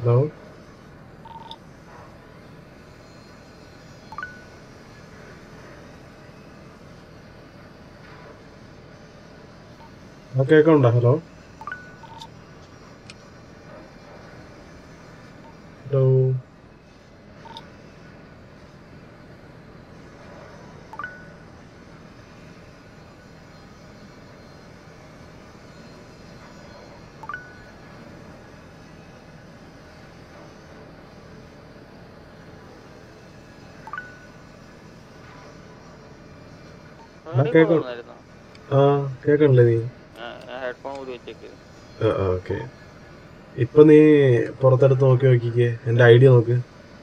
Hello ആ കേൾക്കണ്ട hello hello കേൾക്കാം. ആ കേൾക്കണില്ലേ നീ ഹെഡ്ഫോൺ ഊരി വെച്ചേക്ക് ആ ഓക്കെ ഇപ്പൊ നീ പുറത്തെടുത്ത് നോക്കി നോക്കിക്കേ എന്റെ ഐഡിയ നോക്ക്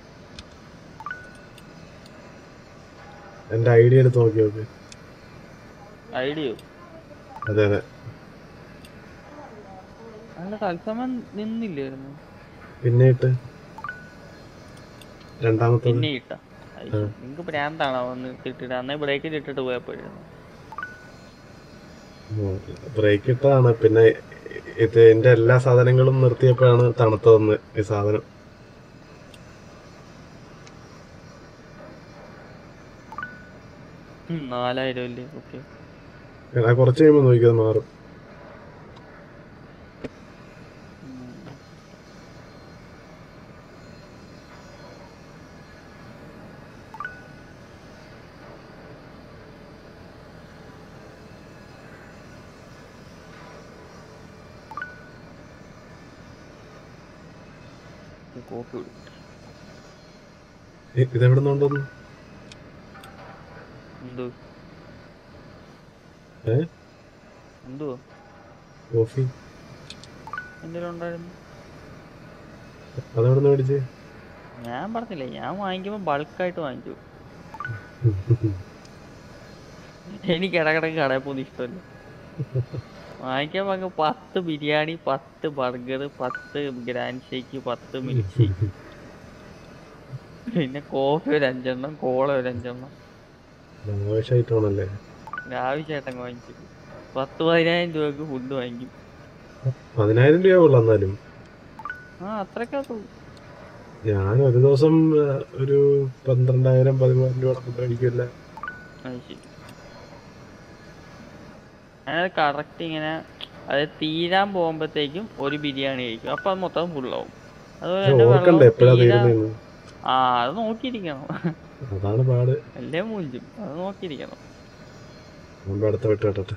എന്റെ ഐഡിയ എടുത്ത് നോക്കി നോക്ക് ഐഡിയോ അതെ അതെ അല്ല തത്സമയം നിന്നില്ലായിരുന്നു പിന്നീട്ട് രണ്ടാമത്തെ പിന്നെ ഇട്ട നിങ്ങക്ക് ഭ്രാന്താണോ വന്ന് ഇട്ടിട്ട് അന്നേ ബ്രേക്കിൽ ഇട്ടിട്ട് പോയപ്പോഴായിരുന്നു ബ്രേക്ക് ഇട്ടതാണ് പിന്നെ ഇത് എന്റെ എല്ലാ സാധനങ്ങളും നിർത്തിയപ്പോഴാണ് തണുത്തതെന്ന് ഈ സാധനം ഉം, നാലായിരം അല്ലേ ഓക്കെ എടാ കുറച്ച് കഴിയുമ്പോൾ നോക്കിയത് മാറും കോഫി കുടി ഇ- ഇതെവിടെ നിന്നുണ്ടെന്ന് എന്തോ ഏ എന്തോ കോഫി എന്തെങ്കിലും ഉണ്ടായിരുന്നു അതെവിടെ നിന്ന് മേടിച്ച് ഞാൻ പറഞ്ഞില്ലേ ഞാൻ വാങ്ങിക്കുമ്പോൾ ബൾക്കായിട്ട് വാങ്ങിച്ചു എനിക്ക് ഇടക്കിടക്ക് കടയിൽ പോകുന്ന ഇഷ്ടമല്ല വാങ്ങിക്കാൻ വാങ്ങ പത്ത് ബിരിയാണി പത്ത് ബർഗർ പത്ത് ഗ്രാൻഡ് ഷേക്ക് പത്ത് മിൽക്ക് ഷേക്ക് പിന്നെ കോഫി ഒരു അഞ്ചെണ്ണം കോള ഒരു അഞ്ചെണ്ണം ആവശ്യമായിട്ടാണല്ലേ ആവശ്യമായിട്ടങ്ങ് വാങ്ങിച്ചു പത്ത് പതിനായിരം രൂപക്ക് ഫുഡ് വാങ്ങിക്കും പതിനായിരം രൂപ ഉള്ളു എന്നാലും ആ അത്രയൊക്കെ ഉള്ളൂ. ഞാൻ ഒരു ദിവസം ആ, ഒരു പന്ത്രണ്ടായിരം പതിമൂവായിരം രൂപ ഫുഡ് കഴിക്കില്ല അത് ശരി ഞാനത് കറക്റ്റ് ഇങ്ങനെ അത് തീരാൻ പോകുമ്പോഴത്തേക്കും ഒരു ബിരിയാണി കഴിക്കും അപ്പൊ അത് മൊത്തം ഫുള്ളാവും അതുപോലെ തന്നെ ഓർക്കണ്ടേ വെള്ളം എപ്പോഴാ തീരാ- തീരുന്നതെന്ന് ആ അത് നോക്കിയിരിക്കണം അതാണ് പാട് അല്ലേ മൂഞ്ചും അത് നോക്കിയിരിക്കണം അതുകൊണ്ട് അടുത്ത വിട്ട് കേട്ടെ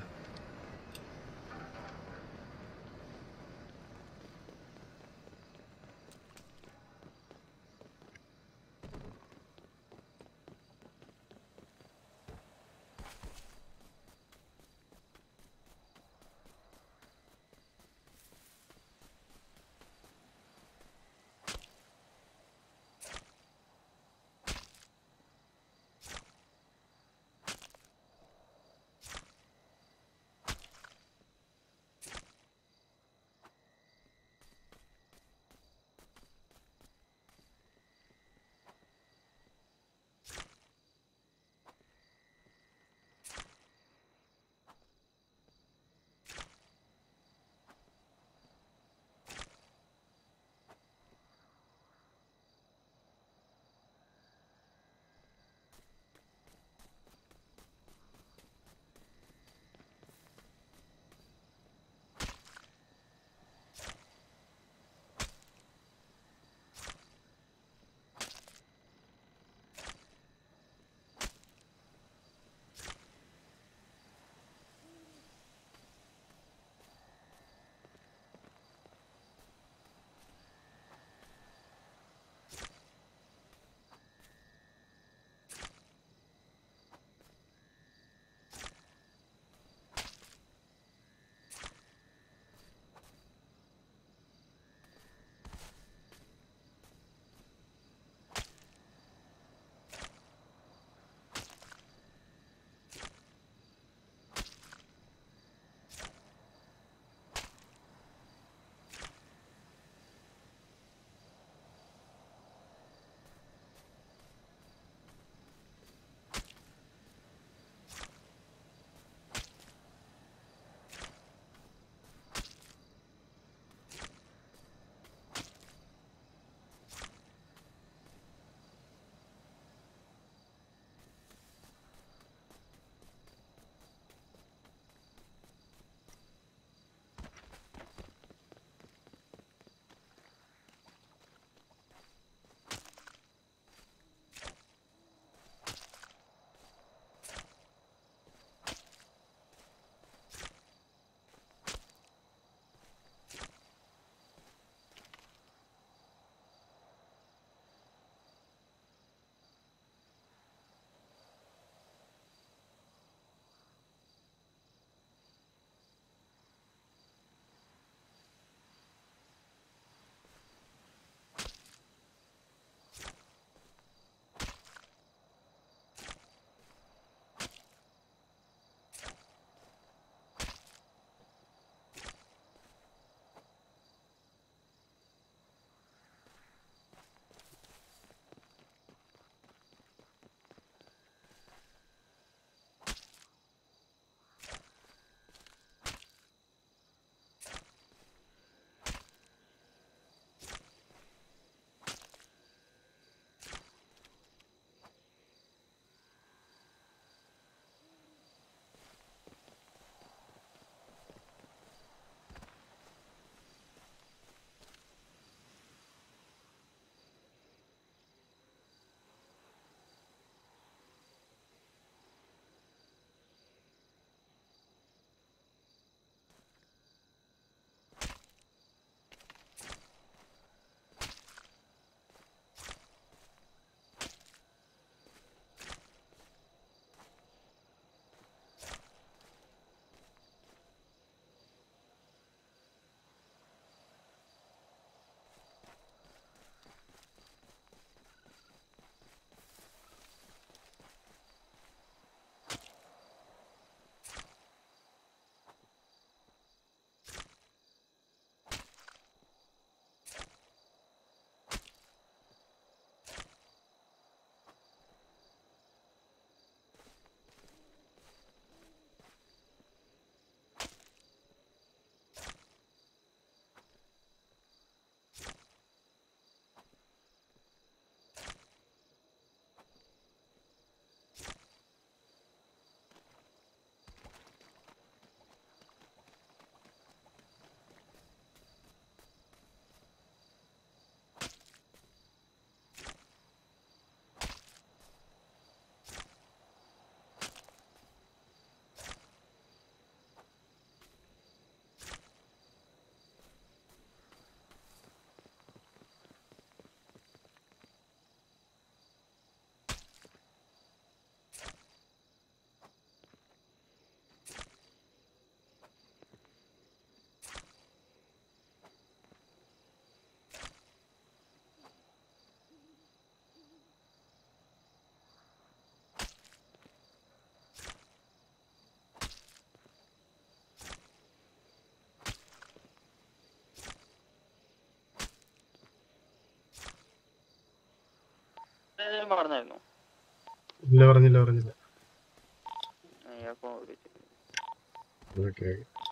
ഏതെങ്കിലും പറഞ്ഞായിരുന്നു ഇല്ല പറഞ്ഞില്ല പറഞ്ഞില്ല ഇയർഫോൺ വിളിച്ചു ഓക്കെ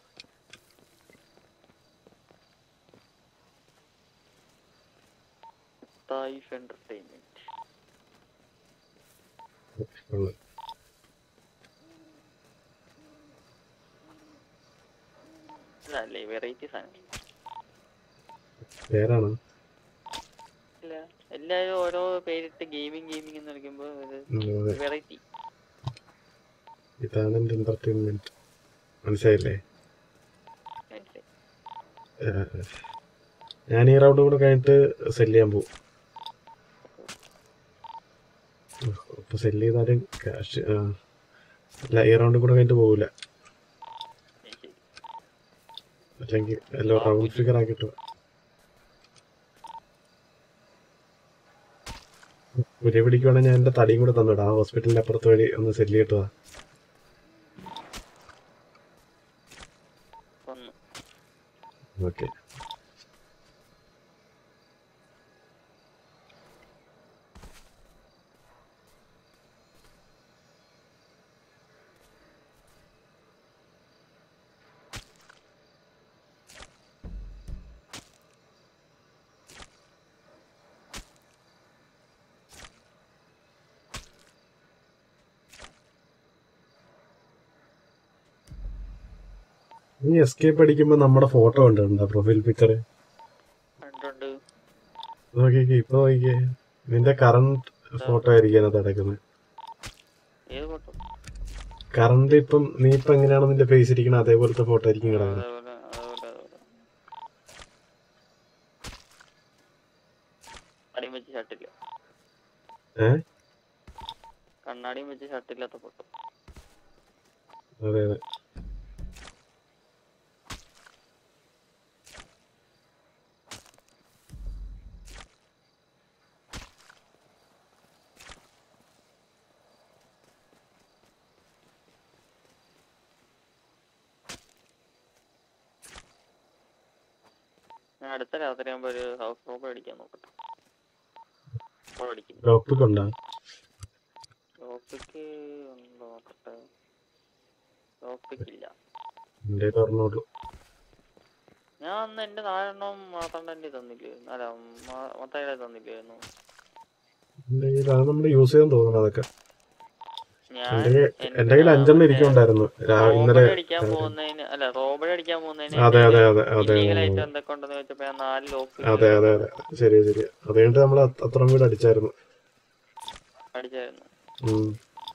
തായിഫ് എന്റർടൈൻമെന്റ് ഓക്കെ അല്ലേ വെറൈറ്റി സാധനം പേരാണ് ഇല്ല എല്ലാവരും ഓരോ പേരിട്ട് ഗെയിമിംഗ് ഗെയിമിംഗ് എന്ന് വിളിക്കുമ്പോൾ ഉം, അതെ. വെറൈറ്റി ഇതാണ് എന്റെ എന്റർടൈൻമെന്റ് മനസ്സിലായില്ലേ ഏഹ്, ഞാൻ ഈ റൗണ്ട് കൂടെ കഴിഞ്ഞിട്ട് സെല് ചെയ്യാൻ പോകും അപ്പൊ സെല് ചെയ്താലും ക്യാഷ് അല്ല ഈ റൗണ്ട് കൂടെ കഴിഞ്ഞിട്ട് പോകില്ല അല്ലെങ്കിൽ എല്ലാം റൗണ്ട് ഫിഗർ ആക്കിട്ട് പുതിയ പിടിക്കുവാണെങ്കിൽ ഞാൻ എന്റെ തടിയും കൂടെ തന്നിടാം ആ ഹോസ്പിറ്റലിന്റെ അപ്പുറത്ത് വഴി ഒന്ന് സെല് ചെയ്തിട്ട് വാ വന്നു ഓക്കെ നീ എസ്കേപ്പ് അടിക്കുമ്പോ നമ്മുടെ ഫോട്ടോ കണ്ടിട്ടുണ്ടോ പ്രൊഫൈൽ പിക്ചർ കണ്ടുണ്ട് നോക്കിക്കേ ഇപ്പൊ നോക്കിക്കേ നിന്റെ കറണ്ട് ഫോട്ടോ ആയിരിക്കും അതിനകത്ത് കിടക്കുന്നത് ഏത് ഫോട്ടോ കറണ്ട് ഇപ്പം നീ ഇപ്പൊ എങ്ങനെയാണ് നിന്റെ ഫേസ് ഇരിക്കുന്നത് അതേപോലത്തെ ഫോട്ടോ ആയിരിക്കും കിടക്കുന്നത് അതേപോലെ അതേപോലെ അതേപോലെ കണ്ണാടിയും വെച്ച് ഷർട്ടില്ല ഏ കണ്ണാടിയും വെച്ച് ഷർട്ടില്ലാത്ത ഫോട്ടോ അതെ അതെ ഞാൻ അടുത്ത രാത്രി ആകുമ്പോ ഒരു ഹൗസ് റോബർ അടിക്കാൻ നോക്കട്ടെ അപ്പോൾ അടിക്കും ലോക്ക് ഉണ്ടോ ലോപ്പിക്ക് ഉണ്ടോ നോക്കട്ടെ ലോപ്പിക്ക് ഇല്ല എന്റെ പറഞ്ഞോളൂ ഞാൻ അന്ന് എന്റെ നാലെണ്ണം മാത്തണ്ടന്റെ തന്നില്ലേ അല്ല മത്തയുടെ തന്നില്ലായിരുന്നു എന്റെ കയ്യിൽ അത് നമ്മൾ യൂസ് ചെയ്യാൻ തോന്നുന്നു അതൊക്കെ ഞാൻ എന്റെ കയ്യിൽ- എന്റെ എന്റെ കയ്യിൽ അഞ്ചെണ്ണം മറ്റേ ഇരിക്കുന്നുണ്ടായിരുന്നു രാ- ഇന്നലെ റോബറി അടിക്കാൻ പോകുന്നതിന് അല്ല റോബറി അടിക്കാൻ പോകുന്നതിന് അതെ അതെ അതെ അതെ ഇല്ലീഗൽ ആയിട്ട് എന്തൊക്കെ ഉണ്ടെന്ന് വെച്ചപ്പോ ഞാൻ നാല് ലോക്ക് അതെ അതെ അതെ ശരി ശരി അതുകൊണ്ട് നമ്മൾ അത്രയും വീട് അടിച്ചായിരുന്നു അടിച്ചായിരുന്നു ഉം.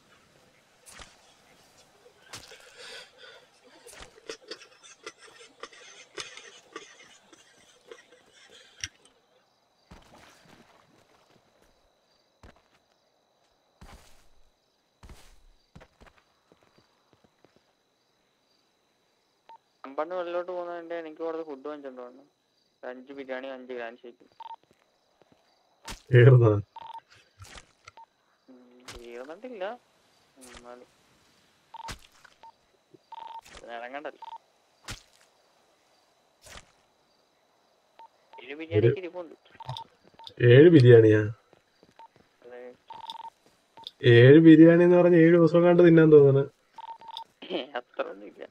അമ്പണ്ട് വെള്ളിലോട്ട് പോകുന്നതിന്റെ എനിക്ക് കുറച്ച് ഫുഡ് വാങ്ങിച്ചോണ്ട് വന്നു ഒരു അഞ്ച് ബിരിയാണി അഞ്ച് ഗ്രാൻഡ് ഷേക്ക് കേറുന്നതാ തീർന്നിട്ടില്ല എന്നാലും ഇറങ്ങണ്ടല്ലോ ഏഴ് ബിരിയാണിക്ക് ഇരിപ്പുണ്ട് ഏഴ് ബിരിയാണിയാ അതെ. ഏഴ് ബിരിയാണി എന്ന് പറഞ്ഞ ഏഴ് ദിവസം കണ്ട് തിന്നാൻ തോന്നുന്നു അത്ര ഒന്നുമില്ല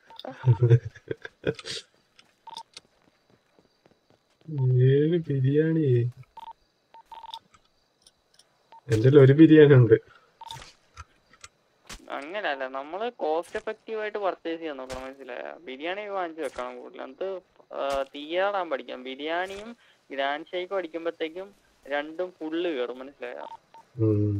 ഏഴ് ബിരിയാണി എന്റെ ഒരു ബിരിയാണി ഉണ്ട് അങ്ങനല്ല നമ്മള് കോസ്റ്റ് എഫക്റ്റീവ് ആയിട്ട് പർച്ചേസ് ചെയ്യാൻ നോക്കണം മനസ്സിലായ ബിരിയാണി വാങ്ങിച്ചു വെക്കണം കൂടുതൽ അത് തീയാടാൻ പഠിക്കാം ബിരിയാണിയും ഗ്രാൻഡ് ഷേക്കും അടിക്കുമ്പോഴത്തേക്കും രണ്ടും ഫുള്ള് കയറും മനസ്സിലായ ഉം.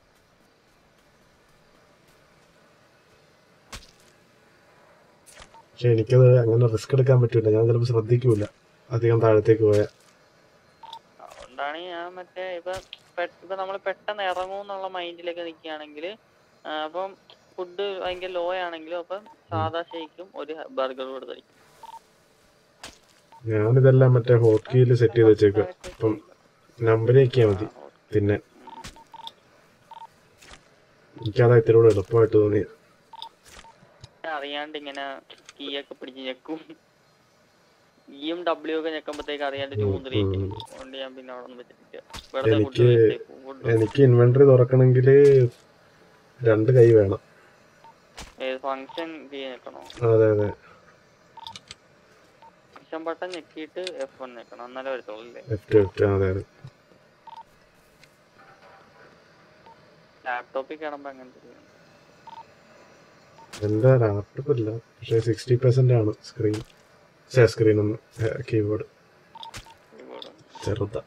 പക്ഷെ എനിക്കത് അങ്ങനെ റിസ്ക് എടുക്കാൻ പറ്റൂല ഞാൻ ചിലപ്പോൾ ശ്രദ്ധിക്കൂല അധികം താഴത്തേക്ക് പോയാ അതുകൊണ്ടാണ് ഞാൻ മറ്റേ ഇപ്പൊ പെ- ഇപ്പൊ നമ്മൾ പെട്ടെന്ന് ഇറങ്ങും എന്നുള്ള മൈൻഡിലൊക്കെ നിൽക്കുകയാണെങ്കിൽ അപ്പം ഫുഡ് ഭയങ്കര ലോ ആണെങ്കിലും അപ്പം സാധാ ഷേക്കും ഒരു ബർഗറും കൂടെ തരും ഞാനിതെല്ലാം മറ്റേ ഹോട്ട് കീയിൽ സെറ്റ് ചെയ്ത് വെച്ചേക്കുക അപ്പം നമ്പർ ഞെക്കിയാൽ മതി പിന്നെ എനിക്കതാ ഇത്തിരി കൂടെ എളുപ്പമായിട്ട് തോന്നി അറിയാണ്ട് ഇങ്ങനെ കീ ഒക്കെ പിടിച്ച് ഞെക്കും ഇയും ഡബ്ല്യു ഒക്കെ ഞെക്കുമ്പോഴത്തേക്ക് അറിയാണ്ട് ടൂ ത്രീ ഉം. അതുകൊണ്ട് ഞാൻ പിന്നെ അവിടെ ഒന്നും വെച്ചിട്ടില്ല വെറുതെ ഫുഡ് എനിക്ക് ഫുഡ് എനിക്ക് ഇൻവെന്ററി തുറക്കണമെങ്കിൽ രണ്ട് കൈ വേണം ഏത് ഫങ്ഷൻ കീ നിൽക്കണോ അതെ അതെ ഫങ്ഷൻ ബട്ടൺ ഞെക്കിയിട്ട് എഫ് വൺ നിൽക്കണം എന്നാലേ വരത്തുള്ളൂ അല്ലേ ലെഫ്റ്റ് ലെഫ്റ്റ് അതെ അതെ ലാപ്ടോപ്പിൽ കാണുമ്പോൾ അങ്ങനത്തെ ചെയ്യണം. എൻ്റെ ലാപ്ടോപ്പ് ഇല്ല പക്ഷേ സിക്സ്റ്റി പെർസെൻ്റ് ആണ് സ്ക്രീൻ സ്ക്രീൻ ഒന്ന് കീബോർഡ് keyboard. ചെറുതാ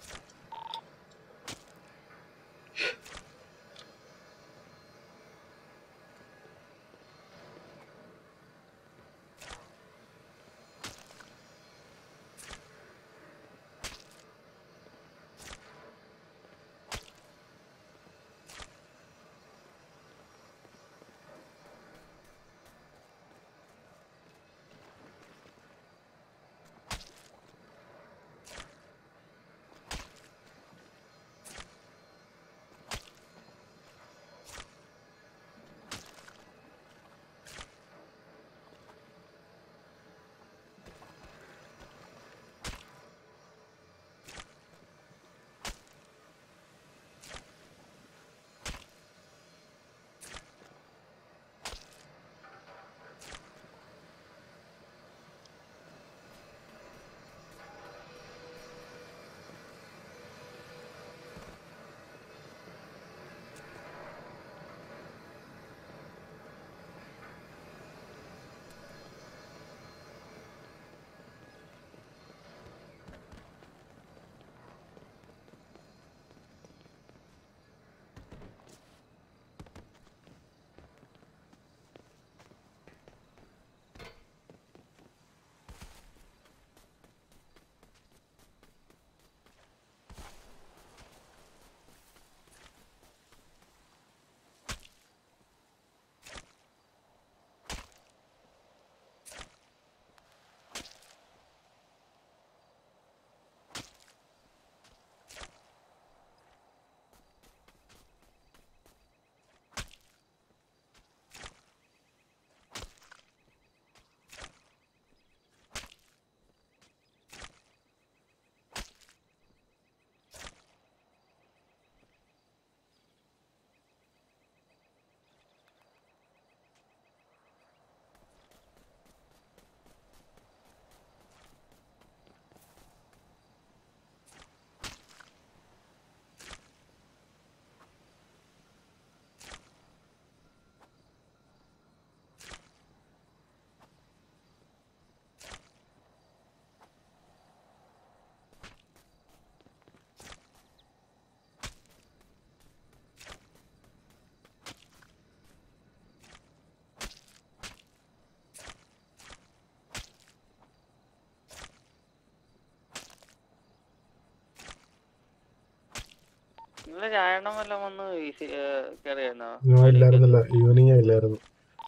നിങ്ങള് രായണ്ണം വല്ലതും വന്ന് വീശി കയറിയായിരുന്നോ ഞാൻ ഇല്ലായിരുന്നല്ല ഈവനിങ് ഇല്ലായിരുന്നു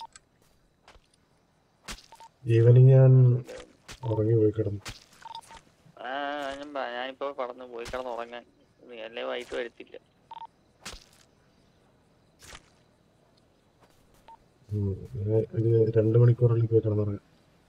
ഈവനിങ് ഞാൻ ഉറങ്ങി പോയി കിടന്നു ആ ഞാൻ പ- ഞാനിപ്പോ കടന്നു പോയി കിടന്ന് ഉറങ്ങാൻ നീ അല്ലേ വൈകിട്ട് വരത്തില്ല ഉം. ഞാൻ ഒരു രണ്ട് മണിക്കൂറുള്ളിൽ പോയി കിടന്നുറങ്ങാം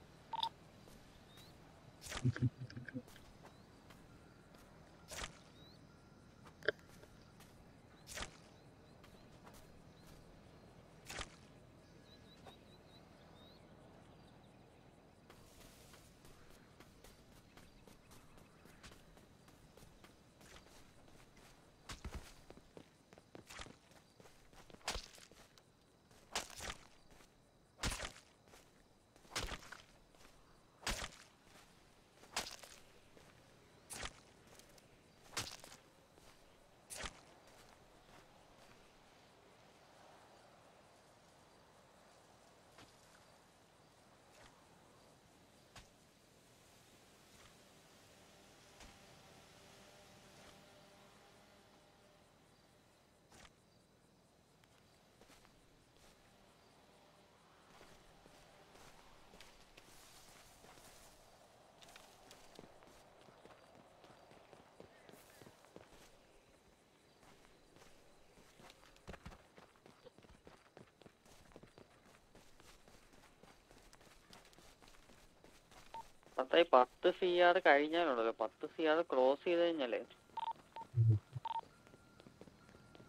പത്തായി പത്ത് സി ആർ കഴിഞ്ഞാലുണ്ടല്ലോ പത്ത് സി ആർ ക്രോസ് ചെയ്ത് കഴിഞ്ഞാലേ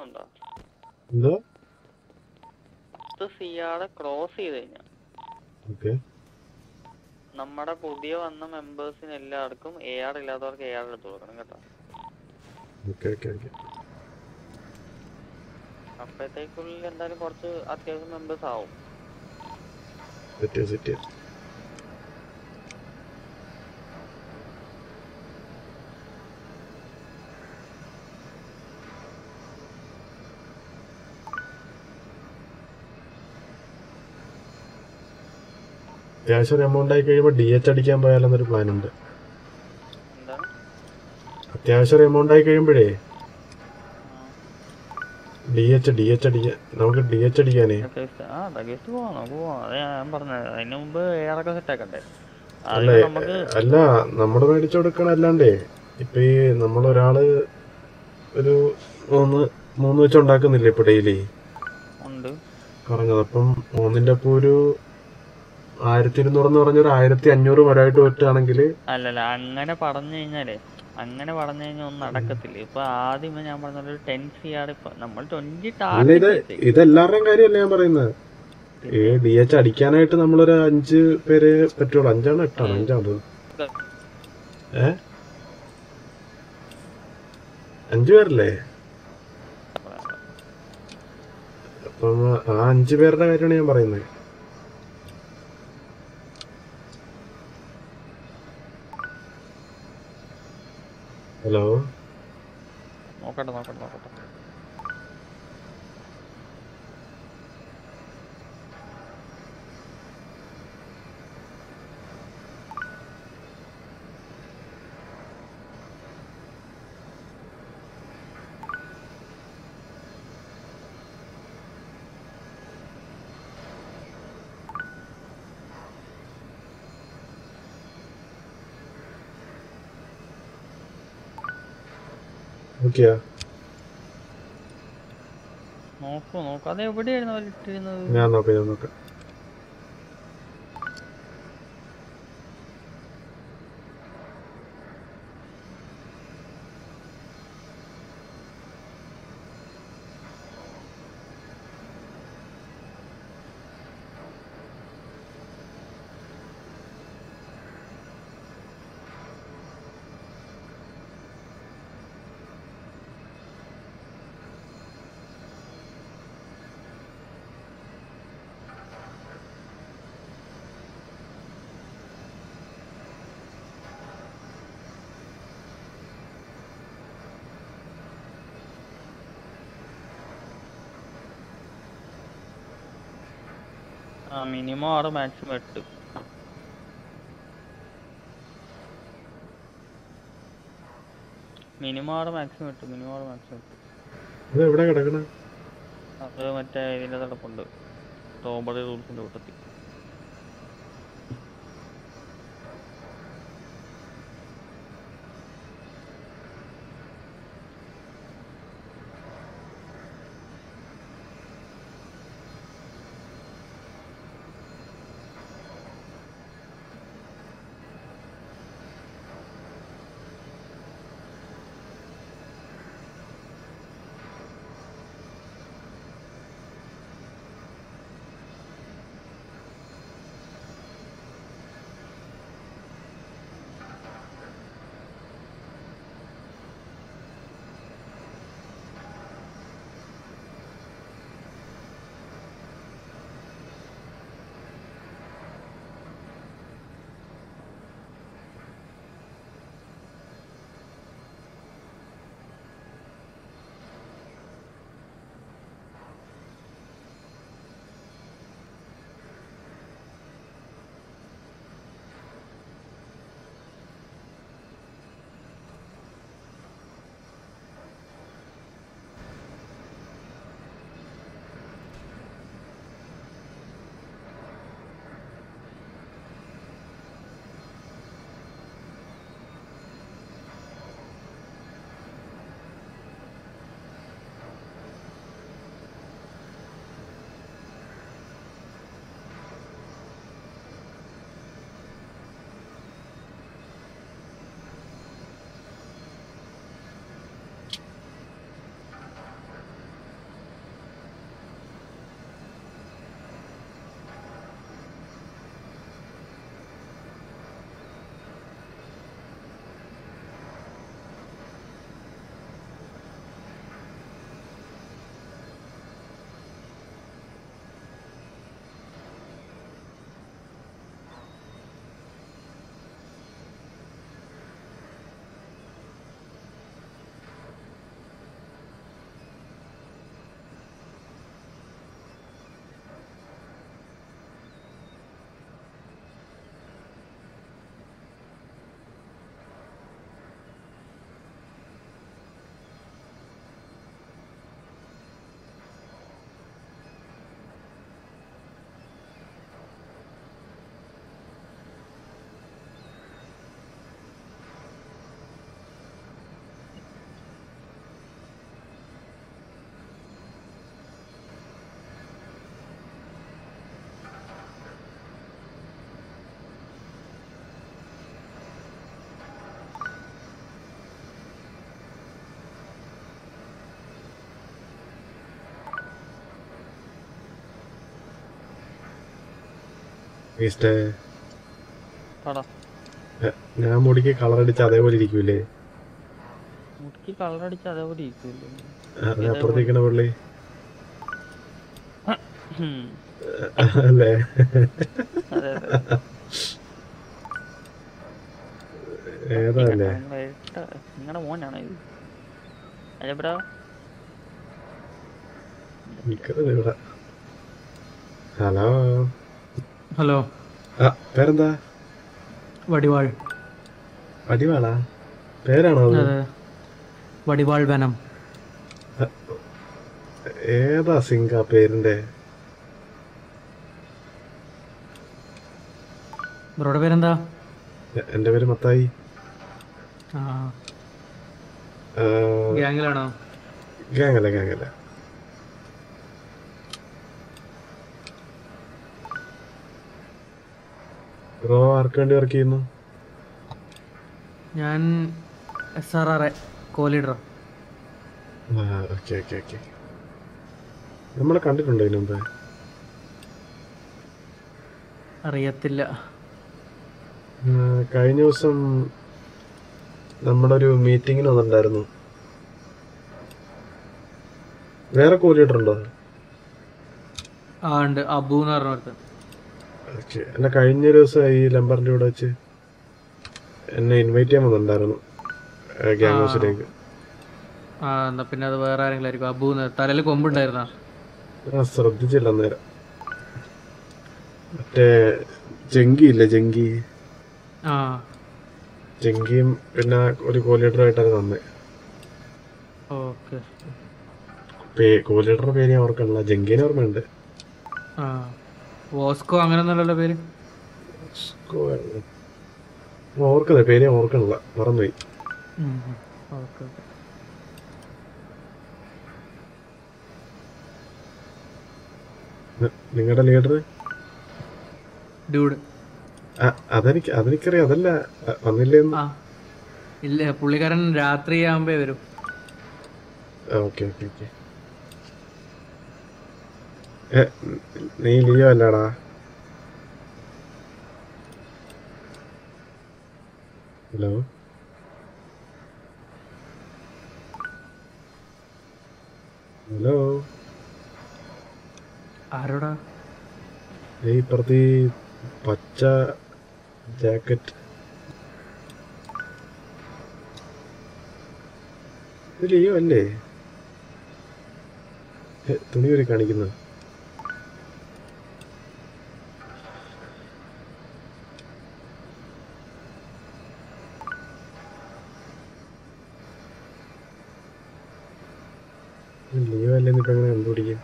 ഉണ്ടോ എന്തോ പത്ത് സിയാടെ ക്രോസ് ചെയ്ത് കഴിഞ്ഞാൽ ഓക്കെ നമ്മുടെ പുതിയ വന്ന മെമ്പേഴ്സിന് എല്ലാവർക്കും എ ആർ ഇല്ലാത്തവർക്ക് എ ആർ എടുത്ത് കൊടുക്കണം കേട്ടോ ഓക്കെ ഓക്കെ ഓക്കെ അപ്പോഴത്തേക്കുള്ളിൽ എന്തായാലും കുറച്ച് അത്യാവശ്യം മെമ്പേഴ്സ് ആവും സെറ്റ് സെറ്റ് അത്യാവശ്യം ഒരു എമൗണ്ട് ആയി കഴിയുമ്പോൾ ഡി എച്ച് അടിക്കാൻ പോയാലെന്നൊരു പ്ലാൻ ഉണ്ട് എന്താണ് അത്യാവശ്യം ഒരു എമൗണ്ട് ആയി കഴിയുമ്പോഴേ ആ. ഡി എച്ച് ഡി എച്ച് അടിക്കാൻ നമുക്ക് ഡി എച്ച് അടിക്കാനേ ഡഗേസ്റ്റ് ആ ഡഗേസ്റ്റ് പോവാം നമുക്ക് പോവാം അത് ഞാൻ പറഞ്ഞത് അതിന് മുമ്പ് എ ആർ ഒക്കെ സെറ്റ് ആക്കണ്ടേ അല്ലേ ആദ്യം നമുക്ക് അല്ല നമ്മള് മേടിച്ചു കൊടുക്കണ അല്ലാണ്ടേ ഇപ്പൊ ഈ നമ്മളൊരാള് ഒരു മൂന്ന് മൂന്ന് വെച്ച് ഉണ്ടാക്കുന്നില്ലേ ഇപ്പൊ ഡെയിലി ഉണ്ട് പറഞ്ഞത് അപ്പം മൂന്നിന്റെ ഒപ്പം ഒരു ആയിരത്തി ഇരുന്നൂറെന്ന് പറഞ്ഞ ഒരു ആയിരത്തി അഞ്ഞൂറ് വരായിട്ട് പറ്റുകയാണെങ്കിൽ അല്ലല്ല അങ്ങനെ പറഞ്ഞു കഴിഞ്ഞാലേ അങ്ങനെ പറഞ്ഞു കഴിഞ്ഞാൽ ഒന്നും നടക്കത്തില്ല ഇപ്പൊ ആദ്യം ഞാൻ പറഞ്ഞ ഒരു ടെൻ സി ആർ ഇപ്പൊ നമ്മൾ ട്വന്റി അല്ല ഇത് ഇതെല്ലാവരുടെയും കാര്യമല്ല ഞാൻ പറയുന്നത് ഈ ഡി എച്ച് അടിക്കാനായിട്ട് നമ്മളൊരു അഞ്ച് പേര് പറ്റുള്ളൂ അഞ്ചാണോ എട്ടാണോ അഞ്ചാണോ ഏ അഞ്ചു പേരല്ലേ അപ്പം ആ അഞ്ചു പേരുടെ കാര്യമാണ് ഞാൻ പറയുന്നത് ഹലോ നോക്കട്ടെ നോക്കട്ടെ നോക്കട്ടെ ഓക്കെയാ നോക്കൂ നോക്കൂ അത് എവിടെയായിരുന്നു അവർ ഇട്ടിരുന്നത് ഞാൻ നോക്കാം ഞാൻ നോക്കാം ആ മിനിമം ആറ് മാക്സിമം എട്ട് മിനിമം ആറ് മാക്സിമം എട്ട് മിനിമം ആറ് മാക്സിമം എട്ട് ഇത് എവിടെ കിടക്കണ അത് മറ്റേ ഇതിന്റെ തടപ്പുണ്ട് റോബറി റൂൾസിന്റെ കൂട്ടത്തിൽ ഈസ്റ്റേ പറ ഞാൻ മുടിക്ക് കളർ അടിച്ച് അതേപോലെ ഇരിക്കൂലേ മുടിക്ക് കളർ അടിച്ച് അതേപോലെ ഇരിക്കുമല്ലോ അത് അപ്പുറത്തേക്കണ പുള്ളി ഹും. അല്ലേ അതെ അതെ ഏതാ അല്ലേ നിങ്ങളുടെ മോനാണോ ഇത് അല്ല ബ്രോ നിക്കണത് ഇവിടെ ഹലോ ഹലോ ആ പേരെന്താ വടിവാൾ അടിവാളാ പേരാണോ അത് അതെ വടിവാൾ വനം ഏതാ സിംഗ് ആ പേരിന്റെ ബ്രോയുടെ പേരെന്താ എ- എന്റെ പേര് മത്തായി ആ ആ, ഗ്യാങ്ങിലാണോ ഗാങ്ങല്ല ഗാങ്ങല്ല ബ്രോ ആർക്ക് വേണ്ടി വർക്ക് ചെയ്യുന്നു ഞാൻ S R R A co leader ആ ഓക്കെ ഓക്കെ ഓക്കെ നമ്മളെ കണ്ടിട്ടുണ്ടോ ഇതിനു മുമ്പ് അറിയത്തില്ല ആ, കഴിഞ്ഞ ദിവസം നമ്മുടെ ഒരു മീറ്റിങ്ങിന് വന്നിട്ടുണ്ടായിരുന്നു വേറെ കോലിഡർ ഉണ്ടോ ആ ഉണ്ട് അബു എന്ന് പറഞ്ഞ ഒരുത്തൻ ഓക്കെ എന്നെ കഴിഞ്ഞ ദിവസം ഈ ലംബറിന്റെ കൂടെ വെച്ച് എന്നെ ഇൻവൈറ്റ് ചെയ്യാൻ വന്നിട്ടുണ്ടായിരുന്നു ഗ്യാങ് ആ. ഹൗസിലേക്ക് ആ എന്നാ പിന്നെ അത് വേറെ ആരെങ്കിലും ആയിരിക്കും അബു തലയിൽ കൊമ്പുണ്ടായിരുന്ന ആ ശ്രദ്ധിച്ചില്ല അന്നേരം മറ്റേ ജങ്കി ഇല്ലേ ജങ്കി ആ ജങ്കിയും പിന്നെ ഒരു കോലീഡറായിട്ടാണ് തന്നെ ഓക്കെ പേ കോലീഡറുടെ പേര് ഞാൻ ഓർക്കണില്ല ജങ്കീനെ ഓർമ്മയുണ്ട് ആ വോസ്കോ അങ്ങനെ ഒന്നുമല്ലല്ലോ പേര് സ്കോ- ഞാൻ ഓർക്കുന്നത് പേര് ഞാൻ ഓർക്കണില്ല മറന്നുപോയി ഓക്കെ ഓക്കെ നിങ്ങളുടെ ലീഡർ ഡ്യൂഡ് അതെനിക്ക് അതെനിക്കറിയാം അതല്ല അ- വന്നില്ലേന്ന് ആ ഇല്ല പുള്ളിക്കാരൻ രാത്രി ആകുമ്പേ വരും ഓക്കെ ഓക്കെ ഓക്കെ നീ ലിയോ അല്ലാടാ ഹലോ ഹലോ ആരോടാ ഈ പ്രതി പച്ച ജാക്കറ്റ് ഇത് ലിയോ അല്ലേ ഏ, തുണി ഒരു കാണിക്കുന്നത് ലിയോ അല്ലേ ഇപ്പൊ എങ്ങനെ കണ്ടുപിടിക്കും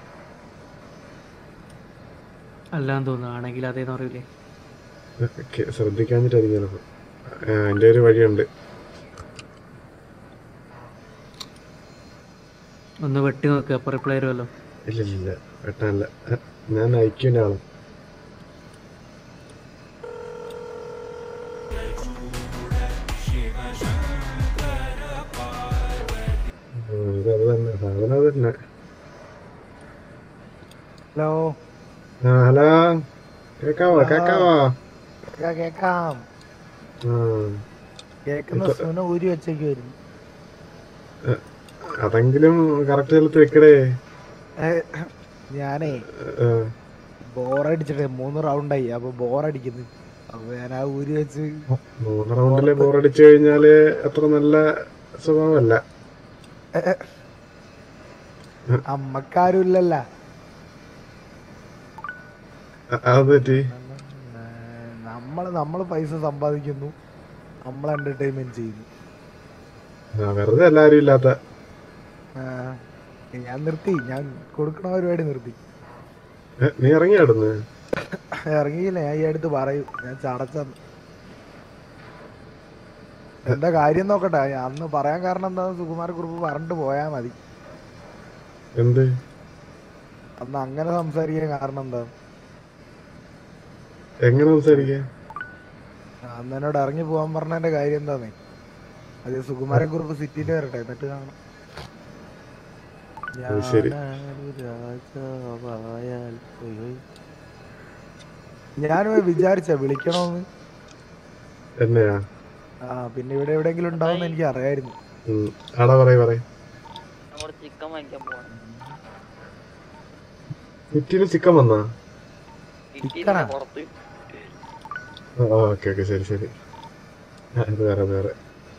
അല്ലാന്ന് തോന്നുന്നു ആണെങ്കിൽ അതേന്ന് അറിയില്ലേ ഓക്കെ ശ്രദ്ധിക്കാഞ്ഞിട്ടായിരിക്കും ചിലപ്പോൾ എൻ്റെ ഒരു വഴിയുണ്ട് ഒന്ന് വെട്ടി നോക്കുക അപ്പൊ റിപ്ലൈ വരുമല്ലോ ഇല്ല ഇല്ല ഇല്ല വെട്ടാനില്ല അഹ്, ഞാൻ ഐക്യൻ്റെ ആള് ഉം, ഇത് അത് തന്നെ സാധനം അത് തന്നെ ഹലോ ആ ഹലോ കേക്കാവോ കേക്കാവോ കേക്കാം, കേക്കാം ആ കേക്കുന്ന സുന ഊരി വെച്ചേക്കുമായിരുന്നു അതെങ്കിലും കറക്റ്റ് സ്ഥലത്ത് വെക്കടേ ഞാനേ ആ, ബോറടിച്ചിട്ടേ മൂന്ന് റൗണ്ടായി അപ്പൊ ബോറടിക്കുന്നു അപ്പൊ ഞാൻ ആ ഊരി വെച്ച് മൂന്ന് റൗണ്ടില് ബോറടിച്ചു കഴിഞ്ഞാല് അത്ര നല്ല സ്വഭാവമല്ല അമ്മക്കാരും ഇല്ലല്ല അ- അത് പറ്റി നമ്മള് നമ്മള് പൈസ സമ്പാദിക്കുന്നു നമ്മൾ എന്റർടൈൻമെന്റ് ചെയ്യുന്നു ആ, വെറുതെ എല്ലാരും ഇല്ലാത്ത ആ, ഞാൻ നിർത്തി ഞാൻ കൊടുക്കണ പരിപാടി നിർത്തി ഏ, നീ ഇറങ്ങിയാടുന്ന് ഇറങ്ങിയില്ല ഞാൻ ഈ അടുത്ത് പറയും ഞാൻ ചടച്ചന്ന് എന്താ കാര്യം നോക്കട്ടെ ഞാൻ അന്ന് പറയാൻ കാരണം എന്താ സുകുമാര കുറിപ്പ് പറഞ്ഞിട്ട് പോയാ മതി എന്ത് അന്ന് അങ്ങനെ സംസാരിക്കാൻ കാരണം എന്താ എങ്ങനെ സംസാരിക്കാൻ അന്ന് എന്നോട് ഇറങ്ങി പോകാൻ പറഞ്ഞതിന്റെ കാര്യം എന്താന്നേ അത് സുകുമാരൻ കുറിപ്പ് സിറ്റിയിൽ വരട്ടെ എന്നിട്ട് കാണാം അത് ശരി. ഞാനൊരു രാജാവായാൽ ഒയ് ഒയ്. ഞാനും വിചാരിച്ച വിളിക്കണോന്ന് എന്നെയാ ആ പിന്നെ ഇവിടെ എവിടെയെങ്കിലും ഉണ്ടാവുന്ന എനിക്ക് അറിയായിരുന്നു ഉം. ആടാ പറയ് പറയ് നമ്മുടെ ചിക്കൻ വാങ്ങിക്കാൻ പോവാണ് സിറ്റിയിൽ ചിക്കൻ വന്നാ കിട്ടിയില്ല പുറത്ത് ആ ഓക്കെ ഓക്കെ ശരി ശരി ആ, ഇത് വേറെ വേറെ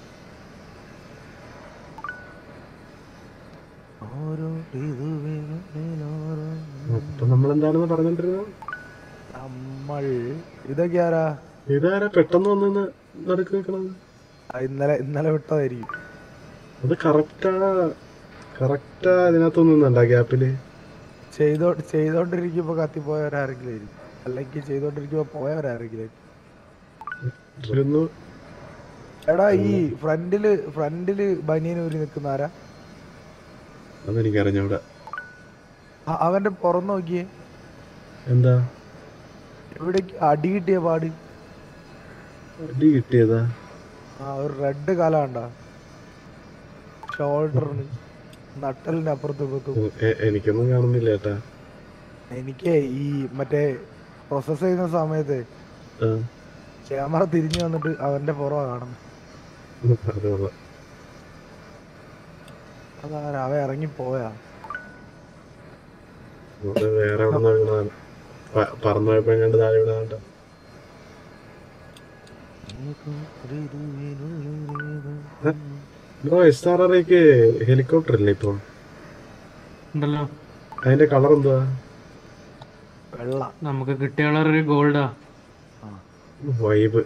ഓരോ ഇതുവേളയിലോരോ അപ്പൊ നമ്മൾ എന്താണെന്ന് പറഞ്ഞോണ്ടിരുന്നത് നമ്മൾ ഇതൊക്കെ ആരാ ഇതാരാ പെട്ടെന്ന് വന്ന് നടക്ക് നിൽക്കണത് ആ, ഇന്നലെ ഇന്നലെ വിട്ടതായിരിക്കും അത് കറക്റ്റാ കറക്റ്റാ ഇതിനകത്തൊന്നും ഗ്യാപ്പില് ചെയ്തോ ചെയ്തോണ്ടിരിക്കുമ്പോ കത്തിപ്പോയവരാരെങ്കിലും ആയിരിക്കും അല്ലെങ്കിൽ ചെയ്തോണ്ടിരിക്കുമ്പോ പോയവരാരെങ്കിലും ആയിരിക്കും. ഇരുന്നു എടാ ഈ ഫ്രണ്ടില് ഫ്രണ്ടില് ബനിയനൂരി നിക്കുന്ന ആരാ അതെനിക്കറിഞ്ഞൂടാ അ- അവന്റെ പുറം നോക്കിയേ എന്താ എവിടേക്ക് അടി കിട്ടിയ പാട് അടി കിട്ടിയതാ ആ ഒരു റെഡ് കാല കണ്ട ഷോൾഡറിന് നട്ടലിന്റെ അപ്പുറത്തും ഇപ്പുറത്തും ഉം, എ- എനിക്കൊന്നും കാണുന്നില്ല ഏട്ടാ എനിക്ക് ഈ മറ്റേ പ്രോസസ് ചെയ്യുന്ന സമയത്ത് ആ, ക്യാമറ തിരിഞ്ഞു വന്നിട്ട് അവന്റെ പുറമാ കാണുന്നത് ഉം, അത് കൊള്ളാം. അതാരാ അവ ഇറങ്ങി പോയാ അത് വേറെ എവിടെ നിന്ന് വീണതാണ് പ- പറന്നു പോയപ്പോ എങ്ങാണ്ട് താഴെ വീണതാണ്ട ബ്രോ എസ് ആർ ആർ ഐക്ക് ഹെലികോപ്റ്റർ ഇല്ലേ ഇപ്പൊ ഉണ്ടല്ലോ അതിന്റെ കളർ എന്തുവാ വെള്ള നമുക്ക് കിട്ടിയ കളർ ഗോൾഡാ വൈബ്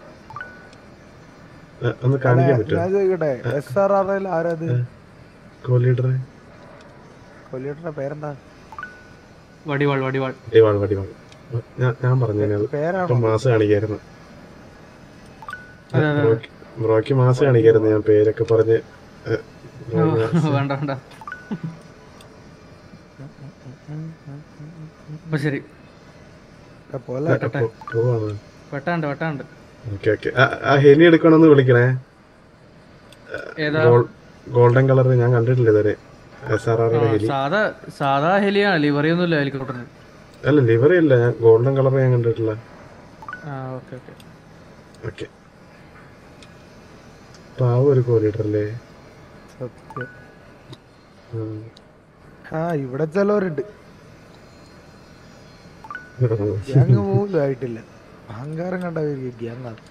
ഒന്ന് കാണിക്കാൻ പറ്റുമോ ഞാൻ ചോദിക്കട്ടെ എസ് ആർ ആർ ആരാത് കോ ലീഡർ കൊല്ലിയുടെ പേരെന്താ വടിവാൾ വടിവാൾ വടിവാൾ വടിവാൾ ഞാൻ ഞാൻ പറഞ്ഞു അത് പേരാണോ ഇപ്പൊ മാസം കാണിക്കായിരുന്നു അതെ, അതെ. ബ്രോക്ക് ബ്രോക്ക് മാസം കാണിക്കായിരുന്നു ഞാൻ പേരൊക്കെ പറഞ്ഞ് ഏ, ഓ, വേണ്ട വേണ്ട അപ്പൊ ശരി പോലെ പോ- പോവാണ് വെട്ടാണ്ട് വെട്ടാണ്ട് ഓക്കെ ഓക്കെ ആ ഹെലി എടുക്കണമെന്ന് വിളിക്കണേ ഏതാ ഗോൾ- ഗോൾഡൻ കളർ ഞാൻ കണ്ടിട്ടില്ല ഇതുവരെ എസ് ആർ ആ, ആറിന്റെ ഹെലി സാധാ സാധാ ഹെലിയാണ് ലിവറി ഒന്നുമില്ല ഹെലികോപ്റ്ററിന് അല്ല ലിവറി അല്ല ഞാൻ ഗോൾഡൻ കളർ ഞാൻ കണ്ടിട്ടില്ല ആ ഓക്കെ ഓക്കെ ഓക്കെ പാവ ഒരു കോ ലീഡർ അല്ലേ സത്യം ഉം. ആ ഇവിടെ ചിലവരുണ്ട് ഗ്യാങ് പോലും ആയിട്ടില്ല അഹങ്കാരം കണ്ടവർക്ക് ഗ്യാങ് ആണ്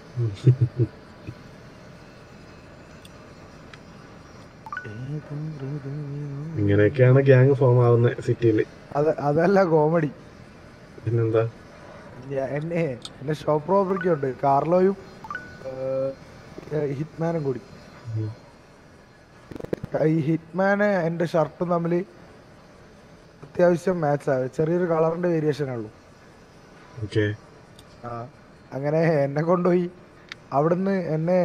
ഇങ്ങനെയൊക്കെയാണ് ഗ്യാങ് ഫോം ആവുന്നത് സിറ്റിയില് അത് അതല്ല കോമഡി പിന്നെന്താ എന്നെ എന്റെ ഷോപ്പ് റോബറിക്ക് ഉണ്ട് കാർലോയും ഹിറ്റ്മാനും കൂടി ഉം. ഈ ഹിറ്റ്മാന് എന്റെ ഷർട്ടും തമ്മിൽ അത്യാവശ്യം മാച്ച് ആവും ചെറിയൊരു കളറിന്റെ വേരിയേഷൻ ഉള്ളൂ ഓക്കെ ആ, അങ്ങനെ എന്നെ കൊണ്ടുപോയി അവിടുന്ന് എന്നെ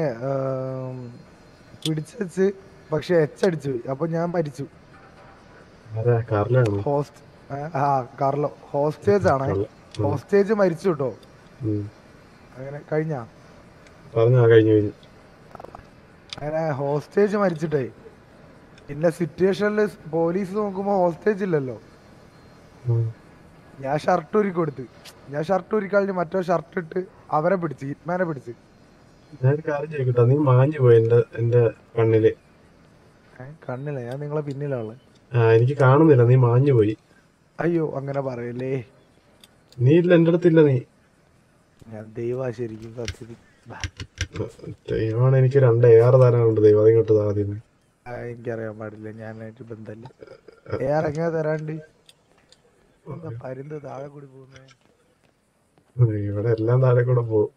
പിടിച്ചു പക്ഷെ എച്ചടിച്ചു പോയി അപ്പൊ ഞാൻ മരിച്ചു ആരാ കാറിലാണോ ഹോസ്റ്റ് ആ കാർലോ ഹോസ്റ്റേജ് ആണ് കള്ള- ഉം. ഹോസ്റ്റേജ് മരിച്ചു കേട്ടോ ഉം. അങ്ങനെ കഴിഞ്ഞാ പറഞ്ഞോ കഴിഞ്ഞു കഴിഞ്ഞു അങ്ങനെ ഹോസ്റ്റേജ് മരിച്ചിട്ടേ പിന്നെ സിറ്റുവേഷനിൽ പോലീസ് നോക്കുമ്പോ ഹോസ്റ്റേജ് ഇല്ലല്ലോ ഉം. ഞാൻ ഷർട്ട് ഊരി കൊടുത്ത് ഞാൻ ഷർട്ട് ഊരി കഴിഞ്ഞ് മറ്റോ ഷർട്ട് ഇട്ട് അവരെ പിടിച്ച് ഹിറ്റ്മാനെ പിടിച്ച് ഞാനൊരു കാര്യം ചോദിക്കട്ടെ നീ മാഞ്ഞു പോയി എന്റെ എന്റെ കണ്ണില് ഏ, കണ്ണില്ല ഞാൻ നിങ്ങളെ പിന്നിലുള്ള ആ എനിക്ക് കാണുന്നില്ല നീ മാഞ്ഞു പോയി അയ്യോ അങ്ങനെ പറയല്ലേ നീ ഇല്ല എന്റെ അടുത്തില്ല നീ ഞാൻ ദൈവ ശരിക്കും സത്യത്തിൽ ബാ. ദൈവമാണ് എനിക്ക് രണ്ട് ഏറെ തരാനുണ്ട് ദൈവം അതിങ്ങോട്ട് താ ആദ്യം ആ, എനിക്കറിയാൻ പാടില്ല ഞാനായിട്ട് ബന്ധമില്ല ഏറെ എങ്ങനെ തരാണ്ട് എന്താ പരുന്ത് താഴെ കൂടി പോകുന്നേ ഇവിടെ എല്ലാം താഴെ കൂടെ പോകും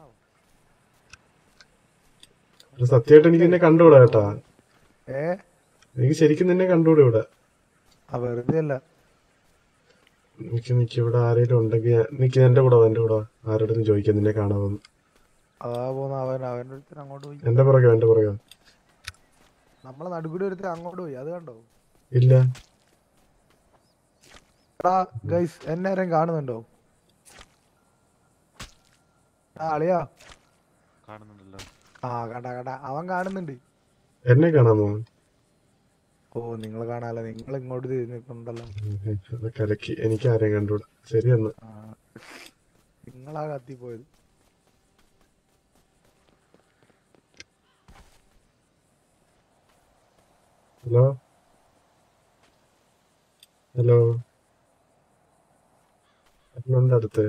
സത്യമായിട്ട് എനിക്ക് നിന്നെ കണ്ടുകൂടാ കേട്ടാ ഏ എനിക്ക് ശരിക്കും നിന്നെ കണ്ടുകൂടാ ഇവിടെ ആ വെറുതെ അല്ല എനിക്ക് നിക്ക് ഇവിടെ ആരെങ്കിലും ഉണ്ടെങ്കിൽ ഞാൻ- നിക്ക് എന്റെ കൂടെ വാ, എന്റെ കൂടെ വാ. ആരോടും ചോദിക്കാം നിന്നെ കാണാമെന്ന് അതാ പോന്ന അവൻ അവന്റെ അടുത്ത് അങ്ങോട്ട് പോയി എന്റെ പുറകെ എന്റെ പുറകെ നമ്മളെ നടുകൂടി ഒരുത്തൻ അങ്ങോട്ട് പോയി അത് കണ്ടോ ഇല്ല എടാ ഗൈസ് എന്നെ ആരെയും കാണുന്നുണ്ടോ ആ അളിയാ കാണുന്നുണ്ടല്ലോ ആ കണ്ട കണ്ട അവൻ കാണുന്നുണ്ട് എന്നെ കാണാമോ ഓ നിങ്ങൾ കാണാലോ നിങ്ങൾ ഇങ്ങോട്ട് തിരിഞ്ഞിട്ടുണ്ടല്ലോ അത് കലക്കി എനിക്ക് ആരെയും കണ്ടുകൂടാ ശരി എന്ന് ആ. നിങ്ങളാ കത്തിപ്പോയത് ഹലോ ഹലോ അരുണുണ്ട് അടുത്ത്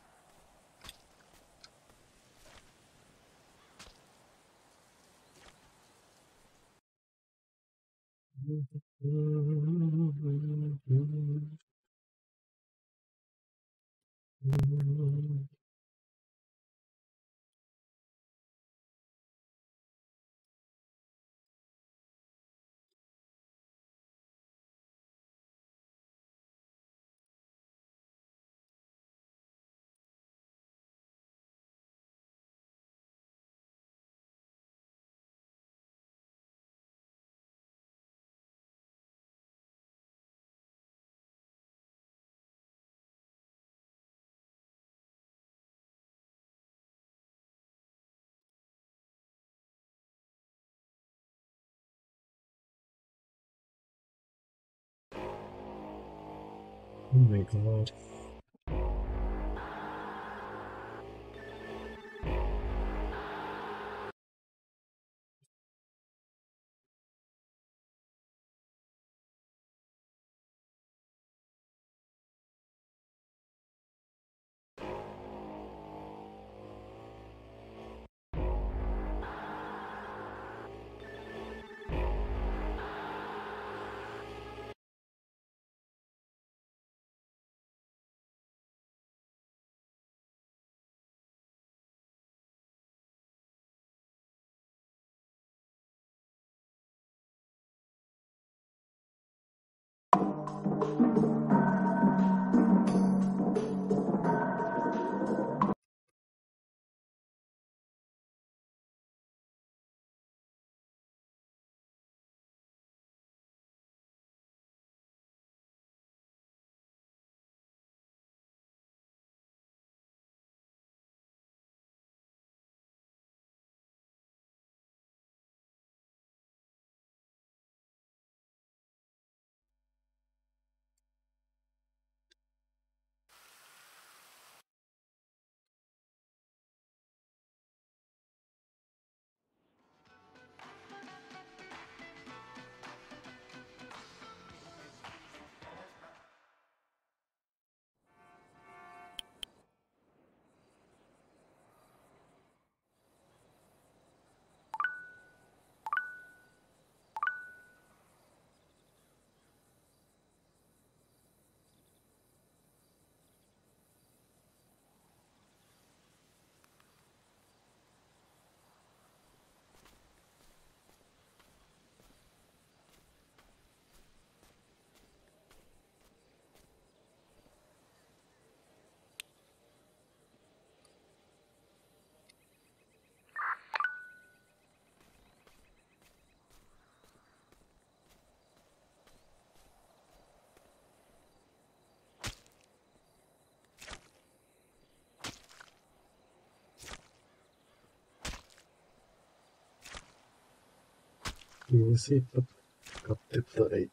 Oh my god. P C ഇപ്പൊ കത്തിത്തായി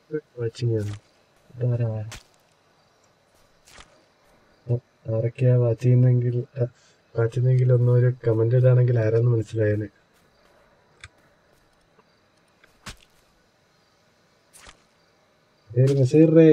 വാച്ചിങ് ആണ് ഇതാരാ ആ- ആരൊക്കെയാ വാച്ച് ചെയ്യുന്നെങ്കിൽ വാച്ച് ചെയ്യുന്നെങ്കിൽ ഒന്നും ഒരു കമന്റ് ഇടാണെങ്കിൽ ആരാന്ന് മനസ്സിലായേനെ മെസ്സേജ് റേ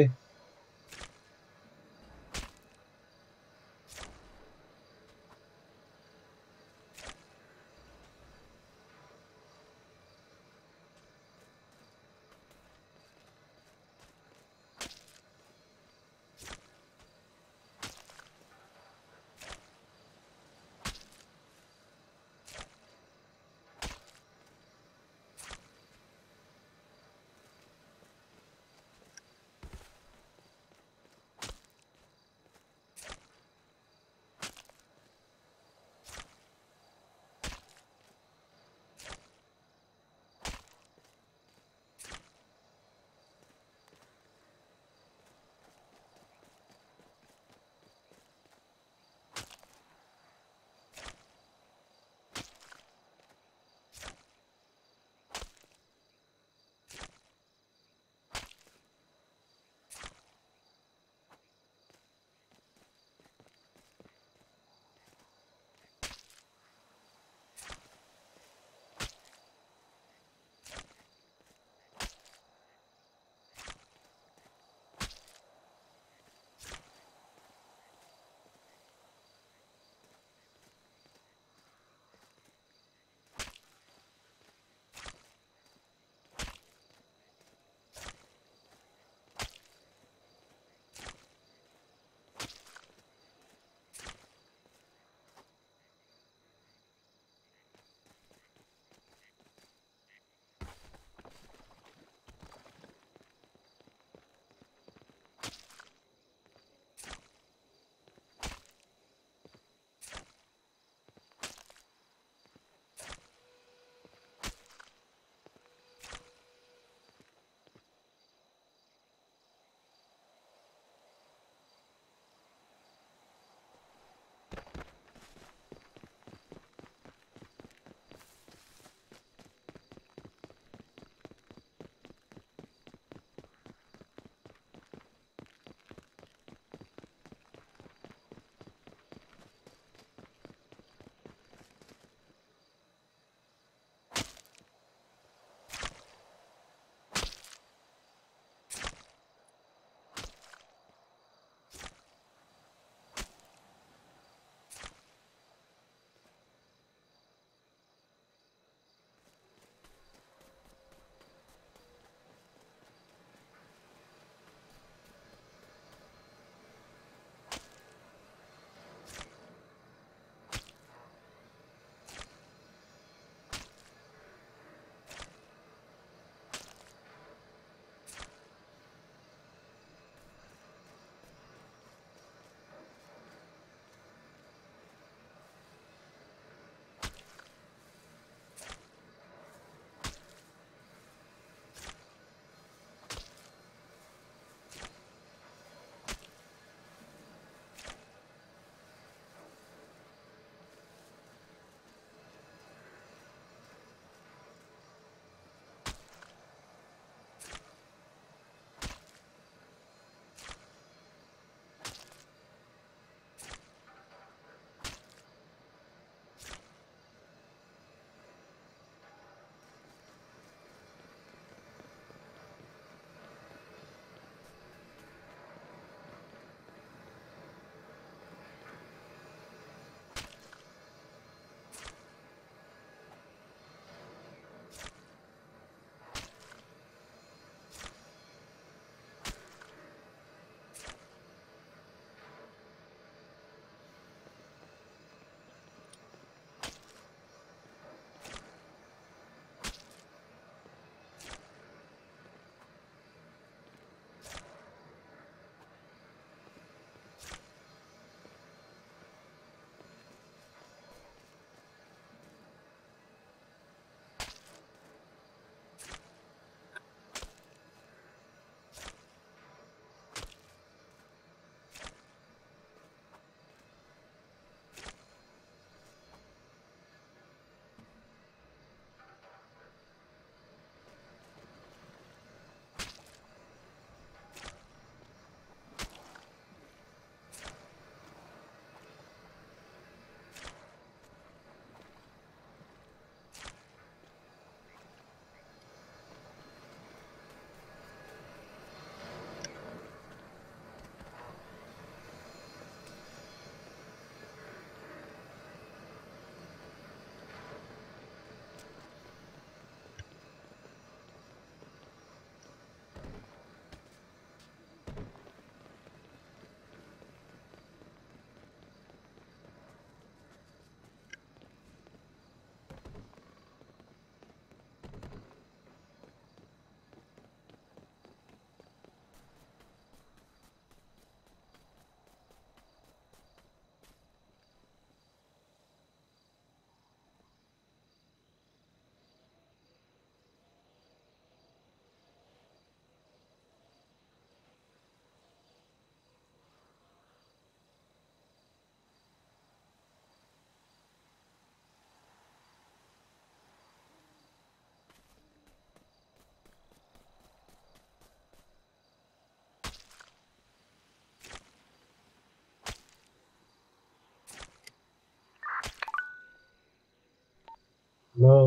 ഹലോ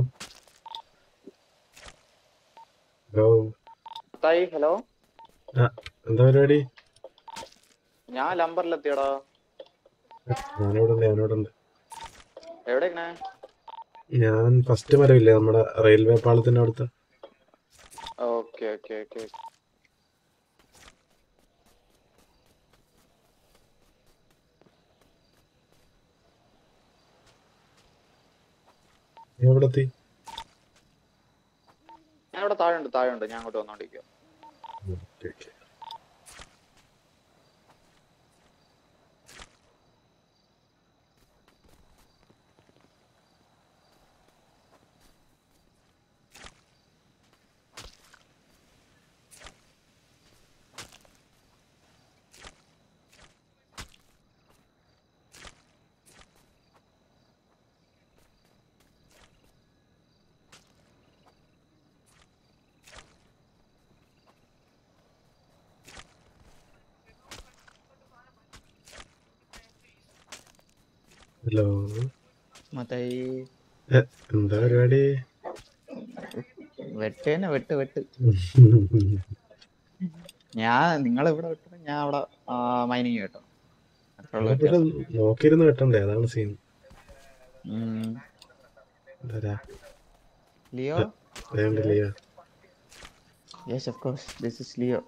ഹലോ തായി ഹലോ എന്താ പരിപാടി ഞാൻ ലംബറിലെത്തിയടാ ഞാനിവിടെ ഉണ്ട് ഞാനിവിടെ ഉണ്ട് എവിടെയാണ് ഞാൻ ഫസ്റ്റ് മരമില്ലേ നമ്മുടെ റെയിൽവേ പാളത്തിന്റെ അടുത്ത് ഓക്കെ ഓക്കെ ഓക്കെ നീ എവിടെ എത്തി ഞാൻ ഇവിടെ താഴെ ഉണ്ട് താഴെ ഉണ്ട് ഞാൻ അങ്ങോട്ട് വന്നോണ്ടിരിക്കുക ഓക്കെ ഓക്കെ ഹലോ മത്തായി എന്താ പരിപാടി വെട്ടേനെ വെട്ട് വെട്ട് ഞാൻ നിങ്ങൾ ഇവിടെ വെട്ടണം ഞാൻ അവിടെ മൈനിങ് കേട്ടോ അത്രേ ഉള്ളൂ ഇവിടെ വ്യത്യാസം. നോക്കിയിരുന്ന് വെട്ടണ്ടേ അതാണ് സീൻ ഉം. എന്താ ലിയോ വേണ്ടില്ല yes of course this is Leo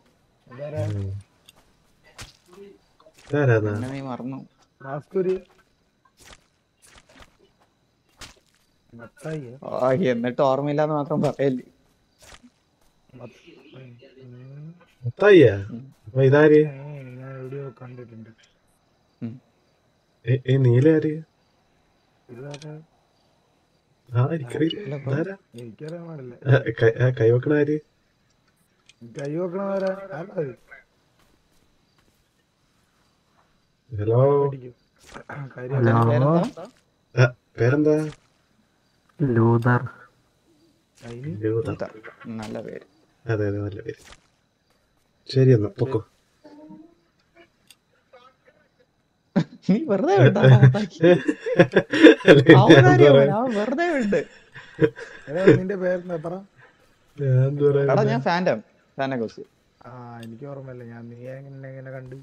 ഇതാരാന്നാ എന്നെ നീ മറന്നു മാസ്കുരി മത്തായി ആ എന്നിട്ട് ഓർമ്മയില്ലാന്ന് മാത്രം പറയല്ലേ മുത്തായിയാ അപ്പൊ ഇതാര് ഞാൻ എവിടെയോ കണ്ടിട്ടുണ്ട് ഏ- ഏ നീല ആര് ഇതാരാ ആ എനിക്കറിയില്ല ഇതാരാ എനിക്കറിയാൻ പാടില്ല ആ, കൈ- ആ, കൈവക്കണ ആര് കൈ വെക്കണവരാ ആരാ അത്? ഹലോ പിടിക്കും. കാര്യം പേരെന്താ ആ, പേരെന്താ ലൂതർ അതിന് ലൂത. നല്ല പേര് അതെ അതെ നല്ല പേര് ശരി എന്നാ പൊക്കോ നീ വെറുതെ വിട്ടാ അല്ല, ഞാൻ എന്താ പറയാ? വെറുതെ വിട്ട് എടാ, നിന്റെ പേരെന്താ പറ ഞാൻ എന്താ പറയാ? എടാ ഞാൻ ഫാൻറ്റം ഫാനെ കുറിച്ച് ആ എനിക്ക് ഓർമ്മയില്ല ഞാൻ നീ എങ്ങനെ എങ്ങനെ കണ്ട്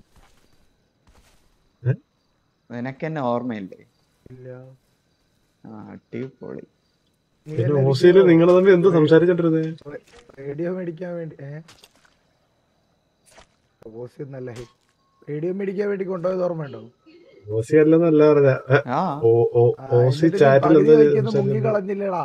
നിനക്ക് എന്നെ ഓർമ്മയില്ലേ ഇല്ല ആ അടിപൊളി നീ പിന്നെ എന്നെ ഓസിയില് നിങ്ങൾ തമ്മിൽ എന്ത് സംസാരിച്ചോണ്ടിരുന്നേ റേഡിയോ മേടിക്കാൻ വേണ്ടി ഏ ഓസി ഒന്നല്ല റേഡിയോ മേടിക്കാൻ വേണ്ടി കൊണ്ടുപോയത് ഓർമ്മയുണ്ടോ ഓസി അല്ലെന്നല്ല പറഞ്ഞ ആ ഓ ഓ ആ, ഓസി എന്നിട്ട് നീ ചാറ്റിൽ പകുതി എന്താ വഴിക്കൊന്ന് മുങ്ങി സംസാരിച്ചോണ്ട് കളഞ്ഞില്ലടാ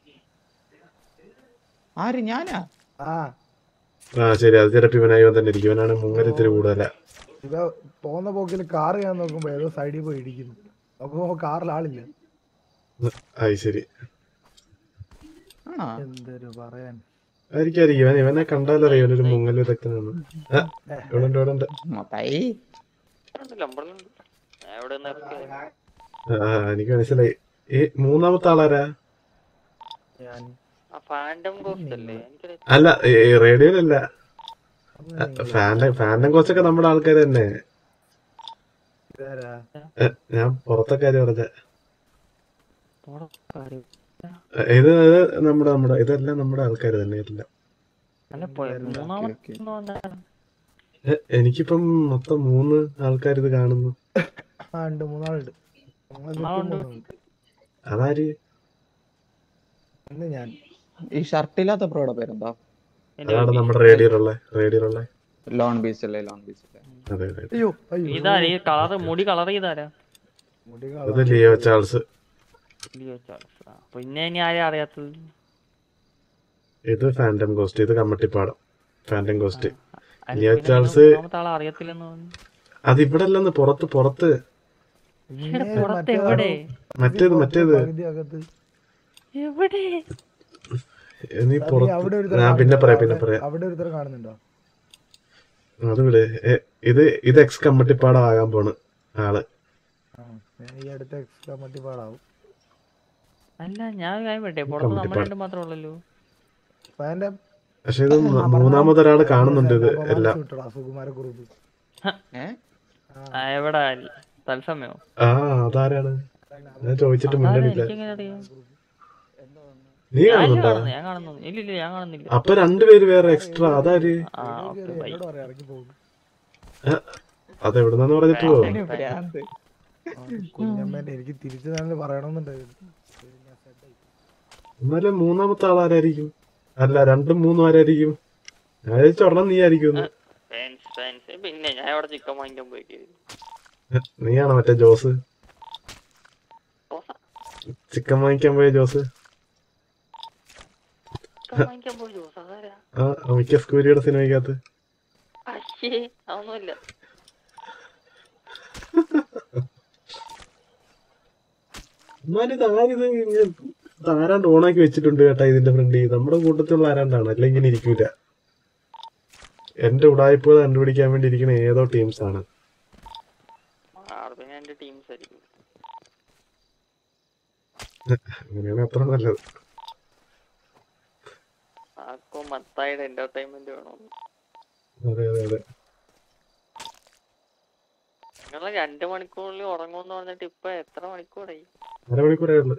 ആര് ഞാനാ ആ ആ ശരി അത് ചിലപ്പോ ഇവനായി തന്നെ ഇരിക്കും ഇവനാണ് മുങ്ങൽ ഇത്തിരി കൂടുതലാ ഇവ പോകുന്ന പോക്കിൽ കാറ് ഞാൻ നോക്കുമ്പോ ഏതോ സൈഡിൽ പോയി ഇടിക്കുന്നു നോക്കുമ്പോ കാറിൽ ആളില്ല അത് ശരി ആണോ എന്തൊരു പറയാൻ ആയിരിക്കും ആയിരിക്കും ഇവൻ ഇവനെ കണ്ടാലറിയാം ഇവനൊരു മുങ്ങൽ ഇതൊക്കെ നിന്ന് ആ, ഇവിടെ ഉണ്ട് ഇവിടെ ഉണ്ട് മത്തായി ലംബറിലുണ്ട് ഞാൻ ഇവിടെ നിന്ന് ആ എനിക്ക് മനസ്സിലായി ഈ മൂന്നാമത്തെ ആളാരാ ഞാൻ ആ ഫാൻഡം കോസ്റ്റ് അല്ലേ എനിക്കറിയ അല്ല റേഡിയോയിലല്ല ഫാൻഡം ഫാൻഡം കോച്ചൊക്കെ നമ്മുടെ ആൾക്കാർ തന്നെ ഇതാരാ ഏ, ഞാൻ പുറത്തെ കാര്യം പറഞ്ഞ ഇത് ഇത് നമ്മുടെ നമ്മുടെ ഇതെല്ലാം നമ്മുടെ ആൾക്കാർ തന്നെ എല്ലാം അല്ല പോയ ഓക്കേ, മൂന്നാമത്തെ ഓക്കേ. ഒന്ന് വന്നതാണ്. ഏ, എനിക്കിപ്പം മൊത്തം മൂന്ന് ആൾക്കാർ ഇത് കാണുന്നു ആ ഉണ്ട് മൂന്നാളുണ്ട് നമ്മളെ ചുറ്റും മൂന്നാളുണ്ട്. മൂന്നുണ്ട്. അതാര് ഇന്ന് ഞാൻ ഈ ഷർട്ടില്ലാത്ത പ്രോയുടെ പേരെന്താ എന്റെ അതാണ് ഒരു നമ്മുടെ റേഡിയോയിലുള്ള റേഡിയോയിലുള്ള ലോൺ ബീച്ച് അല്ലേ ലോൺ ബീച്ച് അല്ലേ അതെ അതെ അയ്യോ അയ്യോ ഇതാരാ ഈ കളർ മുടി കളർ ചെയ്താരാ മുടി ഇത് colour Leo Charles Leo Charles ആ, പിന്നെ ഇനി ആരും അറിയാത്തത് ഇത് ഫാൻറ്റം കോസ്റ്റ് ഇത് കമ്മട്ടിപ്പാടം ഫാൻറ്റം കോസ്റ്റ് അല്ല, ലിയോ പിന്നെ ചാൾസ് നിങ്ങൾ മൂന്നാമത്തെ ആളെ അറിയത്തില്ലെന്ന് തോന്നുന്നു അത് ഇവിടെ അല്ലെന്ന് പുറത്ത് പുറത്ത് എടാ, പുറത്ത് എവിടെ മറ്റേത് മറ്റേത് പകുതി അകത്ത് എവിടെ ഏ, നീ അത് നീ പുറത്ത് അവിടെ ഒരുത്തരം ഞാൻ പിന്നെ കാണുന്നുണ്ടോ? പറയാം പിന്നെ അവിടെ- പറയാം അവിടെ ഒരുത്തരം കാണുന്നുണ്ടോ അത് വിടെ ഇത് ഇത് എക്സ് കമ്മട്ടിപ്പാടം ആകാൻ പോണ് ആള് ആ, ഞാൻ ഈ അടുത്ത എക്സ്ട്രാ മട്ടി പാടാവും അല്ല ഞാൻ ഒരു കാര്യം പറ്റേ പുറത്ത് നമ്മൾ രണ്ടും മാത്രമേ ഉള്ളല്ലോ ഫാൻ്റെ പക്ഷെ ഇത് മൂ- മൂന്നാമതൊരാള് കാണുന്നുണ്ട് ഇത് എല്ലാം വിട്ടടാ സുകുമാരക്കുറുപ്പ് ഏ ആ, എവിടെ തത്സമയോ ആ അതാരാണ് ഞാൻ ചോദിച്ചിട്ട് അതാരാ മുന്നണിയില്ല എനിക്കെങ്ങനെ അറിയാം നീ ഞാൻ കാണുന്നുണ്ടോ കാണുന്നു ഞാൻ കാണുന്നു ഇല്ല ഇല്ല ഞാൻ കാണുന്നില്ല അപ്പൊ രണ്ടുപേര് വേറെ എക്സ്ട്രാ അതാര് ആ ഓക്കെ ബൈ എന്നോട് പറയാം ഇറങ്ങി പോകും അതെവിടുന്നാന്ന് പറഞ്ഞിട്ട് പോ അവന് ഭ്രാന്ത്. കുഞ്ഞമ്മേന്റെ എനിക്ക് തിരിച്ചു തന്നെ പറയണമെന്നുണ്ടായിരുന്നു എന്നാലും മൂന്നാമത്തെ ആളാരായിരിക്കും അല്ല രണ്ടും മൂന്നും ആരായിരിക്കും ഞാൻ വിചാരിച്ചു ഒരെണ്ണം നീ ആയിരിക്കും ഫാൻസ് ഫാൻസ് പിന്നെ ഞാൻ ഇവിടെ ചിക്കൻ വാങ്ങിക്കാൻ പോയി നീയാണോ മറ്റേ ജോസ് ചിക്കൻ വാങ്ങിക്കാൻ പോയ ജോസ് ചിക്കൻ വാങ്ങിക്കാൻ പോയി ജോസ് അതാരാ ആ മിക്ക സ്കൂരിയുടെ സിനിമയ്ക്കകത്ത് അശ്ശേ അതൊന്നുമില്ല എന്നാലും ഇത് ആരിത് ഇങ്ങനെ ഇത് ആരാണ്ട് ഓണാക്കി വെച്ചിട്ടുണ്ട് കേട്ടാ ഇതിന്റെ ഫ്രണ്ട് നമ്മുടെ കൂട്ടത്തിലുള്ള ആരാണ്ടാണ് അല്ലെങ്കിൽ ഇങ്ങനെ ഇരിക്കൂല എന്റെ ഉടായ്പകൾ കണ്ടുപിടിക്കാൻ വേണ്ടി ഇരിക്കുന്ന ഏതോ ടീംസ് ആണ് അവിടെ പിന്നെ എന്റെ ടീംസ് ആയിരിക്കും അങ്ങനെയാണ് അത്ര നല്ലത് ആക്കോ മത്തായുടെ എന്റർടൈൻമെന്റ് വേണോ അതെ അതെ അതെ നിങ്ങൾ രണ്ട് മണിക്കൂറിൽ ഉറങ്ങുമെന്ന് പറഞ്ഞിട്ട് ഇപ്പൊ എത്ര മണിക്കൂറായി അരമണിക്കൂറേ ഉള്ളു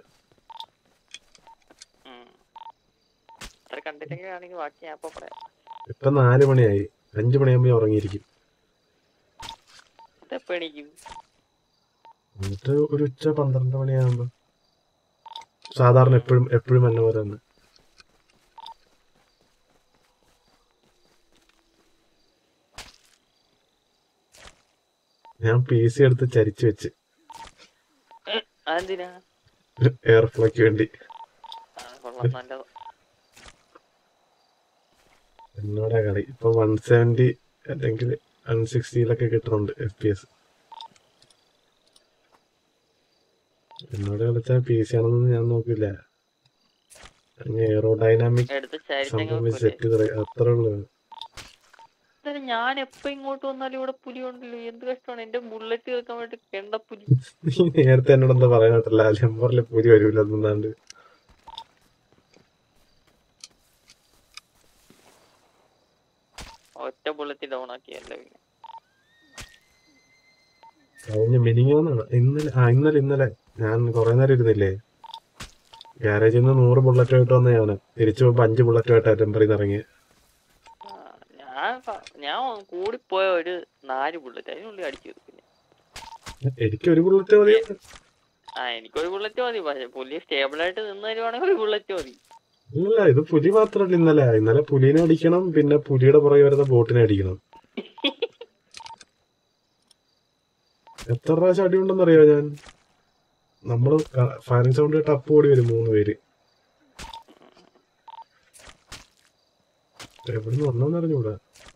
ഉം. ഇത്ര കണ്ടിട്ടെങ്കിൽ ആണെങ്കിൽ ബാക്കി ഞാൻ അപ്പൊ പറയാം ഇപ്പൊ നാല് മണിയായി അഞ്ചു മണിയാകുമ്പോ ഞാൻ ഉറങ്ങിയിരിക്കും ഇതെപ്പോ എണീക്കും എന്നിട്ട് ഒരു ഉച്ച പന്ത്രണ്ട് മണിയാകുമ്പോ സാധാരണ എപ്പോഴും എപ്പോഴും എന്നെ പോലെ തന്നെ ഞാൻ പി സി എടുത്ത് ചരിച്ചു വെച്ച് അതെന്തിനാ എയർ ഫ്ലോയ്ക്ക് വേണ്ടി ആ, കൊള്ളാം നല്ലത് എന്നോടാ കളി ഇപ്പൊ വൺ സെവന്റി അല്ലെങ്കിൽ വൺ സിക്സ്റ്റിയിലൊക്കെ കിട്ടുന്നുണ്ട് എഫ് പി എസ് എന്നോട് കളിച്ചാൽ പി സി ആണെന്നൊന്നും ഞാൻ നോക്കില്ല എയറോ ഡൈനാമിക് എടുത്ത് ചരിച്ചങ്ങ് സംഭവം വെക്കൂലേ? സെറ്റ് അത്രേ ഉള്ളൂ ഇതാ ഞാൻ എപ്പോ ഇങ്ങോട്ട് വന്നാലും ഇവിടെ പുലി ഉണ്ടല്ലോ എന്ത് കഷ്ടമാണ് എന്റെ ബുള്ളറ്റ് കേൾക്കാൻ വേണ്ടി കെണ്ട പുലി നീ നേരത്തെ എന്നോട് എന്താ പറയാനായിട്ടല്ല ലെമ്പറിലെ പുലി വരൂല എന്നാണ്ട് ഒറ്റ ബുള്ളറ്റ് ഡൗൺ ആക്കിയല്ല പിന്നെ കഴിഞ്ഞ മിനിങ്ങാന്നാണ് ഇന്നലെ ആ ഇന്നലെ ഇന്നലെ ഞാൻ കുറെ നേരം ഇരുന്നില്ലേ ഗ്യാരേജിൽ നിന്ന് നൂറ് ബുള്ളറ്റ് ആയിട്ട് വന്ന ഞാന് തിരിച്ചു പോകുമ്പോ അഞ്ച് ബുള്ളറ്റ് ആയിട്ട് ടെമ്പറിൽ നിന്ന് ഇറങ്ങി ആ, ഞാൻ പ- ഞാൻ കൂടിപ്പോയ ഒരു നാല് ബുള്ളറ്റ് അതിനുള്ളിൽ അടിച്ചു പിന്നെ എനിക്ക് ഒരു ബുള്ളറ്റ് മതി ആ എനിക്കൊരു ബുള്ളറ്റ് മതി പക്ഷെ പുലി സ്റ്റേബിൾ ആയിട്ട് നിന്ന് തരുവാണെങ്കിൽ ഒരു ബുള്ളറ്റ് മതി ഇല്ല ഇത് പുലി മാത്രല്ല ഇന്നലെ ഇന്നലെ പുലിനെ അടിക്കണം പിന്നെ പുലിയുടെ പുറകെ വരുന്ന ബോട്ടിനെ അടിക്കണം എത്ര പ്രാവശ്യം അടിയുണ്ടെന്നറിയോ ഞാൻ നമ്മള് ഫയറിംഗ് സൗണ്ട് കേട്ട് അപ്പ് ഓടി വരും മൂന്ന് പേര് എവിടുന്ന് വന്നെന്ന് അറിഞ്ഞൂടാ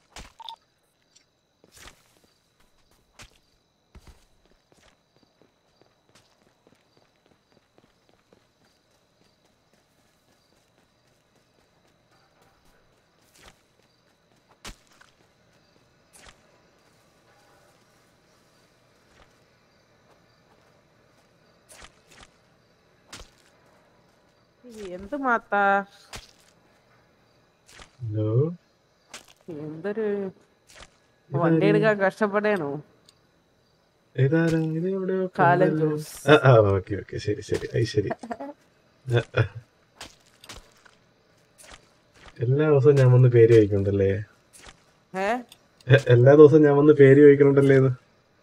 എന്ത് മാത്താ ഹലോ എന്തൊരു വണ്ടി എടുക്കാൻ കഷ്ടപ്പെടേണോ ഇതാരാ ഇത് എവിടെയോ കാലം കണ്ടല്ലോ. ജോസ് ആ ആ ഓക്കെ ഓക്കെ ശരി ശരി അത് ശരി ആ, ആ. എല്ലാ ദിവസവും ഞാൻ വന്ന് പേര് ചോദിക്കണ്ടല്ലേ ഏ എ- എല്ലാ ദിവസവും ഞാൻ വന്ന് പേര് ചോദിക്കണുണ്ടല്ലേ ഇത്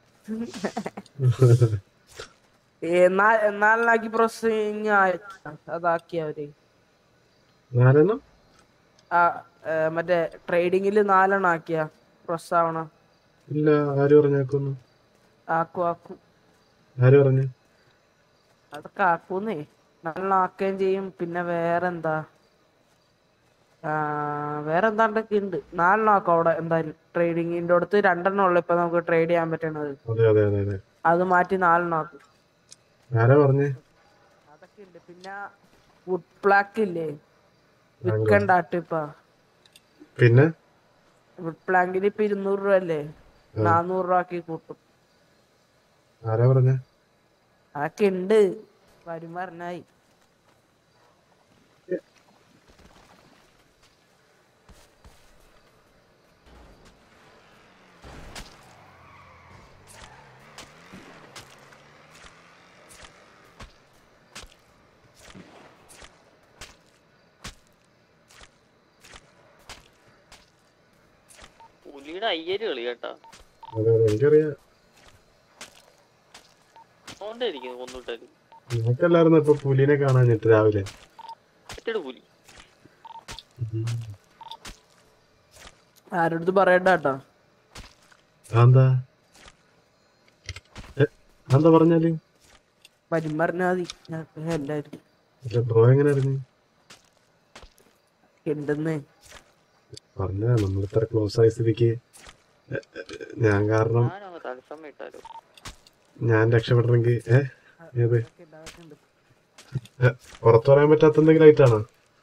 നാലിനാക്കി പ്രോസസ്സിങ് അതാക്കി അവര് നാലെണ്ണം ആ ഏ, മറ്റേ ട്രേഡിങ്ങിൽ നാലെണ്ണം ആക്കിയ പ്രോസസ് ആവണം ഇല്ല ആര് പറഞ്ഞേക്കൊന്നു ആക്കും ആക്കും ആര് പറഞ്ഞു അതൊക്കെ ആക്കൂന്നേ നാലെണ്ണം ആക്കുകയും ചെയ്യും പിന്നെ വേറെന്താ ആ വേറെന്താണ്ടൊക്കെ ഉണ്ട് നാലെണ്ണം ആക്കും അവിടെ എന്തായാലും ട്രേഡിങ്ങിന്റെ അടുത്ത് രണ്ടെണ്ണം ഉള്ളു ഇപ്പൊ നമുക്ക് ട്രേഡ് ചെയ്യാൻ പറ്റണത് അതെ അതെ അതെ അതെ അത് മാറ്റി നാലെണ്ണം ആക്കും ആരാ പറഞ്ഞേ അതൊക്കെ ഉണ്ട് പിന്നെ വുഡ് പ്ലാക്ക് ഇല്ലേ വിൽക്കണ്ടാട്ട് ഇപ്പൊ പിന്നെ വുഡ് പ്ലാങ്കിന് ഇപ്പൊ ഇരുന്നൂറ് രൂപ അല്ലേ നാന്നൂറ് രൂപ ആക്കി കൂട്ടും ആരാ പറഞ്ഞേ അതൊക്കെ ഉണ്ട് വരും പറഞ്ഞായി പുലിയുടെ അയ്യര് കളി കേട്ടാ അതെ അതെ എനിക്കറിയാം അതുകൊണ്ടായിരിക്കും കൊന്നിട്ടത് നിനക്കല്ലായിരുന്നു ഇപ്പൊ പുലിനെ കാണാഞ്ഞിട്ട് രാവിലെ മറ്റൊരു പുലി ആരോടത്ത് പറയണ്ട കേട്ടോ അതെന്താ എ, അതെന്താ പറഞ്ഞാല് വരും പറഞ്ഞാൽ മതി ഞാൻ എല്ലാരും ബ്രോ എങ്ങനെ അറിഞ്ഞു ഉണ്ടെന്ന് പറഞ്ഞ നമ്മൾ ഇത്ര ക്ലോസ് ആയ സ്ഥിതിക്ക് എ, എ, ഞാൻ കാരണം ഞാനങ്ങ് തത്സമയം ഇട്ടാലോ ഞാൻ രക്ഷപ്പെടണമെങ്കിൽ ഏ ഏത് എ, പുറത്തു പറയാൻ പറ്റാത്ത എന്തെങ്കിലും ആയിട്ടാണോ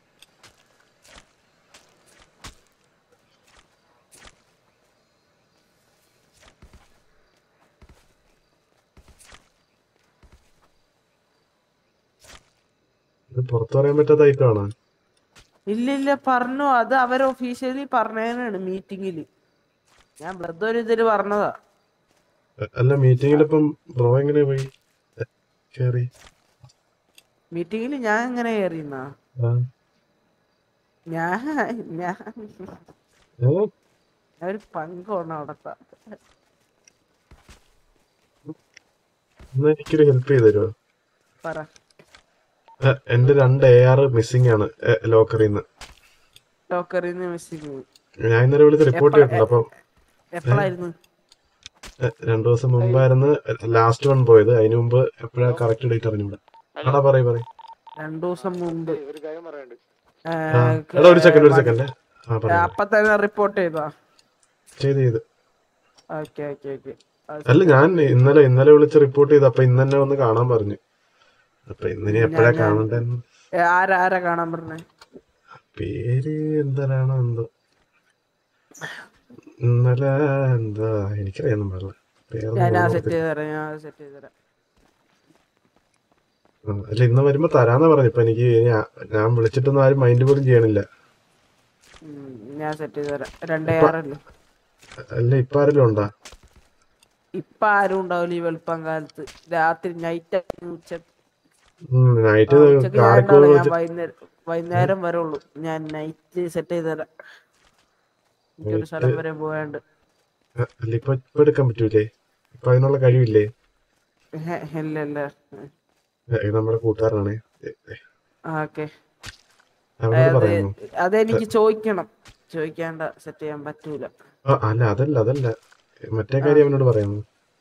ഇത് പുറത്തു പറയാൻ പറ്റാത്തായിട്ടാണോ ഇല്ല ഇല്ല പറഞ്ഞു അത് അവർ ഒഫീഷ്യലി പറഞ്ഞതാണ് മീറ്റിംഗിൽ ഞാൻ ബ്ലഡ് ഒരു ഇതില് പറഞ്ഞതാ എ, അല്ല മീറ്റിംഗിൽ ഇപ്പം ബ്രോ എങ്ങനെ പോയി എ, കേറി മീറ്റിംഗിൽ ഞാൻ എങ്ങനെ കയറിയെന്നാ ആ ഞാൻ ഞാൻ ഏ? ഞാൻ ഒരു പങ്കാണ് അവിടത്തെ എന്നാ എനിക്കൊരു ഹെൽപ്പ് ചെയ്ത് തരുമോ പറ എ, എന്റെ രണ്ട് എ ആർ മിസ്സിംഗ് ആണ് ലോക്കറിൽ നിന്ന് ലോക്കറിൽ നിന്ന് മിസ്സിങ് ഞാൻ ഇന്നലെ വിളിച്ച് റിപ്പോർട്ട് എപ്പ- ചെയ്തിട്ടുണ്ട് അപ്പം എപ്പോഴായിരുന്നു എ, രണ്ടു ദിവസം മുമ്പായിരുന്നു ലാസ്റ്റ് വൺ പോയത് അതിന് മുമ്പ് എപ്പോഴാ കറക്റ്റ് ഡേറ്റ് അറിഞ്ഞൂടാ എടാ പറയ് പറയ് രണ്ടു ദിവസം മുമ്പ് ഏ, ആ, എടാ ഒരു സെക്കൻഡ് ഒരു സെക്കൻഡ് ആ പറയാം അപ്പൊ തന്നെ റിപ്പോർട്ട് ചെയ്താ ചെയ്ത് ചെയ്ത് ഓക്കെ ഓക്കെ ഓക്കെ അല്ല ഞാൻ ഇന്നലെ ഇന്നലെ വിളിച്ച് റിപ്പോർട്ട് ചെയ്ത് അപ്പൊ ഇന്ന് തന്നെ വന്ന് കാണാൻ പറഞ്ഞു അപ്പൊ ഇന്നിനി എപ്പോഴാ ഞാൻ- കാണണ്ടെന്ന് ആരാ ആരാ കാണാൻ പറഞ്ഞേ പേര് എന്താണോ എന്തോ ഇന്നലെ എന്താ എനിക്കറിയാൻ പാടില്ല പേരൊന്നും ഞാൻ ഓർമ്മ സെറ്റ് വരത്തില്ല. ചെയ്ത് തരാം ഞാൻ സെറ്റ് ചെയ്ത് തരാം ആ, അല്ല ഇന്ന് വരുമ്പോ തരാന്നാ പറഞ്ഞു ഇപ്പൊ എനിക്ക് ഞാൻ- ഞാൻ വിളിച്ചിട്ടൊന്നും ആരും മൈൻഡ് പോലും ചെയ്യണില്ല ഉം, ഞാൻ സെറ്റ് ചെയ്ത് തരാം രണ്ടേ ഇപ്പൊ- ആറല്ലേ അല്ല ഇപ്പൊ ആരെങ്കിലും ഉണ്ടാ ഇപ്പൊ ആരും ഉണ്ടാവില്ല ഈ വെളുപ്പം കാലത്ത് രാത്രി നൈറ്റ് ഉച്ച നൈറ്റ് ആ, ഉച്ചക്ക് ഞാൻ കാറിക്കോട് ഉണ്ടാവില്ല ഞാൻ വിളിച്ച് വൈകുന്നേരം വൈകുന്നേരം വരെ ഉള്ളൂ ഞാൻ നൈറ്റ് സെറ്റ് ചെയ്ത് തരാം എനിക്കൊരു സ്ഥലം Night- വരെ പോയാണ്ട് അ- അല്ല ഇപ്പൊ ഇപ്പൊ എടുക്കാൻ പറ്റൂലേ ഇപ്പൊ അതിനുള്ള കഴിവില്ലേ ഹെ, ഇല്ല ഇല്ല ഏ, ഇത് നമ്മുടെ കൂട്ടുകാരനാണ് ഓക്കെ അവനോട് പറയാമോ അതെനിക്ക് ചോദിക്കണം ചോദിക്കാണ്ട സെറ്റ് ചെയ്യാൻ പറ്റൂല ആ, അല്ല അതല്ല അതല്ല മറ്റേ കാര്യം അവനോട് പറയാമോ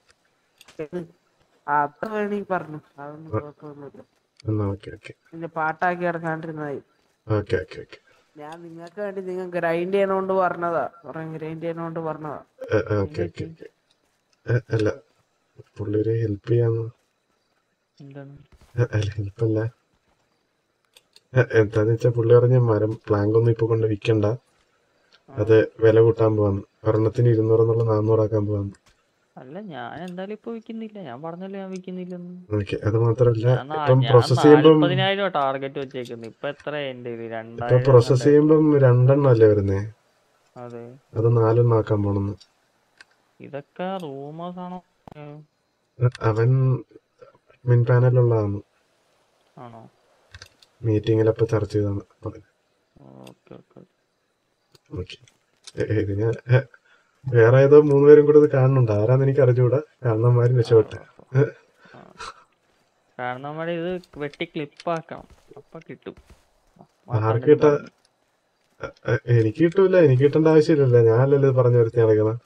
അത് വേണമെങ്കിൽ പറഞ്ഞു അതൊന്നും കുഴപ്പമൊന്നുമില്ല എന്നാ ഓക്കെ ഓക്കെ പിന്നെ പാട്ടാക്കി കിടക്കാണ്ടിരുന്നായി ഓക്കെ ഓക്കെ ഓക്കെ ഞാൻ നിങ്ങൾക്ക് വേണ്ടി നിങ്ങൾ ഗ്രൈൻഡ് ചെയ്യണോണ്ട് പറഞ്ഞതാ കുറെ ഗ്രൈൻഡ് ചെയ്യണോണ്ട് പറഞ്ഞതാ ഓക്കെ ഓക്കെ ഓക്കെ അല്ല പുള്ളി ഒരു ഹെൽപ്പ് ചെയ്യാന്ന് എന്താണ് ഏ, അല്ല ഹെൽപ്പല്ല എന്താന്ന് വെച്ചാ പുള്ളി പറഞ്ഞ മരം പ്ലാങ്ക് ഒന്നും ഇപ്പൊ കൊണ്ട് വിൽക്കണ്ട അത് വില കൂട്ടാൻ പോവാന്ന് ഒരെണ്ണത്തിന് ഇരുന്നൂറ് എന്നുള്ള നാന്നൂറാക്കാൻ പോവാന്ന് അല്ല ഞാൻ എന്തായാലും ഇപ്പൊ വിൽക്കുന്നില്ല ഞാൻ പറഞ്ഞല്ലോ ഞാൻ വിൽക്കുന്നില്ലെന്ന് ഓക്കെ അത് മാത്രല്ല ഞാൻ നാ- ഇപ്പം ഞാൻ പ്രോസസ് ചെയ്യുമ്പം നാല്പതിനായിരം ടാർഗറ്റ് വെച്ചേക്കുന്നു ഇപ്പൊ എത്ര എന്റെ കയ്യില്? ഇപ്പൊ രണ്ടായിരം പ്രോസസ് രണ്ടായിരം. ചെയ്യുമ്പം രണ്ടെണ്ണം അല്ലേ വരുന്നേ അതെ അത് നാലെണ്ണം ആക്കാൻ പോണെന്ന് ഇതൊക്കെ റൂമേഴ്സ് ആണോ ഏ, അവൻ മിൻ പാനലുള്ളതാണ് ആണോ മീറ്റിങ്ങിലപ്പോ ചർച്ച ചെയ്താണ് ഓക്കെ ഓക്കെ ഓക്കെ ഇതിന് ഏ, വേറെ ഏതോ മൂന്നുപേരും കൂടെ ഇത് കാണുന്നുണ്ട് ആരാന്ന് എനിക്ക് അറിഞ്ഞുകൂടാ കാണുന്നമാരും രക്ഷപ്പെട്ടെ ഏ, കാരണം നമ്മുടെ ഇത് വെട്ടി ക്ലിപ്പാക്കണം അപ്പൊ കിട്ടും ആർക്ക് കിട്ടാ ഏ, എനിക്ക് കിട്ടൂല എനിക്ക് കിട്ടേണ്ട ആവശ്യമില്ലല്ലോ ഞാനല്ലല്ലോ ഇത് പറഞ്ഞു വരുത്തി നടക്കണം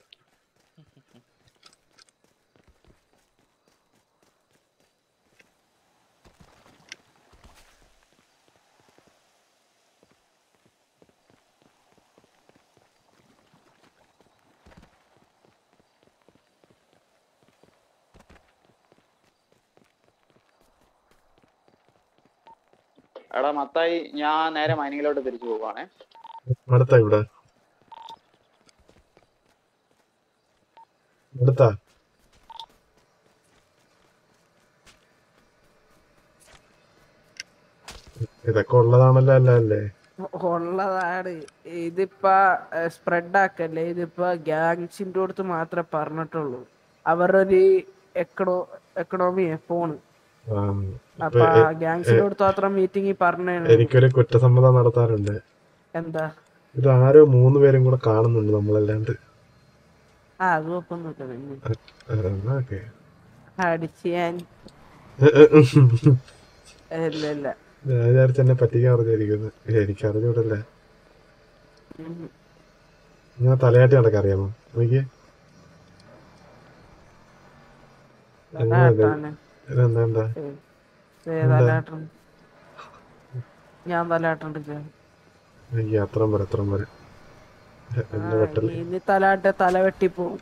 എടാ മത്തായി ഞാൻ നേരെ മൈനിങ്ങിലോട്ട് തിരിച്ചു പോവാണേ അടുത്താ ഇവിടെ അടുത്താ ഇതൊക്കെ ഉള്ളതാണല്ലോ അല്ല അല്ലേ ഉള്ളതാണ് ഇതിപ്പോ സ്പ്രെഡ് ആക്കല്ലേ ഇതിപ്പോ ഗാങ്സിന്റെ അടുത്ത് മാത്രമേ പറഞ്ഞിട്ടുള്ളൂ അവരുടെ ഒരു എക്കണോ എക്കണോമിയെ ഫോണ് ആ, അപ്പൊ ഇപ്പൊ എ- ഗാങ്സിന്റെ അടുത്ത് മാത്രം മീറ്റിംഗ് പറഞ്ഞ എനിക്കൊരു കുറ്റസമ്മതം നടത്താറുണ്ട് എന്താ ഇത് ആരോ മൂന്ന് പേരും കൂടെ കാണുന്നുണ്ട് നമ്മളല്ലാണ്ട് ആ അത് കുഴപ്പമൊന്നുമില്ല പിന്നെ എന്നാ ഓക്കെ അടിച്ച് ഞാൻ ഇല്ല ഇല്ല ഞാൻ വിചാരിച്ച എന്നെ പറ്റിക്കാൻ പറഞ്ഞിരിക്കുന്നു എനിക്ക് അറിഞ്ഞൂടല്ലേ ഉം. ഞാൻ തലയാട്ടി നടക്കറിയാമോ എനിക്ക് തലാട്ടാണ് എന്താ എന്താ ദേ തലാട്ടം ഞാൻ തലാട്ടണ്ടിരിക്കാം എനിക്ക് അത്രയും വരെ അത്രയും വരെ എന്നെ വെട്ടല്ലേ ഇനി തലാട്ടെ തല വെട്ടിപ്പോവും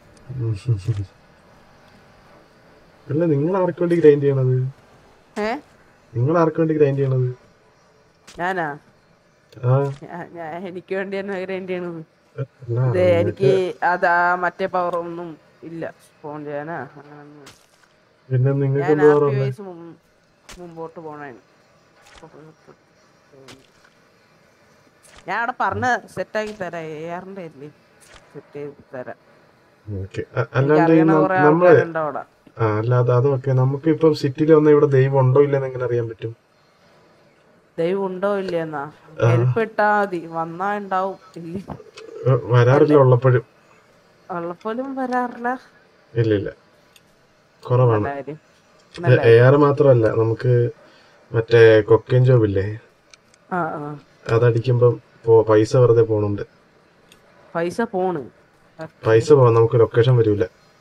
അല്ല നിങ്ങൾ ആർക്ക് വേണ്ടി ഗ്രൈൻഡ് ചെയ്യണത് ഏ നിങ്ങൾ ആർക്ക് വേണ്ടി ഗ്രൈൻഡ് ചെയ്യണത് ഞാനാ ആ ഞാ- ഞാൻ എനിക്ക് വേണ്ടി തന്നെ ഗ്രൈൻഡ് ചെയ്യണത് അല്ല ഇത് എനിക്ക് അത് ആ മറ്റേ പവർ ഒന്നും ഇല്ല ഫോൺ ചെയ്യാനാ അങ്ങനൊന്നും പിന്നെ നിങ്ങൾക്ക് ഞാൻ എന്ത് ഹാപ്പി പറഞ്ഞ വയസ്സ് മുമ്പോട്ട് പോണേന് ഞാൻ അവിടെ പറഞ്ഞ സെറ്റാക്കി തരാം എ ആറിന്റെ അല്ലേ സെറ്റ് ചെയ്ത് തരാം ഓക്കെ അല്ലാണ്ട് ഈ എനിക്കറിയണ ന- കുറെ നമ്മള് ആൾക്കാരുണ്ട് അവിടെ ആ അല്ലാതെ അതൊക്കെ നമുക്ക് ഇപ്പം സിറ്റിയിൽ വന്ന ഇവിടെ ദൈവം ഉണ്ടോ ഇല്ലെന്ന് എങ്ങനെ അറിയാൻ പറ്റും ദൈവം ഉണ്ടോ ഇല്ലെന്നാ ഹെൽപ്പ് ഇട്ടാ മതി വന്നാ ഉണ്ടാവും ഇല്ല ഏ, വരാറില്ല ഉള്ളപ്പോഴും ഉള്ളപ്പോലും വരാറില്ല ഇല്ല ഇല്ല കുറവാണ് നല്ല കാര്യം നല്ല എ ആർ മാത്രമല്ല നമുക്ക് മറ്റേ കൊക്കൈൻ ജോബ് ഇല്ലേ ആ ആ അതടിക്കുമ്പം പോ- പൈസ വെറുതെ പോണുണ്ട് പൈസ പോണ് പൈസ പോവാൻ നമുക്ക് ലൊക്കേഷൻ വരൂല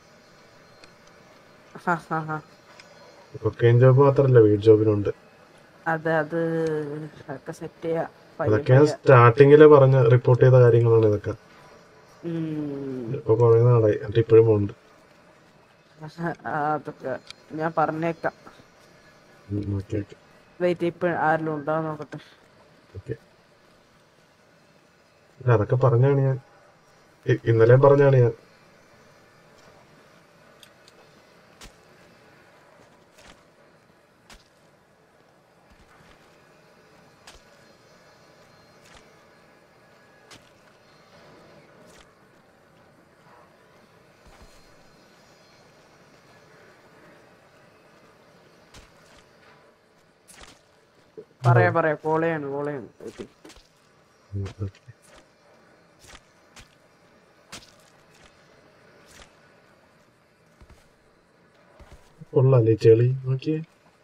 ഹാ, ഹാ, ഹാ. കൊക്കൈൻ ജോബ് മാത്രമല്ല വീട് ജോബിനുണ്ട് അത് അത് ഒക്കെ സെറ്റ് ചെയ്യാ പയ്യെ അതൊക്കെ ഞാൻ പയ്യെ. സ്റ്റാർട്ടിങ്ങില് പറഞ്ഞ റിപ്പോർട്ട് ചെയ്ത കാര്യങ്ങളാണ് ഇതൊക്കെ ഉം. ഇപ്പൊ കുറെ നാളായി എന്നിട്ട് ഇപ്പോഴും ഉണ്ട് ആ, അതൊക്കെ ഞാൻ പറഞ്ഞേക്കാം ഓക്കെ ഓക്കെ വെയിറ്റ് ഇപ്പൊ ആരെങ്കിലും ഉണ്ടോ നോക്കട്ടെ ഓക്കെ അതൊക്കെ പറഞ്ഞാണ് ഞാൻ ഇ- ഇന്നലെ പറഞ്ഞാണ് ഞാൻ പറയാ പറയാ കോളയാണ് കോളയാണ് wait ചെയ്യ്. ഉം, ഓക്കെ. കൊള്ളാല്ലേ ചെളി നോക്കിയേ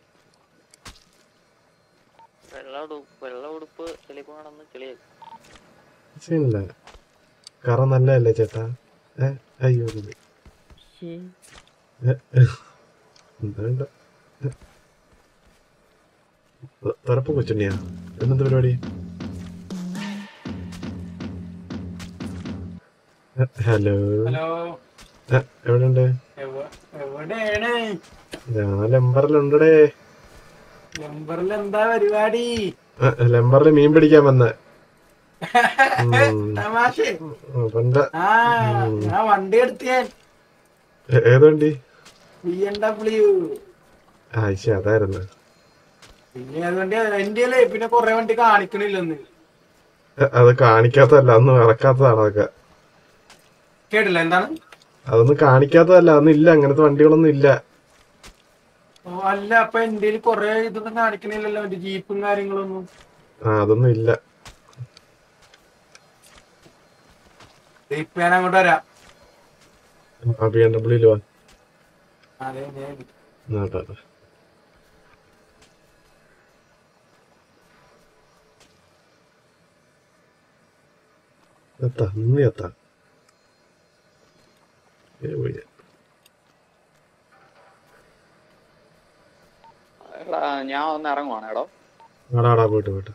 വെള്ള ഉടുപ്പ് വെള്ള ഉടുപ്പ് ചെളിപ്പ് നടന്ന് ചെളിയാക്കി സീനില്ല കറ നല്ലതല്ലേ ചേട്ടാ ഏ അയ്യോ ഇത്. ശ്ശേ. ഏ, എന്താ വേണ്ട തുറപ്പ് കൊച്ചുണ്ണിയാ എന്നെന്ത് പരിപാടി ഏ, ഹലോ ഹലോ ഏ, എവിടെയുണ്ട് എവ- എവിടെയാണ് ഞാൻ ലെമ്പറിലുണ്ടടേ നമ്പറിൽ എന്താ പരിപാടി ലെമ്പറിൽ മീൻ പിടിക്കാൻ വന്ന തമാശ പണ്ട ആ ഞാൻ വണ്ടി എടുത്ത് ഞാൻ ഏത് വണ്ടി ബി എം ഡബ്ല്യു ആയിഷ അതായിരുന്നു പിന്നെ അതുകൊണ്ട് എന്റെ അല്ലേ പിന്നെ കൊറേ വണ്ടി കാണിക്കണില്ലെന്ന് ഏ, അത് കാണിക്കാത്തതല്ല അന്ന് ഇറക്കാത്തതാണ് അതൊക്കെ കേട്ടില്ല എന്താണ് അതൊന്നും കാണിക്കാത്തതല്ല അതൊന്നും ഇല്ല അങ്ങനത്തെ വണ്ടികളൊന്നും ഇല്ല ഓ, അല്ല അപ്പൊ എന്റെ കൊറേ ഇതൊന്നും കാണിക്കണില്ലല്ലോ മറ്റേ ജീപ്പും കാര്യങ്ങളൊന്നും ആ അതൊന്നും ഇല്ല ദേ ഇപ്പൊ ഞാൻ അങ്ങോട്ട് വരാം ആ ബി എം ഡബ്ല്യൂല് വാ അതെ ഞാൻ ആ, ട്ടാ, ട്ടാ. എത്താ ഇന്ന് എത്താ ഏ പോയി എടാ ഞാൻ ഒന്ന് ഇറങ്ങുവാണ് എടോ ആടാടാ പോയിട്ട് പോയിട്ട്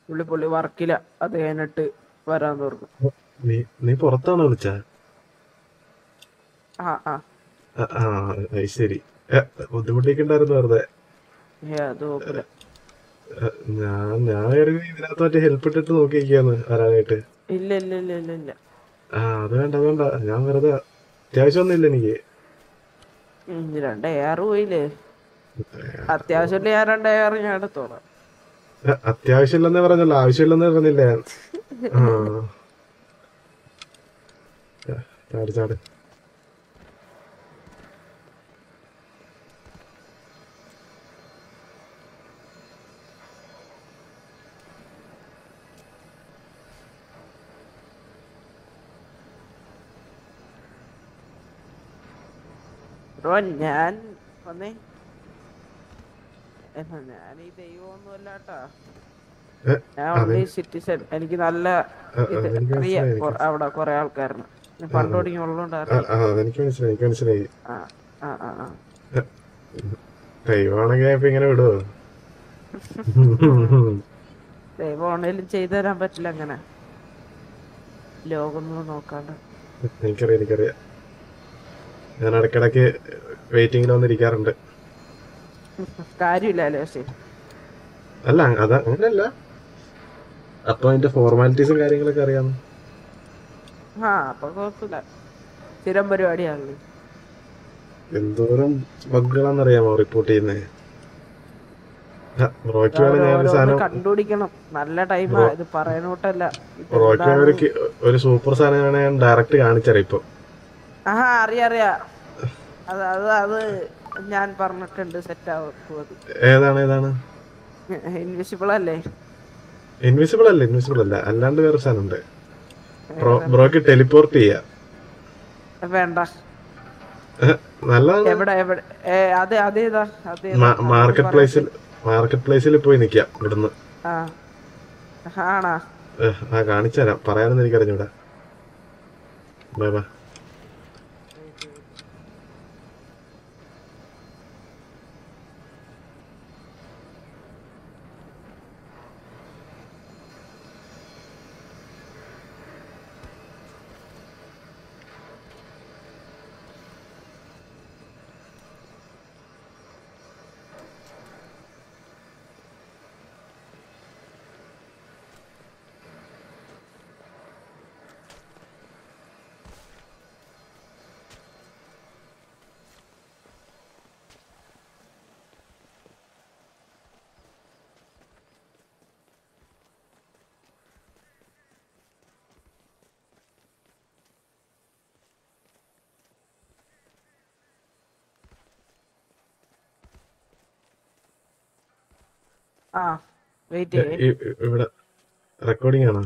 പുള്ളി പുള്ളി വർക്കില അത് കഴിഞ്ഞിട്ട് വരാൻ പറഞ്ഞു നീ നീ പുറത്താണോ വിളിച്ചാ ആ ആ ആ, ആ അത് ശരി ഏ, ബുദ്ധിമുട്ടിക്കണ്ടായിരുന്നു വെറുതെ ഏ അത് കുഴപ്പമില്ല ഏ, ഞാൻ ഞാൻ കരുതി ഇതിനകത്ത് മറ്റേ ഹെൽപ്പ് ഇട്ടിട്ട് നോക്കിയിരിക്കാന്ന് വരാനായിട്ട് ഇല്ല ഇല്ല ഇല്ല ഇല്ല ഇല്ല ആ അത് വേണ്ട അത് വേണ്ട ഞാൻ വെറുതെ അത്യാവശ്യമൊന്നുമില്ല എനിക്ക് ഉം, രണ്ട് എയർ പോയില്ലേ അത്യാവശ്യം ഞാൻ രണ്ട് എയർ ഞാൻ എടുത്തോളാം ഏ, അത്യാവശ്യമില്ലെന്നേ പറഞ്ഞല്ലോ ആവശ്യമില്ലെന്നേ പറഞ്ഞില്ലേ ആ ഏ, ചാട് ചാട് ബ്രോ ഞാൻ വന്നേ എന്നാ ഞാൻ ഈ ദൈവമൊന്നും അല്ലാട്ടാ ഏ, ഞാൻ അതെ. ഓൺലി സിറ്റിസൺ എനിക്ക് നല്ല ആ, ഇത് അതെനിക്ക് അറിയാം മനസ്സിലായി, കൊ- അവിടെ കൊറേ ആൾക്കാരുണ്ട് ഞാൻ ആ, പണ്ട് ആ. തുടങ്ങി ഉള്ളതുകൊണ്ട് ആ അറിയാം ആ അതെനിക്ക് മനസ്സിലായി എനിക്ക് മനസ്സിലായി ആ ആ ആ ആ ദൈവമാണെങ്കിൽ ഇപ്പൊ ഇങ്ങനെ വിടുവോ ദൈവം ഓണേലും ചെയ്തു തരാൻ പറ്റില്ല അങ്ങനെ ലോകമൊന്നും നോക്കാണ്ട് എനിക്കറിയാം എനിക്കറിയാം ഞാൻ ഇടയ്ക്കിടയ്ക്ക് വെയിറ്റിംഗിൽ വന്നിരിക്കാറുണ്ട് കാര്യമില്ല അല്ലേ പക്ഷേ അല്ല അത അങ്ങനെയല്ല അപ്പൊ അതിന്റെ ഫോർമാലിറ്റീസും കാര്യങ്ങളൊക്കെ അറിയാം ആ അപ്പൊ കുഴപ്പമില്ല സ്ഥിരം പരിപാടിയാണല്ലോ എന്തോരം ബഗ്ഗുകളാണെന്നറിയാമോ റിപ്പോർട്ട് ചെയ്യുന്നത് ബ്രോയ്ക്ക് വേണം ഞാനൊരു ഓരോന്ന് സാധനം കണ്ടുപിടിക്കണം നല്ല ടൈമാ ഇത് പറയണോട്ടല്ല ബ്രോയ്ക്ക് വേണം ഒരു കി- ഒരു സൂപ്പർ സാധനം ഞാൻ ഡയറക്റ്റ് കാണിച്ചറിയാം ഇപ്പൊ ആ അറിയാം അറിയാം അത് അത് അത് ഞാൻ പറഞ്ഞിട്ടുണ്ട് സെറ്റ് ആവും അത് ഏതാണ് ഏതാണ് ഇൻവിസിബിൾ അല്ലേ ഇൻവിസിബിൾ അല്ല ഇൻവിസിബിൾ അല്ല അല്ലാണ്ട് വേറെ സാധനം ഉണ്ട് ബ്രോ ബ്രോയ്ക്ക് ടെലിപ്പോർട്ട് ചെയ്യാം വേണ്ട ഏഹ്, നല്ലതാണ് എവിടെ എവിടെ ഏ, അത് അതേതാ അതേതാ മാർക്കറ്റ് പ്ലേസിൽ മാർക്കറ്റ് പ്ലേസിൽ പോയി നിക്കാം ഇവിടുന്ന് ആ ആണാ ഏഹ്, ആ കാണിച്ചുതരാം പറയാനൊന്നും എനിക്കറിഞ്ഞൂടാ ബൈ ബൈ ആ വെയിറ്റ് ചെയ്യേ ഇ- ഇ- ഇവിടെ റെക്കോർഡിംഗ് ആണോ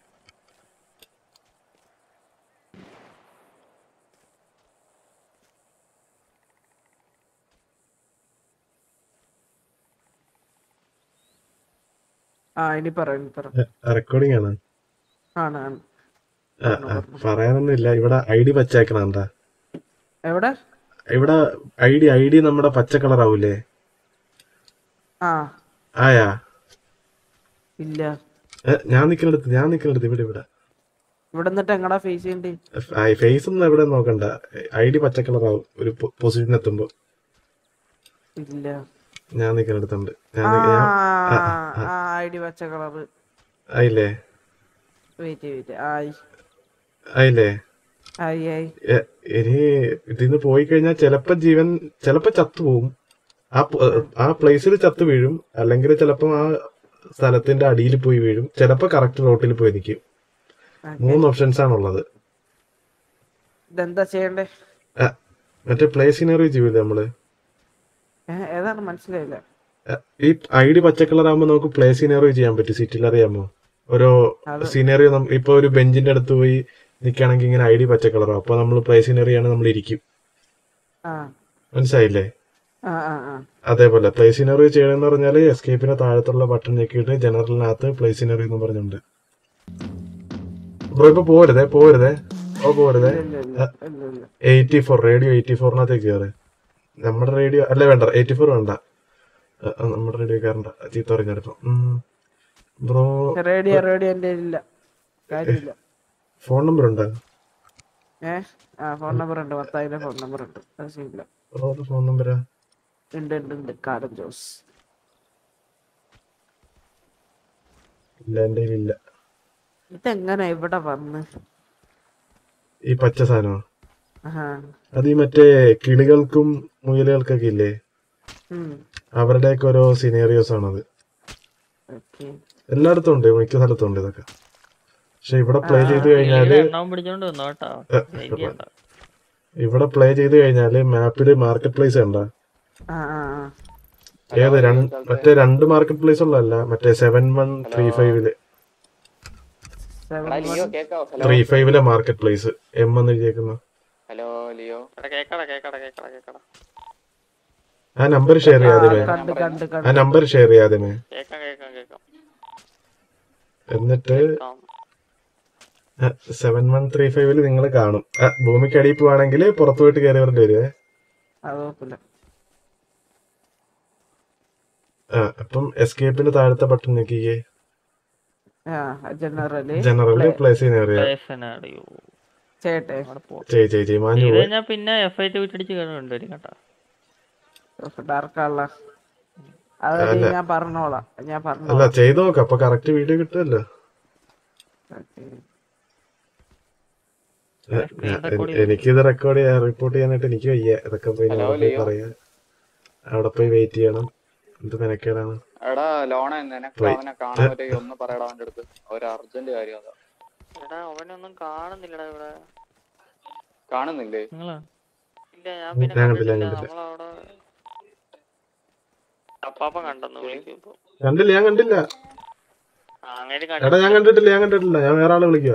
ആ ഇനി പറ ഇനി പറ റെക്കോർഡിംഗ് ആണ് ആണ് ആണ് ആ, ആ, പറയാനൊന്നും ഇല്ല ഇവിടെ ഐ ഡി പച്ചയാക്കണം എന്താ എവിടെ ഇവിടെ ഐ ഡി ഐ ഡി നമ്മുടെ പച്ച കളർ ആവൂലേ ആ ആയാ ഇല്ല ഏ, ഞാൻ നിക്കുന്നിടത്ത് ഞാൻ നിക്കുന്നിടത്ത് ഇവിടെ ഇവിടെ ഇവിടെ നിന്നിട്ട് എങ്ങടാ ഫേസ് ചെയ്യണ്ടേ ഫേസ് ഒന്നും എവിടെ നോക്കണ്ട ഐ ഡി പച്ച കളർ ആവും ഒരു പൊസിഷൻ എത്തുമ്പോ ഇല്ല ഞാൻ നിക്കുന്നിടത്തുണ്ട് ഞാൻ ആ നിക്ക- ഞാൻ- ആ, ആ ഐ ഡി പച്ച കളറ് ആയില്ലേ വെയിറ്റ് വെയിറ്റ് ആയി ആയില്ലേ ആയി ആയി എ, ഇനി ഇതിന്ന് പോയി കഴിഞ്ഞാൽ ചിലപ്പോ ജീവൻ ചിലപ്പോ ചത്തുപോകും ആ പ- ആ പ്ലേസിൽ ചത്തു വീഴും അല്ലെങ്കിൽ ചിലപ്പം ആ സ്ഥലത്തിന്റെ അടിയിൽ പോയി വീഴും ചിലപ്പോ കറക്റ്റ് റോട്ടിൽ പോയി നിൽക്കും മൂന്ന് ഓപ്ഷൻസ് ആണുള്ളത് ഇതെന്താ ചെയ്യണ്ടേ ആ, മറ്റേ പ്ലേ സിനറി ചെയ്യൂലേ നമ്മള് ഏ, ഏതാണ് മനസ്സിലായില്ല ആ, ഈ ഐ ഡി പച്ച കളർ ആകുമ്പോൾ നമുക്ക് പ്ലേ സിനറി ചെയ്യാൻ പറ്റും സിറ്റിയിൽ അറിയാമോ ഓരോ അത് സിനറി ഇപ്പൊ ഒരു ബെഞ്ചിന്റെ അടുത്ത് പോയി നിൽക്കുകയാണെങ്കിൽ ഇങ്ങനെ ഐ ഡി പച്ച കളറാവും അപ്പൊ നമ്മൾ പ്ലേ സിനറിയാണ് നമ്മൾ ഇരിക്കും ആ മനസ്സിലായില്ലേ ആ ആ ആ അതേപോലെ പ്ലേ സിനറി ചെയ്യണമെന്ന് പറഞ്ഞാൽ എസ്കേപ്പിന് താഴത്തുള്ള ബട്ടൺ ഞെക്കിയിട്ട് ജനറലിനകത്ത് പ്ലേ സിനറി എന്ന് പറഞ്ഞിട്ടുണ്ട് ബ്രോ ഇപ്പൊ പോരുതേ പോരുതേ ഓ പോരുതേ ഇല്ല ഇല്ല ഇല്ല ഇല്ല എയ്റ്റി ഫോർ റേഡിയോ എയ്റ്റി ഫോറിനകത്തേക്ക് കയറ് നമ്മുടെ റേഡിയോ അല്ല വേണ്ട എയ്റ്റി ഫോർ വേണ്ട ആ, ആ, നമ്മുടെ റേഡിയോ കയറണ്ട ചീത്ത പറഞ്ഞെടുപ്പം ബ്രോ റേഡിയോ റേഡിയോ എന്റെ ഇല്ല കാര്യമില്ല ഫോൺ നമ്പർ ഉണ്ടോ ഏ ആ ഫോൺ നമ്പർ ഉണ്ട് പത്തായിരം ഫോൺ നമ്പർ ഉണ്ട് അത് ശരിയില്ല ബ്രോയുടെ ഫോൺ നമ്പരാ ഉണ്ട് ഉണ്ട് ഉണ്ട് കാടൻ ജോസ് ഇല്ല എന്റെ ഇല്ല ഇതെങ്ങനെ ഇവിടെ വന്ന് ഈ പച്ച സാധനമോ ആഹാ അത് ഈ മറ്റേ കിളികൾക്കും മുയലുകൾക്കൊക്കെ ഇല്ലേ ഉം അവരുടെയൊക്കെ ഓരോ സിനേറിയോസ് ആണത് ഓക്കെ എല്ലായിടത്തും ഉണ്ട് മിക്ക സ്ഥലത്തും ഉണ്ട് ഇതൊക്കെ പക്ഷെ ഇവിടെ പ്ലേ ചെയ്ത് കഴിഞ്ഞാല് എണ്ണവും പിടിച്ചോണ്ട് വന്നോ കേട്ടോ ഏ, വെയിറ്റ് ചെയ്യണ്ട ഇവിടെ പ്ലേ ചെയ്ത് കഴിഞ്ഞാല് മാപ്പില് മാർക്കറ്റ് പ്ലേസ് ഉണ്ടോ ആ ആ ആ ഏത് രണ്ട് മറ്റേ രണ്ട് മാർക്കറ്റ് പ്ലേസ് ഉള്ളതല്ല മറ്റേ സെവൻ വൺ ത്രീ ഫൈവില് സെവൻ എടാ ലിയോ കേക്കാവോ ഹലോ ത്രീ ഫൈവിലെ മാർക്കറ്റ് പ്ലേസ് എം എന്ന് എഴുതിയേക്കുന്ന ഹലോ ലിയോ എടാ കേക്കടാ കേക്കടാ കേക്കടാ കേക്കടാ ആ നമ്പർ ഷെയർ ചെയ്യാതെ കണ്ട് കണ്ട് ആ കണ്ട് നമ്പർ ഷെയർ ചെയ്യാതെ കേക്കാം കേക്കാം കേക്കാം എന്നിട്ട് കേക്കാം സെവൻ വൺ ത്രീ ഫൈവില് നിങ്ങൾ കാണും ആ, ഭൂമിക്ക് അടിയിൽ പോവാണെങ്കിൽ പുറത്തു പോയിട്ട് കയറി വരേണ്ടി വരുവേ അത് കുഴപ്പമില്ല ആ അപ്പം എസ്കേപ്പിന് താഴത്തെ ബട്ടൺ ഞെക്കിക്കേ ആ ജനറല് ജനറല് പ്ലേസ് ചെയ്യുന്ന അറിയാം പ്ലേസനാടിയോ ചേട്ടെ അവിടെ പോ ചെയ് ചെയ് ചെയ് മാഞ്ഞു ചെയ്ത് പോയി കഴിഞ്ഞാ പിന്നെ എഫ് ഐ ടി വിട്ടടിച്ച് കേട്ടോ കേട്ടാ ഡാർക്കുള്ള അത് ഞാൻ പറഞ്ഞോളാം ഞാൻ അല്ല പറഞ്ഞോളാം ചെയ്ത് നോക്ക് അപ്പൊ കറക്റ്റ് വീഡിയോ കിട്ടുമല്ലോ Okay. എ- എനിക്കിത് റെക്കോർഡ് ചെയ്യാൻ റിപ്പോർട്ട് ചെയ്യാനായിട്ട് എനിക്ക് വയ്യ ഇതൊക്കെ പോയി ഞാൻ അവിടെ പോയി പറയാ അവിടെ പോയി വെയിറ്റ് ചെയ്യണം എന്ത് മെനക്കേടാണ് എടാ ലോണ നിനക്ക് പോയി. അവനെ കാണാൻ പറ്റുമെങ്കിൽ ഒന്ന് പറയടാ അവന്റെ അടുത്ത് ഒരു അർജന്റ് കാര്യം അതാ എടാ അവനൊന്നും കാണുന്നില്ലടാ ഇവിടെ കാണുന്നില്ലേ നിങ്ങളാ ഇല്ല ഞാൻ പിന്നെ ഞാൻ കണ്ടില്ല, കണ്ടിട്ടില്ല ഞാൻ കണ്ടില്ല. നമ്മളവിടെ അപ്പാപ്പൻ കണ്ടെന്ന് വിളിക്കും ഇപ്പൊ കണ്ടില്ല ഞാൻ കണ്ടില്ല ആ, അങ്ങനെ എടാ ഞാൻ കണ്ടിട്ടില്ല ഞാൻ കണ്ടിട്ടില്ല ഞാൻ വേറെ ആളെ വിളിക്കുക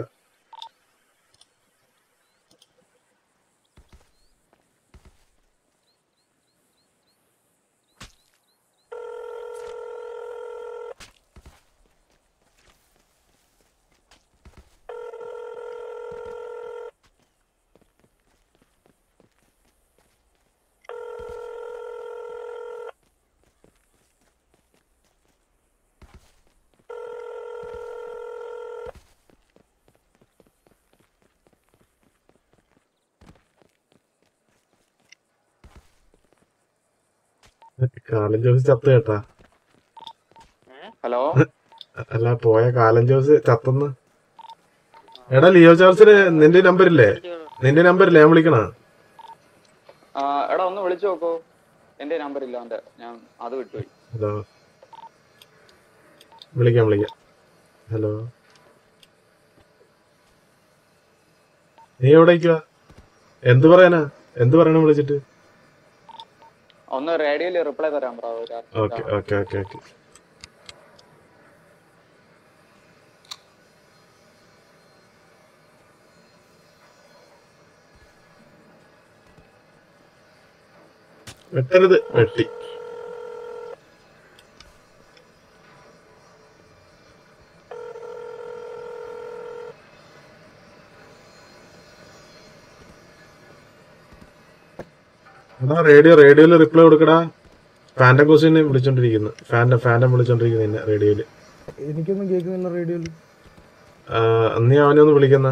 കാലം ജോസ് ചത്ത് കേട്ടാ ഹലോ അല്ല പോയ കാലം ജോസ് ചത്തന്ന് എടാ ലിയോ ചാർസിന് നിന്റെ നമ്പർ ഇല്ലേ നിന്റെ നമ്പർ ഇല്ലേ ഞാൻ വിളിക്കണ ആ, എടാ ഒന്ന് വിളിച്ചു നോക്കോ എന്റെ നമ്പർ ഇല്ല അവന്റെ ഞാൻ അത് വിട്ടുപോയി ഹലോ വിളിക്കാം വിളിക്കാം ഹലോ നീ എവിടേക്കുവാ എന്ത് പറയാനാ എന്ത് പറയണം വിളിച്ചിട്ട് ഒന്ന് റേഡിയോയിൽ റിപ്ലൈ തരാൻ പറ ഒരു urgent ഓക്കെ ആണ്. ഓക്കെ ഓക്കെ ഓക്കെ വെട്ടരുത് വെട്ടി എടാ റേഡിയോ റേഡിയോയിൽ റിപ്ലൈ കൊടുക്കടാ ഫാൻറ്റം കോസിനെ വിളിച്ചോണ്ടിരിക്കുന്നു ഫാൻറ്റം ഫാൻറ്റം വിളിച്ചോണ്ടിരിക്കുന്നു എന്നെ റേഡിയോയില് എനിക്കൊന്നും കേൾക്കുന്നില്ല റേഡിയോയിൽ ആ, നീ അവനെ ഒന്ന് വിളിക്കുന്ന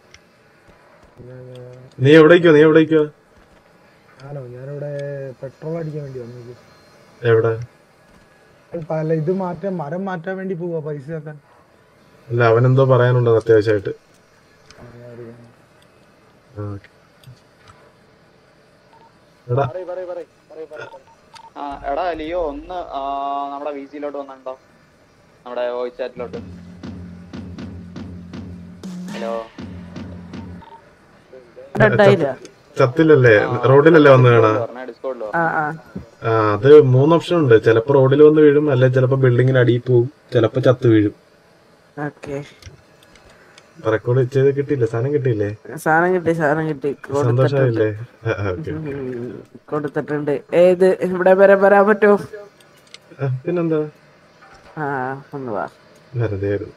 നീ എവിടേക്കോ നീ എവിടേക്കോ ഞാനോ ഞാനിവിടെ പെട്രോൾ അടിക്കാൻ വേണ്ടി വന്നത് എവിടെ അല്ല ഇത് മാറ്റാൻ മരം മാറ്റാൻ വേണ്ടി പോവാ പൈസ ആക്കാൻ അല്ല അവനെന്തോ പറയാനുണ്ടോ അത്യാവശ്യമായിട്ട് ആ, ഓക്കേ. എടാ ആ എടാ ലിയോ ഒന്ന് ആ, നമ്മുടെ വി സിയിലോട്ട് വന്നിട്ടുണ്ടോ നമ്മുടെ വോയിസ് ചാറ്റിലോട്ട് ഹലോ ഉണ്ടായില്ല ചത്തില്ലല്ലേ റോഡിലല്ലേ വന്ന് കാണാ പറഞ്ഞ ഡിസ്കോഡിലോ ആ ആ ആ അത് മൂന്ന് ഓപ്ഷൻ ഉണ്ട് ചിലപ്പോ റോഡിൽ വന്ന് വീഴും അല്ലെ ചിലപ്പോ ബിൽഡിങ്ങിന് അടിയിൽ പോവും ചിലപ്പോ ചത്ത് വീഴും ഓക്കെ റെക്കോർഡ് ചെയ്ത് കിട്ടിയില്ലേ സാധനം കിട്ടിയില്ലേ സാധനം കിട്ടി സാധനം കിട്ടി കൊടുത്തിട്ടുണ്ട് സന്തോഷമായില്ലേ ആ, ആ, ഓക്കേ. ഉം, കൊടുത്തിട്ടുണ്ട് ഏത് ഇവിടെ വരെ വരാൻ പറ്റുമോ ആ, പിന്നെന്താ ആ ഒന്ന് വാ വെറുതെ ആയിരുന്നു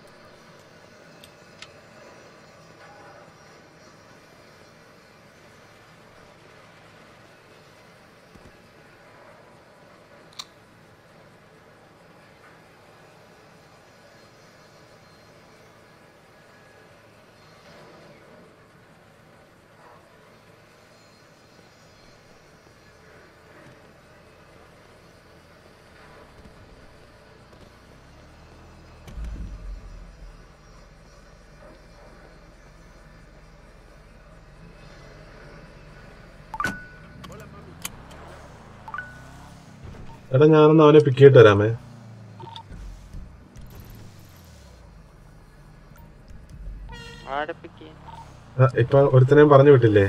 എടാ ഞാനൊന്ന് അവനെ പിക്ക് ചെയ്തിട്ട് വരാമേ ആടപ്പിക്ക് ആ, ഇപ്പൊ ഒരുത്തനെയും പറഞ്ഞു വിട്ടില്ലേ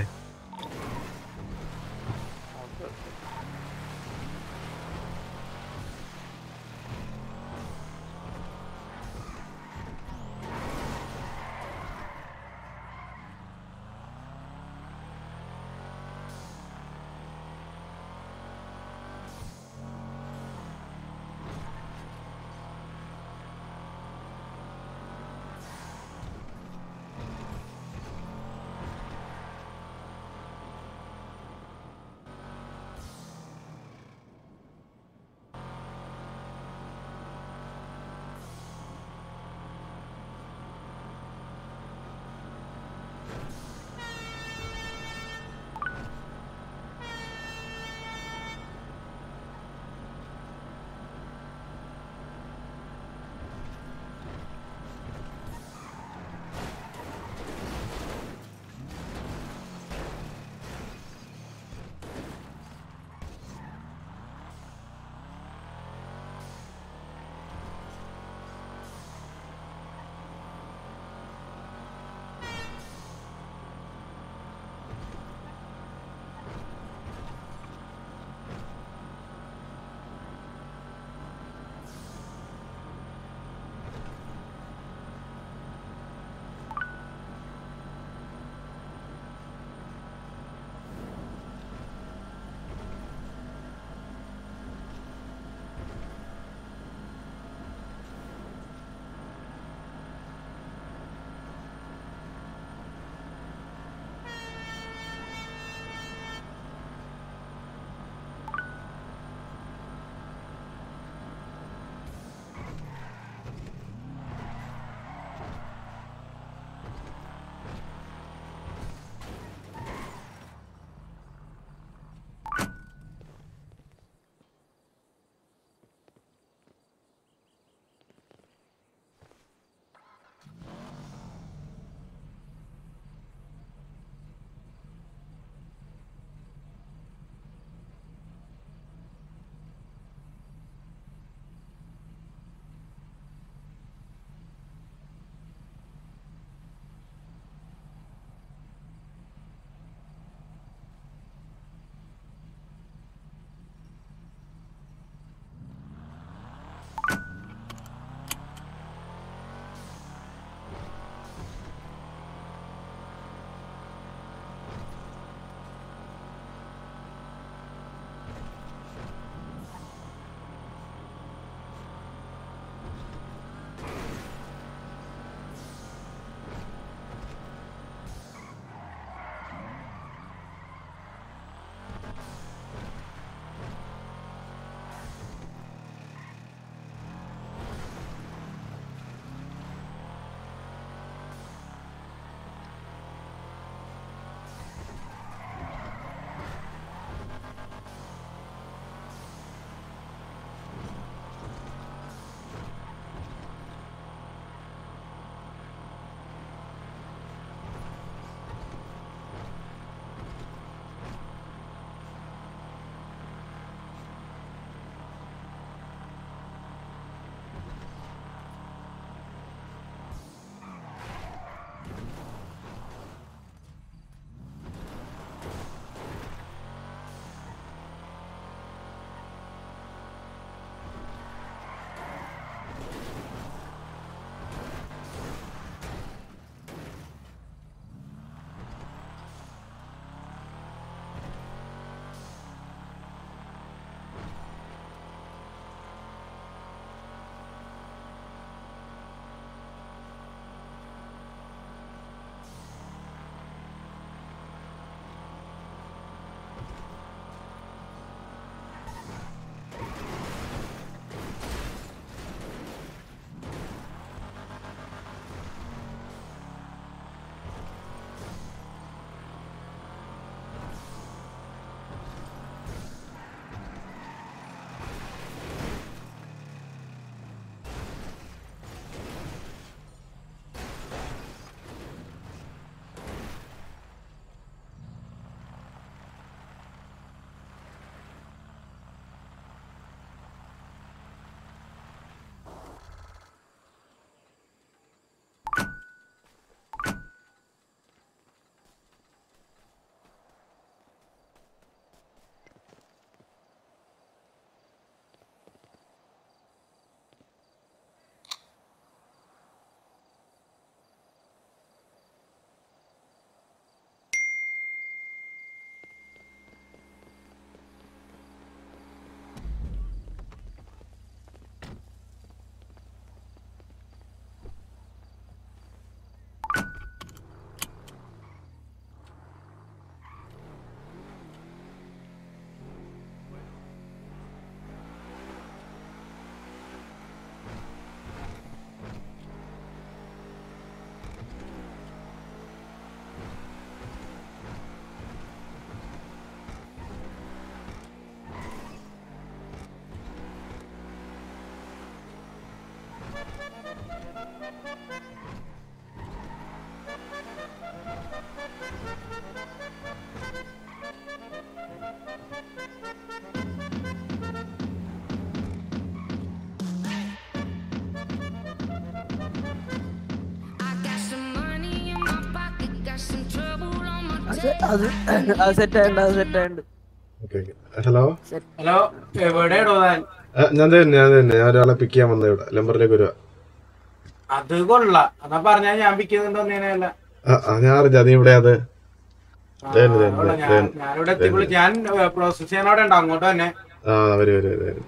അത് അത് അത് സെറ്റ് ആയിട്ടുണ്ട് അത് സെറ്റ് ആയിട്ടുണ്ട് ഓക്കെ ഹലോ ഹലോ എവിടെയാടോ താൻ ഞാൻ തന്നെ ഞാൻ തന്നെ ഞാൻ ഒരാളെ പിക്ക് ചെയ്യാൻ വന്നത് ഇവിടെ ലംബറിലേക്ക് വരുവാ അത് കൊള്ളാം അതാ പറഞ്ഞാ ഞാൻ പിക്കുന്നുണ്ടോന്നേനല്ല ആ, ആ, ഞാൻ അറിഞ്ഞ നീ ഇവിടെ അത് ഇതന്നെ, ഇതന്നെ, ഞാൻ ഇതന്നെ. ഞാനിവിടെ എത്തിയപ്പോൾ ഞാൻ പ്രോസസ് ചെയ്യാനോടെ ഉണ്ടോ അങ്ങോട്ട് തന്നെ ആ വരൂ വരൂ വരൂ വരൂ.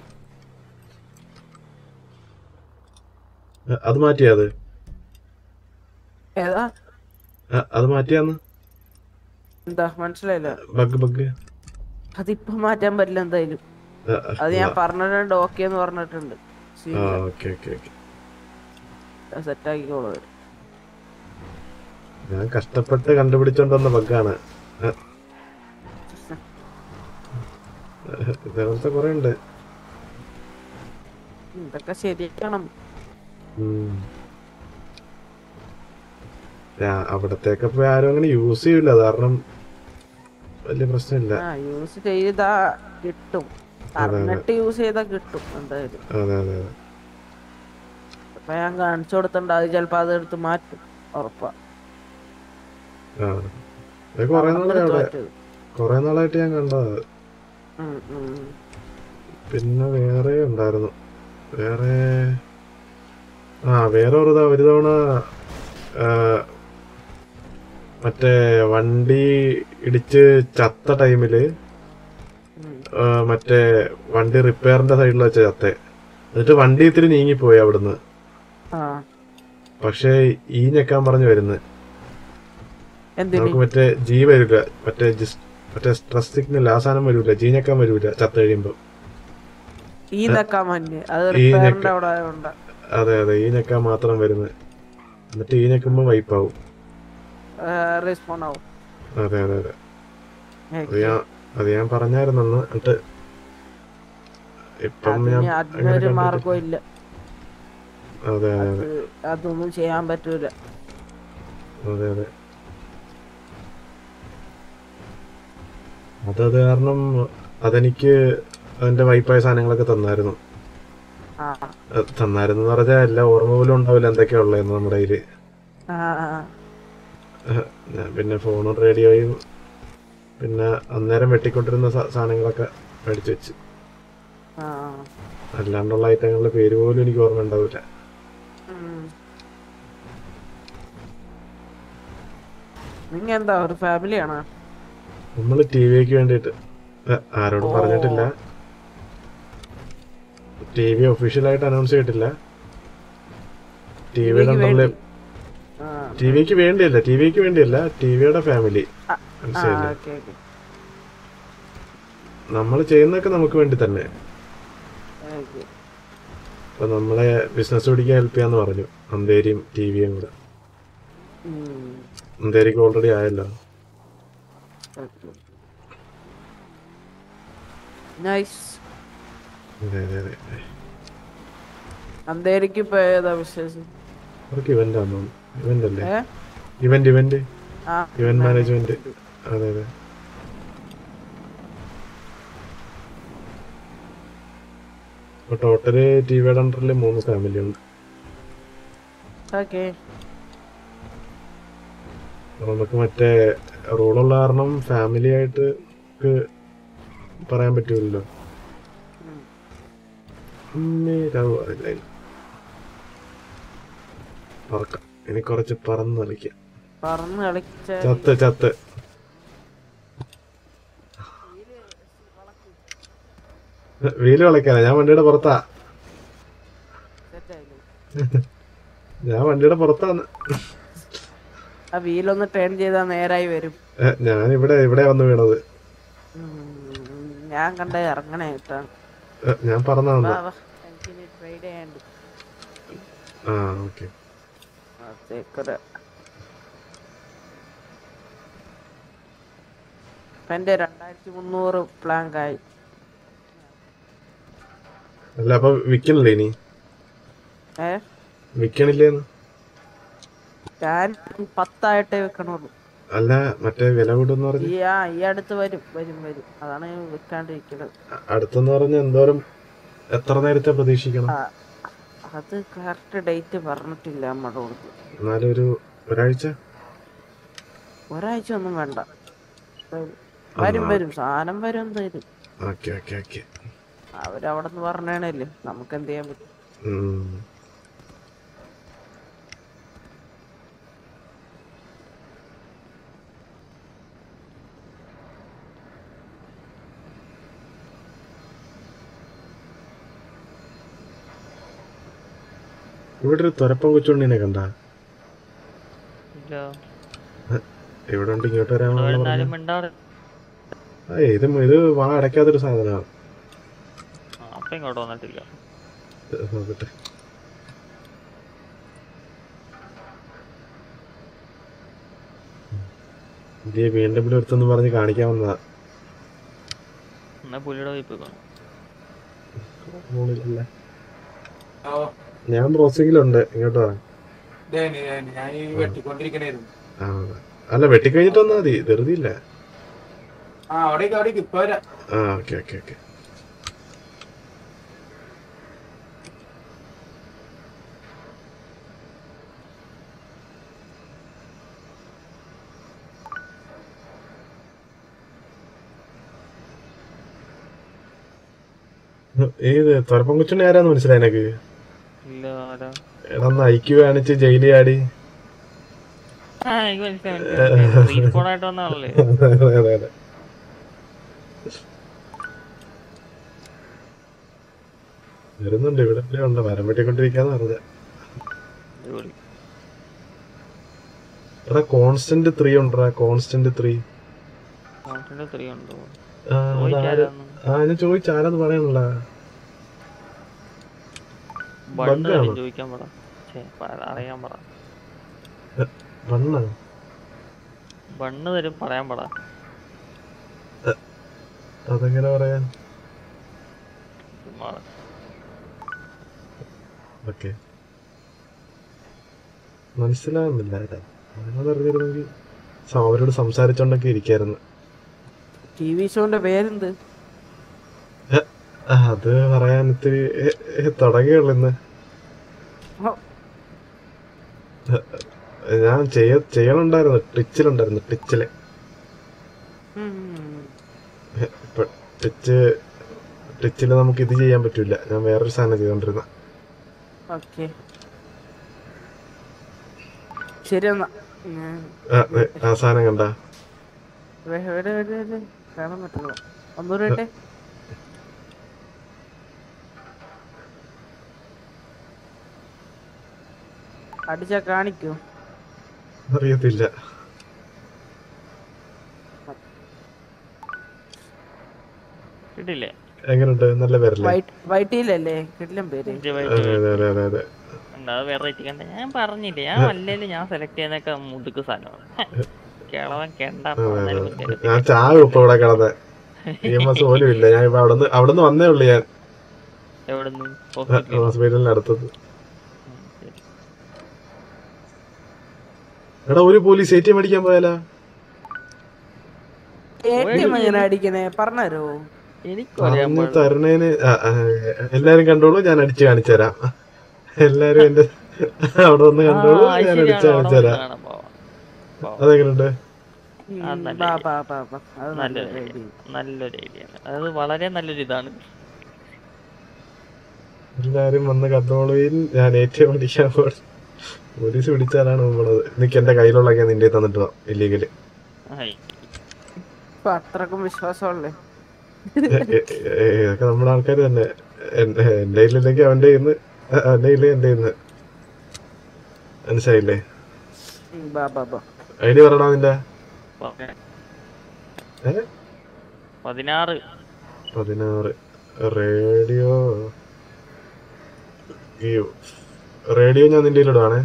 ആ, അത് മാറ്റിയാ അത് ഏതാ ആ, അത് മാറ്റിയാന്ന് എന്താ മനസ്സിലായില്ല ബഗ് ബഗ് അതിപ്പോ മാറ്റാൻ പറ്റില്ല എന്തായാലും അത് ഞാൻ പറഞ്ഞിട്ടുണ്ട് ഓക്കെ എന്ന് പറഞ്ഞിട്ടുണ്ട് ആ ഓക്കെ ഓക്കെ ഓക്കെ സെറ്റ് ആക്കിക്കോളൂ അവര്. ഞാൻ കഷ്ടപ്പെട്ട് കണ്ടുപിടിച്ചോണ്ട് വന്ന ബഗ്ഗാണ് ഇതേപോലത്തെ കുറെ ഉണ്ട് ഇതൊക്കെ ശരിയാക്കണം ഉം. ഞാ- അവിടത്തേക്ക് പോയി ആരും അങ്ങനെ യൂസ് ചെയ്യൂല കാരണം വലിയ പ്രശ്നമില്ല ആ യൂസ് ചെയ്താ കിട്ടും അതെ. അറിഞ്ഞിട്ട് യൂസ് ചെയ്താ കിട്ടും എന്തായാലും അതെ അതെ അതെ അപ്പൊ ഞാൻ കാണിച്ചു കൊടുത്തിട്ടുണ്ട് അത് ചിലപ്പോ അത് എടുത്ത് മാറ്റും ഉറപ്പാ ആ ഇത് കൊറേ നാളായി എടുത്ത് അവിടെ മാറ്റും. കൊറേ നാളായിട്ട് ഞാൻ കണ്ടത് ഉം, ഉം. പിന്നെ വേറെ ഉണ്ടായിരുന്നു വേറെ ആ വേറെ ഒരു തവണ- ഒരു തവണ ആ, മറ്റേ വണ്ടി ഇടിച്ച് ചത്ത ടൈമില് ഉം. ആ, മറ്റേ വണ്ടി റിപ്പയറിന്റെ സൈഡിൽ വെച്ച ചത്തെ എന്നിട്ട് വണ്ടി ഇത്തിരി നീങ്ങിപ്പോയി അവിടുന്ന് ആ പക്ഷേ ഈ ഞെക്കാൻ പറഞ്ഞു വരുന്നത് എന്തിന് നമുക്ക് മറ്റേ ജി വരില്ല മറ്റേ ജിസ് മറ്റേ സ്ട്രെസ് സിഗ്നൽ ആ സാധനം വരൂല ജി ഞെക്കാൻ വരൂല ചത്ത കഴിയുമ്പോ ഈ നക്കാൻ മഞ്ഞ് അത് ഈ റിപ്പയറിന്റെ നക്ക- അവിടെ ആയതുകൊണ്ടാ അതെ അതെ ഈ ഞെക്കാൻ മാത്രം വരുന്നത് എന്നിട്ട് ഈ ഞെക്കുമ്പോ വൈപ്പാവും റെസ്പോൺ ആവും അതെ അതെ അതെ അത് ഞാൻ അത് ഞാൻ പറഞ്ഞായിരുന്നു അന്ന് എന്നിട്ട് ഇപ്പം ഞാൻ അതിന് അങ്ങനെ അതിനൊരു കണ്ടിട്ട് മാർഗവും ഇല്ല അതെ അതെ അത് അതെ അതൊന്നും ചെയ്യാൻ പറ്റൂല അതെ അതെ അതത് കാരണം അതെനിക്ക് അതിന്റെ വൈപ്പായ സാധനങ്ങളൊക്കെ തന്നായിരുന്നു ആ അത് തന്നായിരുന്നു എന്ന് പറഞ്ഞാൽ എല്ലാം ഓർമ്മ പോലും ഉണ്ടാവില്ല എന്തൊക്കെയാ ഉള്ളതെന്ന് നമ്മുടെ കയ്യില് ആ ആ. ഞാൻ പിന്നെ ഫോണും റേഡിയോയും പിന്നെ അന്നേരം വെട്ടിക്കൊണ്ടിരുന്ന സാ- സാധനങ്ങളൊക്കെ മേടിച്ചു വെച്ച് ആ അല്ലാണ്ടുള്ള ഐറ്റങ്ങളുടെ പേര് പോലും എനിക്ക് ഓർമ്മ ഉണ്ടാവില്ല ഉം. നിങ്ങ എന്താ ഒരു ഫാമിലിയാണോ നമ്മൾ ടി വിക്ക് വേണ്ടിയിട്ട് ഏ, ആരോടും ഓ. പറഞ്ഞിട്ടില്ല ടി വി ഒഫീഷ്യലായിട്ട് അനൗൺസ് ചെയ്തിട്ടില്ല ടി വിയുടെ TV ക്ക് അണ്ടറിൽ വേണ്ടി. ആ ടി വിക്ക് വേണ്ടിയല്ല ടി വിക്ക് വേണ്ടിയല്ല ടി വിയുടെ ഫാമിലി ആ, മനസ്സിലായില്ലേ ഓക്കെ ഓക്കെ നമ്മൾ ചെയ്യുന്നതൊക്കെ നമുക്ക് വേണ്ടി തന്നെ ഓക്കെ അപ്പൊ നമ്മളെ ബിസിനസ് പിടിക്കാൻ ഹെൽപ്പ് ചെയ്യാന്ന് പറഞ്ഞു അന്തേരിയും ടി വിയും കൂടെ അന്തേരിക്ക് ഓൾറെഡി ആയല്ലോ നൈസ് അതെ അതെ അതെ അന്തേരിക്ക് ഇപ്പൊ ഏതാ വിശേഷം അവർക്ക് ഇവന്റ് ആണോ ഇവന്റ് അല്ലേ ഏ ഇവന്റ് ഇവന്റ് ആ ഇവന്റ് മാനേജ്മെന്റ് അതെ അതെ ഇപ്പൊ ടോട്ടല് ടി വിയുടെ അണ്ടറിൽ മൂന്ന് ഫാമിലി ഉണ്ട് ഓക്കെ അപ്പൊ നമുക്ക് മറ്റേ റൂളുള്ള കാരണം ഫാമിലി ആയിട്ട് നമുക്ക് പറയാൻ പറ്റൂലല്ലോ ഉമ്മേ രാവ് അറിയില്ല ഇനി. പറക്കാം ഇനി കുറച്ച് പറന്ന് കളിക്കാം പറന്ന് കളിച്ച ചത്ത് ചത്ത് വീല് കളിക്കാനാ ഞാൻ വണ്ടിയുടെ പുറത്താ ഞാൻ വണ്ടിയുടെ പുറത്താണ് ആ വീലൊന്ന് ടേൺ ചെയ്താ നേരായി വരും ഏ, ഞാൻ ഇവിടെ ഇവിടെ വന്ന് വീണത് ഉം, ഞാൻ കണ്ട ഇറങ്ങണേ കേട്ടാ ഏ, ഞാൻ പറന്ന വാ വന്ന വാ എനിക്കിനി ട്രേഡ് ചെയ്യാണ്ട് ആ ഓക്കെ അതേക്കൊരു ഇപ്പൊ എന്റെ രണ്ടായിരത്തി മുന്നൂറ് പ്ലാങ്ക് ആയി അല്ല അപ്പൊ വിൽക്കണില്ലേ ഇനി ഏ വിൽക്കണില്ലേന്ന് ഞാൻ പത്തായിട്ടേ വെക്കണുള്ളൂ അല്ല മറ്റേ വില കൂടുന്ന് പറഞ്ഞ് ഈ ആ ഈ അടുത്ത് വരും വരും വരും അതാണ് ഞാൻ വെക്കാണ്ടിരിക്കുന്നത് അടുത്തെന്ന് പറഞ്ഞ എന്തോരം എത്ര നേരത്തെ പ്രതീക്ഷിക്കണം ആ, അത് കറക്റ്റ് ഡേറ്റ് പറഞ്ഞിട്ടില്ല നമ്മുടെ കൊടുത്ത് എന്നാലും ഒരു ഒരാഴ്ച ഒരാഴ്ച ഒന്നും വേണ്ട വരും ആ. വരും സാധനം വരും തരും ഓക്കെ ഓക്കെ ഓക്കെ അവരവിടെ നിന്ന് പറഞ്ഞേണല്ലേ നമുക്ക് എന്ത് ചെയ്യാൻ പറ്റും ഇവിടെ ഒരു തുരപ്പം കൊച്ചുണ്ണിനെ കണ്ട ഇല്ല ഇവിടെ ഉണ്ട് ഇങ്ങോട്ട് ഇവിടെ വരാനുള്ള വരുന്നാലും മിണ്ടാറ് ഇത് ഇത് വാ അടയ്ക്കാത്തൊരു സാധനമാണ് ആ, അപ്പൊ ഇങ്ങോട്ട് വന്നിട്ടില്ല നോക്കട്ടെ ഇത് ബി എം ഡബ്ല്യു എടുത്തെന്ന് പറഞ്ഞ് കാണിക്കാൻ വന്നതാ എന്നാ പുള്ളിയുടെ വൈപ്പ് കാണും ഫോണിലില്ല. ഓ ഞാൻ പ്രോസസിങ്ങിലുണ്ട് ഇങ്ങോട്ട് വാ ഇതേനി, ഇതേനി. ഞാൻ ഈ വെട്ടിക്കൊണ്ടിരിക്കണായിരുന്നു ആ അല്ല വെട്ടിക്കഴിഞ്ഞിട്ട് വന്നാ മതി ധൃതി ഇല്ല ആ അവിടേക്ക് അവിടേക്ക് ഇപ്പൊ വരാം ആ ഓക്കെ ഓക്കെ ഓക്കെ ഏത് തുറപ്പം കൊച്ചുണ്ണി ആരാന്ന് മനസ്സിലായി എനക്ക് ഇല്ല ആരാ എടാ ഒന്ന് ഐക്യു കാണിച്ച് ജയിലിൽ ആടി ആ എനിക്ക് മനസ്സിലായി മനസ്സിലായി റീസ്പോൺ ആയിട്ട് വന്നാണല്ലേ അതെ അതെ അതെ വരുന്നുണ്ട് ഇവിടെ എവിടെയോ ഉണ്ട് മരം വെട്ടിക്കൊണ്ടിരിക്കാന്ന് പറഞ്ഞ അടിപൊളി എടാ കോൺസ്റ്റന്റ് ത്രീ ഉണ്ടടാ കോൺസ്റ്റന്റ് ത്രീ കോൺഫിഡൻസ് ത്രീ ഉണ്ടോ ആ അതാര് ചോദിക്കാരാന്ന് ആ ഞാൻ ചോദിച്ചു ആരാന്ന് പറയണല്ല ബണ്ണ് ബഗ്ഗാണോ? തരും ചോദിക്കാൻ പറ ഛേ, പറ- അറിയാൻ പറ വണ്ണ ബണ്ണ് തരും പറയാൻ പറ അതെങ്ങനെ പറയാൻ ചുമ്മാ ഓക്കെ മനസ്സിലാവുന്നില്ല കേട്ടോ ഞാനത് അറിഞ്ഞിരുന്നെങ്കിൽ സ- അവരോട് സംസാരിച്ചോണ്ടൊക്കെ ഇരിക്കായിരുന്നു ടി വി ഷോന്റെ പേരെന്ത് ആ, അത് പറയാൻ ഇത്തിരി ഏ, ഏ, തുടങ്ങിയുള്ളു ഇന്ന് ഓ. ഞാൻ ചെയ്യ ചെയ്യണുണ്ടായിരുന്നു ടിച്ചിലുണ്ടായിരുന്നു ടിച്ചില് ഉം. ഇപ്പൊ ടിച്ച് ടിച്ചില് നമുക്ക് ഇത് ചെയ്യാൻ പറ്റൂല ഞാൻ വേറൊരു സാധനം ചെയ്തോണ്ടിരുന്ന ഓക്കെ ശരി എന്നാ ഞാൻ ആ, ദേ, ആ സാധനം കണ്ട വേ- വരെ വരെ വരെ കാണാൻ പറ്റുള്ളൂ ഒന്നൂടെ ഇട്ടെ അടിച്ചാ കാണിക്കൂ അറിയത്തില്ല കിട്ടില്ലേ എങ്ങനെയുണ്ട് നല്ല പേരല്ലേ വൈറ്റ് വൈറ്റിയിലല്ലേ കിട്ടിലും പേര് ഇജ്ജ് അതെ പോയിട്ട് അതെ അതെ അതെ അതെ എന്താ അത് വേറെ കണ്ട ഞാൻ പറഞ്ഞില്ലേ ഞാൻ അല്ലേലും ഞാൻ സെലക്ട് ചെയ്യുന്നൊക്കെ മുതുക്ക് സാധനമാണ് കിളവൻ കെണ്ട അതെ, പറഞ്ഞാലും അതെ. കുറ്റം ഞാൻ ചാവും ഇപ്പൊ ഇവിടെ കിടന്ന് ഇ എം എസ് പോലും ഇല്ല ഞാൻ ഇപ്പൊ അവിടുന്ന് അവിടുന്ന് വന്നേ ഉള്ളു ഞാൻ എവിടുന്ന് ഹോസ്പിറ്റലിൽ ഹോസ്പിറ്റലിന് അടുത്തത് എടാ ഒരു പോലീസ് എ ടി എം അടിക്കാൻ പോയാലാ എ ടി എം എങ്ങനെ അടിക്കണേ പറഞ്ഞുതരോ എനിക്കറിയാൻ പറഞ്ഞു തരണേന് ആ, ആ, എല്ലാരും കണ്ടോളൂ ഞാൻ അടിച്ചു കാണിച്ചു തരാം എല്ലാരും എന്റെ അവിടെ വന്ന് കണ്ടോളൂ ഞാൻ അടിച്ചു കാണിച്ചു തരാം അതെങ്ങനെയുണ്ട് ഉം, ആ, നല്ല ബാ, idea. ബാ, ബാ, ബാ. അത് നല്ലൊരു നല്ലൊരു idea. idea. നല്ലൊരു ഐഡിയ അത് വളരെ നല്ലൊരു ഇതാണ് എല്ലാരും വന്ന് കണ്ടോളുകയും ഞാൻ എ ടി എം അടിക്കാൻ പോകും പോലീസ് പിടിച്ചാലാണ് നമ്മളത് എനിക്ക് എന്റെ കയ്യിലുള്ളൊക്കെ നിന്റെ തന്നിട്ട് പോവാം ഇല്ലീഗല് ആയി. ഇപ്പൊ അത്രക്കും വിശ്വാസമുള്ളേ ഇതൊക്കെ നമ്മുടെ ആൾക്കാർ തന്നെ എൻ- എന്റെ കയ്യിലില്ലെങ്കിൽ അവന്റെ കയ്യിന്ന് അവന്റെ കയ്യില് എന്റെ കയ്യിന്ന് മനസ്സിലായില്ലേ ഉം, ബാ ബാ ബാ ഐ ഡി പറയണോ നിന്റെ ഓക്കേ. ഏ? പതിനാറ് പതിനാറ് റേഡിയോ ഈ റേഡിയോ ഞാൻ നിന്റെ ഇടുവാണേ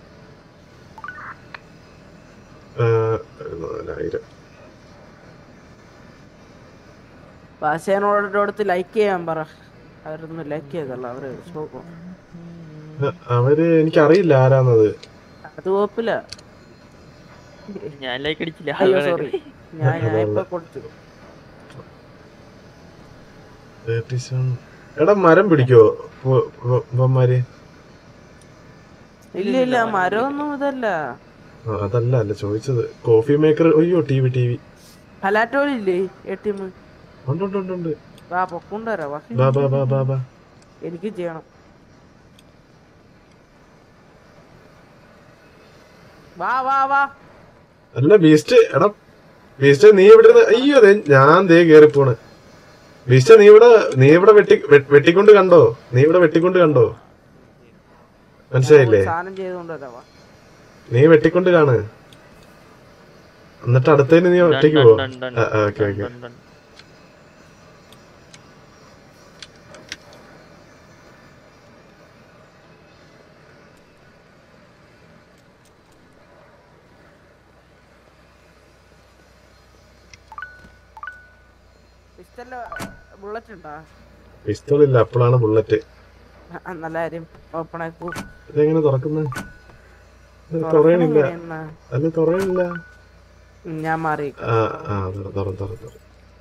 നാലായിരം ഭാഷേനോടടുത്ത് ലൈക്ക് ചെയ്യാൻ പറ അവരൊന്നും ലൈക്ക് ചെയ്തല്ല അവര് സോ- അ- അവര് എനിക്കറിയില്ല ആരാന്നത് അത് കുഴപ്പമില്ല ഞാൻ ലൈക്ക് അടിച്ചില്ല അയ്യോ സോറി ഞാൻ ഞാൻ അതല്ല. ഇപ്പൊ കൊടുത്തു 37. എടാ മരം പിടിക്കോ ഇവന്മാര് ഇല്ല ഇല്ല മരമൊന്നും ഇതല്ല ആ, അതല്ല അല്ല ചോദിച്ചത് കോഫി മേക്കർ അയ്യോ ടി വി ടി വി ഹലാറ്റോലില്ലേ എ ടി എം ഉണ്ട് ഉണ്ട് ഉണ്ട് ഉണ്ട് വാ പൊക്കൊണ്ടുവരാ വാ ബാ ബാ ബാ ബാ ബാ എനിക്ക് ചെയ്യണം വാ വാ വാ അല്ല ബീസ്റ്റ് എടാ ബീസ്റ്റ് നീ ഇവിടെ ഇരുന്ന് അയ്യോ ദേ ഞാൻ ദേ കേറി പോണ് ബീസ്റ്റ് നീ ഇവിടെ നീ ഇവിടെ വെട്ടി വെ- വെട്ടിക്കൊണ്ട് കണ്ടോ നീ ഇവിടെ വെട്ടിക്കൊണ്ട് കണ്ടോ മനസ്സിലായില്ലേ സാധനം ചെയ്തുകൊണ്ടുവരാ വാ നീ വെട്ടിക്കൊണ്ട് കാണ് എന്നിട്ട് അടുത്തതിന് നീ ഒറ്റയ്ക്ക് പോ ഓക്കെ ഓക്കെ പിസ്റ്റല്ല ബുള്ളറ്റ് ഉണ്ടോ പിസ്റ്റൾ ഇല്ല അപ്പോഴാണ് ബുള്ളറ്റ് ആ, ആ, നല്ല കാര്യം ഓപ്പൺ ആക്കൂ ഇതെങ്ങനെ തുറക്കുന്നത് തുറയണില്ല എങ്ങനെയെന്നാ? അല്ല തുറയണില്ല ഉം, ഞാൻ മാറി ആ ആ തുറ തുറ തുറ തുറ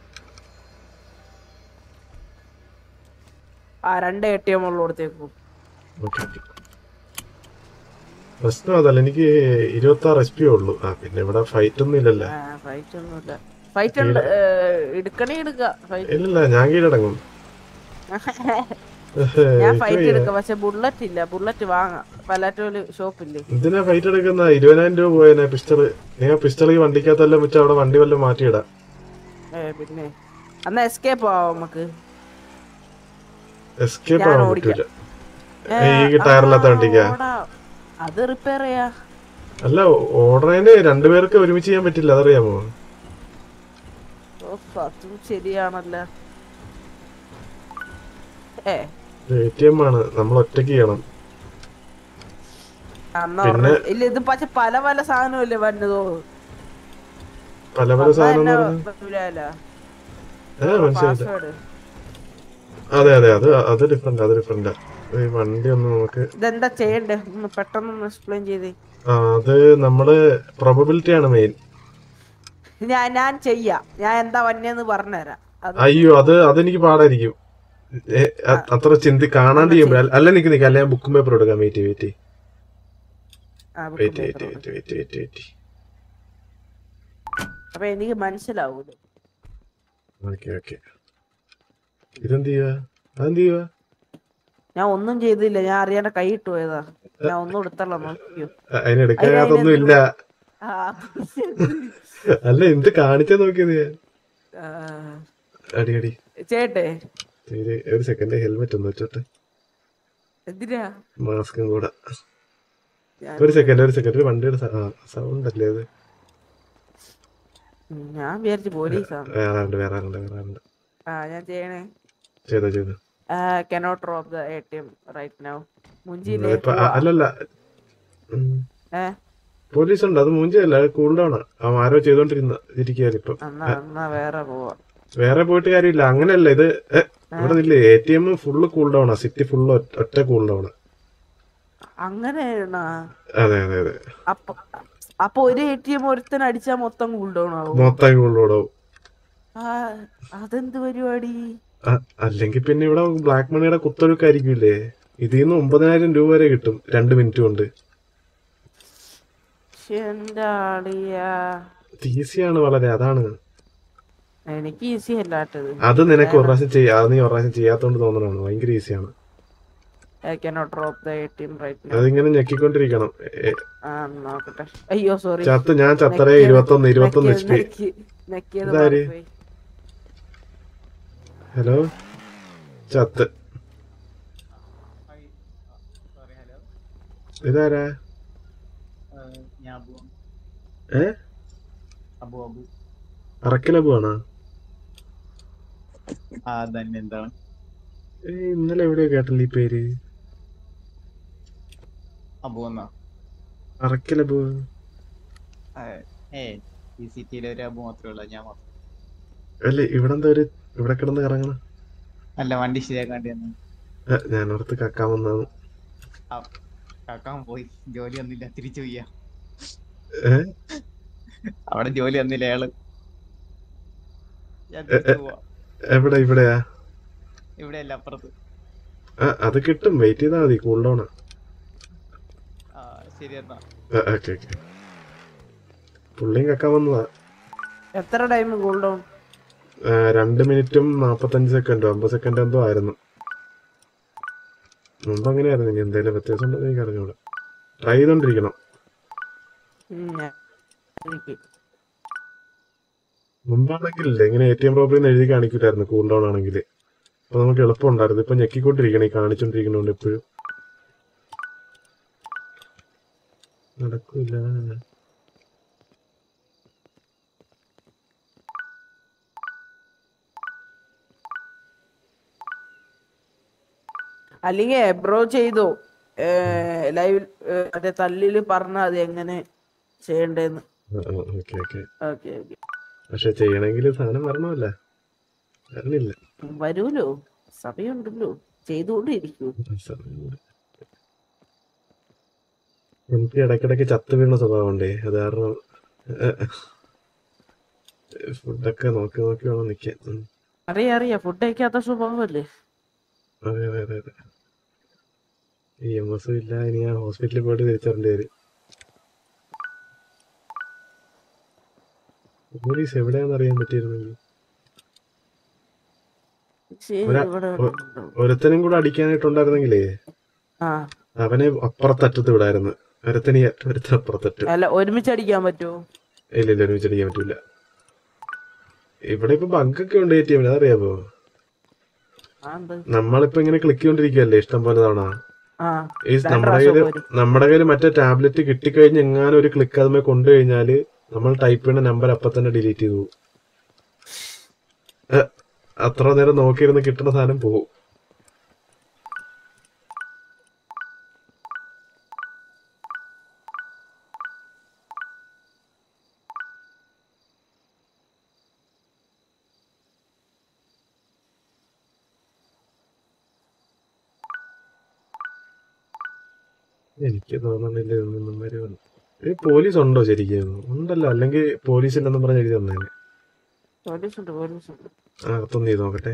ആ രണ്ട് എ ടി എം ഉള്ള കൊടുത്തേക്കും ഓക്കെ ഓക്കെ പ്രശ്നം അതല്ല എനിക്ക് ഇരുപത്തി ആറ് എസ് പി ഉള്ളൂ ആ പിന്നെ ഇവിടെ ഫൈറ്റ് ഒന്നും ഇല്ലല്ലോ ഫൈറ്റ് ഒന്നുമില്ല ഫൈറ്റ് ഉണ്ട് ഏ, എടുക്കണേ എടുക്ക ഫൈറ്റ് ഇല്ലില്ല ഞാൻ കീഴടങ്ങും ഞാൻ എനിക്ക് ഫൈറ്റ് വയ്യ. എടുക്കാം പക്ഷെ ബുള്ളറ്റ് ഇല്ല ബുള്ളറ്റ് വാങ്ങാം പലാറ്റോല് ഷോപ്പില്ലേ എന്തിനാ ഫൈറ്റ് എടുക്കുന്ന ഇരുപതിനായിരം രൂപ പോയേനെ പിസ്റ്റള് നീ ആ പിസ്റ്റൾ ഈ വണ്ടിക്കകത്തെല്ലാം വെച്ച് അവിടെ വണ്ടി വല്ലതും മാറ്റിയിടാം ഏ പിന്നെ എന്നാ എസ്കേപ്പ് ആവാം നമുക്ക് എസ്കേപ്പ് ഞാൻ ആവാൻ ഓടിക്കാം. പറ്റൂല ഏ, ഈ ടയറില്ലാത്ത ആ, വണ്ടിക്കാ ഓടാ. അത് റിപ്പയർ ചെയ്യാ അല്ല ഓർഡറിന് രണ്ടുപേർക്ക് ഒരുമിച്ച് ചെയ്യാൻ പറ്റില്ല അതറിയാമോ ഓ, അതും ശരിയാണല്ലോ ഏ എ ടി എം ആണ് നമ്മൾ ഒറ്റയ്ക്ക് ചെയ്യണം അന്നാ പിന്നെ- പറഞ്ഞ- ഇല്ല ഇത് പക്ഷെ പല പല സാധനമല്ലേ വന്നതോ പല പല സാധനം എന്ന് പറഞ്ഞാ- പറ്റൂലല്ലോ ഏ മനസ്സിലായില്ല പാസ്വേഡ് അതെ അതെ അത് അത് ഡിഫറെന്റ് അത് ഡിഫറെന്റ് ഈ വണ്ടി ഒന്ന് നമുക്ക് ഇതെന്താ ചെയ്യണ്ടേ ഒന്ന് പെട്ടെന്ന് എക്സ്പ്ലെയിൻ ചെയ്തേ ആ അത് നമ്മള് പ്രോബബിലിറ്റി ആണ് മെയിൻ ഞാൻ ഞാൻ ചെയ്യാം ഞാൻ എന്താ വന്നേന്ന് പറഞ്ഞുതരാം അത് അയ്യോ അത് അതെനിക്ക് പാടായിരിക്കും ഏ, അ- അത്ര ചിന്തി കാണാണ്ട് ചെയ്യുമ്പോ അല്ല നിക്ക് നിക്ക് അല്ല ഞാൻ ബുക്കും പേപ്പർ എടുക്കാം വെയിറ്റ് വെയിറ്റ് ആ, book വെയിറ്റ് paper വെയിറ്റ് ഉണ്ട്. വെയിറ്റ് വെയിറ്റ് വെയിറ്റ് വെയിറ്റ് അപ്പൊ എനിക്ക് മനസ്സിലാവൂല ഓക്കെ ഓക്കെ ഇതെന്ത് ചെയ്യുക അതെന്ത് ചെയ്യുക ഞാൻ ഒന്നും ചെയ്തില്ല ഞാൻ അറിയാണ്ട് കൈ ഇട്ട് പോയതാ ഞാൻ ഒന്നും എടുത്തല്ലോ നോക്കിയോ അതിനെടുക്കാനൊന്നും ഇല്ല ആ, അല്ല എന്ത് കാണിച്ചാ നോക്കിയത് ഞാൻ ആ. അടി അടി ചേട്ടെ ഇത് ഒരു സെക്കൻഡ് ഹെൽമെറ്റ് ഒന്ന് വെച്ചോട്ടെ എന്തിനാ മാസ്കും കൂടെ ഞാൻ- ഒരു സെക്കൻഡ് ഒരു സെക്കൻഡ് ഒരു വണ്ടിയുടെ സൗണ്ട് അല്ലേ അത് ഉം, ഞാൻ വിചാരിച്ചു പോലീസാണ് വേറെ ഉണ്ട് വേറെ ഉണ്ട് വേറെ ഉണ്ട് ആ ഞാൻ ചെയ്യണേ ചെയ്തോ ചെയ്തോ cannot drop the A T M right now മുഞ്ചിയിലേ ഇപ്പൊ അ- അല്ലല്ല ഉം. ഏ പോലീസ് ഉണ്ട് അത് മൂഞ്ചല്ല അത് കൂൾ ഡൗൺ അവൻ ആരോ ചെയ്തോണ്ടിരുന്ന ഇരിക്കുകയാണ് ഇപ്പം എന്നാ എന്നാ വേറെ പോവാ വേറെ പോയിട്ട് കാര്യമില്ല അങ്ങനെയല്ല ഇത് ഏ, ഇവിടെ നില്ലേ A T M full cool down ആ സിറ്റി ഫുള്ള് ഒറ്റ കൂൾ ഡൗൺ അങ്ങനെയാണോ അതെ അതെ അതെ അപ്പൊ അപ്പൊ ഒരു എ ടി എം ഒരുത്തൻ അടിച്ചാ മൊത്തം കൂൾ ഡൗൺ ആവും മൊത്തം കൂൾ ഡൗൺ ആവും ആ അതെന്ത് പരിപാടി അല്ലെങ്കിൽ പിന്നെ ഇവിടെ ബ്ലാക്ക് മണിയുടെ കുത്തൊഴുക്കായിരിക്കില്ലേ ഇതിൽ നിന്ന് ഒമ്പതിനായിരം രൂപ വരെ കിട്ടും രണ്ട് മിനിറ്റ് കൊണ്ട് ശ്ശെ, എന്റെ ആളിയാ ഈസിയാണ് വളരെ അതാണ് എനിക്ക് ഈസി അല്ലാട്ടത് അത് നിനക്ക് ഒരു പ്രാവശ്യം ചെയ്യാ അത് നീ ഒരു പ്രാവശ്യം ചെയ്യാത്തോണ്ട് തോന്നണതാണ് ഭയങ്കര ഈസിയാണ് I cannot drop the A T M right now അതിങ്ങനെ ഞെക്കിക്കൊണ്ടിരിക്കണം ഏ, ആ നോക്കട്ടെ അയ്യോ സോറി ചത്ത് ഞാൻ ചത്തറേ ഇരുപത്തൊന്ന് ഇരുപത്തൊന്ന് എച്ച് പി നെക്കിയത് ഇതാര്? മാറിപ്പോയി. ഹലോ ചത്ത് ഇതാരാ ഏ അറക്കിലബുവാണോ ആ തന്നെ എന്താണ് ഏ ഇന്നലെ എവിടെയോ കേട്ടല്ലോ ഈ പേര് അബു എന്നാ അറക്കിലബു ഏ ഈ സിറ്റിയിലെ ഒരു അബു മാത്രമേ ഉള്ളൂ ഞാൻ മാത്രം അല്ലേ ഇവിടെ എന്താ ഒരു ഇവിടെ കിടന്ന് കറങ്ങണ അല്ല വണ്ടി ശരിയാക്കാണ്ടി വന്നു ഞാൻ ഓർത്ത് കക്കാൻ വന്നാണ് കാക്കാൻ പോയി ജോലി ഒന്നില്ല തിരിച്ചു പോയ ഏ? അവിടെ ജോലി ഒന്നില്ല അയാള് ഞാൻ തിരിച്ചു പോവാ എവിടെ ഇവിടെയാ ഇവിടെ അല്ല അപ്പുറത്ത് ആ അത് കിട്ടും വെയിറ്റ് ചെയ്താൽ മതി കൂൾ ഡൗൺ ആ ശരി എന്നാ ഓക്കെ ഓക്കെ പുള്ളിയും കക്കാൻ വന്നതാ എത്ര ടൈം കൂൾ ഡൗൺ ആ, രണ്ട് മിനിറ്റും നാപ്പത്തഞ്ച് സെക്കൻഡും അമ്പത് സെക്കൻഡ് എന്തോ ആയിരുന്നു മുമ്പ് അങ്ങനെയായിരുന്നു ഇനി എന്തെങ്കിലും വ്യത്യാസം ഉണ്ടെന്ന് എനിക്ക് അറിഞ്ഞൂടാ ട്രൈ ചെയ്തോണ്ടിരിക്കണം മുമ്പാണെങ്കിൽ ഇങ്ങനെ എ ടി എം റോബറി എഴുതി കാണിക്കില്ലായിരുന്നു കൂൾ ഡൗൺ ആണെങ്കിൽ അപ്പൊ നമുക്ക് എളുപ്പം ഉണ്ടായിരുന്നു ഇപ്പൊ ഞെക്കിക്കൊണ്ടിരിക്കണം ഈ കാണിച്ചോണ്ടിരിക്കണോണ്ട് എപ്പോഴും നടക്കൂല അല്ലെങ്കിൽ എബ്രോ ചെയ്തോ ലൈവ് മറ്റേ തല്ലില് പറഞ്ഞ അത് എങ്ങനെ ചെയ്യണ്ടേന്ന് ഓക്കെ ഓക്കെ ഓക്കെ ഓക്കെ പക്ഷെ ചെയ്യണമെങ്കിൽ സാധനം വരണമല്ല വരണില്ല വരൂലോ സമയമുണ്ടല്ലോ ചെയ്തുകൊണ്ടിരിക്കൂ സമയമില്ല. എനിക്ക് ഇടയ്ക്കിടയ്ക്ക് ചത്തു വീണ സ്വഭാവമുണ്ടേ അത് കാരണം ഫുഡൊക്കെ നോക്കി നോക്കി വേണം നിൽക്കാൻ ഉം. അറിയാം അറിയാം ഫുഡ് കഴിക്കാത്ത സ്വഭാവമല്ലേ അതെ അതെ അതെ അതെ ഈ എം എസും ഇല്ല ഇനി ഞാൻ ഹോസ്പിറ്റലിൽ പോയിട്ട് തിരിച്ചറിയേണ്ടി വരും പോലീസ് എവിടെയാന്ന് അറിയാൻ പറ്റിയിരുന്നെങ്കിൽ ശരി, ഒരാ- ഇവിടെ ഒ- ഒരുത്തനും കൂടെ അടിക്കാനായിട്ടുണ്ടായിരുന്നെങ്കിലേ ആ അവനെ അപ്പുറത്തറ്റത്ത് വിടായിരുന്നു ഒരുത്തനി ഒരുത്തൻ അപ്പുറത്തറ്റ് അല്ല ഒരുമിച്ച് അടിക്കാൻ പറ്റുമോ ഇല്ല ഇല്ല ഒരുമിച്ച് അടിക്കാൻ പറ്റൂല ഇവിടെ ഇപ്പൊ ബഗ്ഗൊക്കെ ഉണ്ട് എ ടി എമ്മിൽ അതറിയാമോ ആ എന്ത് നമ്മളിപ്പോ ഇങ്ങനെ ക്ലിക്ക് ചെയ്തോണ്ടിരിക്കുകയല്ലേ ഇഷ്ടം പോലെ തവണ ആ ഈ രണ്ട് നമ്മുടെ പ്രാവശ്യം കയ്യില് വരും. നമ്മുടെ കയ്യിൽ മറ്റേ ടാബ്ലറ്റ് കിട്ടിക്കഴിഞ്ഞ് എങ്ങാനും ഒരു ക്ലിക്ക് അതുമേ കൊണ്ടു കഴിഞ്ഞാല് നമ്മൾ ടൈപ്പ് ചെയ്യുന്ന നമ്പർ അപ്പൊ തന്നെ ഡിലീറ്റ് ചെയ്തു പോകും ഏ, അത്ര നേരം നോക്കിയിരുന്ന് കിട്ടുന്ന സാധനം പോകും എനിക്ക് തോന്നുന്നില്ല ഇതൊന്നും വരുമെന്ന് ഈ പോലീസ് ഉണ്ടോ ശരിക്കും ഉണ്ടല്ലോ അല്ലെങ്കിൽ പോലീസ് ഇല്ലെന്നും പറഞ്ഞ് എഴുതി തന്നേനെ പോലീസ് ഉണ്ട് പോലീസ് ഉണ്ട് ആ അകത്തൊന്ന് ചെയ്ത് നോക്കട്ടെ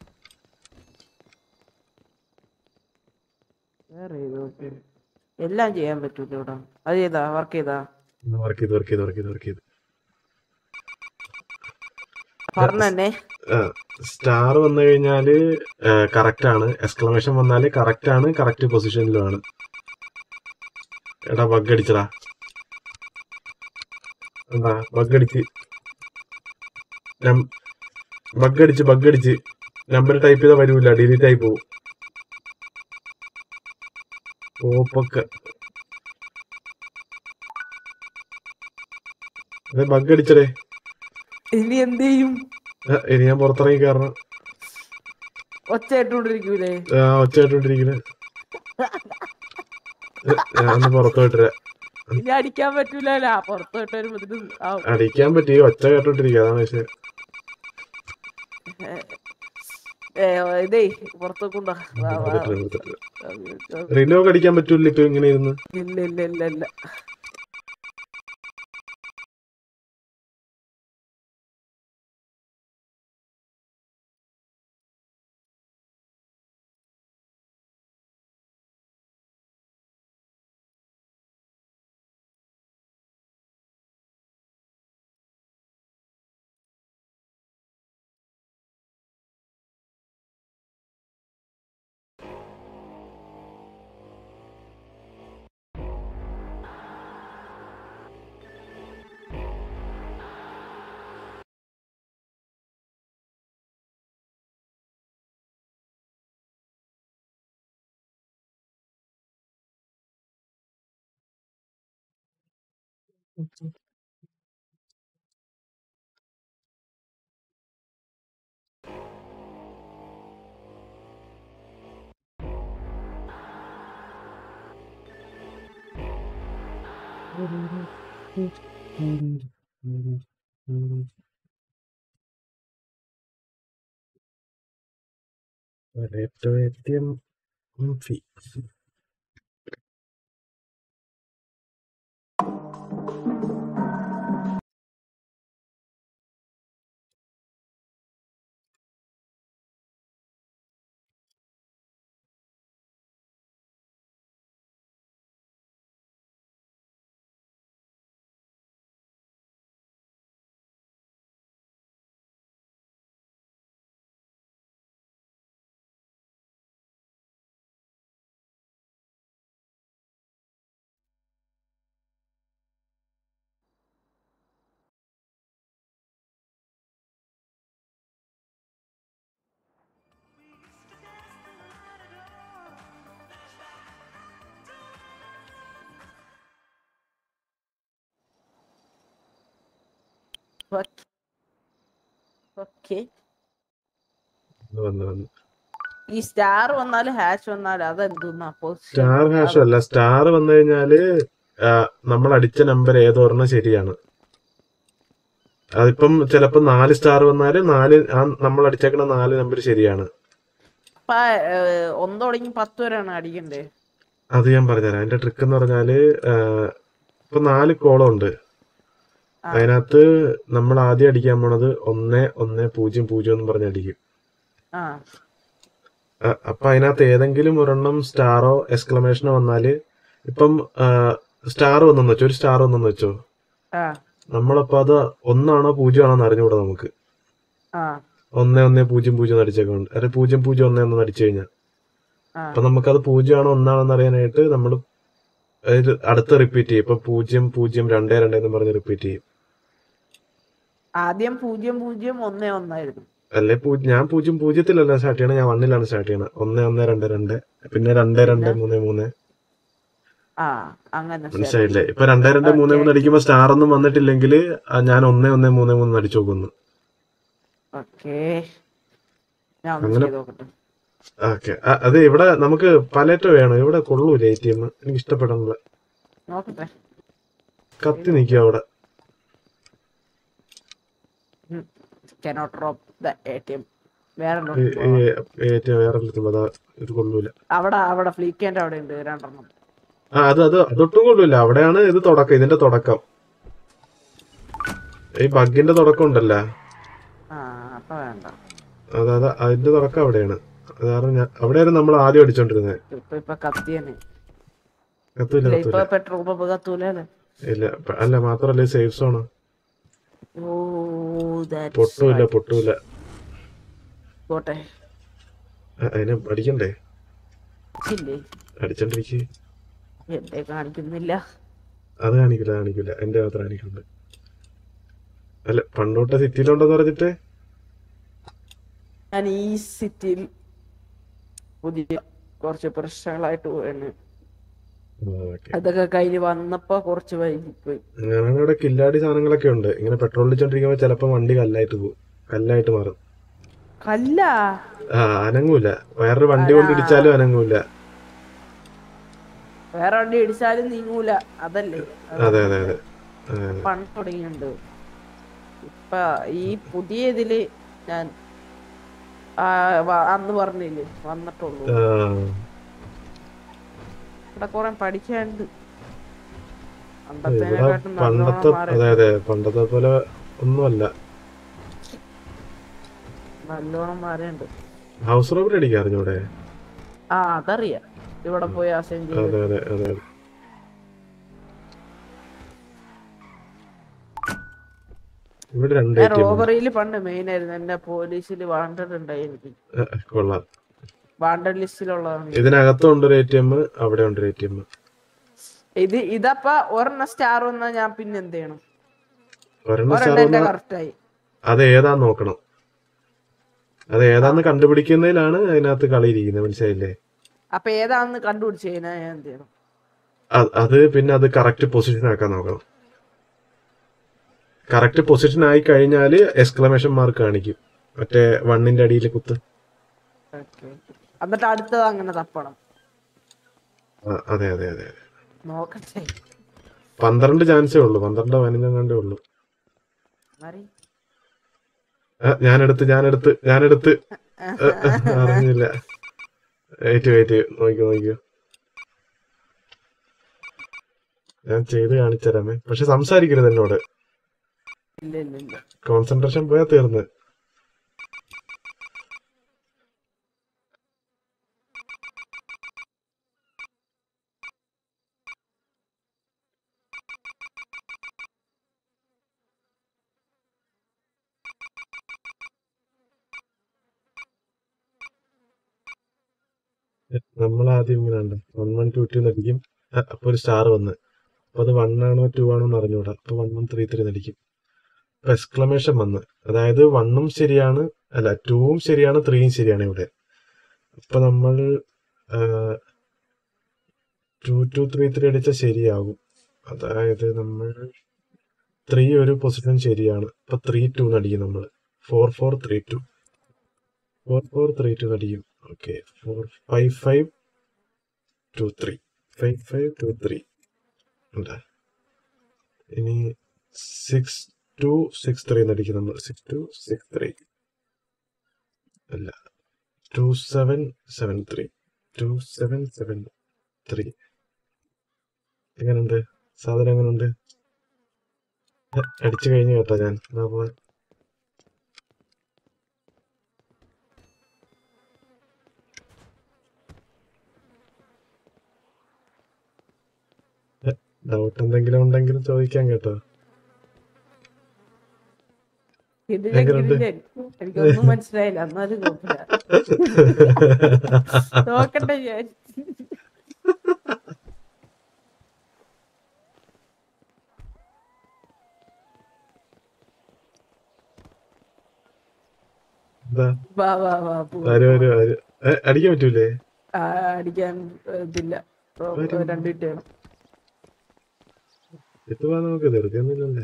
വേറെ ഏത് നോക്ക്? എല്ലാം ചെയ്യാൻ പറ്റൂല ഇവിടെ അത് ചെയ്താ വർക്ക് ചെയ്താ വർക്ക് ചെയ്ത് വർക്ക് ചെയ്ത് വർക്ക് ചെയ്ത് വർക്ക് ചെയ്ത് പറഞ്ഞെന്നെ സ്റ്റാർ വന്നു കഴിഞ്ഞാല് കറക്റ്റ് ആണ് എക്സ്ക്ലമേഷൻ വന്നാല് കറക്റ്റ് ആണ് കറക്റ്റ് പൊസിഷനിലും ആണ് എടാ ബഗ് അടിച്ചടാ എന്താ ബഗ് അടിച്ച് ബഗ് അടിച്ച് ബഗ് അടിച്ച് നമ്പർ ടൈപ്പ് ചെയ്താൽ വരൂല ഡിലീറ്റ് ആയി പോവും ഓപ്പൊക്കെ ബഗ് അടിച്ചടേ ഇനി എന്ത് ചെയ്യും ആ, ഇനി ഞാൻ പുറത്തിറങ്ങി കയറണം ഒച്ച ഇട്ടുകൊണ്ടിരിക്കൂലേ ആ ഒച്ച കേട്ടോണ്ടിരിക്കുന്നത് ഞാൻ ഒന്ന് പുറത്ത് പോയിട്ടരാ ഇനി അടിക്കാൻ പറ്റൂല പുറത്ത് പോയിട്ട് വരുമ്പോ അടിക്കാൻ പറ്റി ഒച്ച കേട്ടോണ്ടിരിക്കുക അതാണ് പക്ഷെ ഇതേ പുറത്തേക്കുണ്ടാ വാ, വാ. റിലോഗ് അടിക്കാൻ പറ്റൂല ഇപ്പൊ ഇങ്ങനെ ഇരുന്ന് ഇല്ല ഇല്ല ഇല്ല ഇല്ല ഏറ്റവും ഫീ ഓക്കെ വന്ന് വന്ന് ഈ സ്റ്റാർ വന്നാലും ഹാഷ് വന്നാലും അതെന്തുന്നാ പൊസിഷൻ സ്റ്റാർ ഹാഷും അല്ല സ്റ്റാർ വന്നു കഴിഞ്ഞാല് ആ, നമ്മൾ അടിച്ച നമ്പർ ഏതോരെണ്ണം ശരിയാണ് അതിപ്പം ചിലപ്പോ നാല് സ്റ്റാർ വന്നാല് നാല് ആ നമ്മൾ അടിച്ചേക്കണ നാല് നമ്പർ ശരിയാണ് അപ്പൊ ഒന്ന് തുടങ്ങി പത്ത് വരെയാണ് അടിക്കണ്ടേ അത് ഞാൻ പറഞ്ഞുതരാം അതിന്റെ ട്രിക്ക് എന്ന് പറഞ്ഞാല് ആ, ഇപ്പൊ നാല് കോളം ഉണ്ട് ആ. അതിനകത്ത് നമ്മൾ ആദ്യം അടിക്കാൻ പോണത് ഒന്ന് ഒന്ന് പൂജ്യം പൂജ്യം എന്ന് പറഞ്ഞ് അടിക്കും ആ ആ, അപ്പൊ അതിനകത്ത് ഏതെങ്കിലും ഒരെണ്ണം സ്റ്റാറോ എക്സ്ക്ലമേഷനോ വന്നാല് ഇപ്പം സ്റ്റാർ വന്നെന്ന് വെച്ചോ ഒരു സ്റ്റാർ വന്നെന്ന് വെച്ചോ ആ നമ്മളപ്പോ അത് ഒന്നാണോ പൂജ്യമാണോ എന്ന് അറിഞ്ഞുകൂടാ നമുക്ക് ആ ഒന്ന് ഒന്ന് പൂജ്യം പൂജ്യം എന്ന് അടിച്ചേക്കൊണ്ട് അല്ലെ പൂജ്യം പൂജ്യം ഒന്ന് എന്ന് അടിച്ചു കഴിഞ്ഞാൽ ആ അപ്പൊ നമുക്കത് പൂജ്യമാണോ ഒന്നാണോ എന്ന് അറിയാനായിട്ട് നമ്മൾ അടുത്ത് റിപ്പീറ്റ് ചെയ്യും ഇപ്പൊ പൂജ്യം പൂജ്യം രണ്ടേ രണ്ടേ എന്ന് പറഞ്ഞ് റിപ്പീറ്റ് ചെയ്യും ആദ്യം പൂജ്യം പൂജ്യം ഒന്നേ ഒന്നായിരുന്നു അല്ലെ പൂ- ഞാൻ പൂജ്യം പൂജ്യത്തിലല്ല സ്റ്റാർട്ട് ചെയ്യണത് ഞാൻ വണ്ണിലാണ് സ്റ്റാർട്ട് ചെയ്യണത് ഒന്ന് ഒന്ന് രണ്ട് രണ്ട് പിന്നെ രണ്ട് രണ്ട് മൂന്ന് മൂന്ന് ആ അങ്ങനെ start മനസ്സിലായില്ലേ ഇപ്പൊ രണ്ടേ രണ്ട് മൂന്ന് മൂന്ന് അടിക്കുമ്പോ സ്റ്റാർ ഒന്നും വന്നിട്ടില്ലെങ്കിൽ ഞാൻ ഒന്ന് ഒന്ന് മൂന്ന് മൂന്ന് അടിച്ചു നോക്കുന്നു ഓക്കേ ഞാൻ ഒന്ന് അങ്ങനെ- ചെയ്ത് നോക്കട്ടെ ഓക്കെ അത് ഇവിടെ നമുക്ക് പലറ്റോ വേണം ഇവിടെ കൊള്ളൂല എ ടി എം എനിക്ക് ഇഷ്ടപ്പെടണില്ല നോക്കട്ടെ കത്തി നിൽക്കുക അവിടെ cannot drop the A T M വേറെ ഉണ്ടോ? എ ടി എം വേറെ എടുത്തുള്ളൂ അതാ ഇത് കൊള്ളൂല അവിടെ അവിടെ ഫ്ലീക്കേന്റെ അവിടെ ഉണ്ട് രണ്ടെണ്ണം ആ അത് അത് അതൊട്ടും കൊള്ളൂല അവിടെയാണ് ഇത് തുടക്കം ഇതിന്റെ തുടക്കം ഈ ബഗിന്റെ തുടക്കം ഉണ്ടല്ലോ ആ അപ്പൊ വേണ്ട അതായത് അതിന്റെ തുടക്കം അവിടെയാണ് അത് കാരണം ഞാൻ അവിടെയായിരുന്നു നമ്മൾ ആദ്യം അടിച്ചോണ്ടിരുന്നത് ഇപ്പൊ ഇപ്പൊ കത്തിയനെ കത്തൂല ഇല്ല ഇപ്പൊ കത്തൂല പെട്രോൾ പമ്പ് കത്തൂലല്ലേ ഇല്ല പ- അല്ല മാത്രല്ല സേഫ് സോണ് ഓ that's പൊട്ടൂല right. പൊട്ടൂല പോട്ടെ ആ, അതിനെ അടിക്കണ്ടേ ഇല്ലേ അടിച്ചോണ്ടിരിക്കുക എന്റെ കാണിക്കുന്നില്ല അത് കാണിക്കില്ല കാണിക്കില്ല എന്റെ മാത്രം കാണിക്കുന്നുണ്ട് അല്ല പണ്ടോട്ടെ സിറ്റിയിലുണ്ടെന്ന് പറഞ്ഞിട്ട് ഞാൻ ഈ സിറ്റിയിൽ പുതിയ കുറച്ച് പ്രശ്നങ്ങളായിട്ട് പോയാണ് ഓക്കെ അതൊക്കെ കഴിഞ്ഞ് വന്നപ്പോ കുറച്ച് വൈകിപ്പോയി അങ്ങനെ ഇവിടെ കില്ലാടി സാധനങ്ങളൊക്കെ ഉണ്ട് ഇങ്ങനെ പെട്രോൾ അടിച്ചോണ്ടിരിക്കുമ്പോ ചിലപ്പോ വണ്ടി കല്ലായിട്ട് പോകും കല്ലായിട്ട് മാറും കല്ല ആ അനങ്ങൂല വേറൊരു വണ്ടി കൊണ്ട് ഇടിച്ചാലും അനങ്ങൂല വേറെ വണ്ടി ഇടിച്ചാലും നീങ്ങൂല അതല്ലേ അതെ അതെ അതെ അതെ പണ്ട് തുടങ്ങിയിട്ടുണ്ട് ഇപ്പൊ ഈ പുതിയ ഇതില് ഞാൻ ആ, വ- അന്ന് പറഞ്ഞില്ലേ വന്നിട്ടുള്ളൂ ആ, ഇവിടെ കുറെ പഠിക്കാനുണ്ട് ഇവിടെ പണ്ടത്തേനെക്കാട്ടും പണ്ടത്തെ നല്ലോണം മാറി അതെ അതെ പണ്ടത്തെ പോലെ ഒന്നുമല്ല നല്ലോണം മാറിയുണ്ട് ഹൗസ് റോബറി അടിക്കാൻ അറിഞ്ഞൂടെ ആ അതറിയാം ഇവിടെ പോയി അസൈൻ ചെയ്ത് അതെ അതെ അതെ അതെ ഇവിടെ രണ്ട് ഞാൻ ഐറ്റം റോബറിയിൽ പണ്ട് മെയിൻ ആയിരുന്നു എന്റെ പോലീസിൽ വാണ്ടഡ് ഉണ്ടായി എനിക്ക് കൊള്ളാം വാണ്ടഡ് ലിസ്റ്റിലുള്ളതാണ് ഇതിനകത്തും ഉണ്ട് ഒരു എ ടി എം അവിടെ ഉണ്ട് ഒരു എ ടി എം ഇത് ഇതപ്പ ഒരെണ്ണ സ്റ്റാർ വന്നാ ഞാൻ പിന്നെ എന്ത് ചെയ്യണം ഒരെണ്ണം സ്റ്റാർ ഒരെണ്ണം എന്റെ വന്നാ കറക്റ്റ് ആയി അത് ഏതാന്ന് നോക്കണം അത് ഏതാന്ന് കണ്ടുപിടിക്കുന്നതിലാണ് അതിനകത്ത് കളി ഇരിക്കുന്നത് മനസ്സിലായില്ലേ അപ്പൊ ഏതാണെന്ന് കണ്ടുപിടിച്ച് കഴിഞ്ഞാൽ ഞാൻ എന്ത് ചെയ്യണം അ- അത് പിന്നെ അത് കറക്റ്റ് പൊസിഷൻ ആക്കാൻ നോക്കണം കറക്റ്റ് പൊസിഷൻ ആയി കഴിഞ്ഞാൽ എക്സ്ക്ലമേഷൻ മാർക്ക് കാണിക്കും മറ്റേ വണ്ണിന്റെ അടിയിൽ കുത്ത് ഓക്കെ എന്നിട്ട് അടുത്തത് അങ്ങനെ തപ്പണം ആ, അതെ അതെ അതെ അതെ നോക്കട്ടെ പന്ത്രണ്ട് ചാൻസേ ഉള്ളൂ പന്ത്രണ്ട് പതിനഞ്ചെങ്ങാണ്ടേ ഉള്ളൂ മറി ആ, ഞാനെടുത്ത് ഞാനെടുത്ത് ഞാനെടുത്ത് ആ, അറിഞ്ഞില്ല വെയിറ്റ് വെയിറ്റ് നോക്കിയോ നോക്കിയോ ഞാൻ ചെയ്ത് കാണിച്ചുതരാമേ പക്ഷെ സംസാരിക്കരുത് എന്നോട് ഇല്ല ഇല്ല ഇല്ല കോൺസെൻട്രേഷൻ പോയാൽ തീർന്ന് നമ്മൾ ആദ്യം ഇങ്ങനെ ഉണ്ട് വൺ വൺ ടു ടു നടിക്കും അപ്പൊ ഒരു സ്റ്റാർ വന്ന് അപ്പൊ അത് വൺ ആണോ ടു ആണോ എന്ന് അറിഞ്ഞൂടാ അപ്പൊ വൺ വൺ ത്രീ ത്രീ നടിക്കും അപ്പൊ എക്സ്ക്ലമേഷൻ വന്ന് അതായത് വണ്ണും ശരിയാണ് അല്ല ടൂവും ശരിയാണ് ത്രീയും ശരിയാണ് ഇവിടെ അപ്പൊ നമ്മൾ ടു ടു ത്രീ ത്രീ അടിച്ചാൽ ശരിയാകും അതായത് നമ്മൾ ത്രീ ഒരു പൊസിഷൻ ശരിയാണ് ഇപ്പൊ ത്രീ ടു നടിക്കും നമ്മൾ four four three two four four three two നടിക്കും okay four five five two three five five two three ഉണ്ട് ഇനി സിക്സ് ടു സിക്സ് ത്രീ നടിക്കും നമ്മൾ സിക്സ് ടു സിക്സ് ത്രീ അല്ല two seven seven three two seven seven three എങ്ങനുണ്ട് സാധനം എങ്ങനുണ്ട് ഹ, അടിച്ചു കഴിഞ്ഞു കേട്ടോ ഞാൻ എന്നാ പോവാൻ ഡൗട്ട് എന്തെങ്കിലും ഉണ്ടെങ്കിൽ ചോദിക്കാൻ കേട്ടോ കിടിലൻ എങ്ങനുണ്ട്? കിടിലൻ എനിക്കൊന്നും മനസ്സിലായില്ല എന്നാലും കുഴപ്പമില്ല നോക്കട്ടെ ഞാൻ എന്താ വാ വാ വാ പോവാം. ആര് വരും ആര് ഏ, അടിക്കാൻ പറ്റൂലേ ആ, അടിക്കാൻ ഏ, ഇതില്ല ഓ, വരും. രണ്ട് കിട്ടിയാണ് ഇത് പോവാൻ നമുക്ക് ധൃതിയൊന്നുമില്ലല്ലേ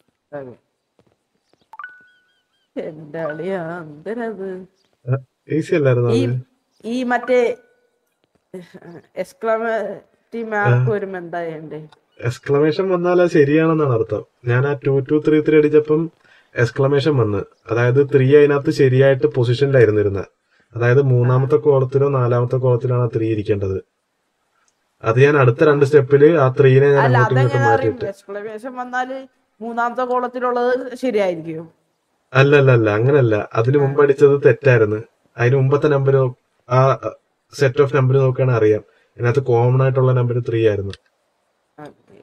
എന്റെ അളിയാ എന്തരത് ഈസി അല്ലായിരുന്നു ഈ അത് ഈ മറ്റേ എക്സ്ക്ലമേറ്റീവ് മാർക്ക് വരുമ്പോ എന്താ ചെയ്യണ്ടേ എക്സ്ക്ലമേഷൻ വന്നാൽ അത് ശരിയാണെന്നാണ് അർത്ഥം ഞാൻ ആ ടു ടു ത്രീ ത്രീ അടിച്ചപ്പം എക്സ്ക്ലമേഷൻ വന്ന് അതായത് ത്രീ അതിനകത്ത് ശരിയായിട്ട് പൊസിഷനിലായിരുന്നു ഇരുന്നത് അതായത് മൂന്നാമത്തെ കോളത്തിലോ നാലാമത്തെ കോളത്തിലോ ആണ് ആ ത്രീ ഇരിക്കേണ്ടത് അത് ഞാൻ അടുത്ത രണ്ട് സ്റ്റെപ്പില് ആ ത്രീനെ ഞാൻ അല്ല അങ്ങോട്ടും ഇങ്ങോട്ടും അതെങ്ങനെ അറിയും മാറ്റിയിട്ട് എക്സ്ക്ലമേഷൻ വന്നാല് മൂന്നാമത്തെ കോളത്തിലുള്ളത് ശരിയായിരിക്കും അല്ല അല്ല അല്ല അങ്ങനല്ല അതിന് മുമ്പ് അടിച്ചത് തെറ്റായിരുന്നു അതിന് മുമ്പത്തെ നമ്പർ ആ സെറ്റ് ഓഫ് നമ്പർ നോക്കുകയാണെങ്കിൽ അറിയാം അതിനകത്ത് കോമൺ ആയിട്ടുള്ള നമ്പർ ത്രീ ആയിരുന്നു Okay.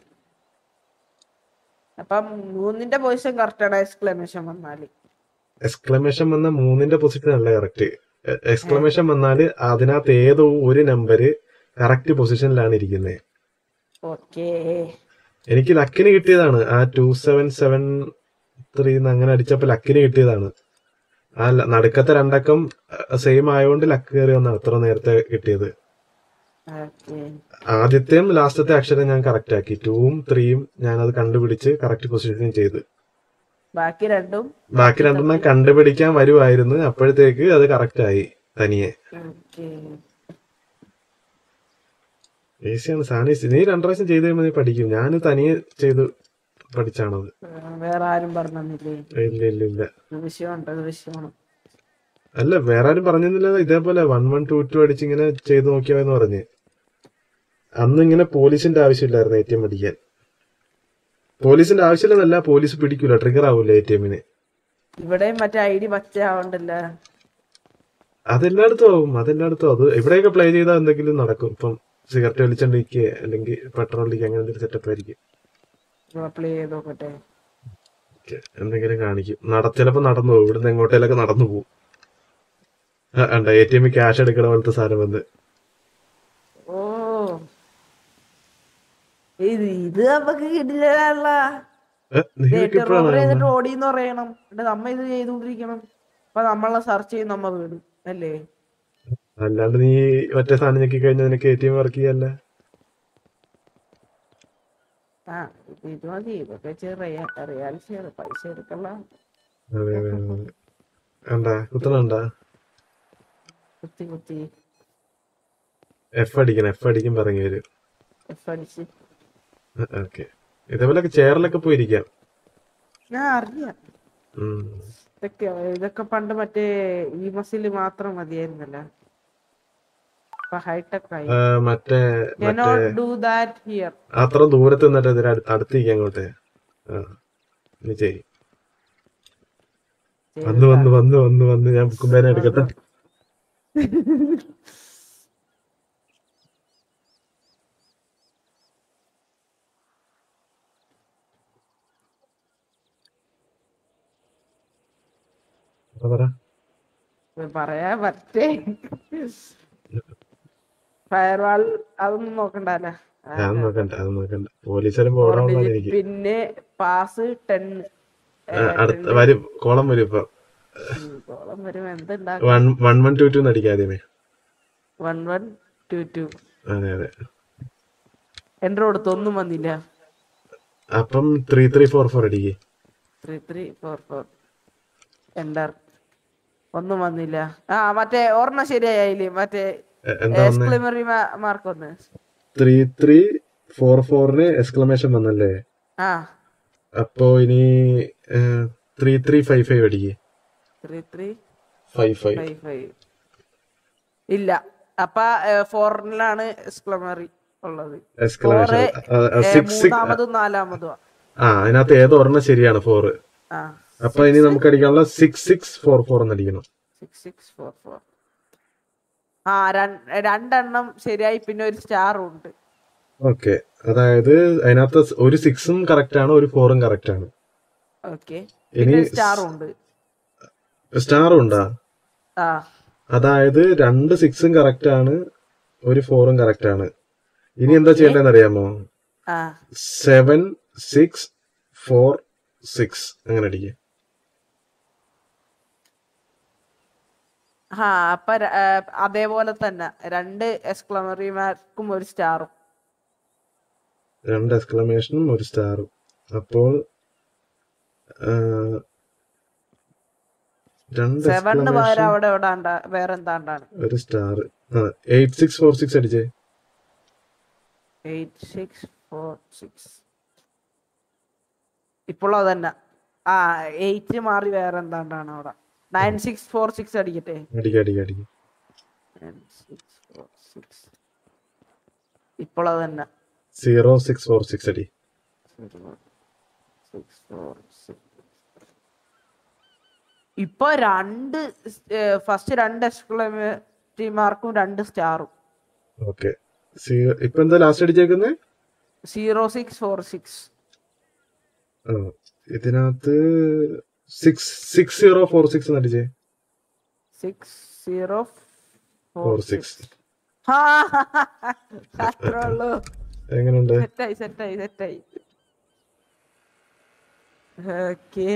അപ്പം മൂന്നിന്റെ പൊസിഷൻ കറക്റ്റ് ആണ് എക്സ്ക്ലമേഷൻ വന്നാല് എക്സ്ക്ലമേഷൻ വന്ന മൂന്നിന്റെ പൊസിഷൻ അല്ല കറക്റ്റ് എക്സ്ക്ലമേഷൻ വന്നാല് അതിനകത്ത് ഏതോ ഒരു നമ്പർ കറക്റ്റ് പൊസിഷനിലാണ് ഇരിക്കുന്നത് ഓക്കേ എനിക്ക് ലക്കിന് കിട്ടിയതാണ് ആ ടു സെവൻ സെവൻ ത്രീ അങ്ങനെ അടിച്ചപ്പോ ലക്കിന് കിട്ടിയതാണ് ആ ല- നടുക്കത്തെ രണ്ടക്കം സെയിം ആയതുകൊണ്ട് ലക്ക് കയറി വന്നാണ് അത്ര നേരത്തെ കിട്ടിയത് ഓക്കേ ആദ്യത്തെയും ലാസ്റ്റത്തെ അക്ഷരം ഞാൻ കറക്റ്റ് ആക്കി ടൂവും ത്രീയും ഞാൻ അത് കണ്ടുപിടിച്ച് കറക്റ്റ് പൊസിഷൻ ചെയ്ത് ബാക്കി രണ്ടും ബാക്കി രണ്ടെണ്ണം കണ്ടുപിടിക്കാൻ വരുമായിരുന്നു അപ്പോഴത്തേക്ക് അത് കറക്റ്റ് ആയി തനിയെ ഓക്കേ ഈസിയാണ് സാധനം easy. നീ രണ്ടു പ്രാവശ്യം ചെയ്ത് കഴിയുമ്പോൾ നീ പഠിക്കും ഞാൻ തനിയെ ചെയ്ത് പഠിച്ചാണത് വേറെ ആരും പറഞ്ഞില്ലേ ഇല്ല ഇല്ല ഇല്ല ഇത് വിഷയമുണ്ട് ഇത് വിഷയമാണ് അല്ല വേറെ ആരും പറഞ്ഞില്ല ഇതേപോലെ വൺ വൺ ടു ടു അടിച്ച് ഇങ്ങനെ ചെയ്ത് നോക്കിയാന്ന് പറഞ്ഞ് അന്ന് ഇങ്ങനെ പോലീസിന്റെ ആവശ്യമില്ലായിരുന്നു എ ടി എം അടിക്കാൻ പോലീസിന്റെ ആവശ്യമില്ലെന്നല്ല പോലീസ് പിടിക്കൂല ട്രിഗർ ആവൂല എ ടി എമ്മിന് ഇവിടെയും മറ്റേ ഐ ഡി പച്ച ആവണ്ടല്ല അതെല്ലായിടത്തും ആവും അതെല്ലായിടത്തും അത് എവിടെയൊക്കെ പ്ലേ ചെയ്താൽ എന്തെങ്കിലും നടക്കും ഇപ്പം സിഗരറ്റ് വലിച്ചോണ്ടിരിക്കുക അല്ലെങ്കിൽ പെട്രോൾ അടിക്കുക അങ്ങനെ എന്തെങ്കിലും സെറ്റപ്പ് ആയിരിക്കും പ്ലേ ചെയ്ത് നോക്കട്ടെ ഒക്കെ എന്തെങ്കിലും കാണിക്കും നട ചിലപ്പോ നടന്നു പോകും ഇവിടുന്ന് എങ്ങോട്ടേലൊക്കെ നടന്നു പോകും അണ്ട എ ടി എമ്മിൽ ക്യാഷ് എടുക്കണ പോലത്തെ സാധനം വന്ന് ഓ ഇത് ഇത് നമുക്ക് കിട്ടില്ല ഏ, നിങ്ങൾക്ക് ഇപ്പോഴാണ് റോബറി ചെയ്തിട്ട് കാണുന്നത്? ഓടിന്ന് പറയണം എന്നിട്ട് നമ്മ ഇത് ചെയ്തോണ്ടിരിക്കണം അപ്പൊ നമ്മളെ സെർച്ച് ചെയ്ത് നമ്മ വീടും അല്ലേ അല്ലാണ്ട് നീ മറ്റേ സാധനം ഞെക്കി കഴിഞ്ഞാൽ നിനക്ക് എ ടി എം വർക്ക് ചെയ്യല്ല ആ ഇത് ഇത് മതി ഇതൊക്കെ വെച്ച് റിയാലിറ്റി ആണ് പൈസ എടുക്കള്ള അതെ അതെ അതെ കണ്ടാ കുത്തണണ്ടാ കുത്തി കുത്തി എഫ് അടിക്കണം എഫ് അടിക്കും പറഞ്ഞു വരും എഫ് അടിച്ച് ഓക്കെ ഇതേപോലൊക്കെ ചെയറിലൊക്കെ പോയിരിക്കാം ഞാൻ അറിയാം ഉം. ഇതൊക്കെ ഇതൊക്കെ പണ്ട് മറ്റേ ഈ മസിൽ മാത്രം മതിയായിരുന്നല്ലോ ഇപ്പൊ ഹൈടെക് ആയി ആ, മറ്റേ മറ്റേ കനോട്ട് ഡു ദാറ്റ് ഹിയർ അത്ര ദൂരത്ത് നിന്നിട്ട് ഇതിന് അടു- അടുത്തേക്ക് അങ്ങോട്ട് ആ നീ ചെയ് വന്ന് വന്ന് വന്ന് വന്ന് വന്ന് ഞാൻ കുമ്പേനെ എടുക്കട്ടെ പറ, പറ പറയാ പറ്റേ ഫയർവാൾ അതൊന്നും നോക്കണ്ടല്ലേ ഞാൻ നോക്കണ്ട അത് നോക്കണ്ട പോലീസുകാരും പോടാനുള്ള എനിക്ക് പിന്നെ പാസ് ടെൻ ആ, അടുത്ത വരും കോളം വരും ഇപ്പൊ കോളം വരും എന്തുണ്ടാക്കും one one one two two അടിക്കാം ആദ്യമേ വൺ വൺ ടു ടു അതെ അതെ എന്റെ കൊടുത്ത് ഒന്നും വന്നില്ല അപ്പം ത്രീ ത്രീ ഫോർ ഫോർ അടിക്കേ three three four four enter ഒന്നും വന്നില്ല ആ മറ്റേ ഒരെണ്ണം ശരിയായില്ലേ മറ്റേ എന്താ വന്നേ എക്സ്ക്ലിമറി മാർക്ക് ഒന്ന് ത്രീ ത്രീ ഫോർ ഫോറിന് എക്സ്ക്ലമേഷൻ വന്നല്ലേ ആ അപ്പോ ഇനി ത്രീ ത്രീ ഫൈവ് ഫൈവ് അടിക്കേ three three five five five five ഇല്ല അപ്പൊ ഫോറിലാണ് എക്സ്ക്ലമറി ഉള്ളത് എക്സ്ക്ലമേഷൻ ഫോറ് സിക്സ് സിക്സ് മൂന്നാമതും നാലാമതും ആ അതിനകത്ത് ഏതോ ഒരെണ്ണം ശരിയാണ് ഫോറ് ആ അപ്പൊ ഇനി നമുക്ക് അടിക്കാനുള്ള സിക്സ് സിക്സ് ഫോർ ഫോർ എന്ന് അടിക്കണം സിക്സ് സിക്സ് ഫോർ ഫോർ ആ രൺ- രണ്ടെണ്ണം ശരിയായി പിന്നെ ഒരു സ്റ്റാറും ഉണ്ട് ഓക്കെ അതായത് അതിനകത്ത് ഒരു സിക്സും കറക്റ്റ് ആണ് ഒരു ഫോറും കറക്റ്റ് ആണ് ഓക്കെ ഇനി പിന്നെ സ്റ്റാറും ഉണ്ട് സ്റ്റാറും ഉണ്ടാ ആ അതായത് രണ്ട് സിക്സും കറക്റ്റ് ആണ് ഒരു ഫോറും കറക്റ്റ് ആണ് ഇനി എന്താ ചെയ്യേണ്ടതെന്ന് അറിയാമോ ആ സെവൻ സിക്സ് ഫോർ സിക്സ് അങ്ങനെ അടിക്കുക ആ അപ്പൊ ര- ആ, അതേപോലെ തന്നെ രണ്ട് എക്സ്ക്ലമറി മാർക്കും ഒരു സ്റ്റാറും രണ്ട് എക്സ്ക്ലമേഷനും ഒരു സ്റ്റാറും അപ്പോൾ ആ, രണ്ട് സെവനിന് പകരം exclamation, അവിടെ എവിടെ ഉണ്ടാ വേറെ എന്താണ്ടാണ് ഒരു star eight six four six അടിച്ചേ എയ്റ്റ് സിക്സ് ഫോർ സിക്സ് ഇപ്പോൾ അതന്നെ ആ എയ്റ്റ് മാറി വേറെ എന്താണ്ടാണ് അവിടെ നയൻ സിക്സ് ഫോർ സിക്സ് അടിക്കട്ടെ അടിക്ക അടിക്ക അടിക്ക നയൻ സിക്സ് ഫോർ സിക്സ് ഇപ്പോൾ അതന്നെ സീറോ സിക്സ് ഫോർ സിക്സ് അടി സിക്സ് ഫോർ സിക്സ് ഇപ്പൊ രണ്ട് ഫസ്റ്റ് രണ്ട് എക്സ്ക്ലമേറ്ററി മാർക്കും രണ്ട് സ്റ്റാറും ഓക്കെ ഇപ്പൊ എന്താ ലാസ്റ്റ് അടിച്ചേക്കുന്നേ സീറോ സിക്സ് ഫോർ സിക്സ് ആ ഇതിനകത്ത് six six zero four six അടിച്ചേ സിക്സ് സീറോ ഫോർ സിക്സ് അത്രേ ഉള്ളൂ എങ്ങനെയുണ്ട് സെറ്റായി സെറ്റായി സെറ്റായി ഓക്കെ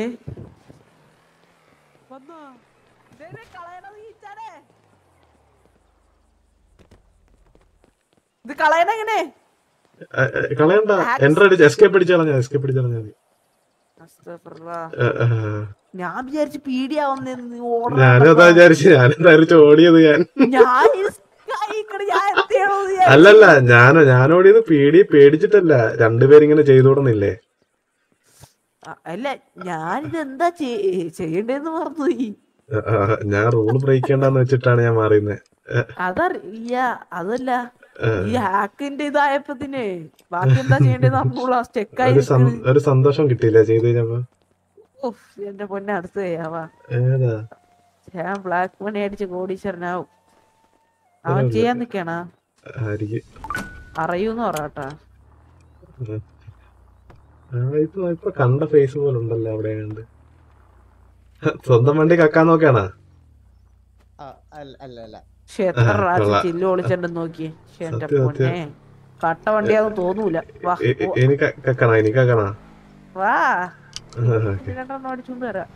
ഇത് കളയണ എങ്ങനെ ആ, ആ, കളയണ്ട എൻ്റർ അടിച്ച് എസ്കേപ്പ് അടിച്ച് കളഞ്ഞാ എസ്കേപ്പ് അടിച്ച് കളഞ്ഞാ മതി അസ്തഗ്ഫിറുല്ലാ. ആ, ആ. ഞാൻ വിചാരിച്ചു പീടിയാവുന്ന ഞാനും അതാ വിചാരിച്ചു ഞാനെന്താ വിചാരിച്ചു ഓടിയത് ഞാൻ ഞാൻ ഈ sky കൂടെ ഞാൻ എന്ത് ചെയ്യണമെന്ന് വിചാരിച്ചു. അല്ലല്ല ഞാൻ ഞാൻ ഓടിയത് പേടി പേടിച്ചിട്ടല്ല രണ്ടുപേരിങ്ങനെ ചെയ്തോടുന്നില്ലേ ആ, അല്ല ഞാനിത് എന്താ ചെയ്- ചെയ്യണ്ടേന്ന് മറന്നുപോയി ആ, ആ, ഞാൻ റൂൾ ബ്രേക്ക് ചെയ്യണ്ടെന്ന് വെച്ചിട്ടാണ് ഞാൻ മാറിയുന്നത് അതറിയ അതല്ല ഈ ഹാക്കിന്റെ ഇതായപ്പത്തിനെ ബാക്കി എന്താ ചെയ്യണ്ടേന്ന് അറിഞ്ഞൂടാ സ്റ്റെക്കായി ഒരു സം- ഒരു സന്തോഷം കിട്ടിയില്ല ചെയ്ത് കഴിഞ്ഞപ്പോ എന്റെ പൊന്നെ അടുത്ത് ചെയ്യാവാ ഏതാ ഞാൻ ബ്ലാക്ക് മണി അടിച്ച് കോടീശ്വരനാവും അവൻ ചെയ്യാൻ നിക്കണ ആയിരിക്കും അറിയൂന്ന് പറയാട്ടാ ആ, ഇപ്പൊ ഇപ്പൊ കണ്ട ഫേസ് പോലെ ഉണ്ടല്ലോ അവിടെ കണ്ട് സ്വന്തം വണ്ടി കക്കാൻ നോക്കാണാ ആ, അല്ല അല്ല അല്ല പക്ഷെ എത്ര ആ, പ്രാവശ്യം കൊള്ളാം. ചില്ല് ഒളിച്ചിട്ടുണ്ടെന്ന് നോക്കി പക്ഷെ എന്റെ സത്യം, പൊന്നെ കട്ട വണ്ടിയാന്ന് തോന്നൂല വാ എ- എ- ഇനി ക- കക്കണാ ഇനി കക്കണാ വാ ഓക്കെ രണ്ടെണ്ണം അടിച്ചോണ്ട് വരാം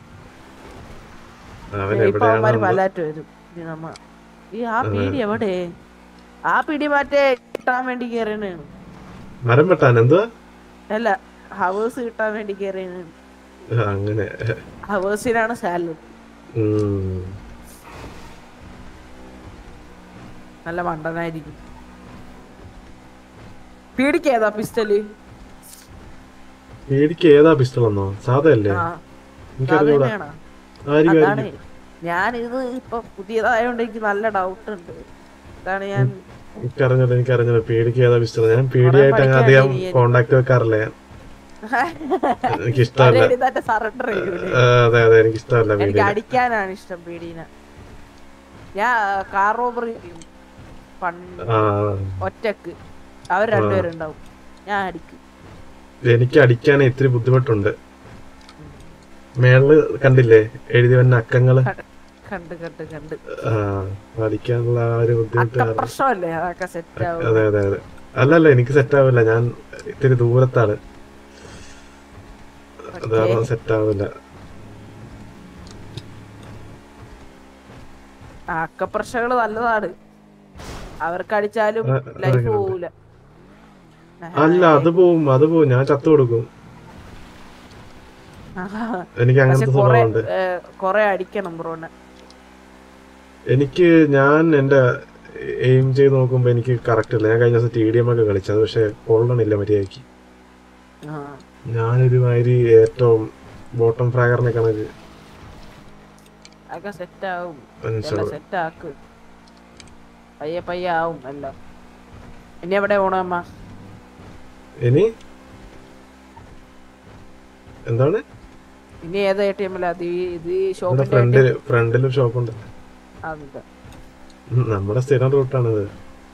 അവൻ ഇപ്പൊ അവന്മാര് എവിടെയാണ് പലാറ്റ് വരും ഇനി നമ്മ ഈ ആ പീടി എവിടെ ആ പിടി മറ്റേ കിട്ടാൻ വേണ്ടി കേറിയാണ് മരം വെട്ടാൻ എന്തുവാ അല്ല ഹവേഴ്സ് കിട്ടാൻ വേണ്ടി കേറിയാണ് ആ, അങ്ങനെ ഹവേഴ്സിനാണ് സാലറി ഉം. നല്ല മണ്ടനായിരിക്കും പീടിക്ക് ഏതാ പിസ്റ്റല് പേടിക്ക് ഏതാ പിസ്റ്റൾ എന്നോ സാധയല്ലേ ആ അത് എനിക്കറിഞ്ഞൂടാ തന്നെയാണ് ആയിരിക്കും അതാണ് ആയിരിക്കും ഞാൻ ഇത് ഇപ്പൊ പുതിയതായോണ്ട് എനിക്ക് നല്ല ഡൗട്ട് ഉണ്ട് അതാണ് ഞാൻ എനിക്കറിഞ്ഞൂടാ എനിക്കറിഞ്ഞൂടാ പേടിക്ക് ഏതാ പിസ്റ്റൾ ഞാൻ പേടിയായിട്ട് അങ്ങ് പഠിക്കാൻ അധികം ഇനി- കോണ്ടാക്ട് വെക്കാറില്ല ഞാൻ എനിക്ക് ഇഷ്ടമല്ല സറണ്ടർ ചെയ്യൂലേ ആ, അതെ അതെ എനിക്ക് ഇഷ്ടമല്ല എനിക്ക് പേടി അടിക്കാനാണ് ഇഷ്ടം പീടീനെ ഞാൻ കാർ റോബറി പണ്ട് ആ ഒറ്റക്ക് അവർ രണ്ടുപേരുണ്ടാവും ഞാൻ അടിക്കും എനിക്ക് അടിക്കാൻ ഇത്തിരി ബുദ്ധിമുട്ടുണ്ട് മേളില് കണ്ടില്ലേ എഴുതി വന്ന അക്കങ്ങള് കണ്ട് കണ്ട് കണ്ട് ആ അടിക്കാനുള്ള ആ ഒരു ബുദ്ധിമുട്ട് അക്ക കാരണം പ്രശ്നമല്ലേ അതൊക്കെ സെറ്റ് ആവും അതെ അതെ അതെ അല്ലല്ല എനിക്ക് സെറ്റ് ആവില്ല ഞാൻ ഇത്തിരി ദൂരത്താണ് അത് കാരണം സെറ്റ് ആവില്ല അക്കപ്രശ്നകള് നല്ലതാണ് അവർക്ക് അടിച്ചാലും ആ, ലൈഫ് അതൊക്കെ ഉണ്ട്. പോവൂല അല്ല അത് പോവും അത് പോവും ഞാൻ ചത്തു കൊടുക്കും എനിക്ക് പക്ഷെ അങ്ങനത്തെ കൊറേ സ്വഭാവമുണ്ട് കൊറേ അടിക്കണം ബ്രോനെ എനിക്ക് ഞാൻ എന്റെ എയിം ചെയ്ത് നോക്കുമ്പോ എനിക്ക് കറക്റ്റ് ഇല്ല ഞാൻ കഴിഞ്ഞ ദിവസം ടി ഡി എം ഒക്കെ കളിച്ചത് പക്ഷെ കൊള്ളണില്ല മര്യാദക്ക് ആ ഞാനൊരു മാതിരി ഏറ്റവും ബോട്ടം ഫ്രാഗറിനെ കണക്ക് അതൊക്കെ സെറ്റ് ആവും മനസ്സിലാവും. സെറ്റ് ആക്ക് പയ്യെ പയ്യെ ആവും എല്ലാം ഇനി എവിടെ പോണമ്മ ഇനി എന്താണ് ഇനി ഏത് എ ടി എമ്മിലാ ഇത് ഈ- ഇത് ഈ ഇവിടെ ഷോപ്പിന്റെ ഫ്രണ്ടിൽ ഫ്രണ്ടിൽ ഒരു ഷോപ്പുണ്ട് അതെ ഉം, നമ്മുടെ സ്ഥിരം റൂട്ടാണിത്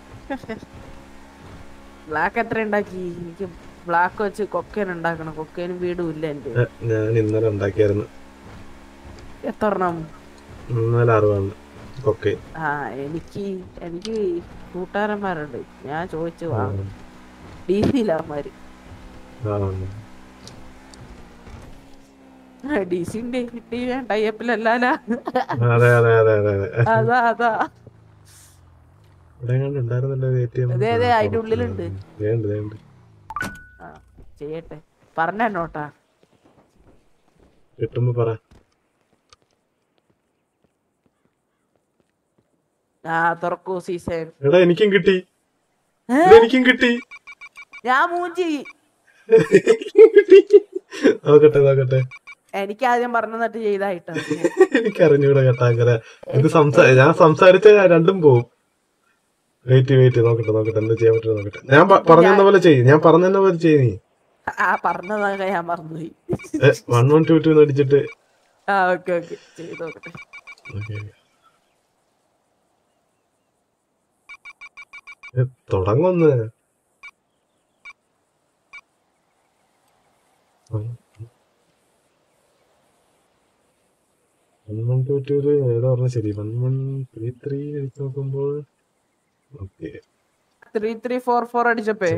ബ്ലാക്ക് എത്ര ഉണ്ടാക്കി എനിക്ക് ബ്ലാക്ക് വെച്ച് കൊക്കേൻ ഉണ്ടാക്കണം കൊക്കേനും വീടും ഇല്ല എന്റെ ഏ, ഞാൻ ഇന്നലെ ഉണ്ടാക്കിയായിരുന്നു എത്ര എണ്ണം ഇന്നലെ അറിവാണ് ഓക്കെ ആ എനിക്ക് എനിക്ക് കൂട്ടുകാരന്മാരുണ്ട് ഞാൻ ചോദിച്ചു വാങ്ങും ഡി സിയിലാമാര് ഡി സിന്റെ കിട്ടി ടൈപ്പിലല്ലാല അതെ അതെ അതെ അതെ അതെ അതാ അതാ ഇവിടെ എങ്ങാണ്ട് ഉണ്ടായിരുന്നല്ലോ എ ടി എം അതെ അതെ അതിന്റെ ഉള്ളിലുണ്ട് വേണ്ട വേണ്ട ആ ചെയ്യട്ടെ പറഞ്ഞ നോട്ടാ കിട്ടുമ്പോ പറ ആ തുറക്കൂ സീസൺ എടാ എനിക്കും കിട്ടി ഏ? എടാ, എനിക്കും കിട്ടി ഞാൻ മൂഞ്ചി നോക്കട്ടെ നോക്കട്ടെ എനിക്ക് ആദ്യം പറഞ്ഞു തന്നിട്ട് ചെയ്തായിട്ടാ എനിക്ക് അറിഞ്ഞൂടെ കേട്ടാങ്കര ഇത് സംസാ ഞാൻ സംസാരിച്ച രണ്ടും പോവും വെയിറ്റ് വെയിറ്റ് നോക്കട്ടെ നോക്കട്ടെ എന്താ ചെയ്യാൻ പറ്റുമോ നോക്കട്ടെ ഞാൻ പ- പറഞ്ഞെന്ന പോലെ ചെയ്യും ഞാൻ പറഞ്ഞെന്ന പോലെ ചെയ്യും നീ ആ പറഞ്ഞതൊക്കെ ഞാൻ മറന്നുപോയി വൺ വൺ ടു ടു അടിച്ചിട്ട് ആ ഓക്കെ ഓക്കെ ചെയ്ത് നോക്കട്ടെ ഓക്കെ തുടങ്ങൊന്ന് വൺ വൺ ടു ടൂല് ഏതാ പറഞ്ഞ ശരി വൺ വൺ ത്രീ ത്രീ അടിച്ച് നോക്കുമ്പോൾ okay three three four four അടിച്ചപ്പേ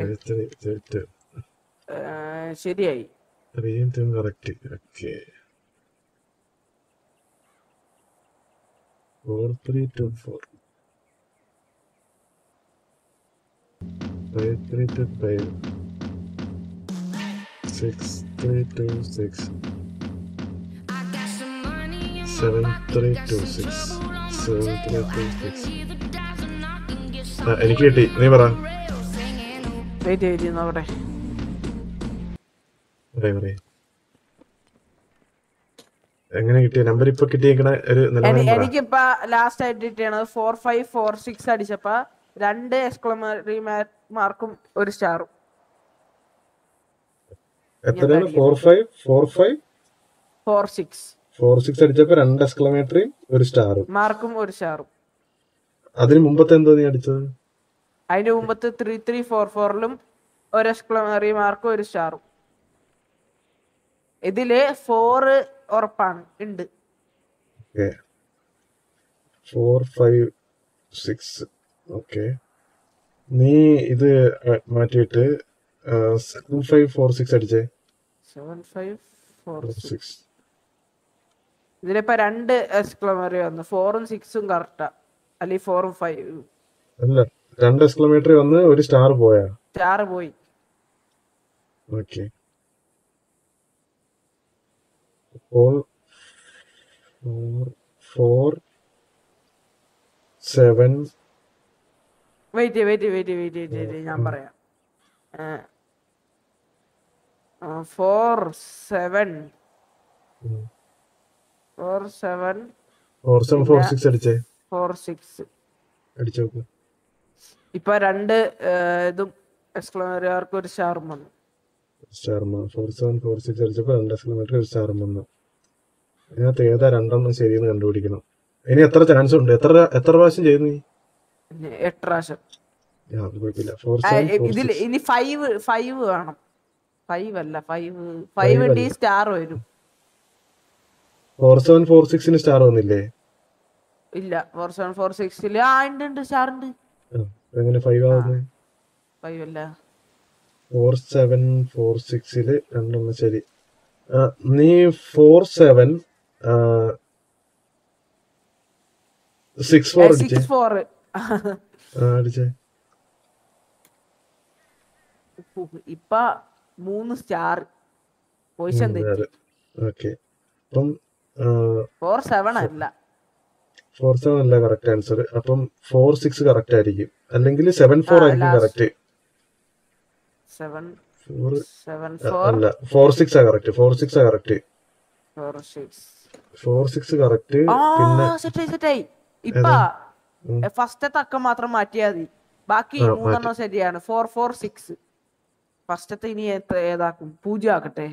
ആ, ശരിയായി ത്രീയും two correct okay four three two four five three two five six three two six seven three two six seven three two six എനിക്ക് കിട്ടി നീ പറ വെയിറ്റ് വെയിറ്റ് നോക്കട്ടെ പറയ് പറയ് എങ്ങനെ കിട്ടിയ നമ്പർ ഇപ്പൊ കിട്ടിയേക്കണ ഒരു എനി- നിലവാരം പറ എനിക്കിപ്പ ലാസ്റ്റ് ആയിട്ട് കിട്ടിയാണ് ഫോർ ഫൈവ് ഫോർ സിക്സ് അടിച്ചപ്പ രണ്ട് എക്സ്ക്ലമറി മാർക്കും ഒരു സ്റ്റാറും എത്രയാണ് four five four five four six four six അടിച്ചപ്പോ രണ്ട് എക്സ്ക്ലമേറ്ററിയും ഒരു സ്റ്റാറും മാർക്കും ഒരു സ്റ്റാറും അതിന് മുമ്പത്തെ എന്തോ നീ അടിച്ചത് അതിന്റെ മുമ്പത്ത് ത്രീ ത്രീ ഫോർ ഫോറിലും ഒരു എക്സ്ക്ലമറി മാർക്കും ഒരു സ്റ്റാറും ഇതില് ഫോറ് ഉറപ്പാണ് ഉണ്ട് okay four five six okay നീ ഇത് അഹ് മാറ്റിയിട്ട് സെവൻ ഫൈവ് ഫോർ സിക്സ് അടിച്ചേ seven five four four six six ഇതിലിപ്പോ രണ്ട് എക്സ്ക്ലമറി വന്നു ഫോറും സിക്സും കറക്റ്റാ അല്ലെങ്കിൽ ഫോറും ഫൈവ് അല്ല രണ്ട് എക്സ്ക്ലമേറ്റർ വന്ന് ഒരു സ്റ്റാർ പോയാ സ്റ്റാർ പോയി ഓക്കെ അപ്പോൾ four four seven wait wait wait wait wait ഞാൻ പറയാം four seven four seven four seven four six അടിച്ചേ ഫോർ സിക്സ് അടിച്ചു നോക്ക് ഇപ്പൊ രണ്ട് ഏർ, ഇതും എക്സ്ക്ലമറിയാർക്ക് ഒരു സ്റ്റാറും വന്നു star four seven four six അടിച്ചപ്പോൾ രണ്ട് എക്സ്ക്ലമേറ്റർ ഒരു സ്റ്റാറും വന്നു ഇതിനകത്ത് ഏതാ രണ്ടെണ്ണം ശരിയെന്ന് കണ്ടുപിടിക്കണം ഇനി എത്ര ചാൻസ് ഉണ്ട് എത്ര എത്ര പ്രാവശ്യം ചെയ്തു നീ പിന്നെ എട്ട് പ്രാവശ്യം ആ, അത് കുഴപ്പമില്ല ഫോർ ആ, സെവൻ ഫോർ ഇതിൽ സിക്സ് ഇനി ഫൈവ് ഫൈവ് വേണം ഫൈവ് അല്ല ഫൈവ് ഫൈവ് അല്ല. ഡി സ്റ്റാർ വരും ഫോർ സെവൻ ഫോർ സിക്സിന് സ്റ്റാർ വന്നില്ലേ ഇല്ല ഫോർ സെവൻ ഫോർ സിക്സിൽ ആ ഉണ്ട് ഉണ്ട് സ്റ്റാർ ഉണ്ട് ആ, അപ്പൊ എങ്ങനെ ഫൈവ് ആവുന്നത് ഫൈവ് അല്ല ഫോർ സെവൻ ഫോർ സിക്സില് രണ്ടെണ്ണം ശരി ആ, നീ ഫോർ സെവൻ സിക്സ് ഫോർ അടിച്ചേ സിക്സ് ഫോർ ആ, അടിച്ചേ ഇപ്പൊ മൂന്ന് സ്റ്റാർ പൊസിഷൻ തെറ്റി ഓക്കെ അപ്പം ഫോർ സെവൻ അല്ല ഫോർ സെവൻ അല്ല കറക്റ്റ് ആൻസർ അപ്പം ഫോർ സിക്സ് കറക്റ്റ് ആയിരിക്കും അല്ലെങ്കിൽ സെവൻ ഫോർ ആ, ആയിരിക്കും last. Correct seven four seven four അല്ല ഫോർ സിക്സ് ആ കറക്റ്റ് ഫോർ സിക്സ് ആ correct four six four six correct ആ പിന്നെ സെറ്റായി സെറ്റായി ഇപ്പ ഉം. ഫസ്റ്റത്തെ അക്കം മാത്രം മാറ്റിയാ മതി ബാക്കി ആ, മൂന്നെണ്ണം ശരിയാണ് ഫോർ ഫോർ സിക്സ് ഫസ്റ്റത്തെ ഇനി എത്ര ഏതാക്കും പൂജ്യം ആക്കട്ടെ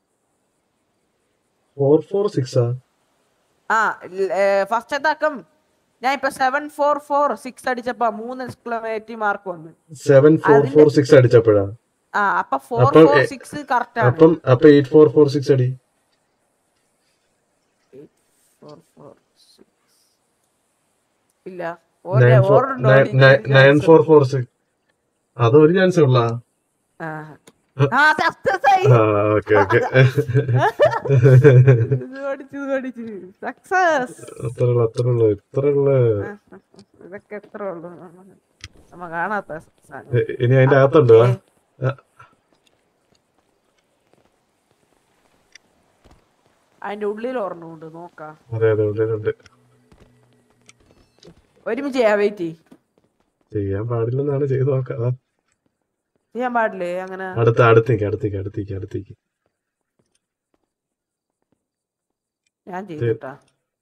ഫോർ ഫോർ സിക്സ് ആ ആ ഫസ്റ്റത്തെ അക്കം ഞാൻ ഇപ്പൊ സെവൻ ഫോർ ഫോർ സിക്സ് അടിച്ചപ്പോ മൂന്ന് എക്സ്ക്ലമേറ്റീവ് മാർക്ക് വന്നു സെവൻ ഫോർ അതിന്റെ- ഫോർ സിക്സ് അടിച്ചപ്പോഴാ ആ അപ്പൊ ഫോർ അപ്പം ഫോർ എ- സിക്സ് കറക്റ്റ് ആണ് അപ്പം അപ്പൊ എയ്റ്റ് ഫോർ ഫോർ സിക്സ് അടി ഫോർ ഫോർ സിക്സ് ഇല്ല ഓരോ nine four order nine four four six അത് ഒരു ചാൻസ് ഉള്ള ആ സക്സസ് ആയി ആ ഓക്കെ ഓക്കെ ഇത് പഠിച്ചു ഇത് പഠിച്ചു സക്സസ് അത്ര ഉള്ളു അത്ര ഉള്ളു ഇത്ര ഉള്ളു ഇതൊക്കെ എത്ര ഉള്ളു നമ്മ കാണാത്ത സാധനം. ഇ- ഇനി അതിന്റെ അകത്തുണ്ടോ ഏ, അതിന്റെ ഉള്ളിൽ ഓർമ്മയുണ്ട് നോക്കാം അതെ അതെ ഉള്ളിലുണ്ട് ഒരുമിച്ച് ചെയ്യാ വെയിറ്റ് ചെയ്യാൻ പാടില്ലെന്നാണ് ചെയ്ത് നോക്കാം അതാ. ചെയ്യാൻ പാടില്ലേ അങ്ങനെ അടുത്ത അടുത്തേക്ക് അടുത്തേക്ക് അടുത്തേക്ക് അടുത്തേക്ക് ഞാൻ ചെയ്തിട്ടാ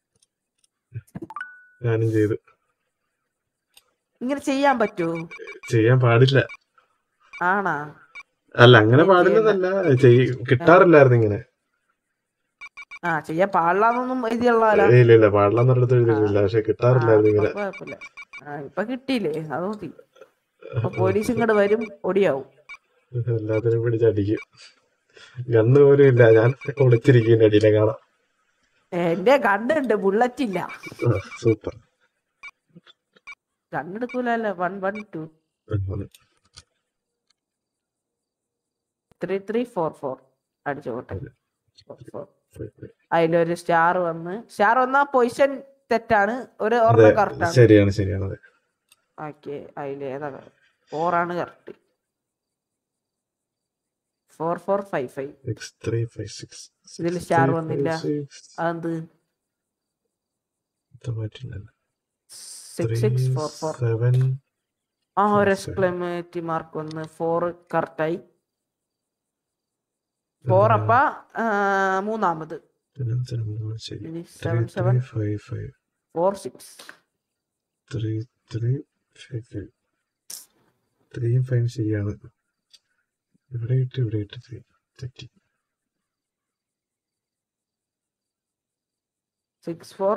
ഞാനും ചെയ്തു ഇങ്ങനെ ചെയ്യാൻ പറ്റുമോ ചെയ്യാൻ പാടില്ല ആണാ അല്ല അങ്ങനെ ഞാൻ പാടില്ലെന്നല്ല ചെയ്- കിട്ടാറില്ലായിരുന്നു ഇങ്ങനെ ആ ചെയ്യാൻ പാടില്ലാന്നൊന്നും എഴുതിയുള്ളതല്ല ഏയ് ഇല്ല ഇല്ല പാടില്ലെന്നൊരിടത്ത് എഴുതിയില്ല പക്ഷെ കിട്ടാറില്ലായിരുന്നു ഇങ്ങനെ കുഴപ്പമില്ല ആ ഇപ്പൊ കിട്ടിയില്ലേ അത് മതി അപ്പൊ പോലീസ് ഇങ്ങോട്ട് വരും ഒടിയാവും എല്ലാത്തിനും പിടിച്ചടിക്കും ഗണ്ണ് പോലും ഇല്ല ഞാൻ ഒളിച്ചിരിക്കും അടിയിലെ കാണാം എന്റെ കണ്ണുണ്ട് ബുള്ളറ്റ് ഇല്ല സൂപ്പർ കണ്ണെടുക്കൂലല്ല one one two three three four four അടിച്ചോട്ടെ Four, four. അതിലൊരു സ്റ്റാർ വന്ന് സ്റ്റാർ വന്നാ പൊസിഷൻ തെറ്റാണ് ഒരു അതെ ഒരെണ്ണം കറക്റ്റ് ആണ് ശരിയാണ് ശരിയാണ് അതെ ഓക്കെ അതിൽ ഏതാ ഫോർ ആണ് correct four four five five six three five six ഇതിൽ സ്റ്റാർ വന്നില്ല അതെന്ത് six six four four seven ആ ഒരു Four, seven. എക്സ്ക്ലമേറ്റീവ് മാർക്ക് വന്ന് ഫോർ കറക്റ്റായി ഫോർ അപ്പ ആ, മൂന്നാമത് ശരി ഇനി three seven three seven five five four six three three five five ത്രീയും ഫൈവ് ശരിയാണ് ഇവിടെ ഇട്ട് ഇവിടെ ഇട്ട് ത്രീ തെറ്റി സിക്സ് ഫോർ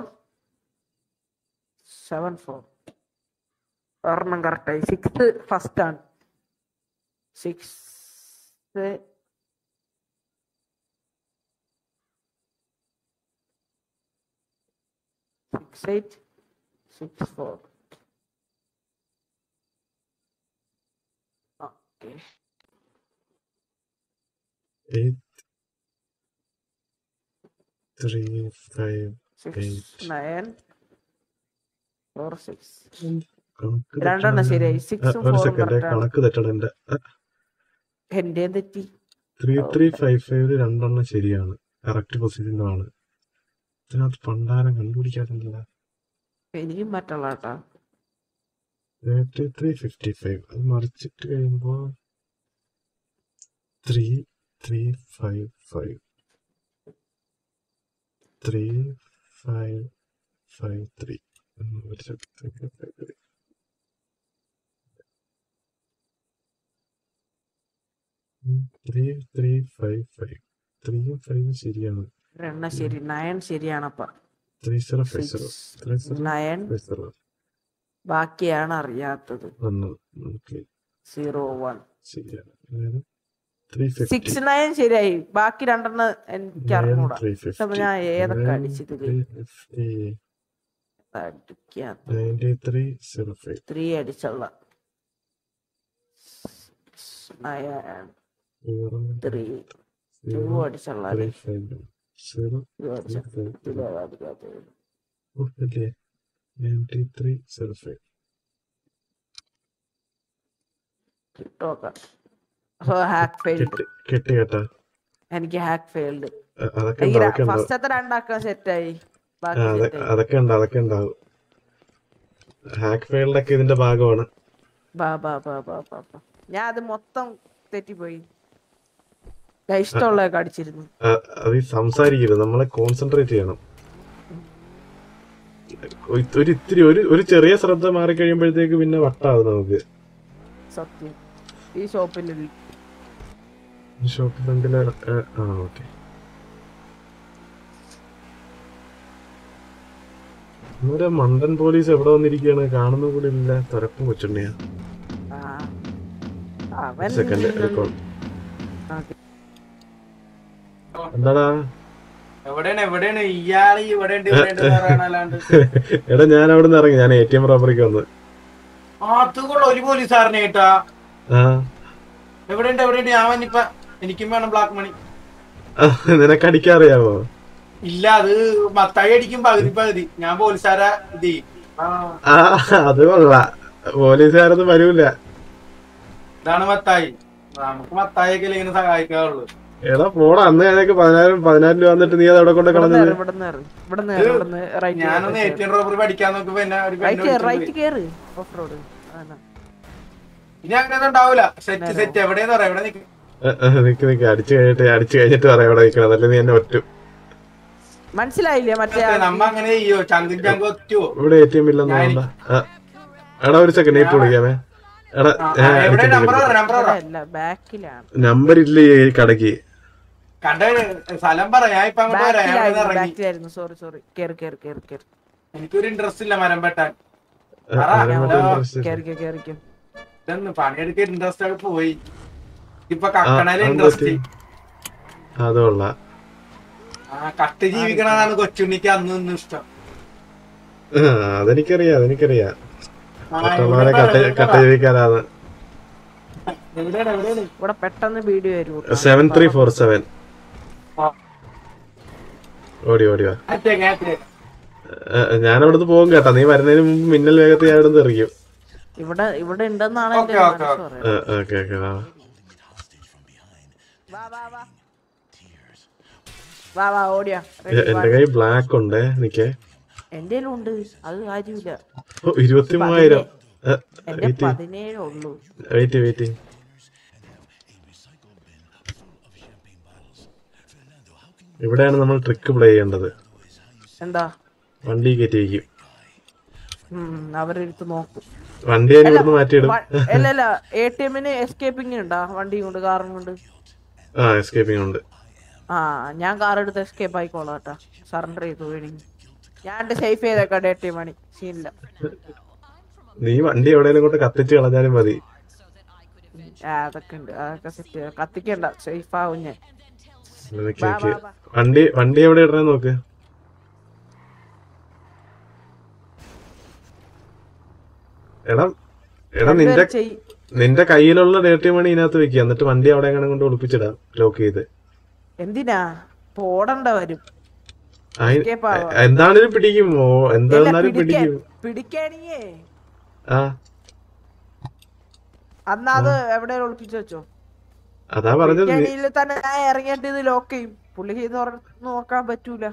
സെവൻ ഫോർ ഒരെണ്ണം കറക്റ്റായി സിക്സ് ഫസ്റ്റ് ആണ് six six eight six four okay eight three five six Eight. Nine four six കണക്ക് രണ്ടെണ്ണം തെറ്റണം. ശരിയായി. ആ, Six ഉം ഒരു four ഉം സെക്കൻഡ് correct ആണ്. കണക്ക് തെറ്റണം എന്റെ എന്റെ തെറ്റി ത്രീ ത്രീ ഫൈവ് ഫൈവില് രണ്ടെണ്ണം ശരിയാണ് കറക്റ്റ് പൊസിഷനിലാണ് ഇതിനകത്ത് പണ്ടാരം കണ്ടുപിടിക്കാറുണ്ടല്ല എനിക്കും പറ്റുള്ള കേട്ടാ തേർട്ടി ത്രീ ഫിഫ്റ്റി ഫൈവ് അത് മറിച്ചിട്ട് കഴിയുമ്പോ three three five five three five five three ഒരു second three three five five ത്രീയും ഫൈവും ശരിയാണ് എണ്ണ ശരി നയൻ ശരിയാണപ്പ three zero five zero three zero nine five zero ബാക്കിയാണ് അറിയാത്തത് വന്നു ഓക്കെ സീറോ വൺ ശരിയാണ് അതായത് ത്രീ ഫിഫ്റ്റി സിക്സ് നയൻ ശരിയായി ബാക്കി രണ്ടെണ്ണം എനിക്ക് അറിഞ്ഞൂടാ ത്രീ അപ്പൊ ഞാൻ ഏതൊക്കെ അടിച്ചതില് ഫിഫ്റ്റി അടിക്കാത്ത ninety three zero five three അടിച്ചുള്ള നയൻ ത്രീ ടു അടിച്ചുള്ള ത്രീ ഫൈവ് സീറോ ടു അടിച്ച ഇതിലോ അടിക്കാത്തത് അല്ലേ നയൻറ്റി ത്രീ സീറോ ഫൈവ് കിട്ടോക്ക ഹാക്ക് ഫെയിൽഡ് കെട്ടി കെട്ടി കേട്ടാ എനിക്ക് ഹാക്ക് ഫെയിൽഡ് അ- അതൊക്കെ എനിക്ക് ഉണ്ട് അതൊക്കെ ഉണ്ടാവും ഫസ്റ്റത്തെ രണ്ടാക്കാൻ സെറ്റായി ആ, ബാക്കി അതൊക്കെ സെറ്റായി അതൊക്കെ ഉണ്ട് അതൊക്കെ ഉണ്ടാവും ഹാക്ക് ഫെയിൽഡൊക്കെ ഇതിന്റെ ഭാഗമാണ് ബാ ബാ ബാ ബാ ബാ ബാ. ഞാൻ അത് മൊത്തം തെറ്റിപ്പോയി ഞാൻ ഇഷ്ടമുള്ളതൊക്കെ അടിച്ചിരുന്നു ആ, അത് ഈ സംസാരിക്കരുത് നമ്മളെ കോൺസെൻട്രേറ്റ് ചെയ്യണം ഒരു ഒരു ഇത്തിരി ഒരു ഒരു ചെറിയ ശ്രദ്ധ മാറി കഴിയുമ്പോഴത്തേക്ക് പിന്നെ വട്ടാവും നമുക്ക് സത്യം ഈ ഷോപ്പിന്റെ ഷോപ്പ് ഫ്രണ്ടില് ആ ഓക്കെ ഇന്നൊരു മണ്ടൻ പോലീസ് എവിടെ വന്നിരിക്കുകയാണ് കാണുന്ന കൂടി ഇല്ല തുരപ്പും കൊച്ചുണ്ണിയാ അവൻ സെക്കൻഡ് റെക്കോർഡ് ഓക്കേ. എന്താടാ എവിടെയാണ് എവിടെയാണ് ഇയാള് ഇവിടെ ഉണ്ട് ഇവിടെ ഉണ്ട് പറയാനല്ലാണ്ട് എടാ ഞാൻ അവിടെ നിന്ന് ഇറങ്ങി ഞാൻ എ ടി എം റോബറിക്ക് വന്ന് അത് കൊള്ള ഒരു പോലീസുകാരനെ കേട്ടാ ആ എവിടെയുണ്ട് എവിടെയുണ്ട് ഞാൻ വന്നിപ്പ എനിക്കും വേണം ബ്ലാക്ക് മണി ആ, നിനക്ക് അടിക്കാറിയാവോ ഇല്ല അത് മത്തായി അടിക്കും പകുതി പകുതി ഞാൻ പോലീസുകാരെ ഇത് ചെയ്യും. ആ ആ അത് കൊള്ള പോലീസുകാരൊന്നും വരൂല ഇതാണ് മത്തായി നമുക്ക് മത്തായിയൊക്കെ ഇങ്ങനെ സഹായിക്കാറുള്ളൂ എടാ പോടാ അന്ന് ഞാനൊക്കെ പതിനായിരം പതിനായിരം രൂപ വന്നിട്ട് നീ അത് അവിടെ കൊണ്ട് ഇവിടുന്ന് കളഞ്ഞത് കേറ്, ഇവിടുന്ന് കേറ്, ഇവിടുന്ന് കേറ്, ഇവിടുന്ന് റൈറ്റ് ഞാനൊന്ന് എ ടി എം റോബറി പഠിക്കാൻ നോക്കുമ്പോ എന്നെ ഒരു പെണ്ണ് റൈറ്റ് വിളിച്ചോണ്ട് റൈറ്റ് പോയി. കേറ് ഓഫ് റോഡ് അതാണ് ഇനി അങ്ങനെ ഉണ്ടാവൂല സെറ്റ് സെറ്റ് എവിടെയെന്ന് പറയാം എവിടെ നിൽക്കും നിക്ക് നിക്ക് അടിച്ചു കഴിഞ്ഞിട്ട് അടിച്ചു കഴിഞ്ഞിട്ട് പറയാം ഇവിടെ നിൽക്കണം അതല്ലേ നീ എന്നെ ഒറ്റ മനസ്സിലായില്ലേ മറ്റേ ആ- നമ്മ അങ്ങനെ ചെയ്യോ ചങ്കും ചങ്കും ഒറ്റുവോ ഇവിടെ എ ടി എം ഇല്ലെന്ന് ഞാൻ തോന്നണ്ട ആ. എടാ ഒരു സെക്കൻഡ് ഇപ്പൊ വിളിക്കാമേ എടാ ഞാൻ എവിടെ അടിക്കട്ടെ, നമ്പർ അടിക്കട്ടെ. നമ്പർ ഇവിടെ അല്ല ബാക്കിലാണ് നമ്പർ ഇല്ലേ ഈ കടക്ക് കണ്ട സ്ഥലം പറ ഞാൻ ഇപ്പൊ അങ്ങോട്ട് വരാം ഞാൻ ഇവിടുന്ന് ബാക്കിലായിരുന്നു ഇറങ്ങി ബാക്കിലായിരുന്നു സോറി സോറി കേറി കേറി കേറി കേറി എനിക്കൊരു ഇൻട്രസ്റ്റ് ഇല്ല മരം വെട്ടാൻ ആ, പറ, അതിനെ ഞാൻ പറ്റി ഓ, interest ഇല്ല. കേറിക്കോ കേറിക്കോ ഇതൊന്ന് പണിയെടുക്കാൻ ഇൻട്രസ്റ്റ് ഒക്കെ പോയി ഇപ്പൊ ആ, കക്കണേല് അത് ഇൻട്രസ്റ്റ് പറ്റി. അത് കൊള്ളാം ആ കട്ട് ജീവിക്കണതാണ് കൊച്ചുണ്ണിക്ക് അന്ന് ഇന്ന് ഇഷ്ടം ആ, അതെനിക്കറിയാം അതെനിക്കറിയാം ആ, മറ്റുള്ളവരെ എവിടെയാണ്, കട്ട എവിടെയാണ്? കട്ട ജീവിക്കാനാണ് എവിടെയാണ് എവിടെയാണ് ഇവിടെ പെട്ടെന്ന് വീഡിയോ വരും സെവൻ ത്രീ ഫോർ സെവൻ ആ. ഓടി ഓടി വാ അറ്റേ കേട്ടേ ഏ, ഞാൻ അവിടുന്ന് പോകും കേട്ടാ നീ വരുന്നതിന് മുമ്പ് മിന്നൽ വേഗത്തിൽ ഞാൻ ഇവിടുന്ന് എറിയും ഇവിടെ ഇവിടെ ഉണ്ടെന്നാണ് എന്റെ ഓക്കേ, ഓക്കേ, മനസ്സ് ഓക്കേ. പറയുന്നത് ഓക്കെ ഓക്കെ വാ വാ വാ വാ വാ വാ ഓടിയാ എ- എന്റെ കൈ ബ്ലാക്ക് ഉണ്ടേ നിക്കേ എന്റെ ഉണ്ട് അത് കാര്യമില്ല ഓ ഇരുപത്തി മൂവായിരം എന്റെ വെയിറ്റ് പതിനേഴേ ഉള്ളൂ വെയിറ്റ് വെയിറ്റ് ഇവിടെയാണ് നമ്മൾ ട്രിക്ക് പ്ലേ ചെയ്യേണ്ടത് എന്താ വണ്ടി കയറ്റി വയ്ക്കും ഉം അവരെടുത്ത് നോക്കും വണ്ടി ഞാൻ ഇവിടുന്ന് മാറ്റിയിടും വ- അല്ല അല്ല എ ടി എമ്മിന് എസ്കേപ്പിംഗ് ഉണ്ടാ വണ്ടി കൊണ്ട് കാറും കൊണ്ട് ആ എസ്കേപ്പിംഗ് ഉണ്ട് ആ ഞാൻ കാർ എടുത്ത് എസ്കേപ്പ് ആയിക്കോളാം കേട്ടാ സറണ്ടർ ചെയ്തു വേണമെങ്കിൽ ഞാൻ എന്റെ സേഫ് ചെയ്തേക്കാം എ ടി എം മണി സീനില്ല നീ വണ്ടി എവിടെയെങ്കിലും കൊണ്ട് കത്തിച്ച് കളഞ്ഞാലും മതി ആ അതൊക്കെ ഉണ്ട് അതൊക്കെ സെറ്റ് കത്തിക്കണ്ട സേഫ് ആവും ഞാൻ നിക്ക് വാ, നിക്ക്. വാ, വാ. വണ്ടി വണ്ടി എവിടെ ഇടണേ നോക്ക് എടാ എടാ നിന്റെ രണ്ടുപേരും ചെയ്- നിന്റെ കയ്യിലുള്ള ഡേർട്ടി മണി ഇതിനകത്ത് വെക്കുക എന്നിട്ട് വണ്ടി അവിടെ എങ്ങനെ കൊണ്ട് ഒളിപ്പിച്ചിടാം ലോക്ക് ചെയ്ത് എന്തിനാ പോടണ്ട വരും അയി- Escape ആവാം. എന്താണേലും പിടിക്കും ഓ എന്തായിരുന്നാലും പിടിക്കാൻ പിടിക്കും പിടിക്കാണിയേ ആ അന്ന് അത് എവിടെ ഒളിപ്പിച്ചു വെച്ചോ അതാ പറഞ്ഞത് നീ- പിടിക്കാണിയിൽ തന്നെ ഞാൻ ഇറങ്ങിയിട്ട് ഇത് ലോക്ക് ചെയ്യും പുള്ളി ചെയ്ത് തുറന്ന് നോക്കാൻ പറ്റൂല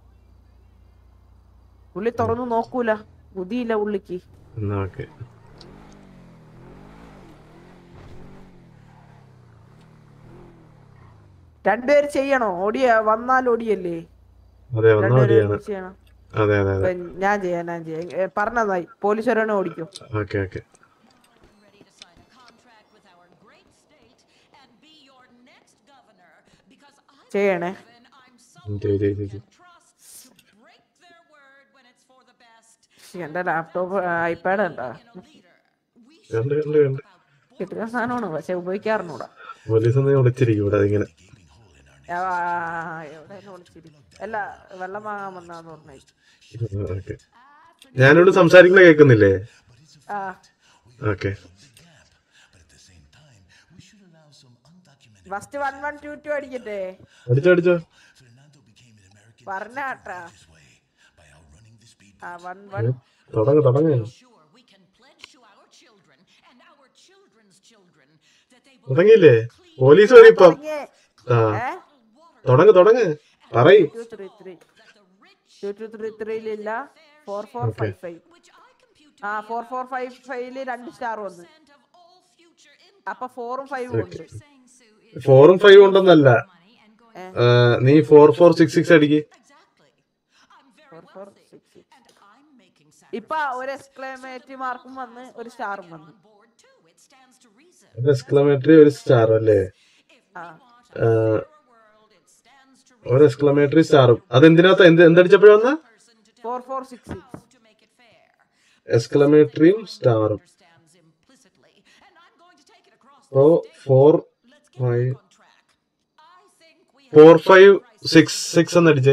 പുള്ളി തുറന്നു നോക്കൂല ബുദ്ധിയില്ല പുള്ളിക്ക് എന്നാ ഓക്കെ രണ്ടുപേര് ചെയ്യണോ ഓടിയ വന്നാൽ ഓടിയല്ലേ അതെ വന്ന രണ്ടുപേരും വഴിയാണ് ഒരുമിച്ച് ചെയ്യണം അതെ അതെ അതെ ഇപ്പൊ ഞാൻ ചെയ്യാം ഞാൻ ചെയ്യാം പറഞ്ഞതായി പോലീസ് വരാണെ ഓടിക്കും ഓക്കെ ഓക്കെ ചെയ്യണേ ചെയ്യ് ചെയ്യ് ചെയ്യ്. ശ്ശി, എന്റെ ലാപ്ടോപ്പ് ഐപാഡ് ഉണ്ടാ കണ്ട് കണ്ട് കണ്ട് കിട്ടുന്ന സാധനമാണ് പക്ഷെ ഉപയോഗിക്കാറുണ്ടൂടാ പോലീസ് ഒന്ന് വിളിച്ചിരിക്കും ഇവിടെ ഇങ്ങനെ എവിടെ വിളിച്ചിരി അല്ല വെള്ളം വാങ്ങാൻ വന്നാന്ന് പറഞ്ഞേ ഓക്കെ ഞാനിവിടെ സംസാരിക്കുന്ന കേൾക്കുന്നില്ലേ ആ okay first one one two two അടിക്കട്ടെ അടിച്ചോ അടിച്ചോ പറഞ്ഞാട്ടാ ആ വൺ വൺ തുടങ്ങ തുടങ്ങ തുടങ്ങിയില്ലേ പോലീസ് വരും ഇപ്പം തുടങ്ങിയേ. ആ ഏ? തുടങ്ങ് തുടങ്ങ് പറയ് Two, three, three. Two, two, three, three ലില്ല. Four, four, Okay. five, five. ആ ഫോർ ഫോർ ഫൈവ് ഫൈവില് രണ്ട് സ്റ്റാർ വന്നു അപ്പൊ ഫോറും ഫൈവും ഉണ്ട് ഫോറും ഫൈവ് ഉണ്ടെന്നല്ല ഏ? ആ, നീ ഫോർ ഫോർ സിക്സ് സിക്സ് അടിക്ക് Four, four, six, six. ഇപ്പൊ ഒരു എക്സ്ക്ലമേറ്ററി മാർക്കും വന്ന് ഒരു സ്റ്റാറും വന്നു ഒരു എക്സ്ക്ലമേറ്ററി ഒരു സ്റ്റാർ അല്ലേ ആ ആ, ഒരു എക്സ്ക്ലമേറ്ററി സ്റ്റാറും അതെന്തിനകത്ത് എന്ത് എന്തടിച്ചപ്പോഴാ വന്ന ഫോർ ഫോർ സിക്സ് സിക്സ് എക്സ്ക്ലമേറ്ററിയും സ്റ്റാറും ഓ four five four five six six എന്ന് അടിച്ചേ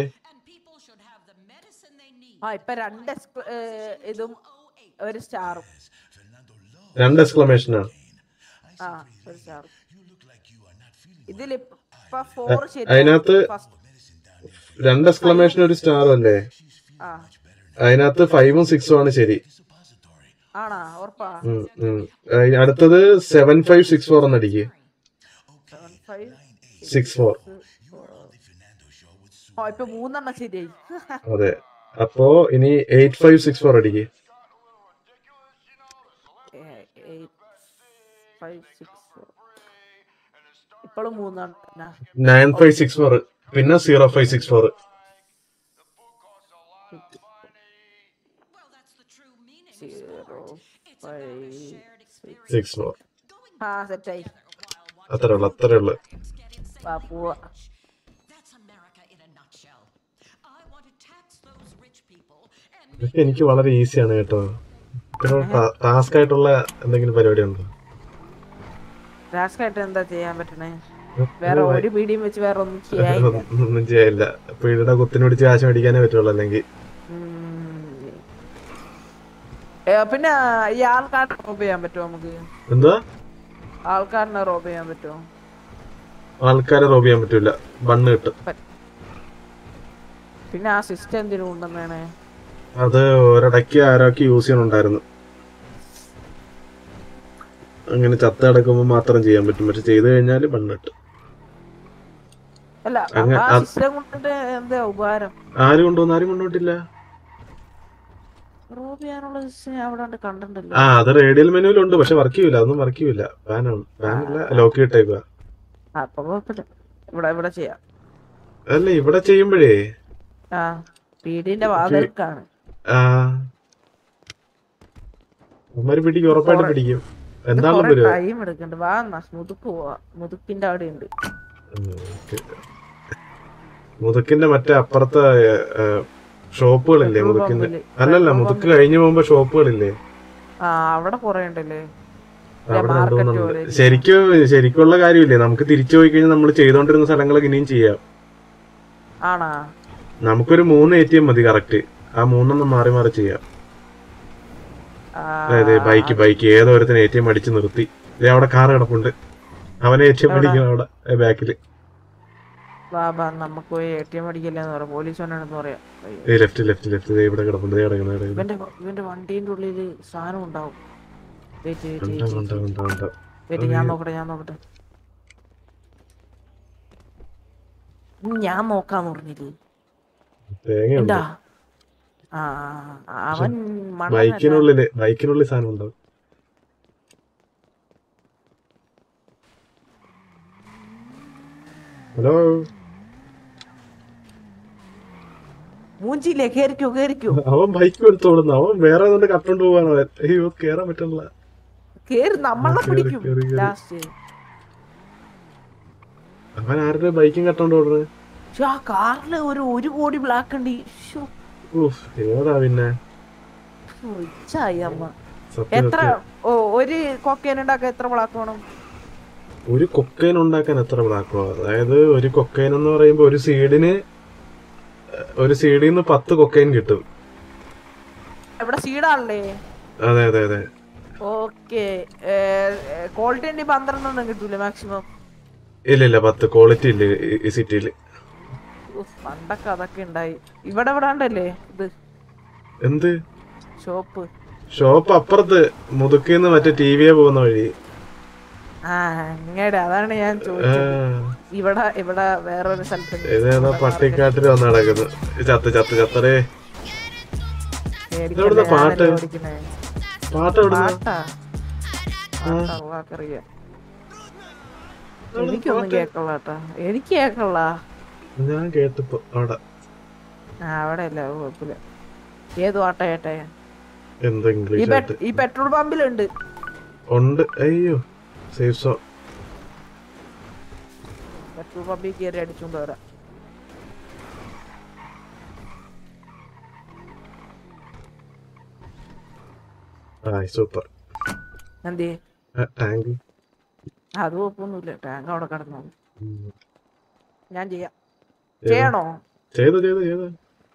ആ ഇപ്പൊ രണ്ട് എക്സ്ക്ല ഇതും ഒരു സ്റ്റാറും രണ്ട് എക്സ്ക്ലമേഷനാണ് ആ ഒരു സ്റ്റാറും ഇതിൽ ഇപ്പൊ ഫോർ ശരി അതിനകത്ത് രണ്ട് എക്സ്ക്ലമേഷൻ ഒരു സ്റ്റാറും അല്ലേ ആ അതിനകത്ത് ഫൈവും സിക്സും ആണ് ശരി ആണാ ഉറപ്പാ ഉം, ഉം. അയ് അടുത്തത് സെവൻ ഫൈവ് സിക്സ് ഫോർ എന്ന് അടിക്ക് സെവൻ ഫൈവ് സിക്സ് ഫോർ ഓ ഇപ്പൊ മൂന്നെണ്ണം ശരിയായി അതെ അപ്പോ ഇനി എയ്റ്റ് ഫൈവ് സിക്സ് ഫോർ അടിക്ക് ഫൈവ് സിക്സ് ഫോർ ഇപ്പോഴും മൂന്നെണ്ണം നയൻ ഫൈവ് സിക്സ് ഫോർ പിന്നെ zero five six four zero five six six four ആ സെറ്റായി അത്രേ ഉള്ളു അത്രേ ഉള്ളു വാ പോവാ ഇതൊക്കെ എനിക്ക് വളരെ ഈസിയാണ് കേട്ടോ ടാസ്ക് ആയിട്ടുള്ള എന്തെങ്കിലും പരിപാടി ഉണ്ടോ ടാസ്ക് ആയിട്ട് എന്താ ചെയ്യാൻ പറ്റണേ വേറെ ഒരു പീടിയും വെച്ച് വേറെ ഒന്നും ചെയ്യാൻ ഒന്നും ചെയ്യാനില്ല പീടിയുടെ കുത്തിന് പിടിച്ച് കാശ് മേടിക്കാനേ പറ്റുള്ളൂ അല്ലെങ്കിൽ പിന്നെ ഈ ആൾക്കാരെ റോബ് ചെയ്യാൻ പറ്റുമോ നമുക്ക് എന്താ ആൾക്കാരനെ റോബ് ചെയ്യാൻ പറ്റുമോ ആൾക്കാരെ റോബ് ചെയ്യാൻ പറ്റൂല ബണ്ണ് കിട്ടും പിന്നെ ആ സിസ്റ്റം എന്തിനും ഉണ്ടെന്നാണ് അത് ഒരിടയ്ക്ക് ആരോക്ക് യൂസ് ചെയ്യണുണ്ടായിരുന്നു അങ്ങനെ ചത്ത കിടക്കുമ്പോൾ മാത്രം ചെയ്യാൻ പറ്റും പക്ഷെ ചെയ്തു കഴിഞ്ഞാൽ ബണ്ണ് കിട്ടും അല്ല അങ്ങ- ആ അത്- സിസ്റ്റം കൊണ്ടിട്ട് എന്താ ഉപകാരം ആരും കൊണ്ടുവന്ന് ആരും കൊണ്ടുപോയിട്ടില്ല റോബ് ചെയ്യാനുള്ള സിസ്റ്റം ഞാൻ അവിടെ ഉണ്ട് കണ്ടിട്ടുണ്ടല്ലോ ആ അത് റേഡിയൽ മെനുവിലുണ്ട് പക്ഷെ വർക്ക് ചെയ്യൂല അതൊന്നും വർക്ക് ചെയ്യൂല ബാനാണ് ബാനല്ല ലോക്ക് ഇട്ടേക്കുക ആ, അപ്പൊ കുഴപ്പമില്ല ഇവിടെ ഇവിടെ ചെയ്യാം അല്ല ഇവിടെ ചെയ്യുമ്പോഴേ ആ പീടിന്റെ വാതിൽക്കാണ് ആ അവന്മാര് പിടിക്കും ഉറപ്പായിട്ട് പിടിക്കും എന്താണെന്നും വരും ടൈം എടുക്കണ്ട് വാ എന്നാ മുതുക്ക് പോവാ മുതുക്കിന്റെ അവിടെ ഉണ്ട് മുതുക്കിന്റെ മറ്റേ അപ്പുറത്തെ ഷോപ്പുകളില്ലേ Petrol മുതുക്കിന്റെ പമ്പില്. അല്ലല്ല Petrol മുതുക്ക് കഴിഞ്ഞു പോകുമ്പോ ഷോപ്പുകളില്ലേ ആ അവിടെ കൊറേ ഉണ്ടല്ലേ അവിടെ market രണ്ടുമൂന്നുണ്ട് പോലെ ഇല്ലേ? ശരിക്കും ശരിക്കുള്ള കാര്യമില്ലേ നമുക്ക് തിരിച്ചു പോയി കഴിഞ്ഞാൽ നമ്മൾ ചെയ്തോണ്ടിരുന്ന സ്ഥലങ്ങളൊക്കെ ഇനിയും ചെയ്യാം ആണാ നമുക്കൊരു മൂന്ന് എ ടി എം മതി കറക്റ്റ് ആ മൂന്നെണ്ണം മാറി മാറി ചെയ്യാം ആ, അതായത് ബൈക്ക് ബൈക്ക് ഏതോ ഒരുത്തിന് എ ടി എം അടിച്ചു നിർത്തി ദേ അവിടെ കാർ കിടപ്പുണ്ട് അവനെ എ ടി എം എവിടെ? അടിക്കണം അവിടെ ബാക്കില് വാ വാ നമുക്ക് പോയി എ ടി എം അടിക്കില്ലെന്ന് പറയാം പോലീസ് വന്നാണെന്ന് പറയാം അയ്യോ. ഏ ലെഫ്റ്റ് ലെഫ്റ്റ് ലെഫ്റ്റ് ഇവിടെ കിടപ്പുണ്ട് ദേ കിടക്കുന്നു ദേ കിടക്കുന്നു. ഇവന്റെ ഇവന്റെ വണ്ടീന്റെ ഉള്ളില് സാധനം ഉണ്ടാവും വെയിറ്റ് വെയിറ്റ് ഉണ്ട്, ഉണ്ട്, ഉണ്ട്, ഉണ്ട്. വെയിറ്റ് ഞാൻ നോക്കട്ടെ ഞാൻ നോക്കട്ടെ ഉം, ഞാൻ നോക്കാന്ന് പറഞ്ഞില്ലേ തേങ്ങയുണ്ട് എന്താ ആ ആ, അവൻ മണ്ണല്ല ബൈക്കിനുള്ളില് ബൈക്കിനുള്ളിൽ സാധനം ഉണ്ടാവും ഹലോ മൂഞ്ചില്ലേ കേറിക്കോ കേറിക്കോ അവൻ ബൈക്ക് എടുത്തോളുന്നു അവൻ വേറെ ഏതാണ്ട് കട്ടോണ്ട് പോവാണ് അവൻ അയ്യോ കേറാൻ പറ്റണില്ല കേറി നമ്മളെ കേറി, പിടിക്കും കേറി, കേറി. ലാസ്റ്റ് അവൻ ആരുടെ ബൈക്കും കട്ടോണ്ട് ഓടുന്നത് പക്ഷെ ആ കാറില് ഒരു ഒരു കോടി ബ്ലാക്ക് ഉണ്ട് ശ്ശോ, ഊഫ് ഏതാ പിന്നെ ഇച്ചായി അമ്മ സത്യം എത്ര സത്യം. ഓ ഒരു കൊക്കേൻ ഉണ്ടാക്കാൻ എത്ര ബ്ലാക്ക് വേണം ഒരു കൊക്കൈൻ ഉണ്ടാക്കാൻ എത്ര ബ്ലാക്കോ അതായത് ഒരു കൊക്കൈൻ എന്ന് പറയുമ്പോ ഒരു സീഡിന് ഒരു സീഡിൽ നിന്ന് പത്ത് കൊക്കൈൻ കിട്ടും ഇവിടെ സീഡാണല്ലേ അതെ അതെ അതെ ഓക്കെ ക്വാളിറ്റി ഉണ്ടെങ്കിൽ പന്ത്രണ്ടെണ്ണം കിട്ടൂലേ മാക്സിമം ഇല്ല ഇല്ല പത്ത് ക്വാളിറ്റി ഇല്ല ഈ- ഈ സിറ്റിയില് പണ്ടൊക്കെ അതൊക്കെ ഉണ്ടായി ഇവിടെ ഇവിടെ ഉണ്ടല്ലേ ഇത് എന്ത് ഷോപ്പ് ഷോപ്പ് അപ്പുറത്ത് മുതുക്കിന്ന് മറ്റേ ടി വിയെ പോകുന്ന വഴി ആ അങ്ങയുടെ അതാണ് ഞാൻ ആ, ചോദിച്ചത് ഇവിടെ ഇവിടെ വേറൊരു സ്ഥലത്ത് ഇതേതാ പട്ടിക്കാട്ടിൽ വന്ന് നടക്കുന്നു ചത്ത് ചത്ത് ചത്തറേ പേടിക്കണ്ട, ഇതെവിടുന്നാ പാട്ട്? ഞാനല്ലേ ഓടിക്കണേ. പാട്ട് എവിടുന്നാ പാട്ടാ പാട്ട് അള്ളാക്കറിയാം എനിക്കൊന്നും കേക്കള്ള കേട്ടാ എനിക്ക് കേക്കള്ള ഞാൻ കേട്ടിപ്പോ അവിടെ ആ അവിടെ അല്ല അത് കുഴപ്പമില്ല ഏത് പാട്ടാ കേട്ടെ എന്താ ഈ ഇംഗ്ലീഷ് പെ- ഈ പെട്രോൾ പമ്പിലുണ്ട് ഉണ്ട് അയ്യോ സേഫ് സോ പെട്രോൾ പമ്പിൽ കയറി അടിച്ചോണ്ട് വരാം ആ സൂപ്പർ എന്തേ ടാങ്ക് അത് കുഴപ്പമൊന്നുമില്ല ടാങ്ക് അവിടെ കിടന്നു ഞാൻ ചെയ്യാം ചെയ്യണോ ചെയ്തു ചെയ്തു ചെയ്തു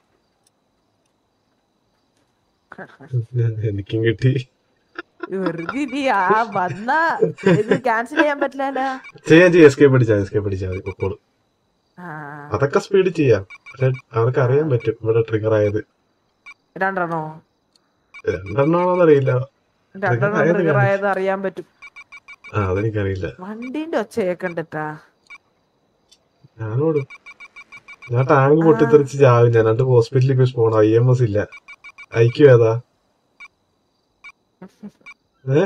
എനിക്കും കിട്ടി വെറുതെ ഇനി ആ വന്ന ഇത് ക്യാൻസൽ ചെയ്യാൻ പറ്റില്ല ചെയ്യാൻ ചെയ്യാം എസ്കേപ്പ് അടിച്ചാ എസ്കേപ്പ് അടിച്ചാൽ മതി പൊക്കോളൂ ആ അതൊക്കെ സ്പീഡ് ചെയ്യാം പക്ഷെ അവർക്ക് അറിയാൻ പറ്റും ഇവിടെ ട്രിഗർ ആയത് രണ്ടെണ്ണോ രണ്ടെണ്ണമാണോന്ന് അറിയില്ല രണ്ടെണ്ണം ആയത് ട്രിഗർ കാണും. ആയത് അറിയാൻ പറ്റും ആ അതെനിക്കറിയില്ല വണ്ടീന്റെ ഒച്ച കേക്കണ്ടട്ടാ ഞാനോടും ഞാൻ ടാങ്ക് പൊട്ടിത്തെറിച്ച് ചാവും ഞാൻ എന്നിട്ട് ഹോസ്പിറ്റലിൽ പോയി പോണം ഐ എം എസ് ഇല്ല ഐക്യു ഏതാ ഏ?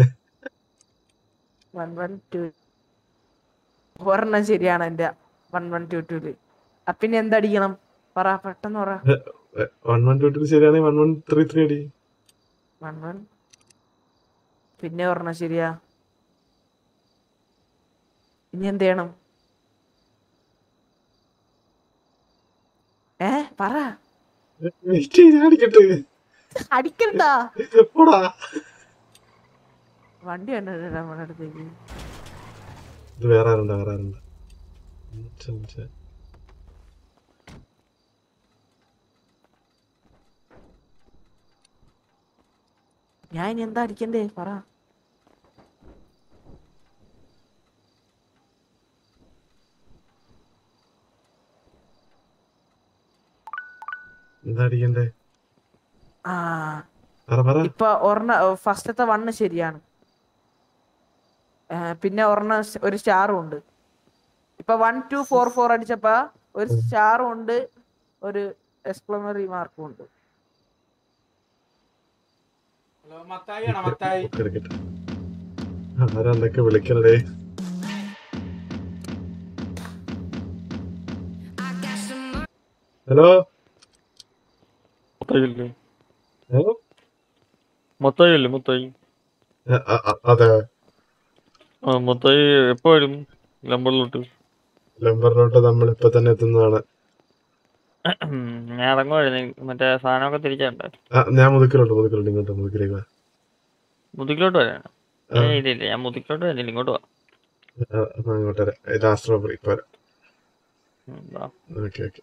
വൺ വൺ ടു ഒരെണ്ണം ശരിയാണ് എന്റെ വൺ വൺ ടു ടുല് പിന്നെ എന്തടിക്കണം പറ പെട്ടെന്ന് പറ വൺ വൺ ടു ടു ശരിയാണെങ്കിൽ വൺ വൺ ത്രീ ത്രീ അടി വൺ വൺ പിന്നെ ഒരെണ്ണം ശരിയാ ഇനി എന്ത് ചെയ്യണം ഏ പറ വെയിറ്റ് ചെയ്ത് അടിക്കട്ടെ അടിക്കണ്ട പോടാ വണ്ടി കണ്ടിട്ട് നമ്മുടെ അടുത്തേക്ക് ഇത് വേറെ ആരുണ്ട് വേറെ ആരുണ്ട് ഉം, ചെ- ചെ. ഞാൻ ഇനി എന്താ അടിക്കണ്ടേ പറ എന്താ അടിക്കണ്ടേ ആ പറ പറ ഇപ്പൊ ഒരെണ്ണ ഫസ്റ്റത്തെ വണ്ണ് ശരിയാണ് ഏ, പിന്നെ ഒരെണ്ണം സ് ഒരു സ്റ്റാറും ഉണ്ട് ഇപ്പൊ വൺ ടു ഫോർ ഫോർ അടിച്ചപ്പോ ഒരു സ്റ്റാറും ഉണ്ട് ഒരു എക്സ്പ്ലമറി മാർക്കും ഉണ്ട് ഹലോ മത്തായി ആണോ മത്തായി ഒക്കെ എടുക്കട്ടെ ആരാണ്ടൊക്കെ വിളിക്കണടേ ഹലോ മുത്തായില്ലേ ഏ? മുത്തായില്ലേ മുത്തായി അ- അ- അ- അതെ ആ മുത്തായി എപ്പോ വരും ലമ്പറിലോട്ട് ലംബറിലോട്ട് നമ്മൾ ഇപ്പൊ തന്നെ എത്തുന്നതാണ് ഞാൻ ഇറങ്ങുമായിരുന്നു മറ്റേ സാധനമൊക്കെ തിരിച്ചുണ്ട് ആ, ഞാൻ മുതുക്കിലോട്ട് മുതുക്കിലോട്ട് ഇങ്ങോട്ട് മുതുക്കിലേക്ക് വാ. മുതുകിലോട്ട് വരാനാ ആ. ഏയ് ഇല്ല ഇല്ല ഞാൻ മുതുകിലോട്ട് വരുന്നില്ല ഇങ്ങോട്ട് വാ ആ, എന്നാ ഇങ്ങോട്ട് വരാം ലാസ്റ്റ് റോബറി ഇപ്പൊ വരാം ഉം, വാ. ഓക്കെ ഓക്കെ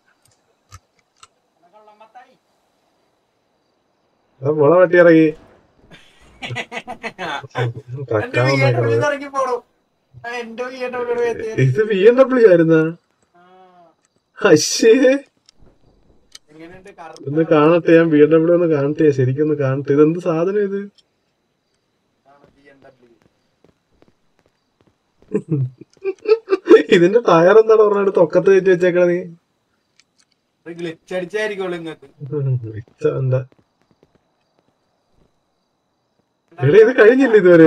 മുള വെട്ടി ഇറങ്ങി കക്കാൻ വന്നേക്കണത്. ഇറങ്ങി പോണു ആ, എന്റെ വീട്ടോട് ഇത് ബി എം ഡബ്ല്യു ആയിരുന്ന അശ്ശേ എങ്ങനെയുണ്ട് കറുത്ത ഒന്ന് കാണട്ടെ ഞാൻ ബി എം ഡബ്ല്യു ഒന്ന് കാണട്ടെ ശരിക്കും ഒന്ന് കാണട്ടെ ഇതെന്ത് സാധനം ഇത് ഇതിന്റെ ടയർ എന്താണ് പറഞ്ഞത് തൊക്കത്ത് കയറ്റി വെച്ചേക്കണ നീ ഗ്ലിച്ച് അടിച്ചായിരിക്കുള്ളൂ നിങ്ങക്ക് ഇച്ച എന്താ എടാ ഇത് കഴിഞ്ഞില്ല ഇതുവരെ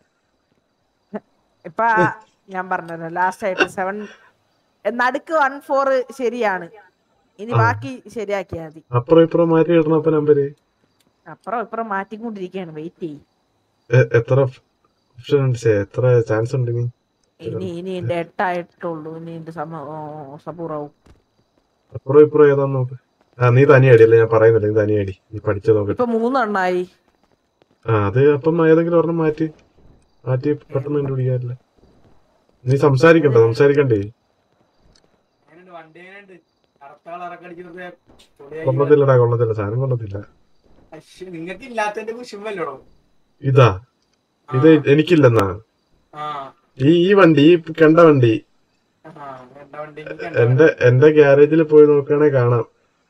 ഇപ്പൊ ഞാൻ പറഞ്ഞല്ലോ ലാസ്റ്റ് ആയിട്ട് സെവൻ നടുക്ക് വൺ ഫോർ ശരിയാണ് ഇനി ആ. ബാക്കി ശരിയാക്കിയാ മതി അപ്പുറം ഇപ്പുറം മാറ്റി ഇടണം അപ്പൊ നമ്പര് അപ്പുറം ഇപ്പുറം മാറ്റിക്കൊണ്ടിരിക്കുകയാണ് വെയിറ്റ് ചെയ്യും എ- എത്ര ഓപ്ഷൻ ഉണ്ട് ശ്ശെ, എത്ര ചാൻസ് ഉണ്ട് നീ ഇനി ഇനി എന്റെ എട്ടായിട്ടുള്ളൂ ഇനി എന്റെ സമ സപൂറാവും അപ്പുറം ഇപ്പുറം ഏതാന്ന് നോക്ക് ആ നീ തനിയടി അല്ല ഞാൻ പറയുന്നില്ല നീ തനിയടി നീ പഠിച്ചു നോക്കട്ടെ ഇപ്പൊ മൂന്നെണ്ണായി ആ അത് അപ്പം ഏതെങ്കിലും ഒരെണ്ണം മാറ്റി മാറ്റി പെട്ടെന്ന് കണ്ടുപിടിക്കാറില്ല നീ സംസാരിക്കണ്ട സംസാരിക്കണ്ടേ എങ്ങനെയുണ്ട് വണ്ടി എങ്ങനെയുണ്ട് കറുത്ത കളറൊക്കെ അടിക്കുന്നത് പൊളിയായി കൊള്ളത്തില്ലടാ കൊള്ളത്തില്ല സാധനം കൊള്ളത്തില്ല അശ്ശ്, നിങ്ങക്ക് ഇല്ലാത്തതിന്റെ കുശുമ്പല്ലോടോ ഇതാ ഇത് എനിക്കില്ലെന്നാ ആ ഈ ഈ വണ്ടി ഈ കണ്ട വണ്ടി ആ, കണ്ട വണ്ടി എന്റെ എന്റെ ഗ്യാരേജിൽ പോയി നോക്കുകയാണെങ്കിൽ കാണാം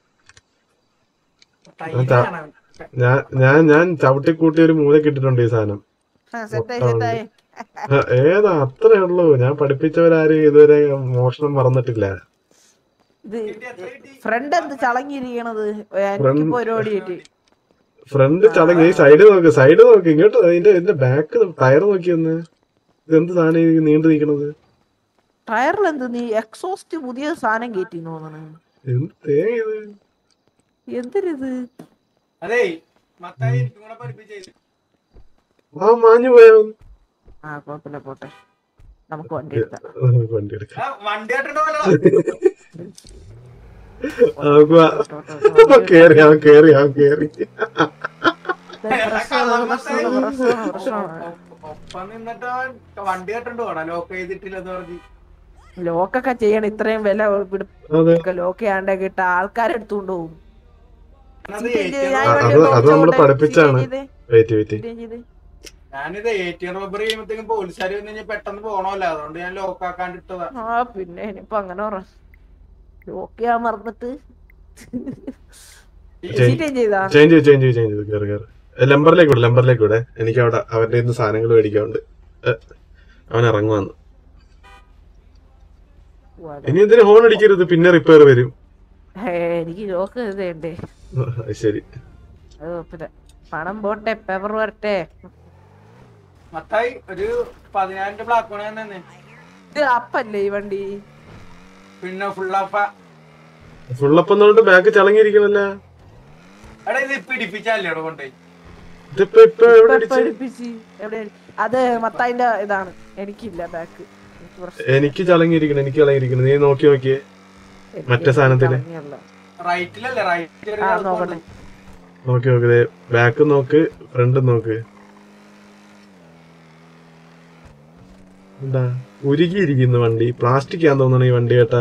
ഞാൻ ച- ഞാൻ ഞാൻ ഞാൻ ചവിട്ടി കൂട്ടി ഒരു മൂലക്ക് ഇട്ടിട്ടുണ്ട് ഈ സാധനം സെറ്റായി മൊത്തം സെറ്റായി ആ, ഏതാ അത്രേ ഉള്ളൂ ഞാൻ പഠിപ്പിച്ചവരാരും ഇതുവരെ മോഷണം മറന്നിട്ടില്ല ഇത് ഫ്രണ്ട് എന്ത് ചളങ്ങിയിരിക്കണത് എനിക്കിപ്പോ ഒരു ഓടി കിട്ടി ഫ്രണ്ട് ചടങ്ങ് ഈ സൈഡ് നോക്ക് സൈഡ് നോക്ക് ഇങ്ങോട്ട് അതിന്റെ ഇതിന്റെ ബാക്ക് ടയർ നോക്കി ഒന്ന് ഇതെന്ത് സാധനം ഈ നീണ്ടു നിൽക്കണത് ടയറിൽ എന്ത് നീ എക്സോസ്റ്റ് പുതിയ സാധനം കയറ്റി തോന്നണ് എന്ത് തേങ്ങ ഇത് എന്തൊരിത് അതെ മത്തായി എനിക്കും കൂടെ പഠിപ്പിച്ചേ ആ മാഞ്ഞു പോയവൻ ആ കുഴപ്പമില്ല പോട്ടെ നമുക്ക് വണ്ടി എടുക്കാം നമുക്ക് വണ്ടി എടുക്കാം ആ, വണ്ടി ആയിട്ടുണ്ടോ നമുക്ക് വാ. അവൻ കേറി അവൻ കേറി അവൻ കേറി പ്രശ്നമാണ് പ്രശ്നമാണ് പ്രശ്നമാണ് പ്രശ്നമാണ് ഒപ്പം നിന്നിട്ട് അവൻ വണ്ടി ആയിട്ടുണ്ടോ ലോക്ക് ചെയ്തിട്ടില്ലെന്ന് പറഞ്ഞ് ലോക്കൊക്കെ ചെയ്യണം ഇത്രയും വില അതെ ലോക്ക് ചെയ്യാണ്ടൊക്കെ ഇട്ട ആൾക്കാരെടുത്തുകൊണ്ട് പോകും അത് ചീറ്റ് ചെയ്ത് ATM ഞാൻ ഈ അത് വണ്ടി അത് നമ്മള് ഓടിച്ചോട്ടെ? പഠിപ്പിച്ചാണ് ചീറ്റ് ചെയ്ത് വെയിറ്റ് വെയിറ്റ് ചീറ്റ് ചെയ്ത് ഞാനിത് എ ടി എം റബ്ബർ ചെയ്യുമ്പോഴത്തേക്കും പോലീസുകാർ വന്ന് കഴിഞ്ഞാൽ പെട്ടെന്ന് പോണല്ലോ അതുകൊണ്ട് ഞാൻ ലോക്ക് ആക്കാണ്ട് ഇട്ടതാ ആ പിന്നെ ഇനിയിപ്പൊ അങ്ങനെ പറ ലോക്ക് ചെയ്യാൻ മറന്നിട്ട് ചീറ്റ് ചെയ്താ ചേഞ്ച് ചെയ്ത് ചേഞ്ച് ചെയ്ത് ചേഞ്ച് ചെയ്ത് കയറി കയറി ലംബറിലേക്ക് വിട് ലംബറിലേക്ക് വിടെ എനിക്ക് അവിടെ അവന്റെ ഇന്ന് സാധനങ്ങൾ മേടിക്കാനുണ്ട് ഏ, അവൻ ഇറങ്ങുവാന്ന് ഇനി എന്തിനു ഹോൺ അടിക്കരുത് പിന്നെ റിപ്പയർ വരും ഹേ, എനിക്ക് ലോക്ക് ചെയ്തേ ആ, ശരി അത് കുഴപ്പമില്ല പണം പോട്ടെ പേപ്പർ വരട്ടെ മത്തായി ഒരു പതിനായിരം ബ്ലാക്ക് മണി തന്നെ ഇത് അപ്പല്ലേ ഈ വണ്ടി പിന്നെ ഫുൾ അപ്പ ഫുള്ളപ്പം തൊട്ട് ബാക്ക് ചളങ്ങിയിരിക്കണല്ല എടാ ഇത് പിടിപ്പിച്ചല്ലേടോ കൊണ്ടേ ഇതിപ്പോ ഇപ്പൊ എവിടെ ഇപ്പൊ അടിച്ച് പഠിപ്പിച്ച് എവിടെ അത് മത്തായിന്റെ ഇതാണ് എനിക്കില്ല ബാക്ക് എനിക്ക് പ്രശ്നം എനിക്ക് ചളങ്ങിയിരിക്കണം എനിക്ക് ചളങ്ങിയിരിക്കണം നീ നോക്കി നോക്കിയേ മറ്റേ സാധനത്തില് ചളങ്ങിയല്ല. റൈറ്റിലല്ലേ റൈറ്റ് ആ നോക്കട്ടെ നോക്കി നോക്ക് ബാക്ക് നോക്ക് ഫ്രണ്ട് നോക്ക് എന്താ ഉരുകിയിരിക്കുന്നു വണ്ടി പ്ലാസ്റ്റിക് ആന്ന് തോന്നണ ഈ വണ്ടി കേട്ടാ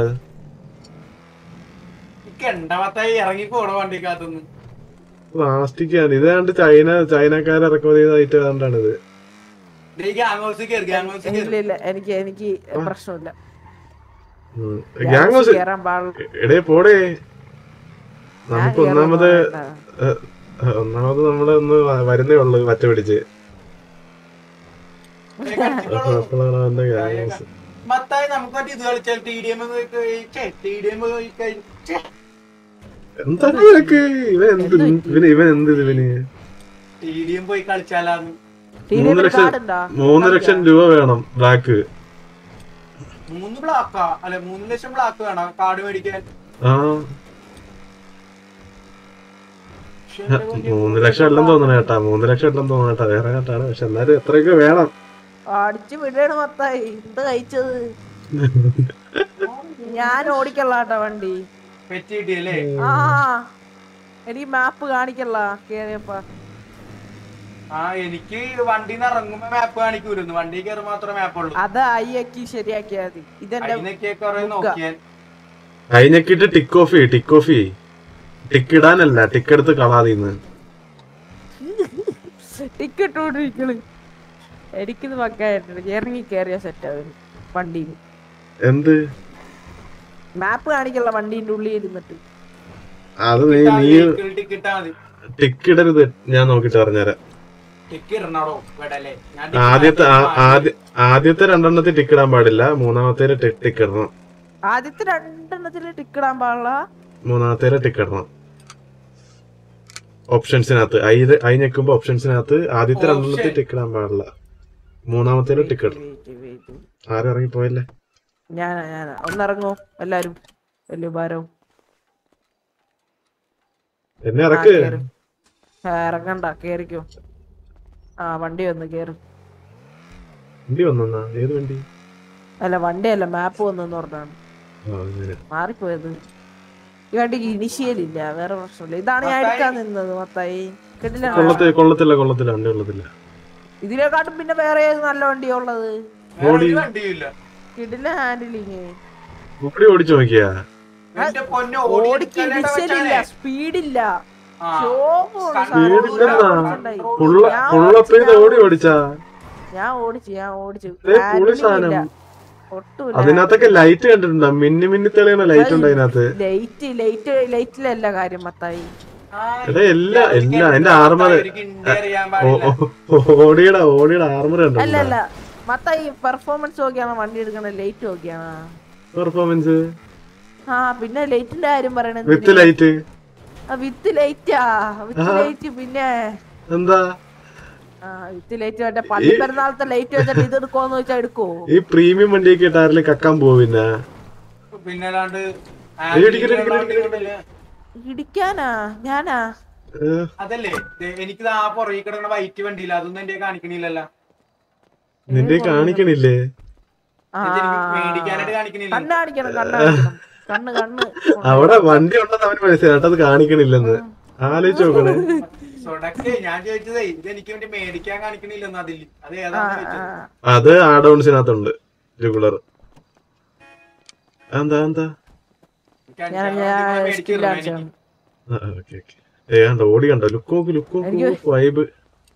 കണ്ട മത്തായി ഇറങ്ങി പോണ വണ്ടിക്കകത്തുനിന്ന് പ്ലാസ്റ്റിക് ആണ് ഇത് കണ്ട് ചൈന ചൈനക്കാർ ഇറക്കുമതി ചെയ്തായിട്ട് കണ്ടാണിത് ഗ്യാങ് ഹൗസിൽ കയറി ഗ്യാങ് ഹൗസിൽ ഇല്ല കയറി ഇല്ല എനിക്ക് എനിക്ക് പ്രശ്നമില്ല ഗ്യാങ് ഹൗസ് കേറാൻ പാടില്ല എടേ പോടേ നമുക്ക് കേറാൻ ഒന്നാമത് പാടില്ല. ഏഹ്, ഏഹ്, ഒന്നാമത് നമ്മള് ഒന്ന് വ- വരുന്നേ ഉള്ളു മറ്റ പിടിച്ച് അപ്പോഴാണ് അവന്റെ ഗ്യാങ് ഹൗസ് മത്തായി നമുക്ക് മറ്റേ ഇത് കളിച്ചാൽ T D M T D M എന്താ നിനക്ക് ഇവൻ എന്ത് ഇവന് ഇവൻ എന്ത് ഇത് ഇവന് ടി ഡി എം പോയി കളിച്ചാലാന്ന് ടി മൂന്ന് വിയിൽ ലക്ഷം കാർഡുണ്ടോ മൂന്ന് ലക്ഷം രൂപ വേണം ബ്ലാക്ക് മൂന്ന് ബ്ലാക്കാ അല്ലെ മൂന്ന് ലക്ഷം ബ്ലാക്ക് വേണം കാർഡ് മേടിക്കാൻ ആ പക്ഷെ എന്റെ പൊന്നേ, മൂന്ന് ലക്ഷം അല്ലെന്ന് തോന്നണ കേട്ടാ മൂന്ന് ലക്ഷം അല്ലെന്ന് തോന്നണ കേട്ടാ വേറെ കേട്ടാണ് പക്ഷെ എന്നാലും എത്രയൊക്കെ വേണം അടിച്ചു വിടണം മത്തായി എന്ത് കഴിച്ചത് ഞാൻ ഓടിക്കള്ള കേട്ടോ വണ്ടി പെറ്റി കിട്ടിയല്ലേ ആ എനിക്ക് മാപ്പ് കാണിക്കല്ല കേറിയപ്പ ആ എനിക്ക് വണ്ടിന്ന് ഇറങ്ങുമ്പോ മാപ്പ് കാണിക്കൂലെന്ന് വണ്ടി കയറി മാത്രമേ മാപ്പ് ഉള്ളൂ അത് അയ്യക്കി ശരിയാക്കിയാ മതി ഇതെന്റെ അതിനൊക്കെ കുറെ നോക്കിയാൽ കഴിഞ്ഞക്കിട്ട് ടിക്ക് ഓഫ് ചെയ്യ് ടിക്ക് ഓഫ് ചെയ്യ് ടിക്ക് ഇടാനല്ല ടിക്ക് എടുത്ത് കളാതിന്ന് ടിക്കറ്റ് ഇട്ടോണ്ടിരിക്കണ് എനിക്കിത് പക്കായിട്ടുണ്ട് ഇറങ്ങി കയറിയ സെറ്റ് ആവും വണ്ടിയിൽ എന്ത് മാപ്പ് കാണിക്കല്ല വണ്ടീന്റെ ഉള്ളിൽ ഇരുന്നിട്ട് അത് നീ നീ ടിക്കറ്റ് ഇട്ടാ മതി ടിക്ക് ഇടരുത് ഞാൻ നോക്കിട്ട് പറഞ്ഞുതരാം ടിക്കറ്റ് ഇടണോ വേടല്ലേ ഞാൻ ആദ്യത്തെ ആ- ആദ്യ ആദ്യത്തെ രണ്ടെണ്ണത്തിൽ ടിക്ക് ഇടാൻ പാടില്ല മൂന്നാമത്തേല് ടിക്ക് ഇടണം ആദ്യത്തെ രണ്ടെണ്ണത്തില് ടിക്ക് ഇടാൻ പാടില്ല മൂന്നാമത്തേല് ടിക്ക് ഇടണം ഓപ്ഷൻസിനകത്ത് ഐ ഐ ഞെക്കുമ്പോ ഓപ്ഷൻസിനകത്ത് ആദ്യത്തെ രണ്ടെണ്ണത്തിൽ Option. ടിക്ക് ഇടാൻ പാടില്ല മൂന്നാമത്തേല് ടിക്ക് ഇടണം Wait, wait. ആരും ഇറങ്ങി പോയല്ലേ ഞാനാ ഞാനാ ഒന്നിറങ്ങോ എല്ലാരും വലിയ ഉപകാരവും എന്നെ ആ, ഇറക്ക് കേറ്. ആ, ഇറങ്ങണ്ട കേറിക്കോ ആ വണ്ടി വന്ന് കേറ് വണ്ടി വന്നാ ഏത് വണ്ടി അല്ല വണ്ടി അല്ല മാപ്പ് വന്നെന്ന് പറഞ്ഞാണ് ആ അങ്ങനെ മാറിപ്പോയത് ഈ വണ്ടിക്ക് ഇനിഷ്യൽ ഇല്ല വേറെ പ്രശ്നമില്ല ഇതാണ് ഞാൻ എടുക്കാൻ നിന്നത് മത്തായി കിട്ടില്ല കൊള്ളത്തില്ല കൊള്ളത്തില്ല കൊള്ളത്തില്ല വണ്ടി കൊള്ളത്തില്ല ഇതിനെക്കാട്ടും പിന്നെ വേറെ ഏത് നല്ല വണ്ടിയാ ഉള്ളത് വേറെ ഒരു വണ്ടിയില്ല കിടില ഹാൻഡിലിങ് കൂടി ഓടിച്ചു നോക്കിയാ എന്റെ പൊന്നെ ഓടിക്ക് ഇനിഷ്യലില്ല സ്പീഡില്ല ആ. സ്പീഡില്ലെന്നാ പുള്ള പുള്ളപ്പേത് ഓടി ഓടിച്ചാ ഞാൻ ഓടിച്ചു ഞാൻ ഓടിച്ചു ഏ, പുളി സാധനം. ഹാൻഡിലില്ല ഒട്ടുമില്ല അതിനകത്തൊക്കെ ലൈറ്റ് കണ്ടിട്ടുണ്ടോ മിന്നി മിന്നി തെളിയണ ലൈറ്റ് ഉണ്ട് അതിനകത്ത് ലൈറ്റ് ലൈറ്റ് ലൈറ്റിലല്ല കാര്യം മത്തായി എടാ എല്ലാ എല്ലാ എന്റെ ആർമർ ഓടിയുടെ ഓടിയുടെ ആർമർ അല്ല കണ്ടോ അല്ല മത്തായി പെർഫോമൻസ് നോക്കിയാണോ വണ്ടി എടുക്കണ ലേറ്റ് നോക്കിയാണോ പെർഫോമൻസ് ആ പിന്നെ ലൈറ്റിന്റെ കാര്യം പറയണത് വിത്ത് ലൈറ്റ് വിത്ത് ലൈറ്റാ വിത്ത് ആ. ലൈറ്റ് പിന്നെ എന്താ ആ വിത്ത് ലൈറ്റ് മറ്റേ പള്ളി പെരുന്നാളത്തെ ലൈറ്റ് വെച്ചിട്ട് ഇത് എടുക്കുവോന്ന് ചോദിച്ചാ എടുക്കോ ഈ പ്രീമിയം വണ്ടിയൊക്കെ ഇട്ട് ആരെങ്കിലും കക്കാൻ പോവും പിന്നെ പിന്നെ അല്ലാണ്ട് ഏയ് ഇടിക്കല്, ഇടിക്കല്, ഇടിക്കല്. ഇടിക്കാനാ ഞാനാ ഏഹ്, അതല്ലേ ദേ, എനിക്കിത് ആ പുറകെ കിടക്കുന്ന വൈറ്റ് വണ്ടിയില്ല അതൊന്നും എന്റെ കാണിക്കണില്ലല്ലോ നിന്റെ കാണിക്കണില്ലേ ആ ഇതെനിക്ക് മേടിക്കാനായിട്ട് കാണിക്കണില്ല കണ്ണ് കാണിക്കണം കണ്ണ് കാണിക്കണം കണ്ണ് കണ്ണ് അവിടെ വണ്ടി ഉണ്ടെന്ന് അവന് മനസ്സിലായി അത് കാണിക്കണില്ലെന്ന് ആലോചിച്ച് നോക്കണേ സൊടക്കേ ഞാൻ ചോദിച്ചതേ ഇത് എനിക്ക് വേണ്ടി മേടിക്കാൻ കാണിക്കണില്ലെന്ന് അതിൽ അത് ആ ഏതാന്ന് ആ ചോദിച്ചത് അത് ആഡോൺസിനകത്തുണ്ട് റെഗുലർ എന്താ എന്താ എനിക്ക് ഞാൻ അഞ്ചാം ഞാൻ വണ്ടി സ്കിൽ മേടിക്കണം കാണിച്ചാണ് ഓക്കെ ഓക്കെ ഏ കണ്ടോ ഓടി കണ്ടോ ലുക്ക് നോക്ക് ലുക്ക് എനിക്ക് വൈബ്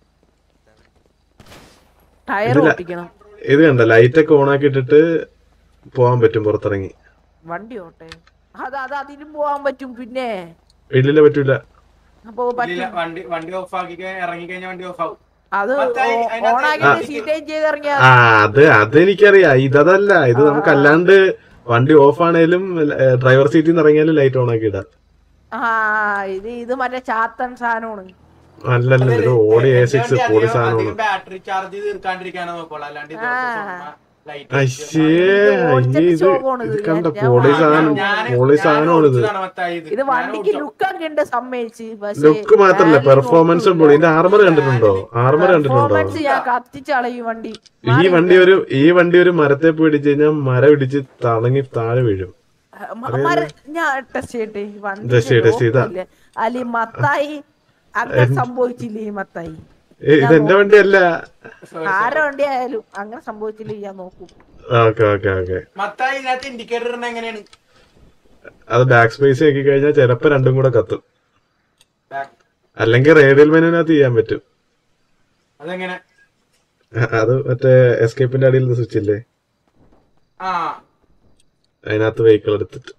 ടയർ ഇതില- ഓട്ടിക്കണം ഇത് കണ്ടോ ലൈറ്റ് ഒക്കെ ഓൺ ആക്കി ഇട്ടിട്ട് പോവാൻ പറ്റും പുറത്തിറങ്ങി വണ്ടി ഓട്ടെ അത് അത് അതിനും പോവാൻ പറ്റും പിന്നെ ഇല്ലില്ല പറ്റൂല അപ്പൊ ഇല്ലില്ല, പറ്റും വണ്ടി വണ്ടി ഓഫ് ആക്കി ഇറങ്ങി കഴിഞ്ഞാൽ വണ്ടി ഓഫ് ആവും അത് മത്തായി, അതിനകത്ത് ഓണാക്കിട്ട് എനിക്ക് സീറ്റേജ് ചെയ്ത് ഇറങ്ങിയാ ആ അത് അതെനിക്കറിയാം ഇതല്ല ഇത് നമുക്ക് അല്ലാണ്ട് വണ്ടി ഓഫ് ആണേലും ഡ്രൈവർ സീറ്റിൽ നിന്ന് ഇറങ്ങിയാലും ലൈറ്റ് ഓൺ ആക്കി ഇടാം ആ ഇത് ഇത് മറ്റേ ചാത്തൻ സാധനമാണ് അല്ലല്ല ഇത് ഓടി എ സിക്സ് പൊളി സാധനമാണ് ബാറ്ററി ചാർജ് തീർക്കാണ്ടിരിക്കാനോ നോക്കോളൂ അല്ലാണ്ട് ഇത് ആ. ലൈറ്റ് അശ്ശേ ഇത് ഓടിച്ചിട്ട് അയ്യേ ഇത് ശോകമാണ് ഇത്. ഇത് കണ്ട ഞാൻ- ഞാൻ പൊളി വാങ്ങാൻ സാധനം പോകുന്നു. പൊളി സാധനമാണ് ഇത് ഇത് വണ്ടിക്ക് ലുക്കൊക്കെ ഉണ്ട് സമ്മതിച്ച് പക്ഷേ ലുക്ക് മാത്രല്ല value പെർഫോമൻസും പൊളി ഇതിന്റെ ആർമർ കണ്ടിട്ടുണ്ടോ ആർമർ കണ്ടിട്ടുണ്ടോ പെർഫോമൻസ് ഞാൻ കത്തിച്ചളയും വണ്ടി ഈ വണ്ടി ഒരു ഈ വണ്ടി ഒരു മരത്തെ പോയി ഇടിച്ചു കഴിഞ്ഞാൽ മരം ഇടിച്ച് തളങ്ങി താഴെ വീഴും മ- മര- ഞാൻ ടെസ്റ്റ് ചെയ്യട്ടെ ഈ വണ്ടി Test ചെയ്യ്, test ചെയ്താ. അല്ലെ മത്തായി അങ്ങനെ സംഭവിച്ചില്ലേ ഈ മത്തായി ഏ, ഇത് എന്റെ വണ്ടിയല്ല ആരുടെ വണ്ടി ആയാലും അങ്ങനെ സംഭവിച്ചില്ലേ ഞാൻ നോക്കും ഓക്കെ ഓക്കെ ഓക്കെ മത്തായി ഇതിനകത്ത് ഇൻഡിക്കേറ്റർ ഇടുന്ന എങ്ങനെയാണ് അത് ബാക്ക് സ്പേസ് ആക്കി കഴിഞ്ഞാൽ ചിലപ്പോ രണ്ടും കൂടെ കത്തും Back. അല്ലെങ്കിൽ റേഡിയൽ മെനുവിനകത്ത് ചെയ്യാൻ പറ്റും അതെങ്ങനെ അ- അത് മറ്റേ എസ്കേപ്പിന്റെ അടിയിൽ സ്വിച്ച് ഇല്ലേ ആ അതിനകത്ത് വെഹിക്കിൾ എടുത്തിട്ട്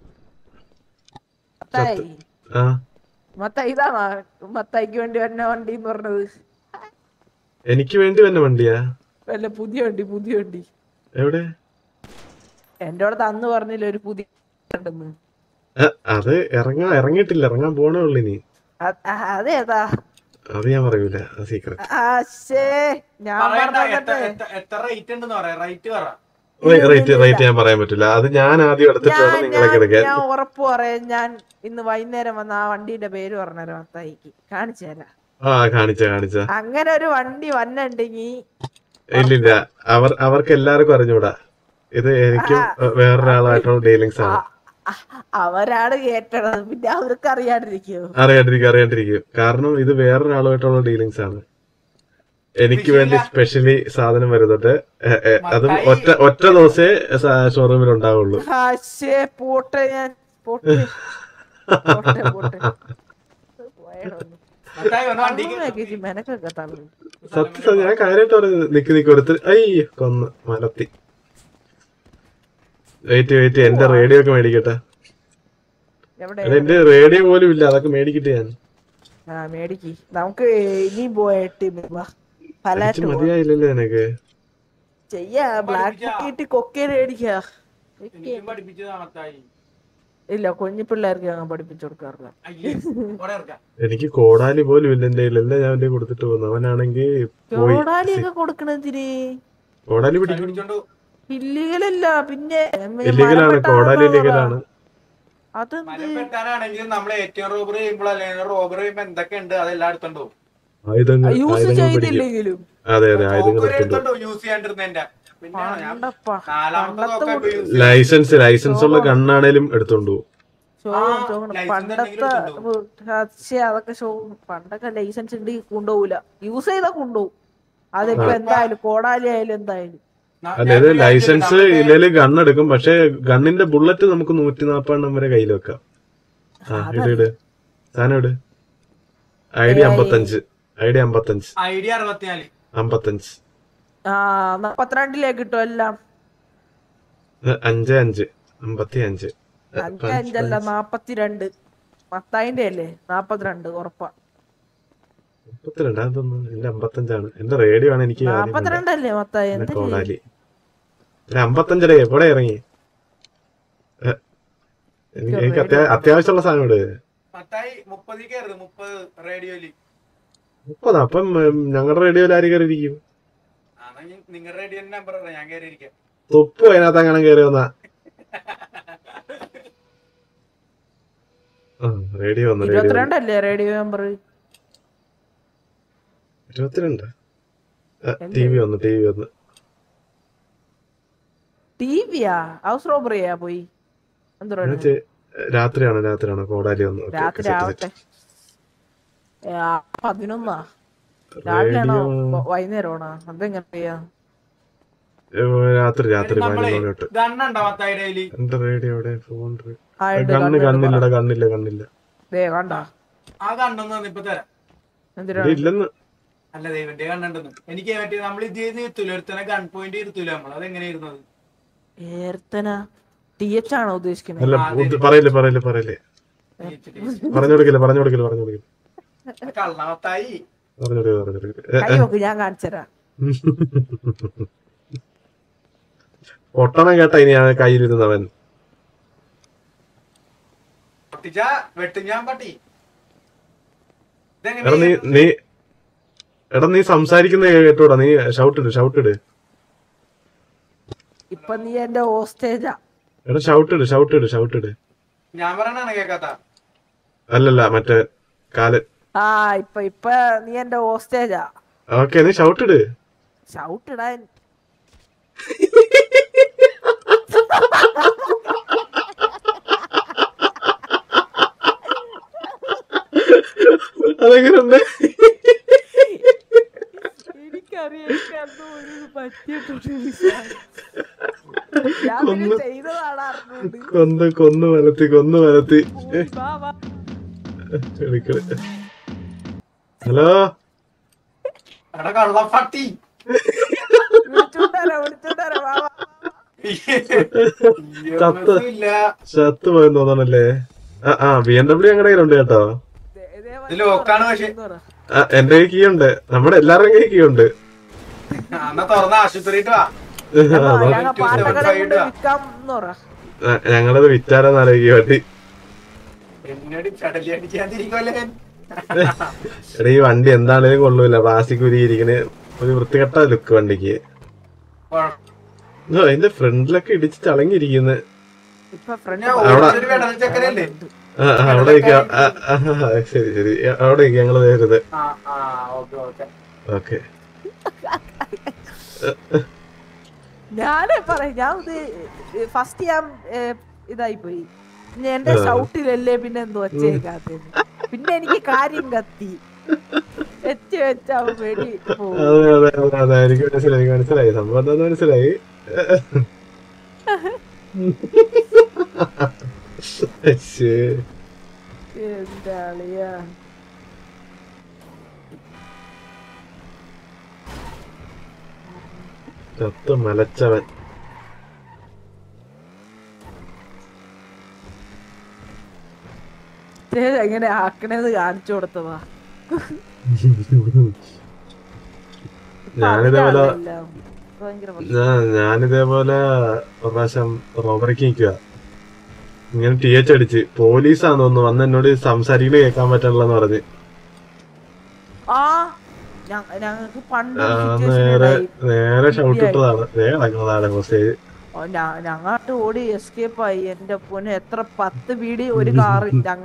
മത്തായി ആ മത്തായി ഇതാണോ മത്തായിക്ക് വേണ്ടി വരുന്ന വണ്ടി എന്ന് പറഞ്ഞത് എനിക്ക് വേണ്ടി തന്നെ വണ്ടിയാ വല്ല പുതിയ വണ്ടി പുതിയ വണ്ടി എവിടെ എന്റെ അടുത്ത് അന്ന് പറഞ്ഞില്ല ഒരു പുതിയ ഉണ്ടെന്ന് ആ, അത് ഇറങ്ങാ ഇറങ്ങിയിട്ടില്ല ഇറങ്ങാൻ പോണേ ഉള്ളു ഇനി അത്- ആ, അതേതാ അത് ഞാൻ പറയൂല അത് സീക്രട്ട് ആശേ ഞാൻ പറയണ്ട എത്ര പറഞ്ഞോട്ടെ എത്ര- എത്ര റേറ്റ് ഉണ്ടെന്ന് പറയാ റേറ്റ് പറ റേറ്റ് റേറ്റ് ഞാൻ പറയാൻ പറ്റില്ല അത് ഞാൻ ആദ്യം എടുത്തിട്ട് വേണം ഞാൻ നിങ്ങളൊക്കെ ഞാൻ എടുക്കാൻ ഞാൻ ഉറപ്പ് പറയാം ഞാൻ ഇന്ന് വൈകുന്നേരം വന്ന ആ വണ്ടിയുടെ പേര് പറഞ്ഞുതരാം മത്തായിക്ക് കാണിച്ചു തരാം ആ കാണിച്ച കാണിച്ച അങ്ങനെ ഒരു വണ്ടി വന്നിട്ടുണ്ടെങ്കിൽ ഇല്ലില്ല അവർ അവർക്ക് എല്ലാവർക്കും അറിഞ്ഞൂടാ ഇത് എനിക്കും ഏഹ്, വേറൊരാളായിട്ടുള്ള ഡീലിങ്സ് ആണ് അവരാണ് കേട്ടത് പിന്നെ അവർക്ക് അറിയാണ്ടിരിക്കോ അറിയാണ്ടിരിക്കും അറിയാണ്ടിരിക്കും കാരണം ഇത് വേറൊരാളുമായിട്ടുള്ള ഡീലിങ്സ് ആണ് എനിക്ക് വേണ്ടി സ്പെഷ്യലി സാധനം വരുന്നുണ്ട് ഏഹ്, ഏഹ്, അതും ഒറ്റ ഒറ്റ ദിവസേ ഷോറൂമിൽ ഉണ്ടാവുള്ളൂ ആശേ പോട്ടെ ഞാൻ പോട്ടെ പോട്ടെ പോട്ടെ പോയടൊന്ന്. മത്തായി ഒന്ന് വണ്ടിക്ക് അമ്മയൊക്കെ ഇച്ചിരി മെനക്കൊക്കെ തള്ളു സത്യം ഞാൻ കാര്യമായിട്ട് പറഞ്ഞത് നിക്ക് നിക്ക് ഒരുത്തർ അയ്യ കൊന്ന് മലത്തി വെയിറ്റ് വെയിറ്റ് എന്റെ റേഡിയോ ഒക്കെ മേടിക്കട്ടെ എവിടെ എടാ, എന്റെ റേഡിയോ പോലും ഇല്ല അതൊക്കെ മേടിക്കട്ടെ ഞാൻ ആ മേടിക്ക് നമുക്ക് ഇനി പോയിട്ട് എനിക്ക് പലാറ്റ് പോവാം. മതിയായില്ലല്ലോ നിനക്ക് ചെയ്യാ ബ്ലാക്ക് ടിക്കറ്റ് കൊക്കേര് മേടിക്കാ എനിക്കും പഠിപ്പിച്ചതാ മത്തായി ഇല്ല കുഞ്ഞു പിള്ളേർക്ക് ഞാൻ പഠിപ്പിച്ചു കൊടുക്കാറില്ല അയ്യേ ഓടെ ഇറക്കാം എനിക്ക് കോടാലി പോലും ഇല്ല എന്റെ കയ്യിൽ എല്ലാം ഞാൻ എന്റെ കൊടുത്തിട്ട് പോകുന്നു അവനാണെങ്കിൽ പോയി ചോടാലിയൊക്കെ കൊടുക്കണതിന് കോടാലി പിടിക്കും പിടിച്ചോണ്ട് ഇല്ലീഗലല്ല പിന്നെ ഇല്ലീഗലാണ് കോടാലി ഇല്ലീഗലാണ് അതെന്ത് മരം വെട്ടാനാണെങ്കിൽ നമ്മൾ ഏറ്റവും റോബർ ചെയ്യുമ്പോൾ അല്ലെങ്കിൽ റോബർ ചെയ്യുമ്പോ എന്തൊക്കെ ഉണ്ട് അതെല്ലാം എടുത്തോണ്ടോ ആയുധങ്ങൾ യൂസ് ആയുധങ്ങൾ പിടിക്കും ചെയ്തില്ലെങ്കിലും അതെ അതെ ആയുധങ്ങൾ തോക്ക് വരെ എടുത്തുണ്ട് എടുത്തോണ്ടോ യൂസ് ചെയ്യാണ്ടിരുന്നതിന്റെ പിന്നെ ഞാൻ പണ്ടപ്പാ നാലാമത്തെ പണ്ടത്തെ തോക്കാ ഇപ്പൊ use ചെയ്യുന്നത്. ലൈസൻസ് ലൈസൻസ് ഉള്ള ഗണ്ണാണേലും എടുത്തോണ്ട് പോകും ശോകം ശോകം license പണ്ടത്തെ ഉണ്ടെങ്കിലും പക്ഷേ അതൊക്കെ ശോകം പണ്ടൊക്കെ ലൈസൻസ് ഉണ്ടെങ്കിൽ കൊണ്ടുപോകില്ല യൂസ് ചെയ്താ കൊണ്ടുപോകും അതിപ്പോ ആ. എന്തായാലും കോടാലി ആയാലും എന്തായാലും ന- അതായത് ഞാനൊരു കാര്യം ലൈസൻസ് ചോദിക്കട്ടെ? ഇല്ലെങ്കിൽ ഗൺ എടുക്കും പക്ഷെ ഗണ്ണിന്റെ ബുള്ളറ്റ് നമുക്ക് നൂറ്റി നാപ്പതെണ്ണം വരെ കയ്യിൽ വെക്കാം ആ ഇട് ഇട് സാധനം ഇട് ഐ ഡി അമ്പത്തഞ്ച് ഐ ഡി അമ്പത്തഞ്ച് ഐഡിയ അറുപത്തിനാല് അമ്പത്തഞ്ച് ആ നാപ്പത്തിരണ്ടിലേക്ക് കിട്ടും എല്ലാം ഏ, അഞ്ച് അഞ്ച് അമ്പത്തി അഞ്ച് ഏ, അഞ്ച് പഞ്ച്, അഞ്ചല്ല പഞ്ച്. നാപ്പത്തിരണ്ട് മത്തായിന്റെ അല്ലേ നാപ്പത്തിരണ്ട് ഉറപ്പാ മുപ്പത്തിരണ്ടാ തോന്നുന്നു എന്റെ അമ്പത്തഞ്ചാണ് എന്റെ റേഡിയോ ആണ് എനിക്ക് ആദ്യം കണ്ടത്. നാപ്പത്തിരണ്ടല്ലേ മൊത്തം പിന്നെ എന്തിന് കോടാലി ഒരു അമ്പത്തഞ്ചടേ എവിടെ ഇറങ്ങി ഏ, എനിക്ക് എനിക്ക് അത്യാ- അത്യാവശ്യമുള്ള സാധനം ഇട് മത്തായി മുപ്പതിൽ കയറുത് മുപ്പത് റേഡിയോയില് മുപ്പതാ അപ്പം ഞങ്ങളുടെ റേഡിയോയിൽ ആര് കയറി ഇരിക്കും നിങ്ങളുടെ റേഡിയോ നമ്പർ ഞാൻ കയറിയിരിക്കാം തൊപ്പ് അതിനകത്ത് അങ്ങനെ കയറി വന്നാ റേഡിയോ വന്നു റേഡിയോ വന്നു. ഇരുപത്തിരണ്ടല്ലേ റേഡിയോ നമ്പർ ഇരുപത്തിരണ്ട് ടി വി വന്നു ടി വി വന്നു ടി വിയാ ഹൗസ് റോബറിയാ പോയി എന്തോ ഞാൻ ചെ- രാത്രിയാണ് രാത്രിയാണ് കോടാലി വന്നു ഓക്കേ, ഓക്കേ, രാത്രി സെറ്റ്, ആവട്ടെ സെറ്റ്. ഏ, ആ, പതിനൊന്നാ രാവിലെയാണോ റേഡിയോ വ- വൈകുന്നേരമാണോ അതെങ്ങനെ ചെയ്യാ ഏ, രാത്രി രാത്രി നമ്മളെ പതിനൊന്ന് മണി തൊട്ട് ഗണ്ണുണ്ടോ മത്തായി ഡെയിലി എന്റെ റേഡിയോ എവിടെ ഫോൺ ആ, ഉണ്ട്, കണ്ണ് കണ്ണ് കണ്ണില്ലടാ കണ്ണില്ല കണ്ണില്ല ദേ കണ്ട ആ കണ്ണൊന്നും ഇപ്പൊ തരാം എന്തിനാ ഇത് ഇല്ലെന്ന് അല്ല ദൈവന്റെ കണ്ണുണ്ടെന്ന് എനിക്ക് മറ്റേ നമ്മൾ ഇത് ചെയ്ത് ഇരുത്തൂല ഒരുത്തനെ ഗൺ പോയിന്റ് ഇരുത്തൂല നമ്മൾ അതെങ്ങനെ ഇരുന്നത് ഏർത്തന ടി എച്ച് ആണോ ഉദ്ദേശിക്കുന്നത് അല്ല ഇത് പറയില്ലേ പറയില്ലേ പറയില്ലേ പറഞ്ഞു കൊടുക്കില്ല പറഞ്ഞു കൊടുക്കില്ല പറഞ്ഞു കൊടുക്കില്ല കള്ളമത്തായി പറഞ്ഞു കൊടുക്കില്ല പറഞ്ഞു കൊടുക്കില്ല കൈ നോക്ക് ഞാൻ കാണിച്ചുതരാം പൊട്ടണം കേട്ട ഇനി ആ കയ്യിലിരുന്നവൻ പൊട്ടിച്ച വെട്ടും ഞാൻ പട്ടി എടാ നീ നീ എടാ നീ സംസാരിക്കുന്ന കേട്ടോടാ നീ ഷൗട്ട് ഇട് ഷൗട്ട് ഇട് ഇപ്പൊ നീ എന്റെ ഹോസ്റ്റേജാ എടാ ഷൗട്ട് ഇട് ഷൗട്ട് ഇട് ഷൗട്ട് ഇട് ഞാൻ പറയണാണ് കേക്കാത്ത അല്ലല്ല മറ്റേ കാല് ആ ഇപ്പൊ ഇപ്പൊ നീ എന്റെ ഹോസ്റ്റേജാ ഓക്കെ നീ ഷൗട്ട് ഇട് ഷൗട്ട് ഇടാൻ അതെങ്ങനെയുണ്ട് എനിക്കറിയാം എനിക്ക് അന്ന് ഒരു പറ്റിയിട്ടുണ്ട് ഞാൻ പിന്നെ ചെയ്തതാണ് അറിഞ്ഞുകൊണ്ട് കൊന്ന് കൊന്ന് വലത്തി കൊന്ന് വലത്തി ഏ, വാ വാ എടുക്കല് ഹലോ എടാ കള്ളപ്പട്ടി വിളിച്ചോണ്ടരാ വിളിച്ചോണ്ടരാ വാ വാ ചത്ത് ഇല്ല ചത്ത് പോയെന്ന് തോന്നണല്ലേ ആ ആ ബി എം ഡബ്ല്യു ഞങ്ങളുടെ കയ്യിലുണ്ട് കേട്ടോ ഇത് ലോക്കാണ് പക്ഷെ ആ, എന്റെ കൈ കീ ഉണ്ട് നമ്മുടെ എല്ലാവരുടെയും കൈ കീ ഉണ്ട് അന്ന് തുറന്ന ആശുപത്രിയിട്ട് വാ അതോ- ഞങ്ങൾ പാട്ടക്കട കൊണ്ട് വിൽക്കാം എന്ന് പറ ആ, ഞങ്ങളത് വിറ്റാരെന്ന് ആലോചിക്കുക വേണ്ടി എന്നോട് ചടലി അടിക്കാതിരിക്കുമല്ലേ എടാ ഈ വണ്ടി എന്താണേലും കൊള്ളൂല പ്ലാസ്റ്റിക് ഉരിയിരിക്കണ ഒരു വൃത്തികെട്ട ലുക്ക് വണ്ടിക്ക് ഓ, അതിന്റെ ഫ്രണ്ടിലൊക്കെ ഇടിച്ച് ചളങ്ങിയിരിക്കുന്നു ഇപ്പൊ ഫ്രണ്ട് ഞാൻ അവിടെ- ഓടിച്ചൊരു വെടൽ ചക്കരല്ലേ ആ, ആ, അവിടെ നിക്കാം. ആ, ആ, ആ, ശരി ശരി അവിടെ നിക്കാം, ഞങ്ങള് നേരുത് ആ ആ ഓക്കെ ഓക്കെ ഓക്കെ ഞാനേ പറയാം ഞാൻ ഇത് ഫസ്റ്റ് ഞാൻ ഏ, ഇതായി പോയി പിന്നെ എന്റെ ആ. ഷൗട്ടിലല്ലേ പിന്നെ എന്തോ ഒച്ചേക്കാത്തത് പിന്നെ എനിക്ക് കാര്യം കത്തി വെച്ച് വെച്ച് അവൻ വെടി പോകും അതെ അതെ അതെ അതെ എനിക്ക് മനസ്സിലായി എനിക്ക് മനസ്സിലായി സംഭവം എന്താന്ന് മനസ്സിലായി ശ്ശേ. എന്താ അളിയാ ചത്ത് മലച്ചവൻ ഇത് എങ്ങനെ ആക്കണേന്ന് കാണിച്ചു കൊടുത്തതാ ഞാനിതേപോലെ അതിലാണെല്ലാം. ഭയങ്കര പ്രശ്നം. ഞാൻ ഞാനിതേപോലെ ഒരു പ്രാവശ്യം റോബറിക്ക് നിൽക്കുക ഇങ്ങനെ ടി എച്ച് അടിച്ച് പോലീസാന്ന് തോന്നുന്നു വന്ന് എന്നോട് സംസാരിക്കണ കേൾക്കാൻ പറ്റണില്ലെന്ന് പറഞ്ഞ് ആ ഞ- ഞങ്ങക്ക് പണ്ട് ആ, ഒരു situation നേരെ ഉണ്ടായി. നേരെ ഷൗട്ട് ഇട്ടതാണ് നേരെ നടക്കുന്നതാണ് സ്റ്റേജ് ഓ, ഞ- ഞങ്ങാട്ട് ഓടി എസ്കേപ്പ് ആയി എന്റെ പൊന്നെ എത്ര പത്ത് പീടി ഒരു കാറ് ഞങ്ങ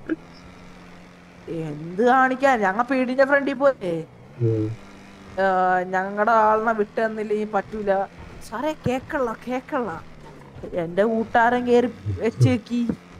എന്ത് കാണിക്കാൻ ഞങ്ങ പീടിന്റെ ഫ്രണ്ടിൽ പോയേ ഞങ്ങളുടെ ആളിനെ വിട്ട് തന്നില്ലെങ്കിൽ പറ്റൂല സാറേ കേക്കള്ള കേക്കള്ള എന്റെ കൂട്ടുകാരൻ കേറി വെച്ചേക്കി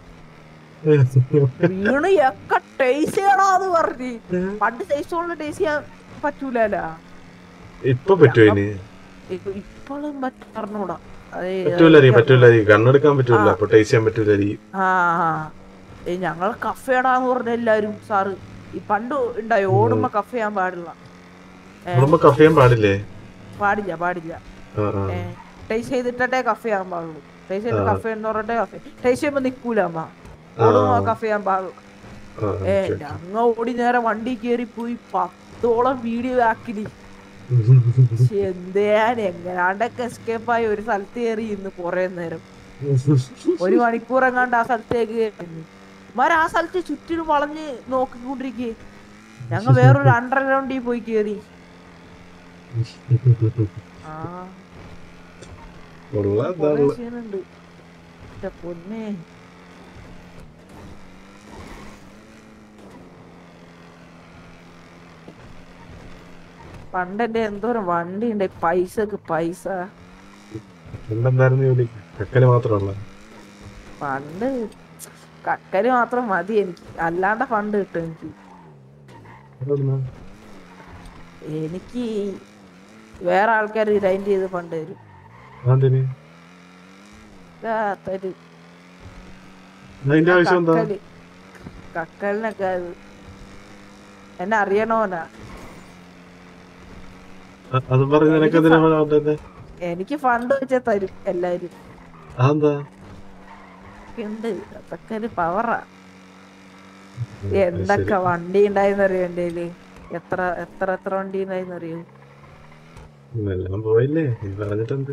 വീണ് ഒക്കെ ടേസ്റ്റ് ചെയ്യണോന്ന് പറഞ്ഞ് പണ്ട് ടേസ്റ്റ് കൊണ്ട് ടേസ്റ്റ് ചെയ്യാൻ പറ്റൂലല്ല ഇപ്പൊ പറ്റുമോ ഇനി ഇപ്പോഴും പറഞ്ഞൂടാ അത് പറ്റൂലായിരിക്കും പറ്റൂലായിരിക്കും കണ്ണെടുക്കാൻ പറ്റൂല അപ്പൊ ടേസ്റ്റ് ചെയ്യാൻ പറ്റൂലായിരിക്കും ആ ആ. ഏ, ഞങ്ങൾ കഫേടാന്ന് പറഞ്ഞ എല്ലാരും സാറ് ഈ പണ്ട് ഉണ്ടായി ഓടുമ്പോ കഫേ ചെയ്യാൻ പാടില്ല ഏ, ഓടുമ്പോ കഫ് ചെയ്യാൻ പാടില്ലേ പാടില്ല പാടില്ല ആ ആ ടേസ്റ്റ് ചെയ്തിട്ടേ കഫേ ചെയ്യാൻ പാടുള്ളൂ ടേസ്റ്റ് ചെയ്ത് ആ. കഫേ എന്ന് പറഞ്ഞിട്ടേ കഫേ ടേസ്റ്റ് ചെയ്യുമ്പോ നിക്കൂല അമ്മ ഓടുമ്പോ ആ. കഫേ ചെയ്യാൻ പാടുള്ളൂ ആ, ഏ ഓക്കേ, ഞങ്ങ ഓടി നേരെ വണ്ടി കയറി പോയി പത്തോളം വീഡിയോ ആക്കിനി പക്ഷെ എന്തേയാൻ എങ്ങനാണ്ടൊക്കെ എസ്കേപ്പ് ആയി ഒരു സ്ഥലത്ത് കയറി ഇന്ന് കൊറേ നേരം ഒരു മണിക്കൂർ എങ്ങാണ്ട് ആ സ്ഥലത്തേക്ക് മാർ ആ സ്ഥലത്ത് ചുറ്റിനും വളഞ്ഞ് നോക്കിക്കൊണ്ടിരിക്കേ ഞങ്ങൾ വേറൊരു അണ്ടർഗ്രൗണ്ടിൽ പോയി കേറി ആ കൊള്ളാം കൊറേ ഇതാണ്. സീനുണ്ട് എന്റെ പൊന്നെ പണ്ടെന്റെ എന്തോരം വണ്ടി ഉണ്ട് പൈസക്ക് പൈസ എന്തെന്തായിരുന്നു ജോലി കക്കല് മാത്രമുള്ള പണ്ട് കക്കല് മാത്രം മതി എനിക്ക് അല്ലാണ്ട് ഫണ്ട് കിട്ടും എനിക്ക് എനിക്ക് വേറെ ആൾക്കാർ ഗ്രൈൻഡ് ചെയ്ത് ഫണ്ട് തരും അതിന് ഇതാ തരും അതിന്റെ ആവശ്യം എന്താ കക്കല് കക്കലിനൊക്കെ അത് എന്നെ അറിയണോനാ അ- അത് പറഞ്ഞ് നിനക്ക് എന്തിനാ വേണ്ടത് എനിക്ക് ഫണ്ട് വെച്ചാ തരും എല്ലാരും അതെന്താ ഉണ്ട് അതൊക്കെ ഒരു പവറാ എന്തൊക്കെ വണ്ടി ഉണ്ടായിന്നറിയോ എന്റെ കയ്യില് എത്ര എത്ര എത്ര വണ്ടി ഉണ്ടായിന്നറിയോ എല്ലാം പോയില്ലേ നീ പറഞ്ഞിട്ടെന്ത്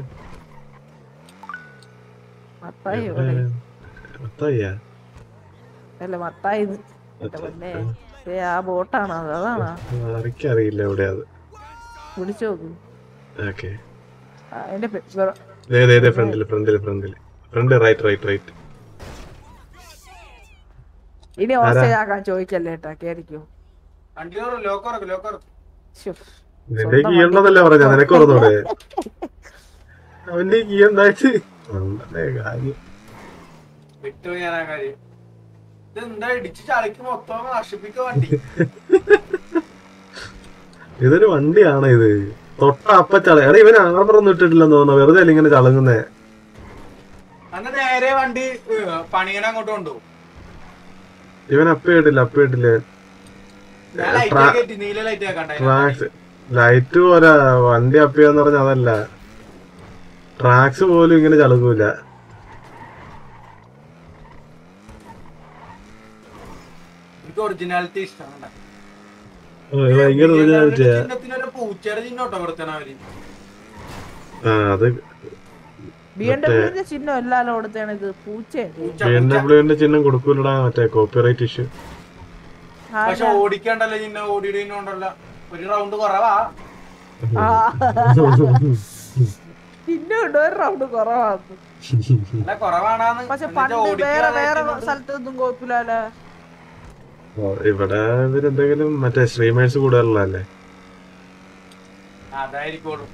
മത്തായി ഏ, മത്തായിയാ അല്ല മത്തായി എന്റെ പൊന്നെ ഏ ആ ബോട്ടാണോ അത് അതാണോ ആർക്കറിയില്ല എവിടെയാ അത് വിളിച്ചു നോക്ക് ഓക്കെ ആ, അതിന്റെ പെ- വെ- ദേ ദേ ദേ ഫ്രണ്ടില് ഫ്രണ്ടില് ഫ്രണ്ടില് ഫ്രണ്ട് റൈറ്റ് റൈറ്റ് റൈറ്റ് ഇനി ആരാ? ഹോസ്റ്റേജ് ആക്കാൻ ചോദിക്കല്ലേ ഏട്ടാ കേറിക്കോ വണ്ടി ലോക്കറൊക്കെ ലോക്കർ ശ്ശോ. നിന്റെ കീ ഉണ്ടെന്നല്ലേ പറഞ്ഞ നിനക്ക് പറഞ്ഞൂടെ അവന്റെ കീ ഉണ്ടായിട്ട് ഉണ്ടല്ലേ കാര്യം വിട്ടു ഞാൻ ആ കാര്യം ഇത് എന്താ ഇടിച്ച് ചളിക്ക് മൊത്തം നശിപ്പിക്ക വണ്ടി ഇതൊരു വണ്ടിയാണ് ഇത് തൊട്ട അപ്പ ചള എടാ ഇവൻ ആർമറൊന്നും ഇട്ടിട്ടില്ലെന്ന് തോന്നുന്നു വെറുതെ അല്ല ഇങ്ങനെ ചളങ്ങുന്നേ അന്ന് നേരെ വണ്ടി ഏ, പണിയനെ അങ്ങോട്ട് കൊണ്ടുപോകും ഇവൻ അപ്പ ഇട്ടില്ല അപ്പ ഇട്ടില്ല ഞാൻ ലൈറ്റ് ട്രാ- കയറ്റി നീല ലൈറ്റ് ആക്കണ്ടായി ട്രാക്സ് ലൈറ്റ് പോലെ വണ്ടി അപ്പിയാന്ന് പറഞ്ഞ അതല്ല ട്രാക്സ് പോലും ഇങ്ങനെ ചളുകൂല എനിക്ക് ഒറിജിനാലിറ്റി ഇഷ്ടമാണ് ഓ, ഇത് ഭയങ്കര originality ആ. ചിഹ്നത്തിനൊരു പൂച്ചയുടെ ചിഹ്നം കേട്ടോ കൊടുത്തണ അവര് ആ അത് ബി എം ഡബ്ല്യൂന്റെ ചിഹ്നം എല്ലാരും കൊടുത്താണ് ഇത് പൂച്ചയുണ്ട് ബി എം ഡബ്ല്യുവിന്റെ ചിഹ്നം കൊടുക്കൂലടാ മറ്റേ കോപ്പിറൈറ്റ് ഇഷ്യൂ പക്ഷെ ഓടിക്കണ്ടല്ലോ ചിഹ്നം ഓടിയുടെ ചിഹ്നം ഉണ്ടല്ലോ ഒരു റൗണ്ട് കുറവാ ആ. ചിഹ്നം ഉണ്ട് ഒരു റൗണ്ട് കുറവാണ് അല്ല കുറവാണാന്ന് പക്ഷെ എന്നിട്ട് പണ്ട് വേറെ വേറെ ഓടിക്കാൻ സ്ഥലത്തൊന്നും കുഴപ്പമില്ലല്ലോ ഇവിടെ ഇവരെന്തെങ്കിലും മറ്റേ സ്ട്രീമേഴ്സ് കൂടുതലുള്ളതല്ലേ അതായിരിക്കോളും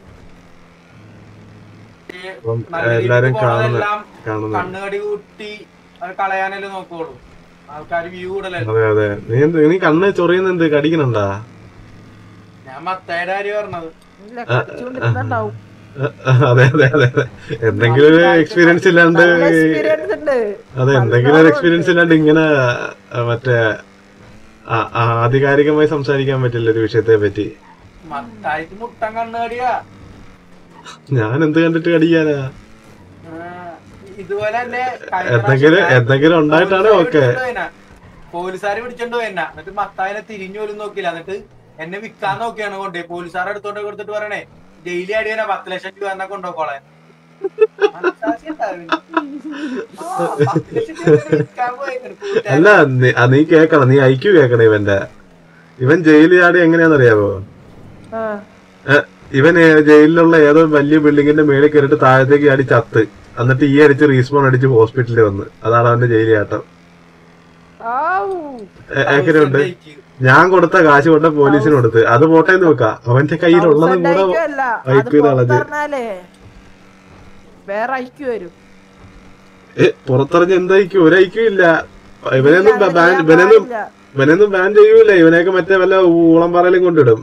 ഈ അപ്പം നല്ല രീതിക്ക് എല്ലാരും കാണുന്ന പോണതെല്ലാം കാണുന്ന കണ്ണുകടി കൂട്ടി അത് കളയാനല്ലേ നോക്കുള്ളൂ ആൾക്കാർ വ്യൂ ഇടലല്ലോ അതെ അതെ നീ എന്ത് നീ കണ്ണ് ചൊറിയുന്ന എന്ത് കടിക്കണണ്ടാ ഞാൻ മത്തയുടെ കാര്യം പറഞ്ഞത് ഇല്ല കടിച്ചുകൊണ്ടിരുന്നുണ്ടാവും അതെ അതെ അതെ അതെ എന്തെങ്കിലും ഒരു എക്സ്പീരിയൻസ് ഇല്ലാണ്ട് നല്ല എക്സ്പീരിയൻസ് ഉണ്ട് അതെ എന്തെങ്കിലും ഒരു എക്സ്പീരിയൻസ് ഇല്ലാണ്ട് ഇങ്ങനെ ആ, മറ്റേ ആ- ആ, ആധികാരികമായി സംസാരിക്കാൻ പറ്റില്ല ഒരു വിഷയത്തെ പറ്റി മത്തായിക്ക് മുട്ടൻ കണ്ണുകടിയാ ഞാൻ എന്ത് കണ്ടിട്ട് കടിക്കാനാ ആ, ഇതുപോലെ തന്നെ കഴിഞ്ഞ എന്തെങ്കിലും പ്രാവശ്യം എന്തെങ്കിലും ഉണ്ടായിട്ടാണ് പോലീസുകാര് ഓക്കെ പിടിച്ചോണ്ട് പോയെന്നെ. പോലീസുകാര് പിടിച്ചോണ്ട് പോയെന്ന എന്നിട്ട് മത്തായിനെ തിരിഞ്ഞു പോലും നോക്കില്ല എന്നിട്ട് എന്നെ വിൽക്കാൻ നോക്കിയാണ് കൊണ്ടേ പോലീസുകാരെ അടുത്തോണ്ട് കൊടുത്തിട്ട് പറയണേ ഡെയിലി അടിയാനാ പത്ത് ലക്ഷം രൂപ എന്നാ കൊണ്ടുപോക്കോളെ മനസ്സാക്ഷി ഉണ്ടാവില്ല. ആ, പത്ത് ലക്ഷം രൂപ വിൽക്കാൻ പോയേക്കണ് കൂട്ടുകാരൻ. അല്ല നീ ആ, നീ കേക്കണം നീ ഐക്യു കേക്കണം ഇവന്റെ ഇവൻ ജയിലിൽ ചാടി എങ്ങനെയാന്നറിയാവോ ആ. ഏ, ഇവൻ ഏ- ജയിലിലുള്ള ഏതോ വലിയ ബിൽഡിങ്ങിന്റെ മേളിൽ കയറിയിട്ട് താഴത്തേക്ക് ചാടി ചത്ത് എന്നിട്ട് ഈ അടിച്ച് റീസ്പോൺ അടിച്ച് ഹോസ്പിറ്റലിൽ വന്ന് അതാണ് അവന്റെ ജയിലി ചാട്ടം ആവൂ. എ- എങ്ങനെയുണ്ട് ഞാൻ കൊടുത്ത കാശ് കൊണ്ട് പോലീസിന് കൊടുത്ത് അത് പോട്ടേന്ന് വെക്കാം അവന്റെ കയ്യിലുള്ളതും Thousand കൂടെ IQ അല്ല അത് വൈപ്പ് ചെയ്ത് കളഞ്ഞ് പുറത്തിറങ്ങാലേ വേറെ ഐക്യു വരും ഏ പുറത്തിറങ്ങി എന്തായിരിക്കും ഒരൈക്യം ഇല്ല ഇവനെയൊന്നും ഇല്ല, ബാൻ ചെയ്യാൻ ഇവനെയൊന്നും പാടില്ല. ഇവനെയൊന്നും ബാൻ ചെയ്യൂല ഇവനെയൊക്കെ മറ്റേ വല്ല ഊളംപാറയിലും കൊണ്ടിടും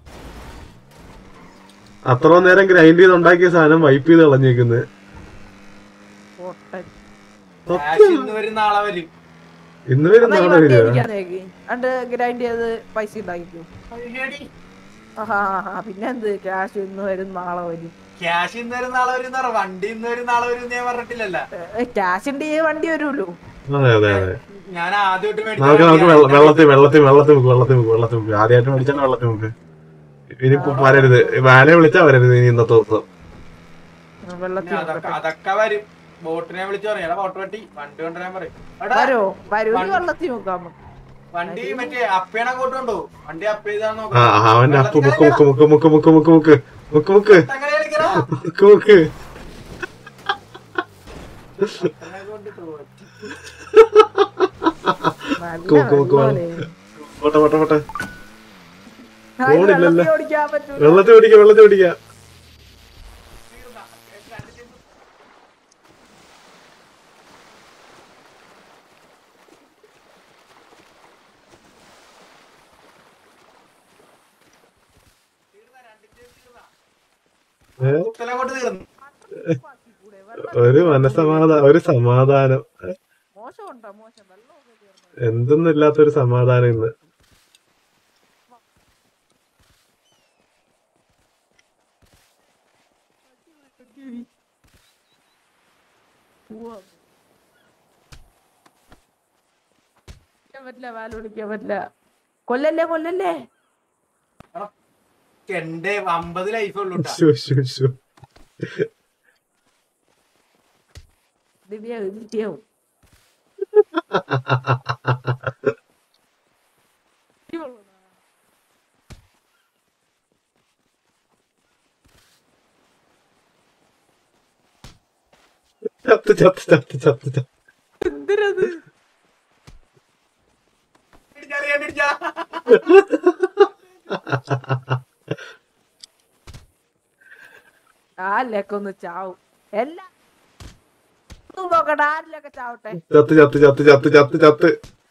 അത്രയും നേരം ഗ്രൈൻഡ് ചെയ്ത് ഉണ്ടാക്കിയ സാധനം വൈപ്പ് ചെയ്ത് കളഞ്ഞേക്കുന്നത് പൊട്ടൻ. കാശ് ഇന്ന് വരും നാളെ വരും ഇന്ന് വരും എന്നാ ഈ നാളെ വണ്ടി വരിക എനിക്കതേക്ക്. അണ്ട് ഗ്രൈൻഡ് ചെയ്ത് പൈസ ഉണ്ടാക്കിക്കോ ആഹാ ആഹാ. പിന്നെ എന്ത് ക്യാഷ് ഇന്ന് വരും നാളെ വരും ക്യാഷ് ഇന്ന് വരും നാളെ വരും എന്ന് പറ വണ്ടി ഇന്ന് വരും നാളെ വരും എന്ന് ഞാൻ പറഞ്ഞിട്ടില്ലല്ല ക്യാഷ് ഉണ്ട് ഈ വണ്ടി വരുമല്ലോ അതെ അതെ അതെ ഞാൻ ആദ്യമായിട്ട് നമുക്ക് നമുക്ക് വെള്ള- വെള്ളത്തിൽ വെള്ളത്തിൽ വെള്ളത്തിൽ മുക്ക് വെള്ളത്തിൽ മുക്ക് വെള്ളത്തിൽ മുക്ക് ആദ്യമായിട്ട് മേടിച്ചാൽ വെള്ളത്തിൽ മുക്ക് ഇനി ഇപ്പൊ വരരുത് വാനെ വിളിച്ചാ വരരുത് ഇനി ഇന്നത്തെ ദിവസം വെള്ളത്തിൽ അതൊക്കെ അതൊക്കെ വരും ബോട്ടിനെ വിളിച്ചു പറയും എടാ ബോട്ട് വെട്ടി വണ്ടി കൊണ്ടുവരാൻ പറയും എടാ, വരോ വരൂ വണ്ടി- വെള്ളത്തിൽ നോക്കാം നമുക്ക്. വണ്ടി മറ്റേ അപ്പേണ അങ്ങോട്ട് കൊണ്ടു വണ്ടി അപ്പ് ചെയ്താന്ന് ആ നോക്കാം ആ, അവന്റെ അപ്പ് മുക്ക് മുക്ക് മുക്ക് മുക്ക് മുക്ക് മുക്ക് മുക്ക് മുക്ക് മുക്ക് അങ്ങനെ കളിക്കടാ മുക്ക് മുക്ക് നല്ല മുക്ക് മുക്ക് വെള്ളമല്ലേ? പോട്ടെ പോട്ടെ പോട്ടെ ആ, ഇത് ഓടില്ലല്ലോ. വെള്ളത്തിൽ ഓടിക്കാൻ പറ്റൂല. വെള്ളത്തിൽ ഓടിക്കാം വെള്ളത്തിൽ ഓടിക്കാം ഏ? അങ്ങോട്ട് തീർന്നു ഒരു മനസമാധാനം ഒരു സമാധാനം മോശമുണ്ടോ മോശം വെള്ളമൊക്കെ തീർന്നു. എന്തെന്നില്ലാത്തൊരു സമാധാനം ഇന്ന് ഉവ്വ്. വിളിക്കാൻ പറ്റില്ല വാല് വിളിക്കാൻ പറ്റില്ല കൊല്ലല്ലേ കൊല്ലല്ലേ എന്റെ അമ്പത് ലൈഫ് ഉള്ളൂ ട്ടാ. ശോ, ശോ, ശോ. ദിവ്യാവും ദിവ്യാവും ചത്ത് ചത്ത് ചത്ത് ചത്ത് ചത്ത് എന്തിനത് ഇടിച്ചാ, അറിയാണ്ട് ഇടിച്ചാ. ആരിലൊക്കെ ഒന്ന് ചാവും എല്ലാം ഒന്നും നോക്കട്ടെ ആരിലൊക്കെ ചാവട്ടെ ചത്ത് ചത്ത് ചത്ത് ചത്ത് ചത്ത് ചത്ത്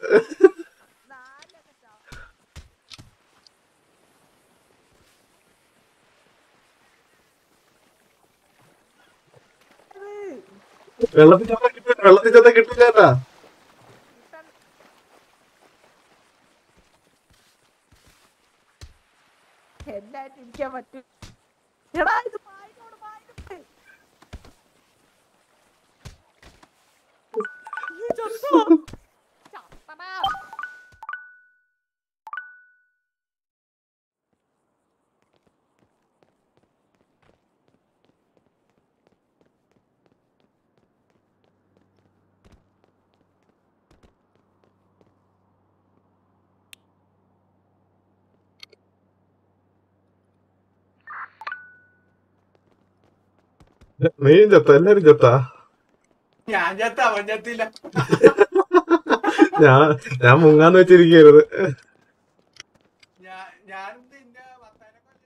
വെള്ളത്തിൽ ചത്ത കിട്ടില്ല വെള്ളത്തിൽ ചത്ത കിട്ടില്ല കേട്ടാ എല്ലായിട്ട് ഇരിക്കാൻ പറ്റും എടാ ഇത് പായിനോട് പായിനോട് ഈ ചത്തോ? ചത്തടാ. നീയും ചത്ത എല്ലാരും ചത്താ ഞാൻ ചത്ത അവൻ ചത്തില്ല ഞാൻ ഞാൻ മുങ്ങാന്ന് വെച്ചിരിക്കരുത് ഞാൻ ഞാൻ നിന്റെ വർത്താനം കൊണ്ട്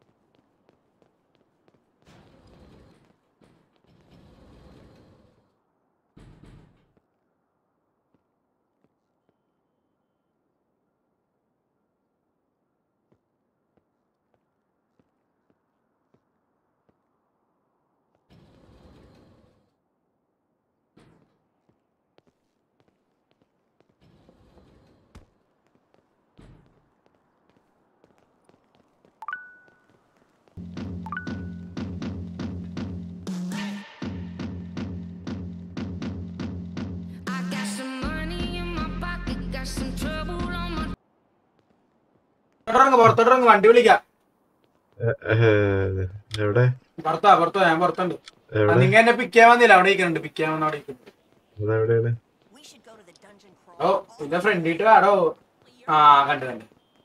I got some money in my pocket, got some trouble on my പുറത്തോട്ടിറങ്ങ് പുറത്തോട്ടിറങ്ങ് വണ്ടി വിളിക്കാം എ- ഏ, എവിടെ പുറത്താ പുറത്തോ ഞാൻ പുറത്തുണ്ട് എവിടെ നിങ്ങ എന്നെ പിക്ക് ചെയ്യാൻ വന്നില്ല അവിടെ ഇരിക്കുന്നുണ്ട് പിക്ക് ചെയ്യാൻ വന്ന അവിടെ ഇരിക്കുന്നുണ്ട് അതെവിടെയാണ് ഓ പിന്നെ ഫ്രണ്ടിട്ട് വാടോ ആ കണ്ടു കണ്ടു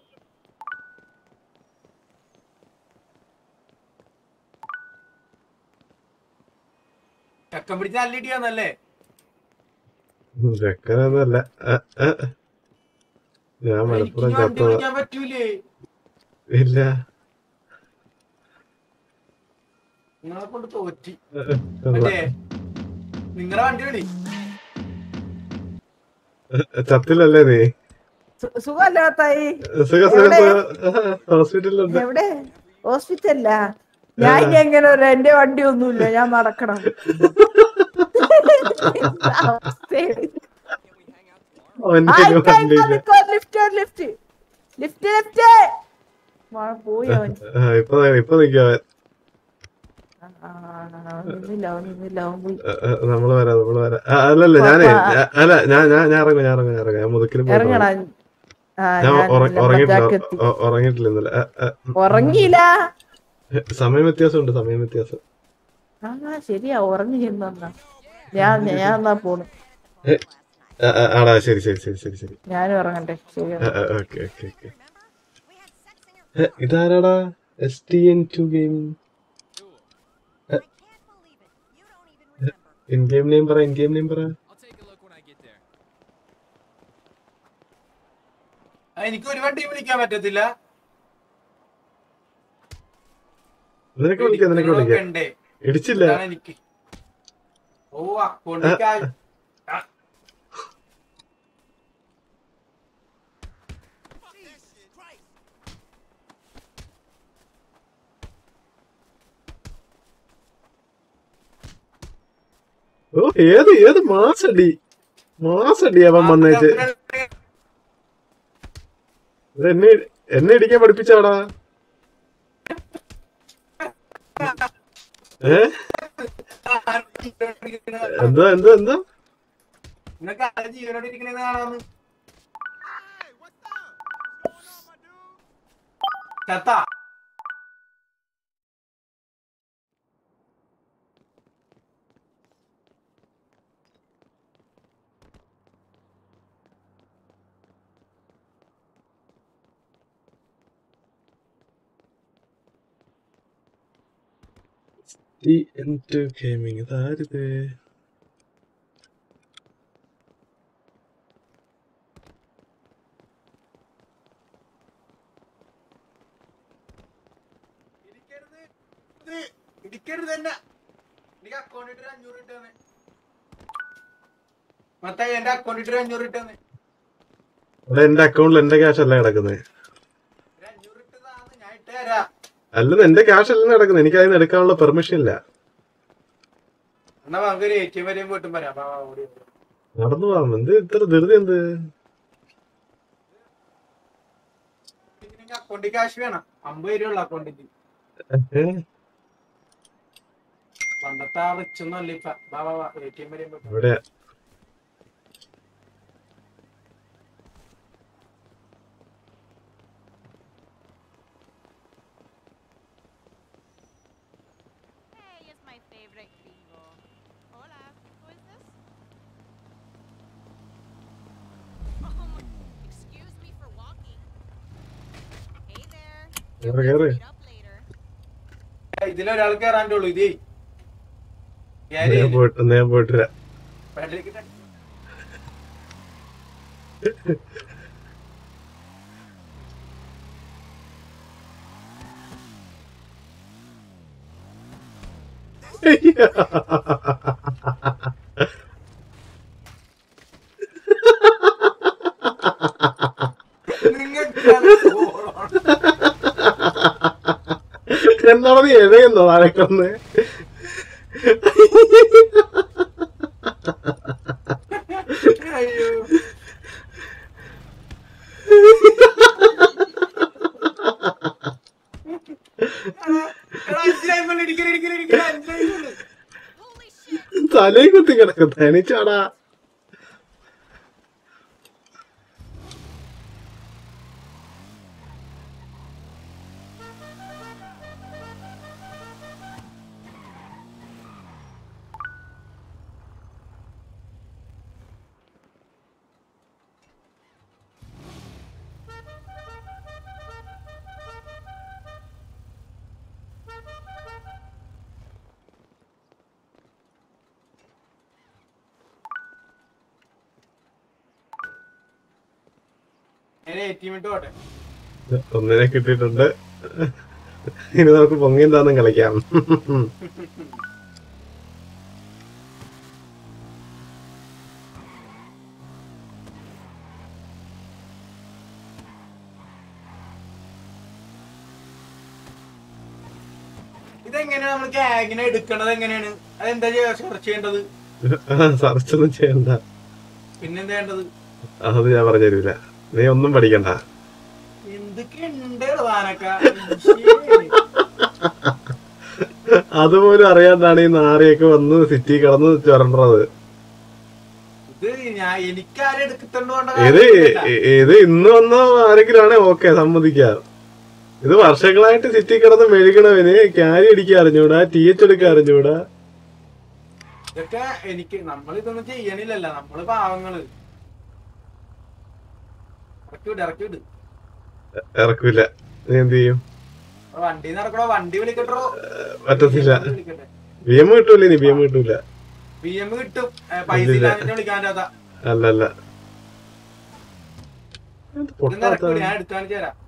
ചക്കം പിടിച്ച് നല്ല ഇടിയാന്നല്ലേ ചെക്കനൊന്നുമല്ല എ, എ. ഞാൻ എനിക്ക് മലപ്പുറം ഇനി വണ്ടി ചത്തതാ വിളിക്കാൻ പറ്റൂലേ ഇല്ല നിങ്ങളെ കൊണ്ട് തോറ്റി എ, എ, മറ്റേ നിങ്ങളെ വണ്ടി വിളി ചത്തില്ലല്ലേ നീ സു- സുഖല്ലേ തായി സുഖ സുഖ എവിടെ? ഹോസ്പിറ്റലിലുണ്ട് എവിടെ ഹോസ്പിറ്റലില്ല ഞാൻ ഇനി എങ്ങനെ വരാം? എന്റെ വണ്ടി ഒന്നുമില്ല ഞാൻ നടക്കണം അവസ്ഥയാണ്. അവന്റെ ആ, കയ്യിൽ ഇക്ക, ഇക്ക, വണ്ടിയില്ല നിക്കോ, ലിഫ്റ്റ് ലിഫ്റ്റ് ലിഫ്റ്റ് ലിഫ്റ്റ് മോനെ പോയി അവൻ ആ, ഇപ്പൊ ഇപ്പൊ നിക്കവൻ ആ, അവൻ നിന്നില്ല അവൻ നിന്നില്ല അവൻ പോയി ഏ, ഏ, നമ്മള് വരാം നമ്മള് വരാം ആ, അല്ലല്ല ഞാനേ ഞാ- അല്ല ഞാൻ ഞാൻ ഞാൻ ഇറങ്ങും ഞാൻ ഇറങ്ങും ഞാൻ ഇറങ്ങും ഞാൻ മുതുക്കിലും പോയിട്ട് ഇറങ്ങടാ വരാം. ആ ഞാൻ ഞാൻ ഉറ- ഉറങ്ങിയിട്ടില്ല ലംബർജാക്ക് ഉ- ഉറങ്ങിയിട്ടില്ല ഇന്നലെ ഏ, ഏ, ഉറങ്ങിയില്ല സമയ വ്യത്യാസമുണ്ട് സമയ വ്യത്യാസം ആ ശരിയാ ഉറങ്ങി ചെന്നാ ഞാൻ ഞാൻ എന്നാ പോണു ഏ, ആ, ആ, ആടാ ശരി ശരി ശരി ശരി ശരി ഞാനും ഇറങ്ങട്ടെ ശരി ഓക്കെ ഓക്കെ ഓക്കെ ഇതാരാടാ S T N two gaming in game name പറ ഇൻ ഗെയിം നെയിം പറ ആ, എനിക്ക് ഒരുപാട് ടീം വിളിക്കാൻ പറ്റത്തില്ല നിനക്ക് വിളിക്കാം നിനക്ക് വിളിക്കാം ഉണ്ടേ. ഇടിച്ചില്ല ഇതാണ് എനിക്ക് ഓ അക്കൗണ്ടിലേക്ക് ഓ ഏത് ഏത് മാസടി മാസടി അവൻ വന്നേച്ച് ഇത് എന്നെ എന്നെ ഇടിക്കാൻ പഠിപ്പിച്ചാടാ ഏ എന്താ എന്താ എന്താ നിനക്ക് ആരാ ജീവനോട് ഇരിക്കണേന്ന് കാണാന്ന് ചത്ത ടി എൻ ടു ഗെയിമിംഗ് ഇതാരിത് ഇത് ഇടിക്കരുത് തന്നെ എനിക്ക് അക്കൗണ്ടിട്ട് ഒരു അഞ്ഞൂറ് ഇട്ടാന്ന് മത്ത എന്റെ അക്കൗണ്ടിട്ട് ഒരു അഞ്ഞൂറ് ഇട്ടാന്ന് ഇവിടെ എന്റെ അക്കൗണ്ടിൽ എന്റെ ക്യാഷ് അല്ല കിടക്കുന്നത് ഞാൻ ഇട്ടുതരാം അല്ലെന്ന് എന്റെ ക്യാഷ് അല്ല കിടക്കുന്നത് എനിക്ക് അതിന് എടുക്കാനുള്ള പെർമിഷൻ ഇല്ല എന്നാ നമുക്ക് ഒരു എ ടി എം വരെയും പോയിട്ടും വരാം വാ, വാ, ഓടി വാ. നടന്നു പോവാം എന്ത് ഇത്ര ധൃതി എന്ത് എനിക്ക് അക്കൗണ്ടിൽ ക്യാഷ് വേണം അമ്പത് രൂപ ഉള്ള അക്കൗണ്ടിൽ ഏ? പണ്ടത്തെ ആ റിച്ചൊന്നും അല്ല ഇപ്പൊ വാ വാ വാ എ ടി എം വരെയും പോയിട്ട് ഇവിടെ Hey, it's my favorite gringo. Hola, who is this? Oh my, excuse me for walking. Hey there. കേറ് കേറ് ഇതിലൊരാൾ കയറാൻ്റെ ഉള്ളൂ ഇതേ കേറി ഞാൻ പോയിട്ട് എന്നാ ഞാൻ പോയിട്ട് വരാം ബാറ്ററിക്ക് എന്താണ് നീ എഴയുന്നോ താഴേക്കൊന്ന് അയ്യോ എടാ, അഞ്ചിനായി കൊണ്ട് ഇടിക്കല്, ഇടിക്കല്, ഇടിക്കല്, അഞ്ചിനായി കൊണ്ട്. തലയിൽ കുത്തി കിടക്കും തനിച്ചാടാ ഞാൻ എ ടി എം ഇട്ട് പോട്ടെ ഒന്നിനെ കിട്ടിയിട്ടുണ്ട് ഇനി നമുക്ക് പൊങ്ങിയും താന്നും കളിക്കാം ഇതെങ്ങനെയാണ് നമ്മൾ ഗ്യാങ്ങിനെ എടുക്കണത് എങ്ങനെയാണ് അതെന്താ സെർച്ച് ചെയ്യേണ്ടത് സർച്ചൊന്നും ചെയ്യണ്ട പിന്നെന്താ ചെയ്യേണ്ടത് അത് ഞാൻ പറഞ്ഞു തരൂല നീ ഒന്നും പഠിക്കണ്ട എന്തൊക്കെ ഉണ്ട് വാനക്ക അതുപോലും അറിയാണ്ടാണ് ഈ നാറിയൊക്കെ വന്ന് സിറ്റി കിടന്ന് ചുരണ്ടത് ഇത് ഞാൻ എനിക്കാരും എടുക്കത്തോണ്ട് ഇത് ഇത് ഇന്ന് വന്ന ആരെങ്കിലും ആണെ ഓക്കെ സമ്മതിക്കാം ഇത് വർഷങ്ങളായിട്ട് സിറ്റി കിടന്ന് മെഴുകണവന് ക്യാരി അടിക്കാൻ അറിഞ്ഞൂടാ ടി എച്ച് എടുക്കാൻ അറിഞ്ഞൂടാ ഇതൊക്കെ എനിക്ക് നമ്മൾ ഇതൊന്നും ചെയ്യണില്ലല്ലോ നമ്മള് പാവങ്ങള് ഇറക്കി വിട് ഇറക്കി വിട് ഇറക്കൂല നീ എന്ത് ചെയ്യും വണ്ടി നടക്കണോ വണ്ടി വിളിക്കട്ടോ പറ്റത്തില്ല ബി എം കിട്ടൂല ഇനി ബി എം കിട്ടൂല ബി എം കിട്ടും ഏ, പൈസ ഇല്ലില്ല. ഇല്ലാതെ വിളിക്കാൻ പറ്റാത്ത അല്ല അല്ല ഇതൊന്ന് ഇറക്കി വിട് ഞാൻ എടുത്തു കാണിച്ചു തരാം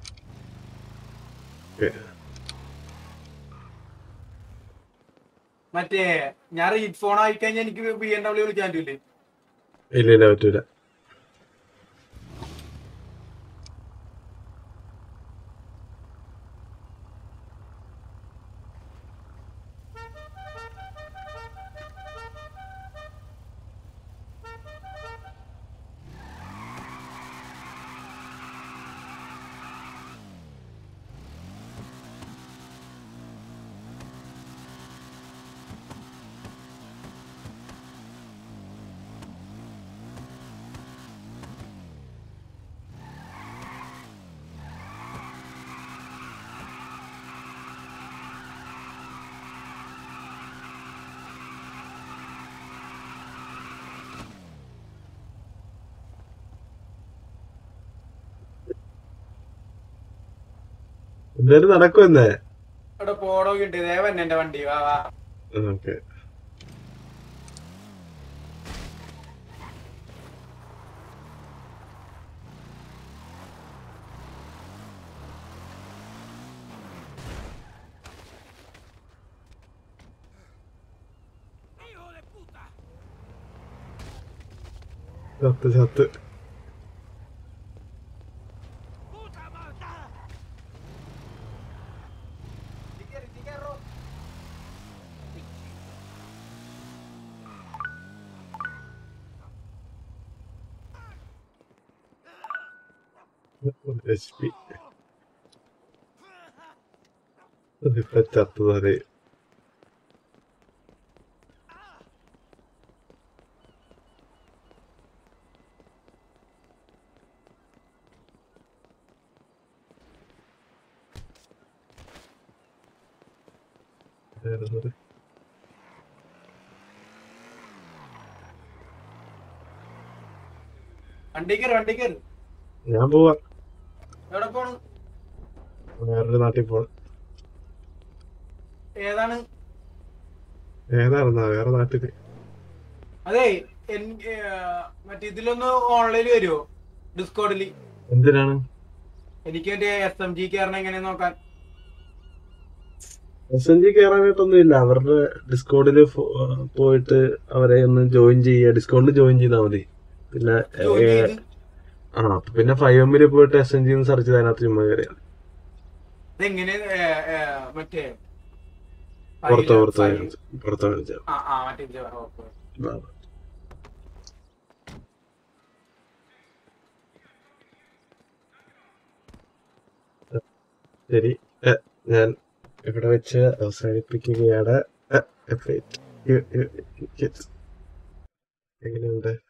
മറ്റേ ഞാൻ റീഡ് ഫോൺ ആയി കഴിഞ്ഞാൽ എനിക്ക് ബി എം ഡബ്ല്യൂ വിളിക്കാൻ പറ്റൂലേ ഇല്ല ഇല്ല പറ്റൂല എന്തായാലും നടക്കുമെന്നേ ഇവിടെ പോടോ കിട്ടി ദേവൻ എന്റെ വണ്ടി വാ വാ ഓക്കെ ചത്ത് ചത്ത് എച്ച് പി അതിപ്പോ ചത്തതാരെ വണ്ടി കയറി വണ്ടി കയറി ഞാൻ പോവാ എവിടെ പോണു വേറൊരു നാട്ടിൽ പോണം ഏതാണ് ഏതാണെന്നാ വേറെ നാട്ടില് അതെ എനിക്ക് മറ്റേ ഇതിലൊന്ന് ഓൺലൈനിൽ വരുമോ ഡിസ്കോഡിൽ എന്തിനാണ് എനിക്ക് മറ്റേ എസ് എം ജി കയറണം എങ്ങനെ നോക്കാൻ എസ് എൻ ജി കയറാനായിട്ടൊന്നും ഇല്ല അവരുടെ ഡിസ്കോഡില് പോയിട്ട് അവരെ ഒന്ന് ജോയിൻ ചെയ്യുക ഡിസ്കോഡിൽ ജോയിൻ ചെയ്താൽ മതി പിന്നെ Join ഏ, ചെയ്ത്? ആ അപ്പൊ പിന്നെ ഫൈവ് എമ്മില് പോയിട്ട് എസ് എൻ ജി സെർച്ച് ചെയ്ത് അതിനകത്ത് ചുമ്മാ കയറിയാൽ ഇതെങ്ങനെ ഏ, ഏ, മറ്റേ പുറത്തോ ഫയല്- പുറത്തോ ഫയല്. പുറത്തോ കാണിച്ചാൽ ആ ആ മറ്റേ ഇത് ഓക്കെ ശരി ഏ, ഞാൻ ഇവിടെ വെച്ച് അവസാനിപ്പിക്കുകയാണ് ഏ, wait. ഇ- ഇ- ഇ- എങ്ങനെയുണ്ട്